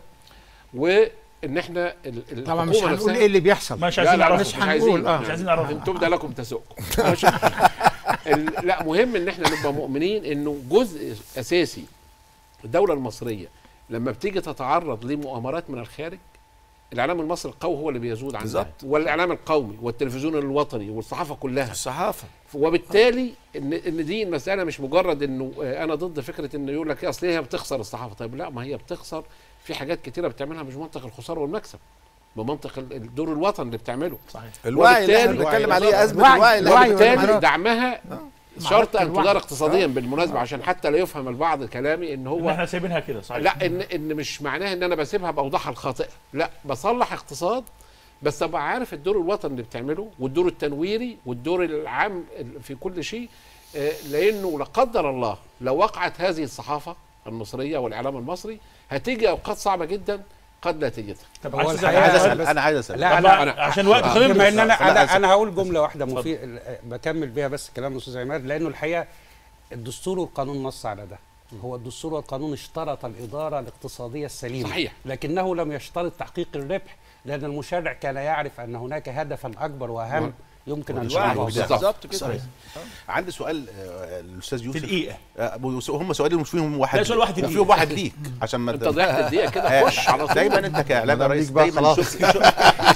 Speaker 8: وان احنا ال-
Speaker 9: طبعا مش
Speaker 8: الحكومة
Speaker 9: هنقول
Speaker 8: نفسها-
Speaker 9: ايه اللي بيحصل
Speaker 1: مش
Speaker 8: لا
Speaker 1: عايزين
Speaker 8: لا
Speaker 1: نعرف
Speaker 9: مش هنقول اه
Speaker 1: مش عايزين نعرف
Speaker 8: انتم ده لكم تسؤكم ال- لا مهم ان احنا نبقى مؤمنين انه جزء اساسي الدوله المصريه لما بتيجي تتعرض لمؤامرات من الخارج الاعلام المصري القوي هو اللي بيزود عنها
Speaker 10: بالظبط.
Speaker 8: والاعلام القومي والتلفزيون الوطني والصحافه كلها
Speaker 10: الصحافه
Speaker 8: وبالتالي ان ان دي المساله مش مجرد انه آه، انا ضد فكره انه يقول لك إيه اصل هي بتخسر الصحافه طيب لا ما هي بتخسر في حاجات كتيره بتعملها مش منطق الخساره والمكسب بمنطق ال- الدور الوطن اللي بتعمله
Speaker 1: صحيح
Speaker 10: الوعي اللي احنا
Speaker 8: وبالتالي-
Speaker 10: بنتكلم عليه ازمه
Speaker 9: الوعي-
Speaker 10: الوعي اللي
Speaker 9: الوعي
Speaker 10: احنا بنتكلم
Speaker 8: وبالتالي
Speaker 10: عليه.
Speaker 8: دعمها شرط ان
Speaker 9: الوعي.
Speaker 8: تدار اقتصاديا بالمناسبه عشان حتى لا يفهم البعض كلامي ان
Speaker 1: ان
Speaker 8: هو
Speaker 1: احنا سايبينها كده صحيح
Speaker 8: لا ان ان مش معناها ان انا بسيبها باوضاعها الخاطئه لا بصلح اقتصاد بس ابقى عارف الدور الوطني اللي بتعمله والدور التنويري والدور العام ال- في كل شيء آه، لانه لا قدر الله لو وقعت هذه الصحافه المصريه والاعلام المصري هتيجي اوقات صعبه جدا قد لا تجدها
Speaker 1: طب
Speaker 4: هو
Speaker 1: عايز
Speaker 4: الحقيقة
Speaker 6: انا عايز
Speaker 1: أسأل-
Speaker 6: اسال انا عايز اسال
Speaker 4: لا
Speaker 1: طب
Speaker 4: لا
Speaker 1: لا، عشان وقت خلينا
Speaker 4: بما ان انا
Speaker 6: لا،
Speaker 4: انا
Speaker 6: أسف.
Speaker 4: انا هقول جمله واحده
Speaker 1: اتفضل.
Speaker 4: مفيد بكمل بيها بس كلام الاستاذ عماد لانه الحقيقه الدستور والقانون نص على ده هو الدستور والقانون اشترط الاداره الاقتصاديه السليمه
Speaker 8: صحيح.
Speaker 4: لكنه لم يشترط تحقيق الربح لان المشرع كان يعرف ان هناك هدفا اكبر واهم يمكن ان
Speaker 10: الوعي
Speaker 4: نشرعه
Speaker 8: بالظبط.
Speaker 10: بالظبط كده
Speaker 6: صحيح. عندي سؤال آه، الاستاذ
Speaker 1: في
Speaker 6: يوسف
Speaker 1: دقيقه
Speaker 6: آه، هم سؤالين مش فيهم واحد
Speaker 1: لا، سؤال واحد
Speaker 6: لا،
Speaker 1: ليك.
Speaker 6: فيهم واحد ليك عشان ما
Speaker 8: انت ضيعت الدقيقه كده
Speaker 6: آه،
Speaker 8: خش على طول
Speaker 6: دايما انت كاعلامي
Speaker 2: مدام
Speaker 6: رئيس
Speaker 2: ليك بقى
Speaker 6: دايما
Speaker 2: خلاص.
Speaker 6: شف- شف-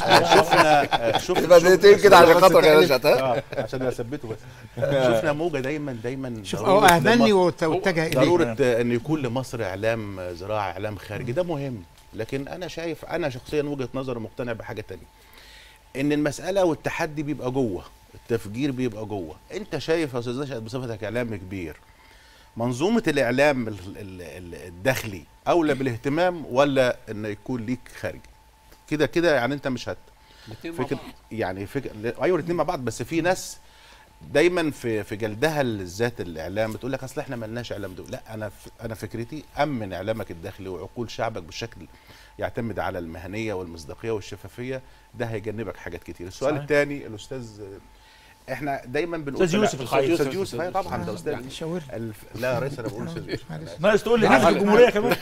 Speaker 6: شفنا شفنا
Speaker 10: يبقى دقيقتين كده عشان خاطرك يا نشأت ها
Speaker 6: اه عشان اثبته بس شفنا موجه دايما دايما
Speaker 9: شوف
Speaker 6: ضرورة
Speaker 9: هو اهملني
Speaker 6: لم-
Speaker 9: وت- واتجه اليه
Speaker 6: ضروره آه، ان يكون لمصر اعلام آه، زراعي اعلام خارجي ده مهم لكن انا شايف انا شخصيا وجهه نظري مقتنع بحاجه تانية ان المساله والتحدي بيبقى جوه التفجير بيبقى جوه انت شايف يا استاذ نشأت بصفتك اعلام كبير منظومه الاعلام ال- ال- ال- الداخلي اولى بالاهتمام ولا ان يكون ليك خارجي كده كده يعني انت مش هت
Speaker 8: الاتنين مع
Speaker 6: فكر
Speaker 8: بعض.
Speaker 6: يعني فكر ايوه الاثنين مع بعض بس في ناس دايما في في جلدها للذات الاعلام بتقول لك اصل احنا ملناش اعلام دول لا انا ف- انا فكرتي امن اعلامك الداخلي وعقول شعبك بشكل يعتمد على المهنيه والمصداقيه والشفافيه ده هيجنبك حاجات كتير السؤال
Speaker 1: صحيح.
Speaker 6: الثاني الاستاذ احنا دايما بنقول
Speaker 1: أستاذ
Speaker 6: لا،
Speaker 1: يوسف الخير.
Speaker 6: استاذ يوسف أيوة طبعا ده استاذ
Speaker 8: يعني
Speaker 9: شاور
Speaker 6: الف... لا يا ريس انا بقول استاذ يوسف
Speaker 9: معلش.
Speaker 1: ناقص تقول لي رئيس الجمهوريه كمان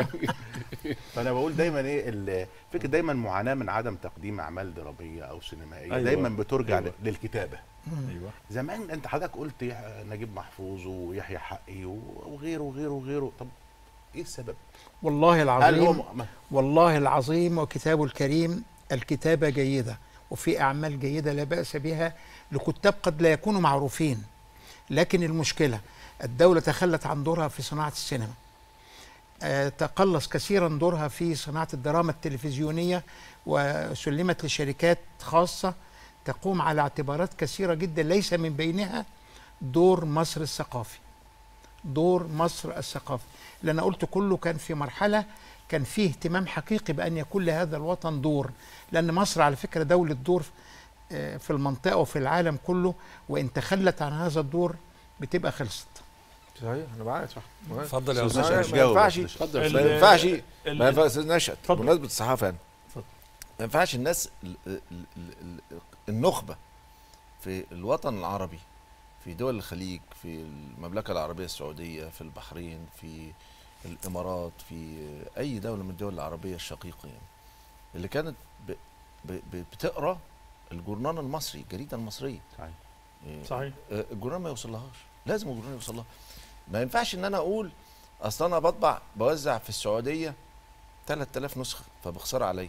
Speaker 6: فانا بقول دايما ايه ال- فكره دايما معاناه من عدم تقديم اعمال دراميه او سينمائيه
Speaker 1: أيوة.
Speaker 6: أيوة. دايما بترجع
Speaker 1: أيوة.
Speaker 6: أيوة. للكتابه
Speaker 1: ايوه
Speaker 6: زمان انت حضرتك قلت يح- نجيب محفوظ ويحيى حقي و- وغيره وغيره وغيره طب ايه السبب؟
Speaker 9: والله
Speaker 6: هل هو
Speaker 9: العظيم
Speaker 6: م- م-
Speaker 9: والله العظيم وكتابه الكريم الكتابة جيدة وفي أعمال جيدة لا بأس بها لكتاب قد لا يكونوا معروفين لكن المشكلة الدولة تخلت عن دورها في صناعة السينما آه، تقلص كثيرا دورها في صناعة الدراما التلفزيونية وسلمت لشركات خاصة تقوم على اعتبارات كثيرة جدا ليس من بينها دور مصر الثقافي دور مصر الثقافي اللي أنا قلت كله كان في مرحلة كان فيه اهتمام حقيقي بأن يكون لهذا الوطن دور لأن مصر على فكرة دولة دور آه، في المنطقة وفي العالم كله وإن تخلت عن هذا الدور بتبقى خلصت
Speaker 10: صحيح انا معاك صح
Speaker 4: اتفضل يا
Speaker 6: أستاذ
Speaker 4: استاذ
Speaker 6: نشأت.
Speaker 10: ما ينفعش
Speaker 8: اتفضل
Speaker 1: ال-
Speaker 10: ما ينفعش
Speaker 1: ال-
Speaker 10: ما ينفعش استاذ نشأت
Speaker 1: اتفضل.
Speaker 10: بمناسبه الصحافه يعني
Speaker 1: اتفضل.
Speaker 10: ما ينفعش الناس ال- ال- ال- ال- النخبه في الوطن العربي في دول الخليج في المملكه العربيه السعوديه في البحرين في الامارات في اي دوله من الدول العربيه الشقيقه يعني اللي كانت ب ب ب بتقرا الجورنال المصري الجريده المصريه
Speaker 6: صحيح.
Speaker 10: إيه،
Speaker 1: صحيح
Speaker 10: آه، الجورنال ما يوصلهاش لازم الجورنال يوصل لها ما ينفعش ان انا اقول اصل انا بطبع بوزع في السعوديه 3000 نسخه فبخسر عليا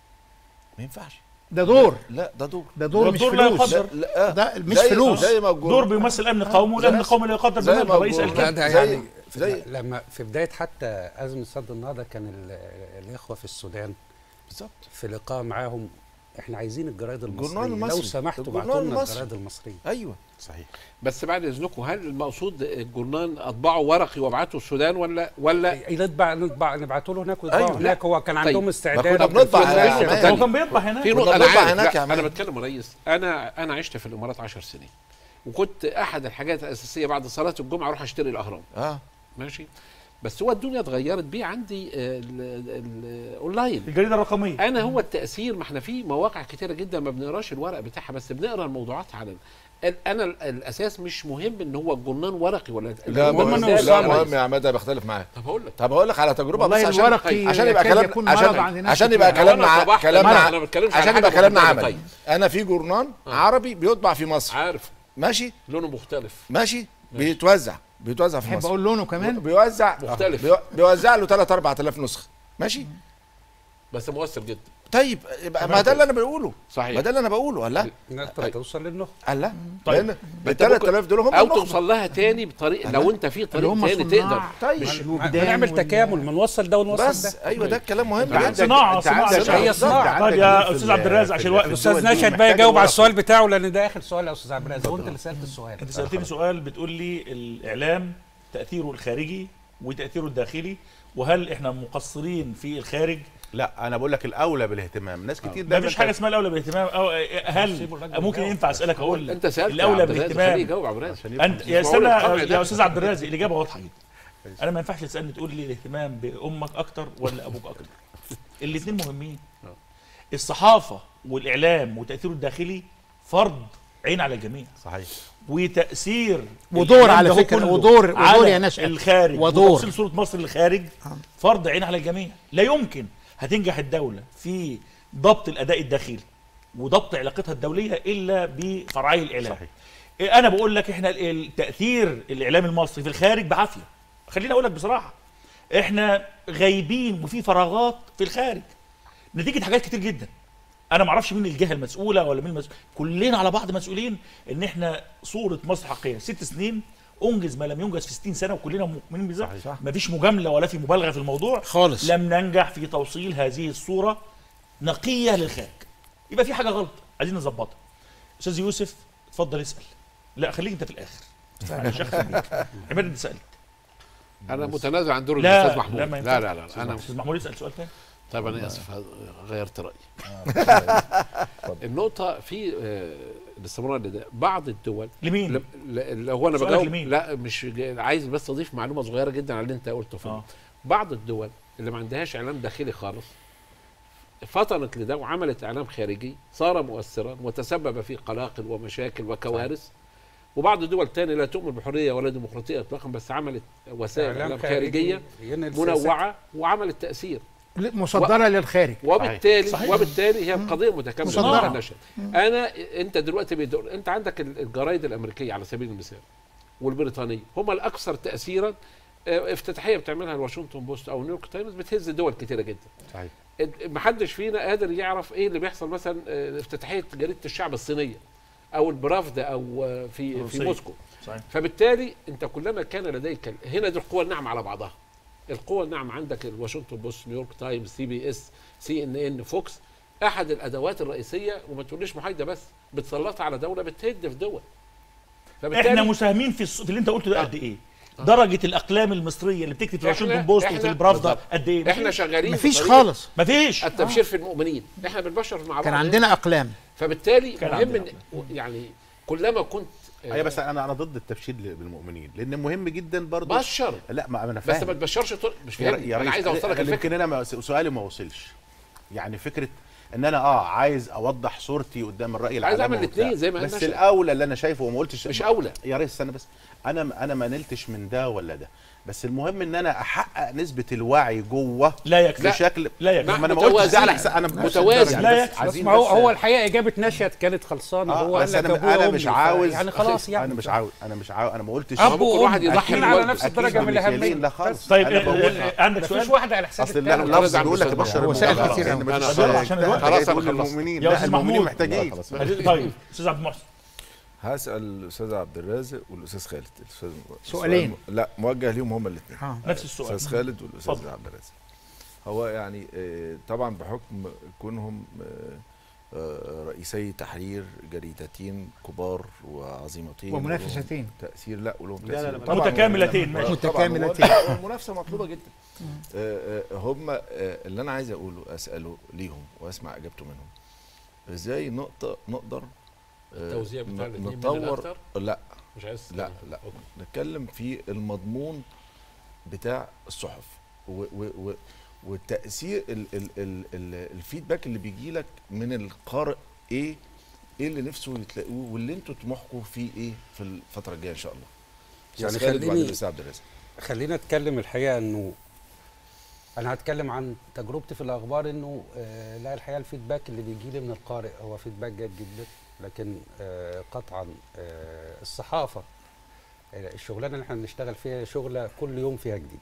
Speaker 10: ما ينفعش
Speaker 9: ده دور
Speaker 10: لا ده دور
Speaker 9: ده دور مش
Speaker 1: والدور لا
Speaker 9: فلوس
Speaker 1: يقدر.
Speaker 10: لا, لا
Speaker 9: ده مش
Speaker 10: زي-
Speaker 9: فلوس
Speaker 10: زي ما الجور-
Speaker 1: دور بيمثل امن قومي والامن
Speaker 10: زي-
Speaker 1: القومي لا يقدر
Speaker 10: زي
Speaker 1: بمال
Speaker 10: ما
Speaker 1: الرئيس
Speaker 10: الجور-
Speaker 1: قال كده
Speaker 4: لا ده
Speaker 10: زي-
Speaker 4: يعني
Speaker 10: زي-
Speaker 4: لما في بدايه حتى ازمه سد النهضه كان ال- الاخوه في السودان
Speaker 10: بالظبط
Speaker 4: في لقاء معاهم احنا عايزين الجرايد المصريه
Speaker 10: الجورنال
Speaker 4: لو
Speaker 10: المصري.
Speaker 4: سمحتوا
Speaker 10: الجورنال
Speaker 4: ابعتوا لنا
Speaker 10: المصري.
Speaker 4: الجرايد المصريه
Speaker 10: ايوه
Speaker 6: صحيح
Speaker 8: بس بعد اذنكم هل المقصود الجورنال اطبعه ورقي وابعته السودان ولا ولا
Speaker 4: نطبع نطبع نبعته له هناك ويطبعوا
Speaker 10: أيوة.
Speaker 4: هناك هو كان
Speaker 8: طيب.
Speaker 4: عندهم
Speaker 10: ما
Speaker 4: استعداد
Speaker 10: كنا
Speaker 4: وكان
Speaker 10: بنطبع
Speaker 4: في
Speaker 10: هناك
Speaker 4: ناس-
Speaker 10: يا
Speaker 1: هو
Speaker 10: تاني.
Speaker 1: كان بيطبع هناك
Speaker 8: في
Speaker 10: كنا
Speaker 8: نقطة أنا
Speaker 10: بنطبع
Speaker 8: عارف
Speaker 10: هناك يا
Speaker 8: لا أنا
Speaker 10: عماد.
Speaker 8: بتكلم رئيس أنا أنا عشت في الإمارات 10 سنين وكنت أحد الحاجات الأساسية بعد صلاة الجمعة أروح أشتري الأهرام
Speaker 10: اه
Speaker 8: ماشي بس هو الدنيا اتغيرت بيه عندي آه، ال- ال- الاونلاين
Speaker 1: الجريده الرقميه
Speaker 8: انا هو التاثير ما احنا في مواقع كتيره جدا ما بنقراش الورق بتاعها بس بنقرا الموضوعات على ال- انا ال- الاساس مش مهم ان هو الجورنال ورقي ولا
Speaker 10: لا
Speaker 8: المهم
Speaker 10: مهم
Speaker 8: إن هو
Speaker 10: لا
Speaker 8: رسالة.
Speaker 10: مهم يا عماد أنا بختلف معاك
Speaker 8: طب هقول لك
Speaker 10: طب هقول لك على تجربه
Speaker 9: والله
Speaker 10: بس عشان
Speaker 9: الورقي
Speaker 10: عشان يبقى
Speaker 9: يكاد
Speaker 10: كلام
Speaker 9: يكون مرض عند
Speaker 10: عشان
Speaker 9: ناس
Speaker 10: عشان يبقى
Speaker 9: كتير.
Speaker 10: كلامنا
Speaker 8: أنا
Speaker 10: ع-
Speaker 8: طبعت
Speaker 10: كلامنا
Speaker 8: مرة،
Speaker 10: ع-
Speaker 8: أنا ما بتكلمش على
Speaker 10: عشان
Speaker 8: حاجة
Speaker 10: يبقى كلامنا
Speaker 8: محددة
Speaker 10: عملي
Speaker 8: طيب.
Speaker 10: انا في جورنال عربي بيطبع في مصر
Speaker 8: عارف
Speaker 10: ماشي
Speaker 8: لونه مختلف
Speaker 10: ماشي بيتوزع بيتوزع في
Speaker 9: تحب
Speaker 10: مصر
Speaker 9: اقول لونه كمان
Speaker 10: بيوزع
Speaker 8: مختلف.
Speaker 10: بيو- بيوزع له 3 4000 نسخه ماشي
Speaker 8: بس مؤثر جدا
Speaker 10: طيب يبقى ما ده اللي انا بقوله
Speaker 8: صحيح
Speaker 10: ما ده اللي انا بقوله قال لا
Speaker 4: الناس توصل للنخ
Speaker 10: قال لا
Speaker 1: طيب.
Speaker 10: لان ب
Speaker 8: أنت ممكن-
Speaker 10: 3000 دول هم
Speaker 8: او
Speaker 10: النخبة.
Speaker 8: توصل لها تاني بطريقه لو انت في
Speaker 9: اللي
Speaker 8: طريق
Speaker 9: هم
Speaker 8: تاني تقدر
Speaker 9: صناع
Speaker 10: طيب
Speaker 9: الوجدان
Speaker 4: نعمل
Speaker 9: وال-
Speaker 4: تكامل ما نوصل ده ونوصل
Speaker 10: بس
Speaker 4: ده
Speaker 10: ايوه ده الكلام مهم
Speaker 6: أنت عندك-
Speaker 1: صناعة-
Speaker 6: أنت
Speaker 1: صناعة
Speaker 6: عندك-
Speaker 1: شغل.
Speaker 4: هي صناعة.
Speaker 6: أنت
Speaker 1: طيب
Speaker 6: عندك
Speaker 1: يا
Speaker 6: في
Speaker 1: أستاذ
Speaker 6: ال-
Speaker 1: عبد الرازق
Speaker 6: في
Speaker 1: عشان
Speaker 6: ال-
Speaker 1: الوقت.
Speaker 6: في
Speaker 4: الاستاذ
Speaker 6: الدول دي
Speaker 4: نشأت بقى
Speaker 6: محتاجة
Speaker 4: يجاوب على
Speaker 6: ورقة.
Speaker 4: السؤال بتاعه لان ده اخر سؤال يا استاذ عبد الرازق وانت اللي سالت السؤال
Speaker 1: انت سالتني سؤال بتقول لي الاعلام تاثيره الخارجي وتاثيره الداخلي وهل احنا مقصرين في الخارج
Speaker 6: لا انا بقول لك الاولى بالاهتمام ناس كتير
Speaker 1: ما
Speaker 6: دايما
Speaker 1: فيش حاجه اسمها الاولى بالاهتمام او هل
Speaker 4: سيبوا الراجل
Speaker 1: ممكن
Speaker 4: يجاوب.
Speaker 1: ينفع اسالك اقول لك
Speaker 8: انت سالت
Speaker 1: الاولى
Speaker 8: عبد الرازق، خليه
Speaker 1: بالاهتمام
Speaker 8: يجاوب عبد الرازق
Speaker 6: عشان يفهم.
Speaker 1: انت يا
Speaker 8: مش معقول
Speaker 1: استنى
Speaker 8: القمع ده.
Speaker 1: يا استاذ عبد الرازق الاجابه واضحه جدا انا ما ينفعش تسالني تقول لي الاهتمام بامك اكتر ولا ابوك اكتر الاثنين مهمين الصحافه والاعلام وتاثيره الداخلي فرض عين على الجميع
Speaker 6: صحيح
Speaker 1: وتاثير
Speaker 9: ودور
Speaker 1: الإعلام
Speaker 9: على
Speaker 1: ده هو
Speaker 9: فكرة،
Speaker 1: كله
Speaker 9: ودور- ودور
Speaker 1: على
Speaker 9: يا نشأت.
Speaker 1: الخارج
Speaker 9: ودور.
Speaker 1: وتوصيل صوره مصر للخارج فرض عين على الجميع لا يمكن هتنجح الدوله في ضبط الاداء الداخلي وضبط علاقتها الدوليه الا بفرعي الاعلام
Speaker 6: صحيح.
Speaker 1: إيه انا بقول لك احنا ال- التاثير الاعلام المصري في الخارج بعافيه خليني اقول لك بصراحه احنا غايبين وفي فراغات في الخارج نتيجه حاجات كتير جدا انا ما اعرفش مين الجهه المسؤوله ولا مين المسؤول كلنا على بعض مسؤولين ان احنا صوره مصر حقيقيه ست سنين انجز ما لم ينجز في 60 سنه وكلنا مؤمنين بذلك ما فيش مجامله ولا في مبالغه في الموضوع
Speaker 9: خالص.
Speaker 1: لم ننجح في توصيل هذه الصوره نقيه للخارج يبقى في حاجه غلط عايزين نظبطها استاذ يوسف اتفضل اسال لا خليك انت في الاخر معلش اختم بيك عماد انت سالت
Speaker 8: انا متنازع عن دور
Speaker 1: لا
Speaker 8: الاستاذ محمود
Speaker 1: لا ما
Speaker 8: لا
Speaker 1: ينفعش.
Speaker 8: لا لا,
Speaker 1: أستاذ
Speaker 8: انا
Speaker 1: محمود- استاذ محمود يسال سؤال تاني
Speaker 8: طيب انا اسف غيرت رايي النقطه في آه، الاستمرار ده بعض الدول
Speaker 1: لمين؟
Speaker 8: ل- ل- اللي هو انا
Speaker 1: سؤالك
Speaker 8: بجاوب
Speaker 1: لمين؟
Speaker 8: لا مش جاي- عايز بس اضيف معلومه صغيره جدا على اللي انت قلته فيه
Speaker 1: آه.
Speaker 8: بعض الدول اللي ما عندهاش اعلام داخلي خالص فطنت لده وعملت اعلام خارجي صار مؤثرا وتسبب في قلاقل ومشاكل وكوارث وبعض الدول تانية لا تؤمن بحريه ولا ديمقراطيه اطلاقا بس عملت وسائل اعلام خارجيه
Speaker 4: ينقل سياسات.
Speaker 8: منوعه وعملت تاثير
Speaker 9: مصدره للخارج
Speaker 8: وبالتالي
Speaker 1: صحيح.
Speaker 8: وبالتالي هي قضيه متكامله
Speaker 9: صناعة.
Speaker 8: صناعة نشأت انا انت دلوقتي بيدور انت عندك ال- الجرايد الامريكيه على سبيل المثال والبريطانيه هم الاكثر تاثيرا آه، افتتاحيه بتعملها الواشنطن بوست او نيويورك تايمز بتهز دول كتيره جدا
Speaker 6: صحيح
Speaker 8: ما حدش فينا قادر يعرف ايه اللي بيحصل مثلا آه، افتتاحيه جريده الشعب الصينيه او البرافدا او آه، في في
Speaker 1: روسية.
Speaker 8: موسكو
Speaker 1: صحيح
Speaker 8: فبالتالي انت كلما كان لديك ال- هنا دي القوى الناعمه على بعضها القوى الناعمه عندك الواشنطن بوست نيويورك تايمز سي بي اس سي ان ان فوكس احد الادوات الرئيسيه وما تقوليش محايده بس بتسلطها على دوله بتهد في دول
Speaker 1: احنا مساهمين في, الص... في اللي انت قلته ده
Speaker 8: آه.
Speaker 1: قد ايه درجه الاقلام المصريه اللي بتكتب في
Speaker 8: إحنا-
Speaker 1: واشنطن بوست
Speaker 8: إحنا-
Speaker 1: وفي البرافدا
Speaker 8: بالظبط.
Speaker 1: قد ايه
Speaker 8: احنا شغالين
Speaker 9: مفيش
Speaker 8: بطريقة
Speaker 9: خالص
Speaker 1: مفيش
Speaker 8: التبشير في المؤمنين احنا بنبشر مع بعض
Speaker 9: كان عندنا اقلام
Speaker 8: فبالتالي
Speaker 1: كان
Speaker 8: مهم
Speaker 1: عندنا
Speaker 8: إن يعني كلما كنت آه،
Speaker 6: ايوه بس انا انا ضد التبشير بالمؤمنين لان مهم جدا برضه
Speaker 8: بشر
Speaker 6: لا ما انا
Speaker 8: بس
Speaker 6: فاهم
Speaker 8: ما تبشرش طول مش
Speaker 6: يا,
Speaker 8: فاهم
Speaker 6: يا
Speaker 8: انا
Speaker 6: ريس
Speaker 8: عايز اوصلك الفكره
Speaker 6: يمكن انا ما- سؤالي ما وصلش يعني فكره ان انا اه عايز اوضح صورتي قدام الراي العام
Speaker 8: عايز أعمل الاتنين زي ما
Speaker 6: بس
Speaker 8: قلنا.
Speaker 6: الاولى اللي انا شايفه وما قلتش
Speaker 8: مش اولى
Speaker 6: يا ريس استنى بس انا انا ما نلتش من ده ولا ده بس المهم ان انا احقق نسبه الوعي جوه
Speaker 1: لا يكفي
Speaker 6: بشكل
Speaker 1: لا يكفي
Speaker 6: ما انا ما قلتش ده على حساب انا
Speaker 8: متوازن.
Speaker 6: يعني
Speaker 1: لا
Speaker 6: بس
Speaker 1: يكفي.
Speaker 6: عايزين
Speaker 4: بس ما هو
Speaker 6: بس-
Speaker 4: هو الحقيقه اجابه نشأت كانت خلصانه
Speaker 6: آه
Speaker 4: هو قال
Speaker 6: بس
Speaker 4: لك
Speaker 6: انا
Speaker 4: ابويا
Speaker 6: انا
Speaker 4: وأمي،
Speaker 6: مش
Speaker 4: ف-
Speaker 6: عاوز
Speaker 4: يعني خلاص يعني
Speaker 6: انا مش عاوز انا مش عاوز انا ما قلتش
Speaker 4: أب
Speaker 8: ممكن
Speaker 4: وأم
Speaker 8: واحد يضحي
Speaker 4: أكيد على
Speaker 8: بوالده.
Speaker 4: نفس الدرجه
Speaker 6: أكيد
Speaker 4: من
Speaker 6: مثالين،
Speaker 4: الاهميه
Speaker 6: لا خالص
Speaker 1: طيب
Speaker 6: أنا
Speaker 1: آه،
Speaker 6: بقول
Speaker 1: آه، عندك
Speaker 4: مفيش
Speaker 1: سؤال
Speaker 4: واحده على حساب
Speaker 6: اصل
Speaker 4: التانية.
Speaker 6: اللفظ
Speaker 8: أنا
Speaker 6: بيقول لك
Speaker 8: عم
Speaker 6: بشر
Speaker 9: هو سائل
Speaker 6: المؤمنين.
Speaker 9: كتير
Speaker 6: يعني
Speaker 9: أوي.
Speaker 6: مفيش
Speaker 8: أنا
Speaker 6: شيء.
Speaker 1: خلاص، عشان الوقت.
Speaker 6: حاجة
Speaker 8: خلاص أنا
Speaker 6: تقول
Speaker 8: خلصت.
Speaker 6: للمؤمنين
Speaker 1: يا
Speaker 6: لا
Speaker 1: أستاذ
Speaker 6: المؤمنين
Speaker 1: محمود.
Speaker 6: محتاجين
Speaker 10: خلاص.
Speaker 1: طيب استاذ عبد المحسن
Speaker 10: هسال الاستاذ عبد الرازق والاستاذ خالد الاستاذ
Speaker 9: سؤالين.
Speaker 10: السؤال- لا موجه ليهم هما الاثنين
Speaker 9: آه.
Speaker 1: نفس السؤال
Speaker 10: الاستاذ خالد والاستاذ
Speaker 1: اتفضل.
Speaker 10: عبد الرازق هو يعني آه، طبعا بحكم كونهم آه، آه، رئيسي تحرير جريدتين كبار وعظيمتين
Speaker 9: ومنافستين.
Speaker 10: ولهم تاثير لا ولهم
Speaker 6: لا، لا،
Speaker 10: تاثير
Speaker 6: لا،
Speaker 10: طبعاً
Speaker 1: متكاملتين،
Speaker 10: هو-
Speaker 1: ماشي.
Speaker 10: طبعاً هو-
Speaker 9: متكاملتين.
Speaker 10: هو المنافسه مطلوبه جدا آه، آه، هم آه، اللي انا عايز اقوله اساله ليهم واسمع اجابته منهم ازاي نقطه نقدر آه،
Speaker 8: التوزيع بتاع
Speaker 10: ن-
Speaker 8: الاتنين من
Speaker 10: نطور
Speaker 8: الأكتر؟
Speaker 10: لا
Speaker 8: مش عايز
Speaker 10: لا لا نتكلم في المضمون بتاع الصحف و و و والتاثير ال ال ال ال الفيدباك اللي بيجي لك من القارئ ايه ايه اللي نفسه يتلاقوه واللي انتوا طموحكم فيه ايه في الفتره الجايه ان شاء الله
Speaker 4: يعني
Speaker 10: أستاذ خالد
Speaker 4: خليني-
Speaker 10: وبعدين الأستاذ عبد الرازق
Speaker 4: خلينا اتكلم الحقيقه انه انا هتكلم عن تجربتي في الاخبار انه آه لا الحقيقه الفيدباك اللي بيجي لي من القارئ هو فيدباك جيد جدا لكن آه، قطعا آه، الصحافه آه، الشغلانه اللي احنا بنشتغل فيها شغله كل يوم فيها جديد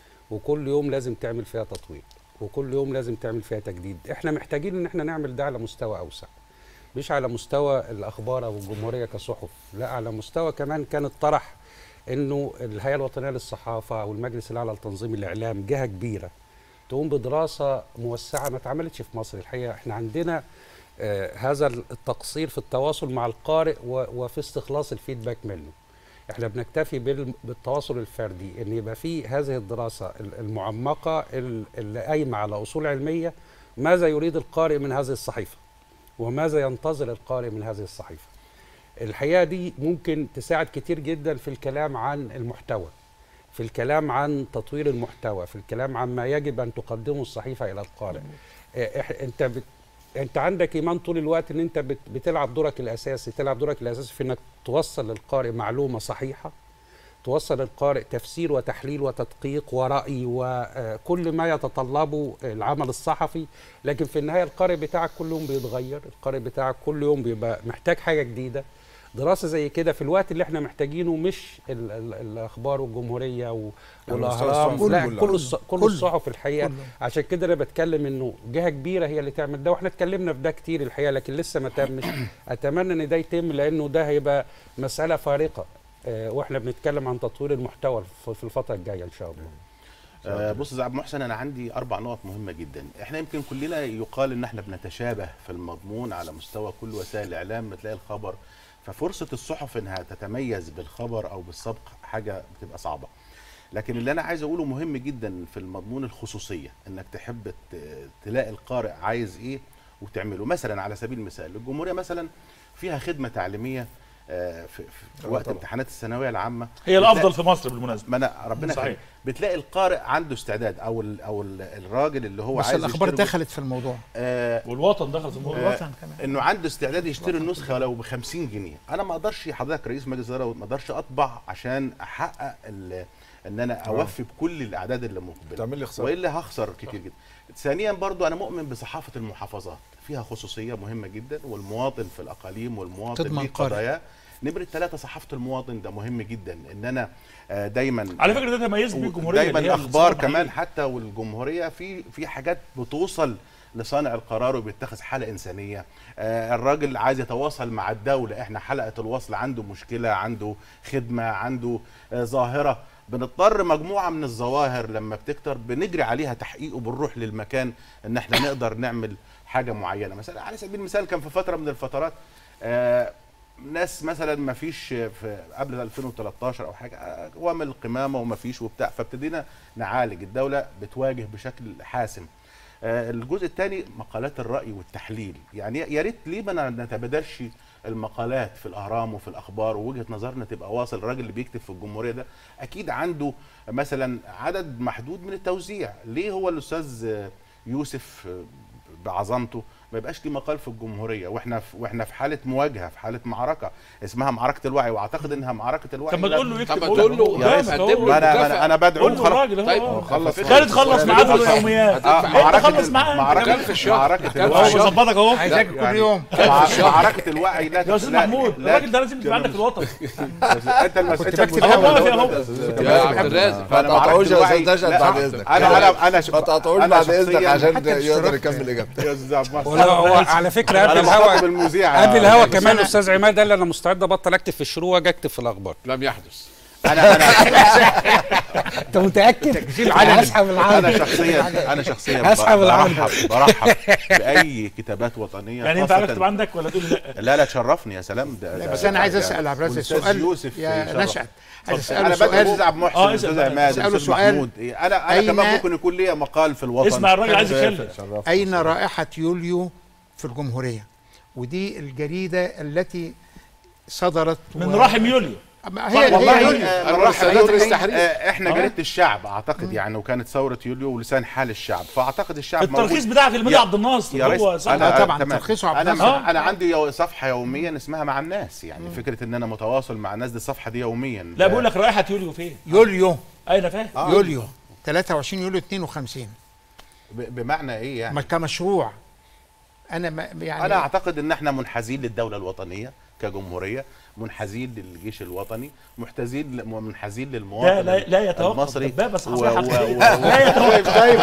Speaker 4: وكل يوم لازم تعمل فيها تطوير وكل يوم لازم تعمل فيها تجديد احنا محتاجين ان احنا نعمل ده على مستوى اوسع مش على مستوى الاخبار او الجمهوريه كصحف لا على مستوى كمان كان الطرح انه الهيئه الوطنيه للصحافه او المجلس الاعلى لتنظيم الاعلام جهه كبيره تقوم بدراسه موسعه ما اتعملتش في مصر الحقيقه احنا عندنا آه هذا التقصير في التواصل مع القارئ و- وفي استخلاص الفيدباك منه احنا بنكتفي بال- بالتواصل الفردي ان يبقى في هذه الدراسه ال- المعمقه ال- اللي قايمه على اصول علميه ماذا يريد القارئ من هذه الصحيفه وماذا ينتظر القارئ من هذه الصحيفه الحقيقه دي ممكن تساعد كتير جدا في الكلام عن المحتوى في الكلام عن تطوير المحتوى في الكلام عن ما يجب ان تقدمه الصحيفه الى القارئ إيه، إح- انت بت انت عندك ايمان طول الوقت ان انت بت بتلعب دورك الاساسي تلعب دورك الاساسي في انك توصل للقارئ معلومه صحيحه توصل للقارئ تفسير وتحليل وتدقيق ورأي وكل ما يتطلبه العمل الصحفي لكن في النهاية القارئ بتاعك كل يوم بيتغير القارئ بتاعك كل يوم بيبقى محتاج حاجة جديدة دراسة زي كده في الوقت اللي احنا محتاجينه مش ال ال الأخبار والجمهورية و-
Speaker 10: على مستوى
Speaker 4: والأهرام
Speaker 10: الصحف
Speaker 4: لا
Speaker 10: كله.
Speaker 4: كل الص- كل
Speaker 9: كله.
Speaker 4: الصحف الحقيقة
Speaker 9: كله.
Speaker 4: عشان كده أنا بتكلم إنه جهة كبيرة هي اللي تعمل ده واحنا اتكلمنا في ده كتير الحقيقة لكن لسه ما تمش أتمنى إن ده يتم لأنه ده هيبقى مسألة فارقة آه، واحنا بنتكلم عن تطوير المحتوى في في الفتره الجايه ان شاء الله
Speaker 6: آه، بص يا عبد محسن انا عندي اربع نقط مهمه جدا احنا يمكن كلنا يقال ان احنا بنتشابه في المضمون على مستوى كل وسائل الاعلام بتلاقي الخبر ففرصه الصحف انها تتميز بالخبر او بالسبق حاجه بتبقى صعبه لكن اللي انا عايز اقوله مهم جدا في المضمون الخصوصيه انك تحب ت- تلاقي القارئ عايز ايه وتعمله مثلا على سبيل المثال الجمهوريه مثلا فيها خدمه تعليميه آه، في, في
Speaker 10: آه
Speaker 6: وقت
Speaker 10: طبعا.
Speaker 6: امتحانات الثانويه العامه
Speaker 1: هي
Speaker 6: بتلاقي-
Speaker 1: الافضل في مصر بالمناسبه
Speaker 6: ما انا ربنا
Speaker 1: صحيح.
Speaker 6: يخليك بتلاقي القارئ عنده استعداد او ال او ال الراجل اللي هو
Speaker 9: بس
Speaker 6: عايز
Speaker 9: الاخبار
Speaker 6: يشتري-
Speaker 9: دخلت في الموضوع
Speaker 6: آه
Speaker 1: والوطن دخل في الموضوع
Speaker 9: الوطن كمان
Speaker 6: انه عنده استعداد يشتري النسخه ولو ب 50 جنيه انا ما اقدرش حضرتك رئيس مجلس الاداره ما اقدرش اطبع عشان احقق ال- ان انا اوفي بكل الاعداد اللي مقبله
Speaker 10: تعمل لي خساره
Speaker 6: والا هخسر كتير جدا ثانيا برضو انا مؤمن بصحافه المحافظات فيها خصوصيه مهمه جدا والمواطن في الاقاليم والمواطن
Speaker 9: تضمن
Speaker 6: ليه
Speaker 9: قارئ.
Speaker 6: قضاياه نمره ثلاثه صحافه المواطن ده مهم جدا ان انا آه، دايما
Speaker 1: على فكره ده تميز بيه الجمهوريه
Speaker 6: دايما
Speaker 1: اللي هي
Speaker 6: الاخبار
Speaker 1: الصحافة
Speaker 6: كمان
Speaker 1: حقيقي.
Speaker 6: حتى والجمهوريه في في حاجات بتوصل لصانع القرار وبيتخذ حاله انسانيه آه الراجل عايز يتواصل مع الدوله احنا حلقه الوصل عنده مشكله عنده خدمه عنده آه ظاهره بنضطر مجموعه من الظواهر لما بتكتر بنجري عليها تحقيق وبنروح للمكان ان احنا نقدر نعمل حاجه معينه مثلا على سبيل المثال كان في فتره من الفترات آه ناس مثلا ما فيش في قبل 2013 او حاجه آه، وامل القمامه وما فيش وبتاع فابتدينا نعالج الدوله بتواجه بشكل حاسم آه، الجزء الثاني مقالات الراي والتحليل يعني يا ريت ليه ما نتبادلش المقالات في الاهرام وفي الاخبار ووجهه نظرنا تبقى واصل الراجل اللي بيكتب في الجمهوريه ده اكيد عنده مثلا عدد محدود من التوزيع ليه هو الاستاذ آه، يوسف آه، بعظمته ما يبقاش ليه مقال في الجمهوريه واحنا في واحنا في حاله مواجهه في حاله معركه اسمها معركه الوعي واعتقد انها معركه الوعي
Speaker 1: طب ما
Speaker 6: لا-
Speaker 1: تقول له يكتب
Speaker 8: طب ما
Speaker 1: قول
Speaker 8: تقول له
Speaker 1: له
Speaker 6: يا
Speaker 1: بس
Speaker 8: قدام،
Speaker 1: هو-
Speaker 8: قدم له
Speaker 6: ما انا
Speaker 8: مكافأة.
Speaker 6: انا, أنا بدعو
Speaker 1: قول له
Speaker 6: خلاص
Speaker 1: الراجل
Speaker 8: طيب،
Speaker 1: هو
Speaker 6: خلص
Speaker 1: خالد خلص معاه في اليوميات
Speaker 8: هتدفع
Speaker 1: انت
Speaker 6: معركة
Speaker 1: خلص
Speaker 6: ال-
Speaker 1: معاه
Speaker 6: معركة
Speaker 8: كام في الشهر؟
Speaker 6: معركة
Speaker 8: كام في
Speaker 1: هو
Speaker 6: الوعي
Speaker 8: الشهر؟
Speaker 1: بظبطك اهو
Speaker 9: عايزك كل يوم
Speaker 6: مع- معركة الوعي لا
Speaker 1: يا استاذ
Speaker 6: لا-
Speaker 1: محمود
Speaker 6: لا-
Speaker 1: الراجل ده لازم يبقى عندك الوطن
Speaker 6: انت المس- انت
Speaker 9: بكتب
Speaker 6: المسؤول
Speaker 1: أهو،
Speaker 6: عن
Speaker 1: أهو.
Speaker 6: الوضع.
Speaker 8: يا عبد الرازق
Speaker 10: ما
Speaker 6: فأنا معركة
Speaker 10: تقطعوش يا
Speaker 6: الوعي-
Speaker 10: استاذ نشأت
Speaker 6: لا،
Speaker 10: بعد اذنك
Speaker 6: انا انا انا
Speaker 10: ما تقطعوش
Speaker 6: أنا
Speaker 10: بعد اذنك
Speaker 6: شخصياً-
Speaker 10: عشان
Speaker 9: حتى
Speaker 10: يقدر
Speaker 9: الاشتراك
Speaker 10: يكمل اجابته
Speaker 6: يا استاذ عبد الناصر.
Speaker 4: ولا هو على فكره قبل
Speaker 6: انا مخاطب
Speaker 4: الهوا
Speaker 6: المذيع
Speaker 4: قبل الهوا
Speaker 9: بس
Speaker 4: كمان
Speaker 9: أنا-
Speaker 4: استاذ عماد قال لي انا مستعد ابطل اكتب في الشروق واجي اكتب في الاخبار
Speaker 8: لم يحدث
Speaker 6: انا انا
Speaker 9: انت متاكد
Speaker 4: تكذيب علني.
Speaker 9: هسحب العرض
Speaker 6: انا شخصيا انا شخصيا
Speaker 4: هسحب
Speaker 6: ب-
Speaker 4: العرض.
Speaker 6: برحب برحب باي كتابات وطنيه
Speaker 1: يعني انت
Speaker 6: خاصة-
Speaker 1: عايز تكتب عندك ولا تقول لي لا
Speaker 6: لا لا تشرفني يا سلام ده ده-
Speaker 9: بس انا عايز
Speaker 6: ده-
Speaker 9: اسال عبد الرازق
Speaker 6: والأستاذ
Speaker 9: سؤال
Speaker 6: يوسف
Speaker 9: يا
Speaker 6: يشرف.
Speaker 9: نشأت عايز
Speaker 6: انا
Speaker 9: اساله
Speaker 6: بدأ استاذ
Speaker 9: سؤال
Speaker 6: عبد المحسن
Speaker 1: آه،
Speaker 6: استاذ
Speaker 1: اسأل.
Speaker 6: عماد
Speaker 9: اسأله
Speaker 6: استاذ
Speaker 9: سؤال.
Speaker 6: محمود إيه، انا انا
Speaker 9: أين-
Speaker 6: كمان ممكن يكون لي مقال في الوطن
Speaker 1: اسمع الراجل عايز يتكلم
Speaker 9: أين رائحة يوليو في الجمهورية ودي الجريدة التي صدرت
Speaker 1: من
Speaker 9: و-
Speaker 1: رحم يوليو
Speaker 9: ما هي
Speaker 6: والله
Speaker 9: هي يوليو
Speaker 6: آه،
Speaker 8: الراحة
Speaker 6: الراحة
Speaker 8: ثورة
Speaker 6: يوليو،
Speaker 8: التحرير.
Speaker 6: آه، احنا
Speaker 1: آه.
Speaker 6: جريده الشعب اعتقد يعني وكانت ثوره يوليو ولسان حال الشعب فاعتقد الشعب
Speaker 1: الترخيص
Speaker 6: موجود.
Speaker 1: بتاعك المدى
Speaker 6: يا-
Speaker 1: عبد الناصر
Speaker 6: يا ريس
Speaker 1: هو صح
Speaker 6: انا
Speaker 9: آه، طبعاً،
Speaker 6: تمام.
Speaker 9: ترخيصه عبد
Speaker 6: انا
Speaker 9: الناصر.
Speaker 6: انا عندي يو- صفحه يوميا اسمها مع الناس يعني فكره ان انا متواصل مع الناس دي الصفحه دي يوميا
Speaker 1: لا بقول لك رائحه يوليو فين
Speaker 9: يوليو
Speaker 1: اين فاهم
Speaker 6: آه.
Speaker 9: يوليو 23 يوليو 52
Speaker 6: ب- بمعنى ايه يعني
Speaker 9: ما كمشروع انا ما يعني
Speaker 6: انا اعتقد ان احنا منحازين للدوله الوطنيه كجمهوريه منحازين للجيش الوطني محتازين منحازين للمواطن
Speaker 1: لا لا لا يتوقف
Speaker 6: المصري
Speaker 1: دبابه
Speaker 6: و-
Speaker 1: صحفيه
Speaker 6: و-
Speaker 1: حقيقيه
Speaker 6: و-
Speaker 1: لا يتوقف
Speaker 6: طيب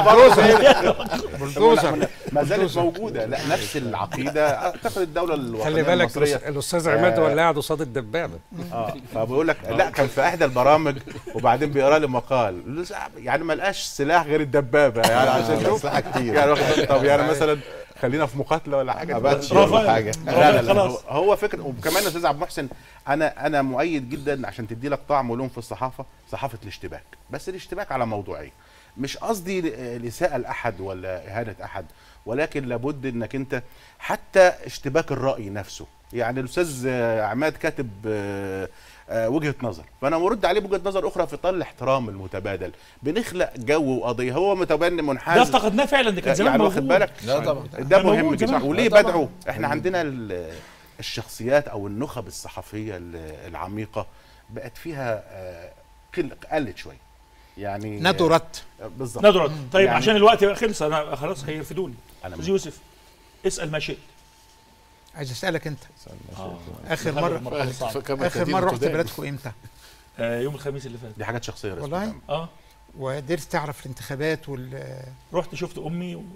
Speaker 7: بلدوزر
Speaker 6: ما زالت موجوده لا نفس العقيده اعتقد الدوله الوطنيه
Speaker 4: خلي بالك
Speaker 6: المصريه
Speaker 4: الأس- الاستاذ عماد
Speaker 6: آه.
Speaker 4: هو اللي قاعد قصاد الدبابه
Speaker 6: اه فبقول لك لا كان في احدى البرامج وبعدين بيقرا لي مقال يعني ما لقاش سلاح غير الدبابه يعني عشان شوف
Speaker 7: سلاح كتير.
Speaker 6: يعني واخد- طب يعني مثلا خلينا في مقاتله ولا حاجه
Speaker 7: أباتشي
Speaker 6: لا،
Speaker 7: ولا حاجة.
Speaker 6: لا لا
Speaker 1: خلاص.
Speaker 6: هو, هو فكر وكمان يا استاذ عبد المحسن انا انا مؤيد جدا عشان تدي لك طعم ولون في الصحافه صحافه الاشتباك بس الاشتباك على موضوعيه مش قصدي ل- لإساءة لأحد ولا إهانة أحد ولكن لابد إنك أنت حتى اشتباك الرأي نفسه يعني الأستاذ آه، عماد كاتب آه، آه، وجهة نظر فأنا مرد عليه بوجهة نظر أخرى في إطار الاحترام المتبادل بنخلق جو وقضية هو متبني
Speaker 1: ده
Speaker 6: منحاز
Speaker 1: افتقدناه فعلا ده كان زمان
Speaker 6: يعني
Speaker 1: موجود
Speaker 6: واخد بالك
Speaker 10: لا طبعا
Speaker 6: ده
Speaker 1: كان
Speaker 6: مهم
Speaker 1: موجود
Speaker 6: جدا
Speaker 1: زمان.
Speaker 6: وليه
Speaker 10: لا طبعاً.
Speaker 6: بدعو احنا عندنا ال- الشخصيات او النخب الصحفيه ال- العميقه بقت فيها آه، قل قلت شويه يعني
Speaker 9: ندرت
Speaker 6: آه، بالظبط
Speaker 1: ندرت طيب
Speaker 6: يعني-
Speaker 1: عشان الوقت بقى خلص انا خلاص هيرفدوني
Speaker 6: انا
Speaker 1: استاذ يوسف اسال ما شئت
Speaker 9: عايز اسالك انت
Speaker 1: آه.
Speaker 9: اخر
Speaker 1: دخلنا
Speaker 9: مره
Speaker 1: المرحلة الصعبة.
Speaker 8: فكما
Speaker 9: اخر
Speaker 8: تدين
Speaker 9: مره رحت
Speaker 8: تدان.
Speaker 9: بلدكم امتى
Speaker 1: آه، يوم الخميس اللي فات
Speaker 6: دي حاجات شخصيه رسمي
Speaker 9: والله؟
Speaker 6: طبعاً.
Speaker 1: اه
Speaker 9: وقدرت تعرف الانتخابات وال
Speaker 1: رحت شفت امي و-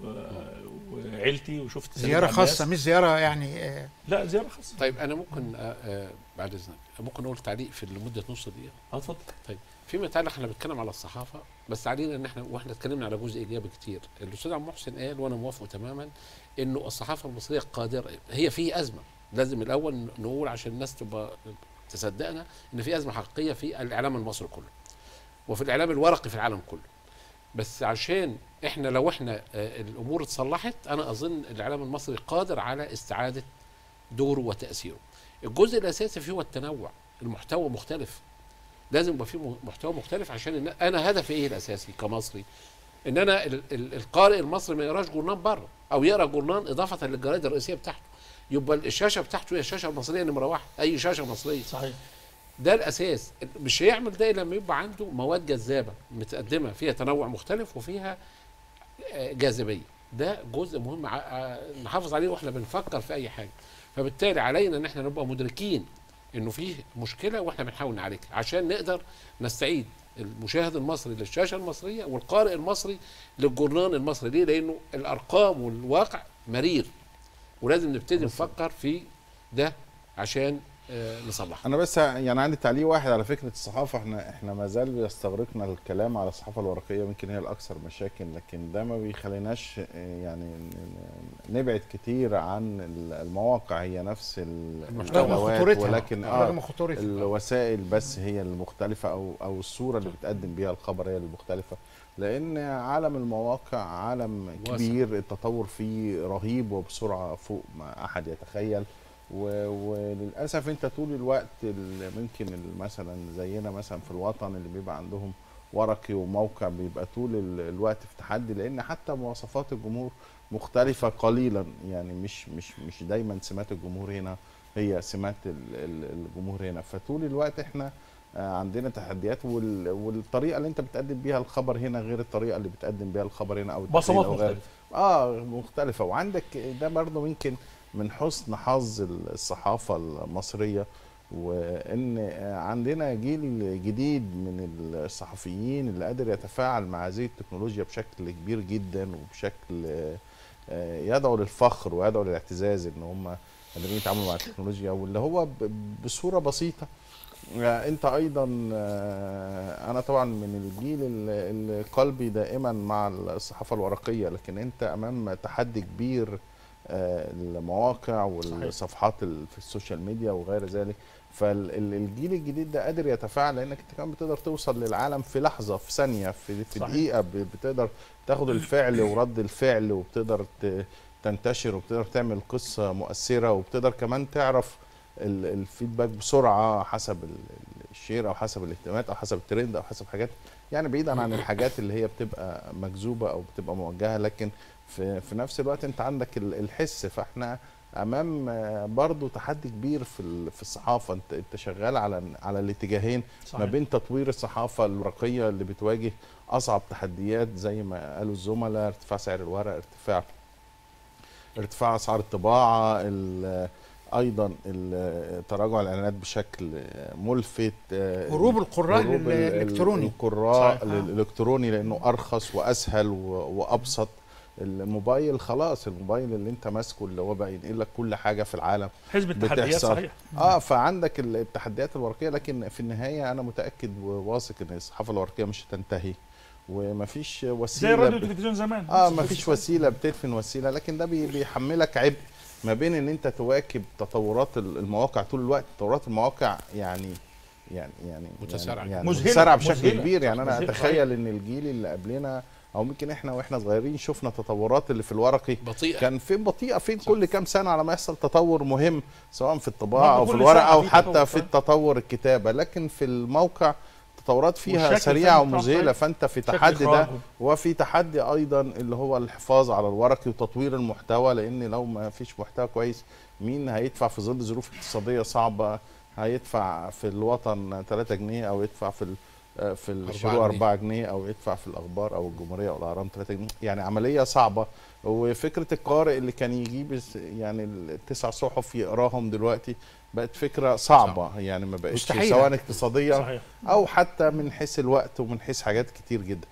Speaker 1: وعيلتي وشفت سيدنا
Speaker 9: زياره
Speaker 1: عباس.
Speaker 9: خاصه مش زياره يعني آه،
Speaker 1: لا زياره خاصه
Speaker 8: طيب انا ممكن آه، آه، بعد اذنك ممكن اقول تعليق في لمده نص دقيقه
Speaker 1: اه اتفضل
Speaker 8: فيما يتعلق احنا بنتكلم على الصحافه بس علينا ان احنا واحنا اتكلمنا على جزء ايجابي كتير الاستاذ عبد المحسن قال وانا موافقه تماما انه الصحافه المصريه قادره هي في ازمه لازم الاول نقول عشان الناس تبقى تصدقنا ان في ازمه حقيقيه في الاعلام المصري كله وفي الاعلام الورقي في العالم كله بس عشان احنا لو احنا آه، الامور اتصلحت انا اظن الاعلام المصري قادر على استعاده دوره وتاثيره الجزء الاساسي فيه هو التنوع المحتوى مختلف لازم يبقى فيه محتوى مختلف عشان إن انا هدفي ايه الاساسي كمصري ان انا ال- ال- القارئ المصري ما يقراش جورنان بره او يقرا جورنان اضافه للجرائد الرئيسيه بتاعته يبقى الشاشه بتاعته هي الشاشه المصريه نمره واحد اي شاشه مصريه
Speaker 1: صحيح
Speaker 8: ده الاساس مش هيعمل ده إلا لما يبقى عنده مواد جذابه متقدمه فيها تنوع مختلف وفيها آه، جاذبيه ده جزء مهم ع- ع- نحافظ عليه واحنا بنفكر في اي حاجه فبالتالي علينا ان احنا نبقى مدركين انه فيه مشكله واحنا بنحاول نعالجها عشان نقدر نستعيد المشاهد المصري للشاشه المصريه والقارئ المصري للجورنان المصري ليه لانه الارقام والواقع مرير ولازم نبتدي نفكر في ده عشان آه، نصلحه
Speaker 7: انا بس يعني عندي تعليق واحد على فكره الصحافه احنا احنا ما زال بيستغرقنا الكلام على الصحافه الورقيه يمكن هي الاكثر مشاكل لكن ده ما بيخليناش اه، يعني ن- ن- نبعد كتير عن ال- المواقع هي نفس ال-
Speaker 8: المحتوى.
Speaker 9: رغم
Speaker 7: الأدوات،
Speaker 9: خطورتها
Speaker 7: ولكن اه
Speaker 9: رغم خطورتها
Speaker 7: الوسائل بس هي المختلفة أو أو الصورة اللي بتقدم بيها الخبر هي المختلفة لأن عالم المواقع عالم
Speaker 8: واسع.
Speaker 7: كبير التطور فيه رهيب وبسرعة فوق ما أحد يتخيل و- وللأسف أنت طول الوقت ال- ممكن ال- مثلا زينا مثلا في الوطن اللي بيبقى عندهم ورقي وموقع بيبقى طول ال- الوقت في تحدي لأن حتى مواصفات الجمهور مختلفة قليلا يعني مش مش مش دايما سمات الجمهور هنا هي سمات ال- ال- الجمهور هنا فطول الوقت احنا آه، عندنا تحديات وال- والطريقه اللي انت بتقدم بيها الخبر هنا غير الطريقه اللي بتقدم بيها الخبر هنا او التحليل
Speaker 1: بصمات
Speaker 7: أو غير-
Speaker 1: مختلفه
Speaker 7: اه مختلفه وعندك ده برضه يمكن من حسن حظ الصحافه المصريه وان عندنا جيل جديد من الصحفيين اللي قادر يتفاعل مع هذه التكنولوجيا بشكل كبير جدا وبشكل آه، يدعو للفخر ويدعو للاعتزاز ان هم قادرين يتعاملوا مع التكنولوجيا واللي هو ب- بصوره بسيطه آه، انت ايضا آه، انا طبعا من الجيل اللي اللي قلبي دائما مع الصحافه الورقيه لكن انت امام تحدي كبير آه، المواقع والصفحات ال- في السوشيال ميديا وغير ذلك فالجيل الجديد ده قادر يتفاعل لانك انت كمان بتقدر توصل للعالم في لحظه في ثانيه في, في
Speaker 1: صحيح.
Speaker 7: دقيقه ب- بتقدر تاخد الفعل ورد الفعل وبتقدر ت- تنتشر وبتقدر تعمل قصه مؤثره وبتقدر كمان تعرف ال- الفيدباك بسرعه حسب ال- ال- الشير او حسب الاهتمامات او حسب الترند او حسب حاجات يعني بعيدا عن الحاجات اللي هي بتبقى مجذوبه او بتبقى موجهه لكن في, في نفس الوقت انت عندك ال- الحس فاحنا امام آه، برضو تحدي كبير في ال- في الصحافه انت انت شغال على على الاتجاهين ما
Speaker 1: صحيح
Speaker 7: بين تطوير الصحافه الورقيه اللي بتواجه اصعب تحديات زي ما قالوا الزملاء ارتفاع سعر الورق ارتفاع ارتفاع اسعار الطباعه ال- ايضا ال- تراجع الاعلانات بشكل ملفت آه،
Speaker 9: هروب القراء
Speaker 7: هروب ال- ال-
Speaker 9: للإلكتروني.
Speaker 7: القراء
Speaker 9: صحيح.
Speaker 7: للالكتروني لانه ارخص واسهل و- وابسط الموبايل خلاص الموبايل اللي انت ماسكه اللي هو بقى ينقل لك كل حاجه في العالم
Speaker 1: حزب التحديات
Speaker 7: بتحصل.
Speaker 1: صحيح
Speaker 7: اه فعندك ال- التحديات الورقيه لكن في النهايه انا متاكد وواثق ان الصحافه الورقيه مش هتنتهي ومفيش
Speaker 1: زي
Speaker 7: وسيله
Speaker 1: الراديو
Speaker 7: ب-
Speaker 1: والتلفزيون زمان
Speaker 7: اه مفيش وسيله بتدفن وسيله لكن ده بي- بيحملك عبء ما بين ان انت تواكب تطورات ال- المواقع طول الوقت تطورات المواقع يعني يعني يعني
Speaker 8: متسارعة.
Speaker 7: يعني, يعني
Speaker 1: مذهلة،
Speaker 7: متسارعه بشكل
Speaker 1: مذهلة.
Speaker 7: كبير يعني انا
Speaker 1: مذهلة،
Speaker 7: اتخيل ان الجيل اللي قبلنا او ممكن احنا واحنا صغيرين شفنا تطورات اللي في الورقي
Speaker 8: بطيئه
Speaker 7: كان فين بطيئه فين كل كام سنه على ما يحصل تطور مهم سواء في الطباعه او
Speaker 1: برضه
Speaker 7: في
Speaker 1: كل
Speaker 7: الورقه
Speaker 1: سنة
Speaker 7: او
Speaker 1: في
Speaker 7: حتى
Speaker 1: تطور،
Speaker 7: في
Speaker 1: صح.
Speaker 7: التطور الكتابه لكن في الموقع تطورات فيها
Speaker 1: والشكل
Speaker 7: سريعه
Speaker 1: فعلا
Speaker 7: ومذهله
Speaker 1: طبعاً.
Speaker 7: فانت في
Speaker 1: شكل
Speaker 7: تحدي ده
Speaker 1: إخراجه.
Speaker 7: وفي تحدي ايضا اللي هو الحفاظ على الورقي وتطوير المحتوى لان لو ما فيش محتوى كويس مين هيدفع في ظل ظروف اقتصاديه صعبه هيدفع في الوطن 3 جنيه او يدفع في ال- آه، في الشروق
Speaker 8: جنيه.
Speaker 7: 4 جنيه او يدفع في الاخبار او الجمهوريه او الاهرام 3 جنيه يعني عمليه صعبه وفكره القارئ اللي كان يجيب الس- يعني التسع صحف يقراهم دلوقتي بقت فكره صعبه يعني ما بقتش
Speaker 9: مستحيلة.
Speaker 7: سواء اقتصاديا
Speaker 1: صحيح
Speaker 7: او حتى من حيث الوقت ومن حيث حاجات كتير جدا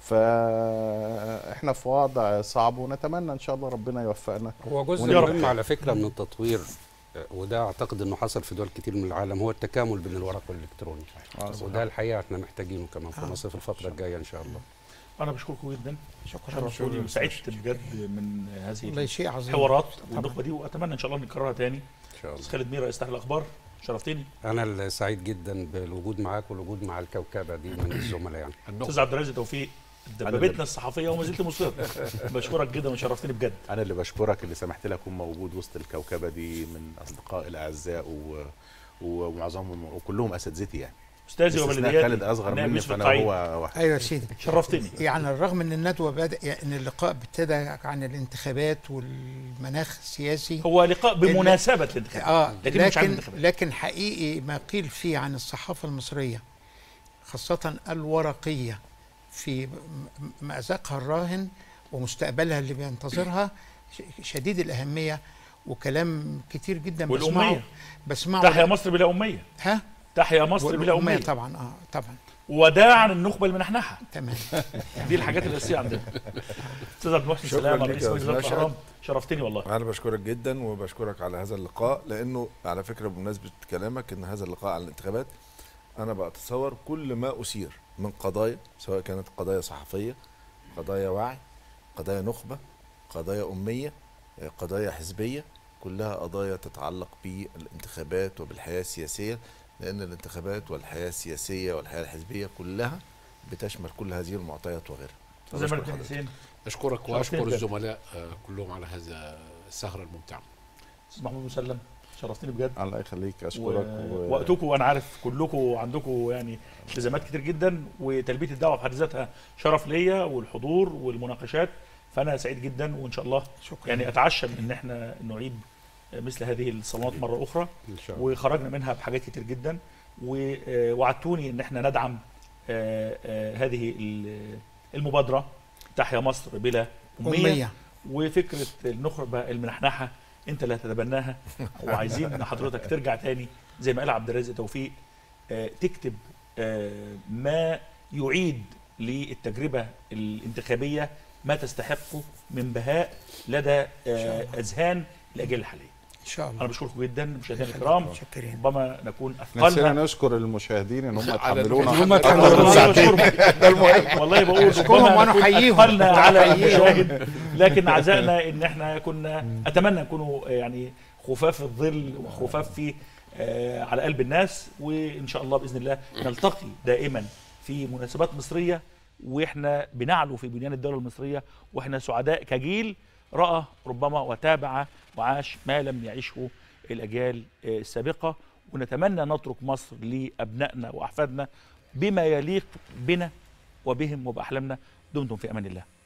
Speaker 7: فاحنا في وضع صعب ونتمنى ان شاء الله ربنا يوفقنا
Speaker 4: هو جزء
Speaker 1: يا رب.
Speaker 4: مهم على فكره من التطوير آه، وده اعتقد انه حصل في دول كتير من العالم هو التكامل بين الورق والالكتروني وده الحقيقه احنا محتاجينه كمان في مصر في الفتره الجايه ان شاء الله
Speaker 1: انا بشكركم جدا
Speaker 9: شكرا
Speaker 1: شرفتوني وسعدت بجد من
Speaker 9: والله
Speaker 1: هذه
Speaker 9: شيء عظيم
Speaker 1: الحوارات
Speaker 9: طبعاً.
Speaker 1: والنخبه دي واتمنى ان شاء الله نكررها تاني
Speaker 4: ان شاء الله
Speaker 1: استاذ خالد ميرا رئيس تحرير الاخبار شرفتني
Speaker 4: انا اللي سعيد جدا بالوجود معاك والوجود مع الكوكبه دي من الزملاء يعني
Speaker 1: استاذ عبد الرازق توفيق دبابتنا الصحفيه وما زلت مصر بشكرك جدا وشرفتني بجد
Speaker 6: انا اللي بشكرك اللي سمحت لي اكون موجود وسط الكوكبه دي من اصدقائي الاعزاء و... و- ومعظمهم وكلهم اساتذتي يعني
Speaker 1: استاذي
Speaker 6: باستثناء
Speaker 1: وبلدياتي
Speaker 6: خالد اصغر
Speaker 1: نائب
Speaker 6: مني
Speaker 1: يوسف
Speaker 6: فانا
Speaker 1: القعيد.
Speaker 6: هو واحد
Speaker 9: ايوه يا سيدي
Speaker 1: شرفتني
Speaker 9: يعني الرغم ان الندوه بدا يعني ان اللقاء ابتدى عن الانتخابات والمناخ السياسي
Speaker 1: هو لقاء بمناسبه الانتخابات
Speaker 9: اه
Speaker 1: لكن مش عن
Speaker 9: لكن
Speaker 1: الانتخابات.
Speaker 9: لكن حقيقي ما قيل فيه عن الصحافه المصريه خاصه الورقيه في م- مأزقها الراهن ومستقبلها اللي بينتظرها ش- شديد الاهميه وكلام كتير جدا بسمعه
Speaker 1: والاميه
Speaker 9: بسمعه
Speaker 1: تحيا مصر بلا اميه
Speaker 9: ها
Speaker 1: تحيا مصر بلا
Speaker 9: والأمية
Speaker 1: اميه
Speaker 9: طبعا اه طبعا
Speaker 1: وداعا النخبه المنحنحه
Speaker 9: تمام
Speaker 1: دي الحاجات الاساسيه عندنا استاذ عبد المحسن
Speaker 11: شكراً
Speaker 1: سلامه
Speaker 11: لك
Speaker 1: رئيس
Speaker 11: يا
Speaker 1: مجلس
Speaker 11: أستاذ
Speaker 1: اداره
Speaker 11: مشهد.
Speaker 1: الاهرام شرفتني والله
Speaker 11: انا بشكرك جدا وبشكرك على هذا اللقاء لانه على فكره بمناسبه كلامك ان هذا اللقاء على الانتخابات انا بتصور كل ما اثير من قضايا سواء كانت قضايا صحفيه قضايا وعي قضايا نخبه قضايا اميه آه، قضايا حزبيه كلها قضايا تتعلق بالانتخابات وبالحياه السياسيه لان الانتخابات والحياه السياسيه والحياه الحزبيه كلها بتشمل كل هذه المعطيات وغيرها
Speaker 1: استاذ
Speaker 11: بشكر
Speaker 1: مالك
Speaker 11: حضرتك.
Speaker 1: حسين
Speaker 8: اشكرك
Speaker 1: شرفتني
Speaker 8: واشكر
Speaker 1: بجد.
Speaker 8: الزملاء آه، كلهم على هذا السهره الممتعه
Speaker 1: استاذ محمود مسلم شرفتني بجد
Speaker 7: الله يخليك
Speaker 1: و...
Speaker 7: اشكرك و...
Speaker 1: وقتكم وانا عارف كلكم عندكم يعني التزامات كتير جدا وتلبيه الدعوه في حد ذاتها شرف ليا والحضور والمناقشات فانا سعيد جدا وان شاء الله
Speaker 9: شكرا
Speaker 1: يعني اتعشم ان احنا نعيد مثل هذه الصالونات مره اخرى
Speaker 4: ان شاء الله
Speaker 1: وخرجنا منها بحاجات كتير جدا ووعدتوني ان احنا ندعم آه، آه، هذه ال- المبادره تحيا مصر بلا اميه
Speaker 9: أمية
Speaker 1: وفكره النخبه المنحنحه انت اللي هتتبناها وعايزين ان حضرتك ترجع تاني زي ما قال عبد الرازق توفيق آه، تكتب آه، ما يعيد للتجربه الانتخابيه ما تستحقه من بهاء لدى آه، اذهان الاجيال الحاليه.
Speaker 9: إن شاء
Speaker 1: انا
Speaker 9: الله
Speaker 1: بشكركم جدا مشاهدينا الكرام
Speaker 9: شكرا
Speaker 1: ربما نكون
Speaker 7: نسينا
Speaker 1: اثقلنا
Speaker 7: نشكر المشاهدين ان هم
Speaker 8: على
Speaker 7: اتحملونا
Speaker 8: هم
Speaker 7: أكتر
Speaker 8: اتحملونا.
Speaker 7: من
Speaker 1: والله
Speaker 7: ساعتين.
Speaker 1: بشكرهم.
Speaker 7: ده المهم
Speaker 1: والله بقول
Speaker 9: أشكرهم
Speaker 1: ربما
Speaker 9: وأنا
Speaker 1: نكون
Speaker 9: أحييهم.
Speaker 1: اثقلنا على
Speaker 9: وأحييهم.
Speaker 1: المشاهد لكن عزائنا ان احنا كنا اتمنى نكونوا يعني خفاف الظل وخفاف في آه، على قلب الناس وان شاء الله باذن الله نلتقي دائما في مناسبات مصريه واحنا بنعلو في بنيان الدوله المصريه واحنا سعداء كجيل راى ربما وتابع وعاش ما لم يعيشه الاجيال آه، السابقه ونتمنى نترك مصر لابنائنا واحفادنا بما يليق بنا وبهم وباحلامنا دمتم في امان الله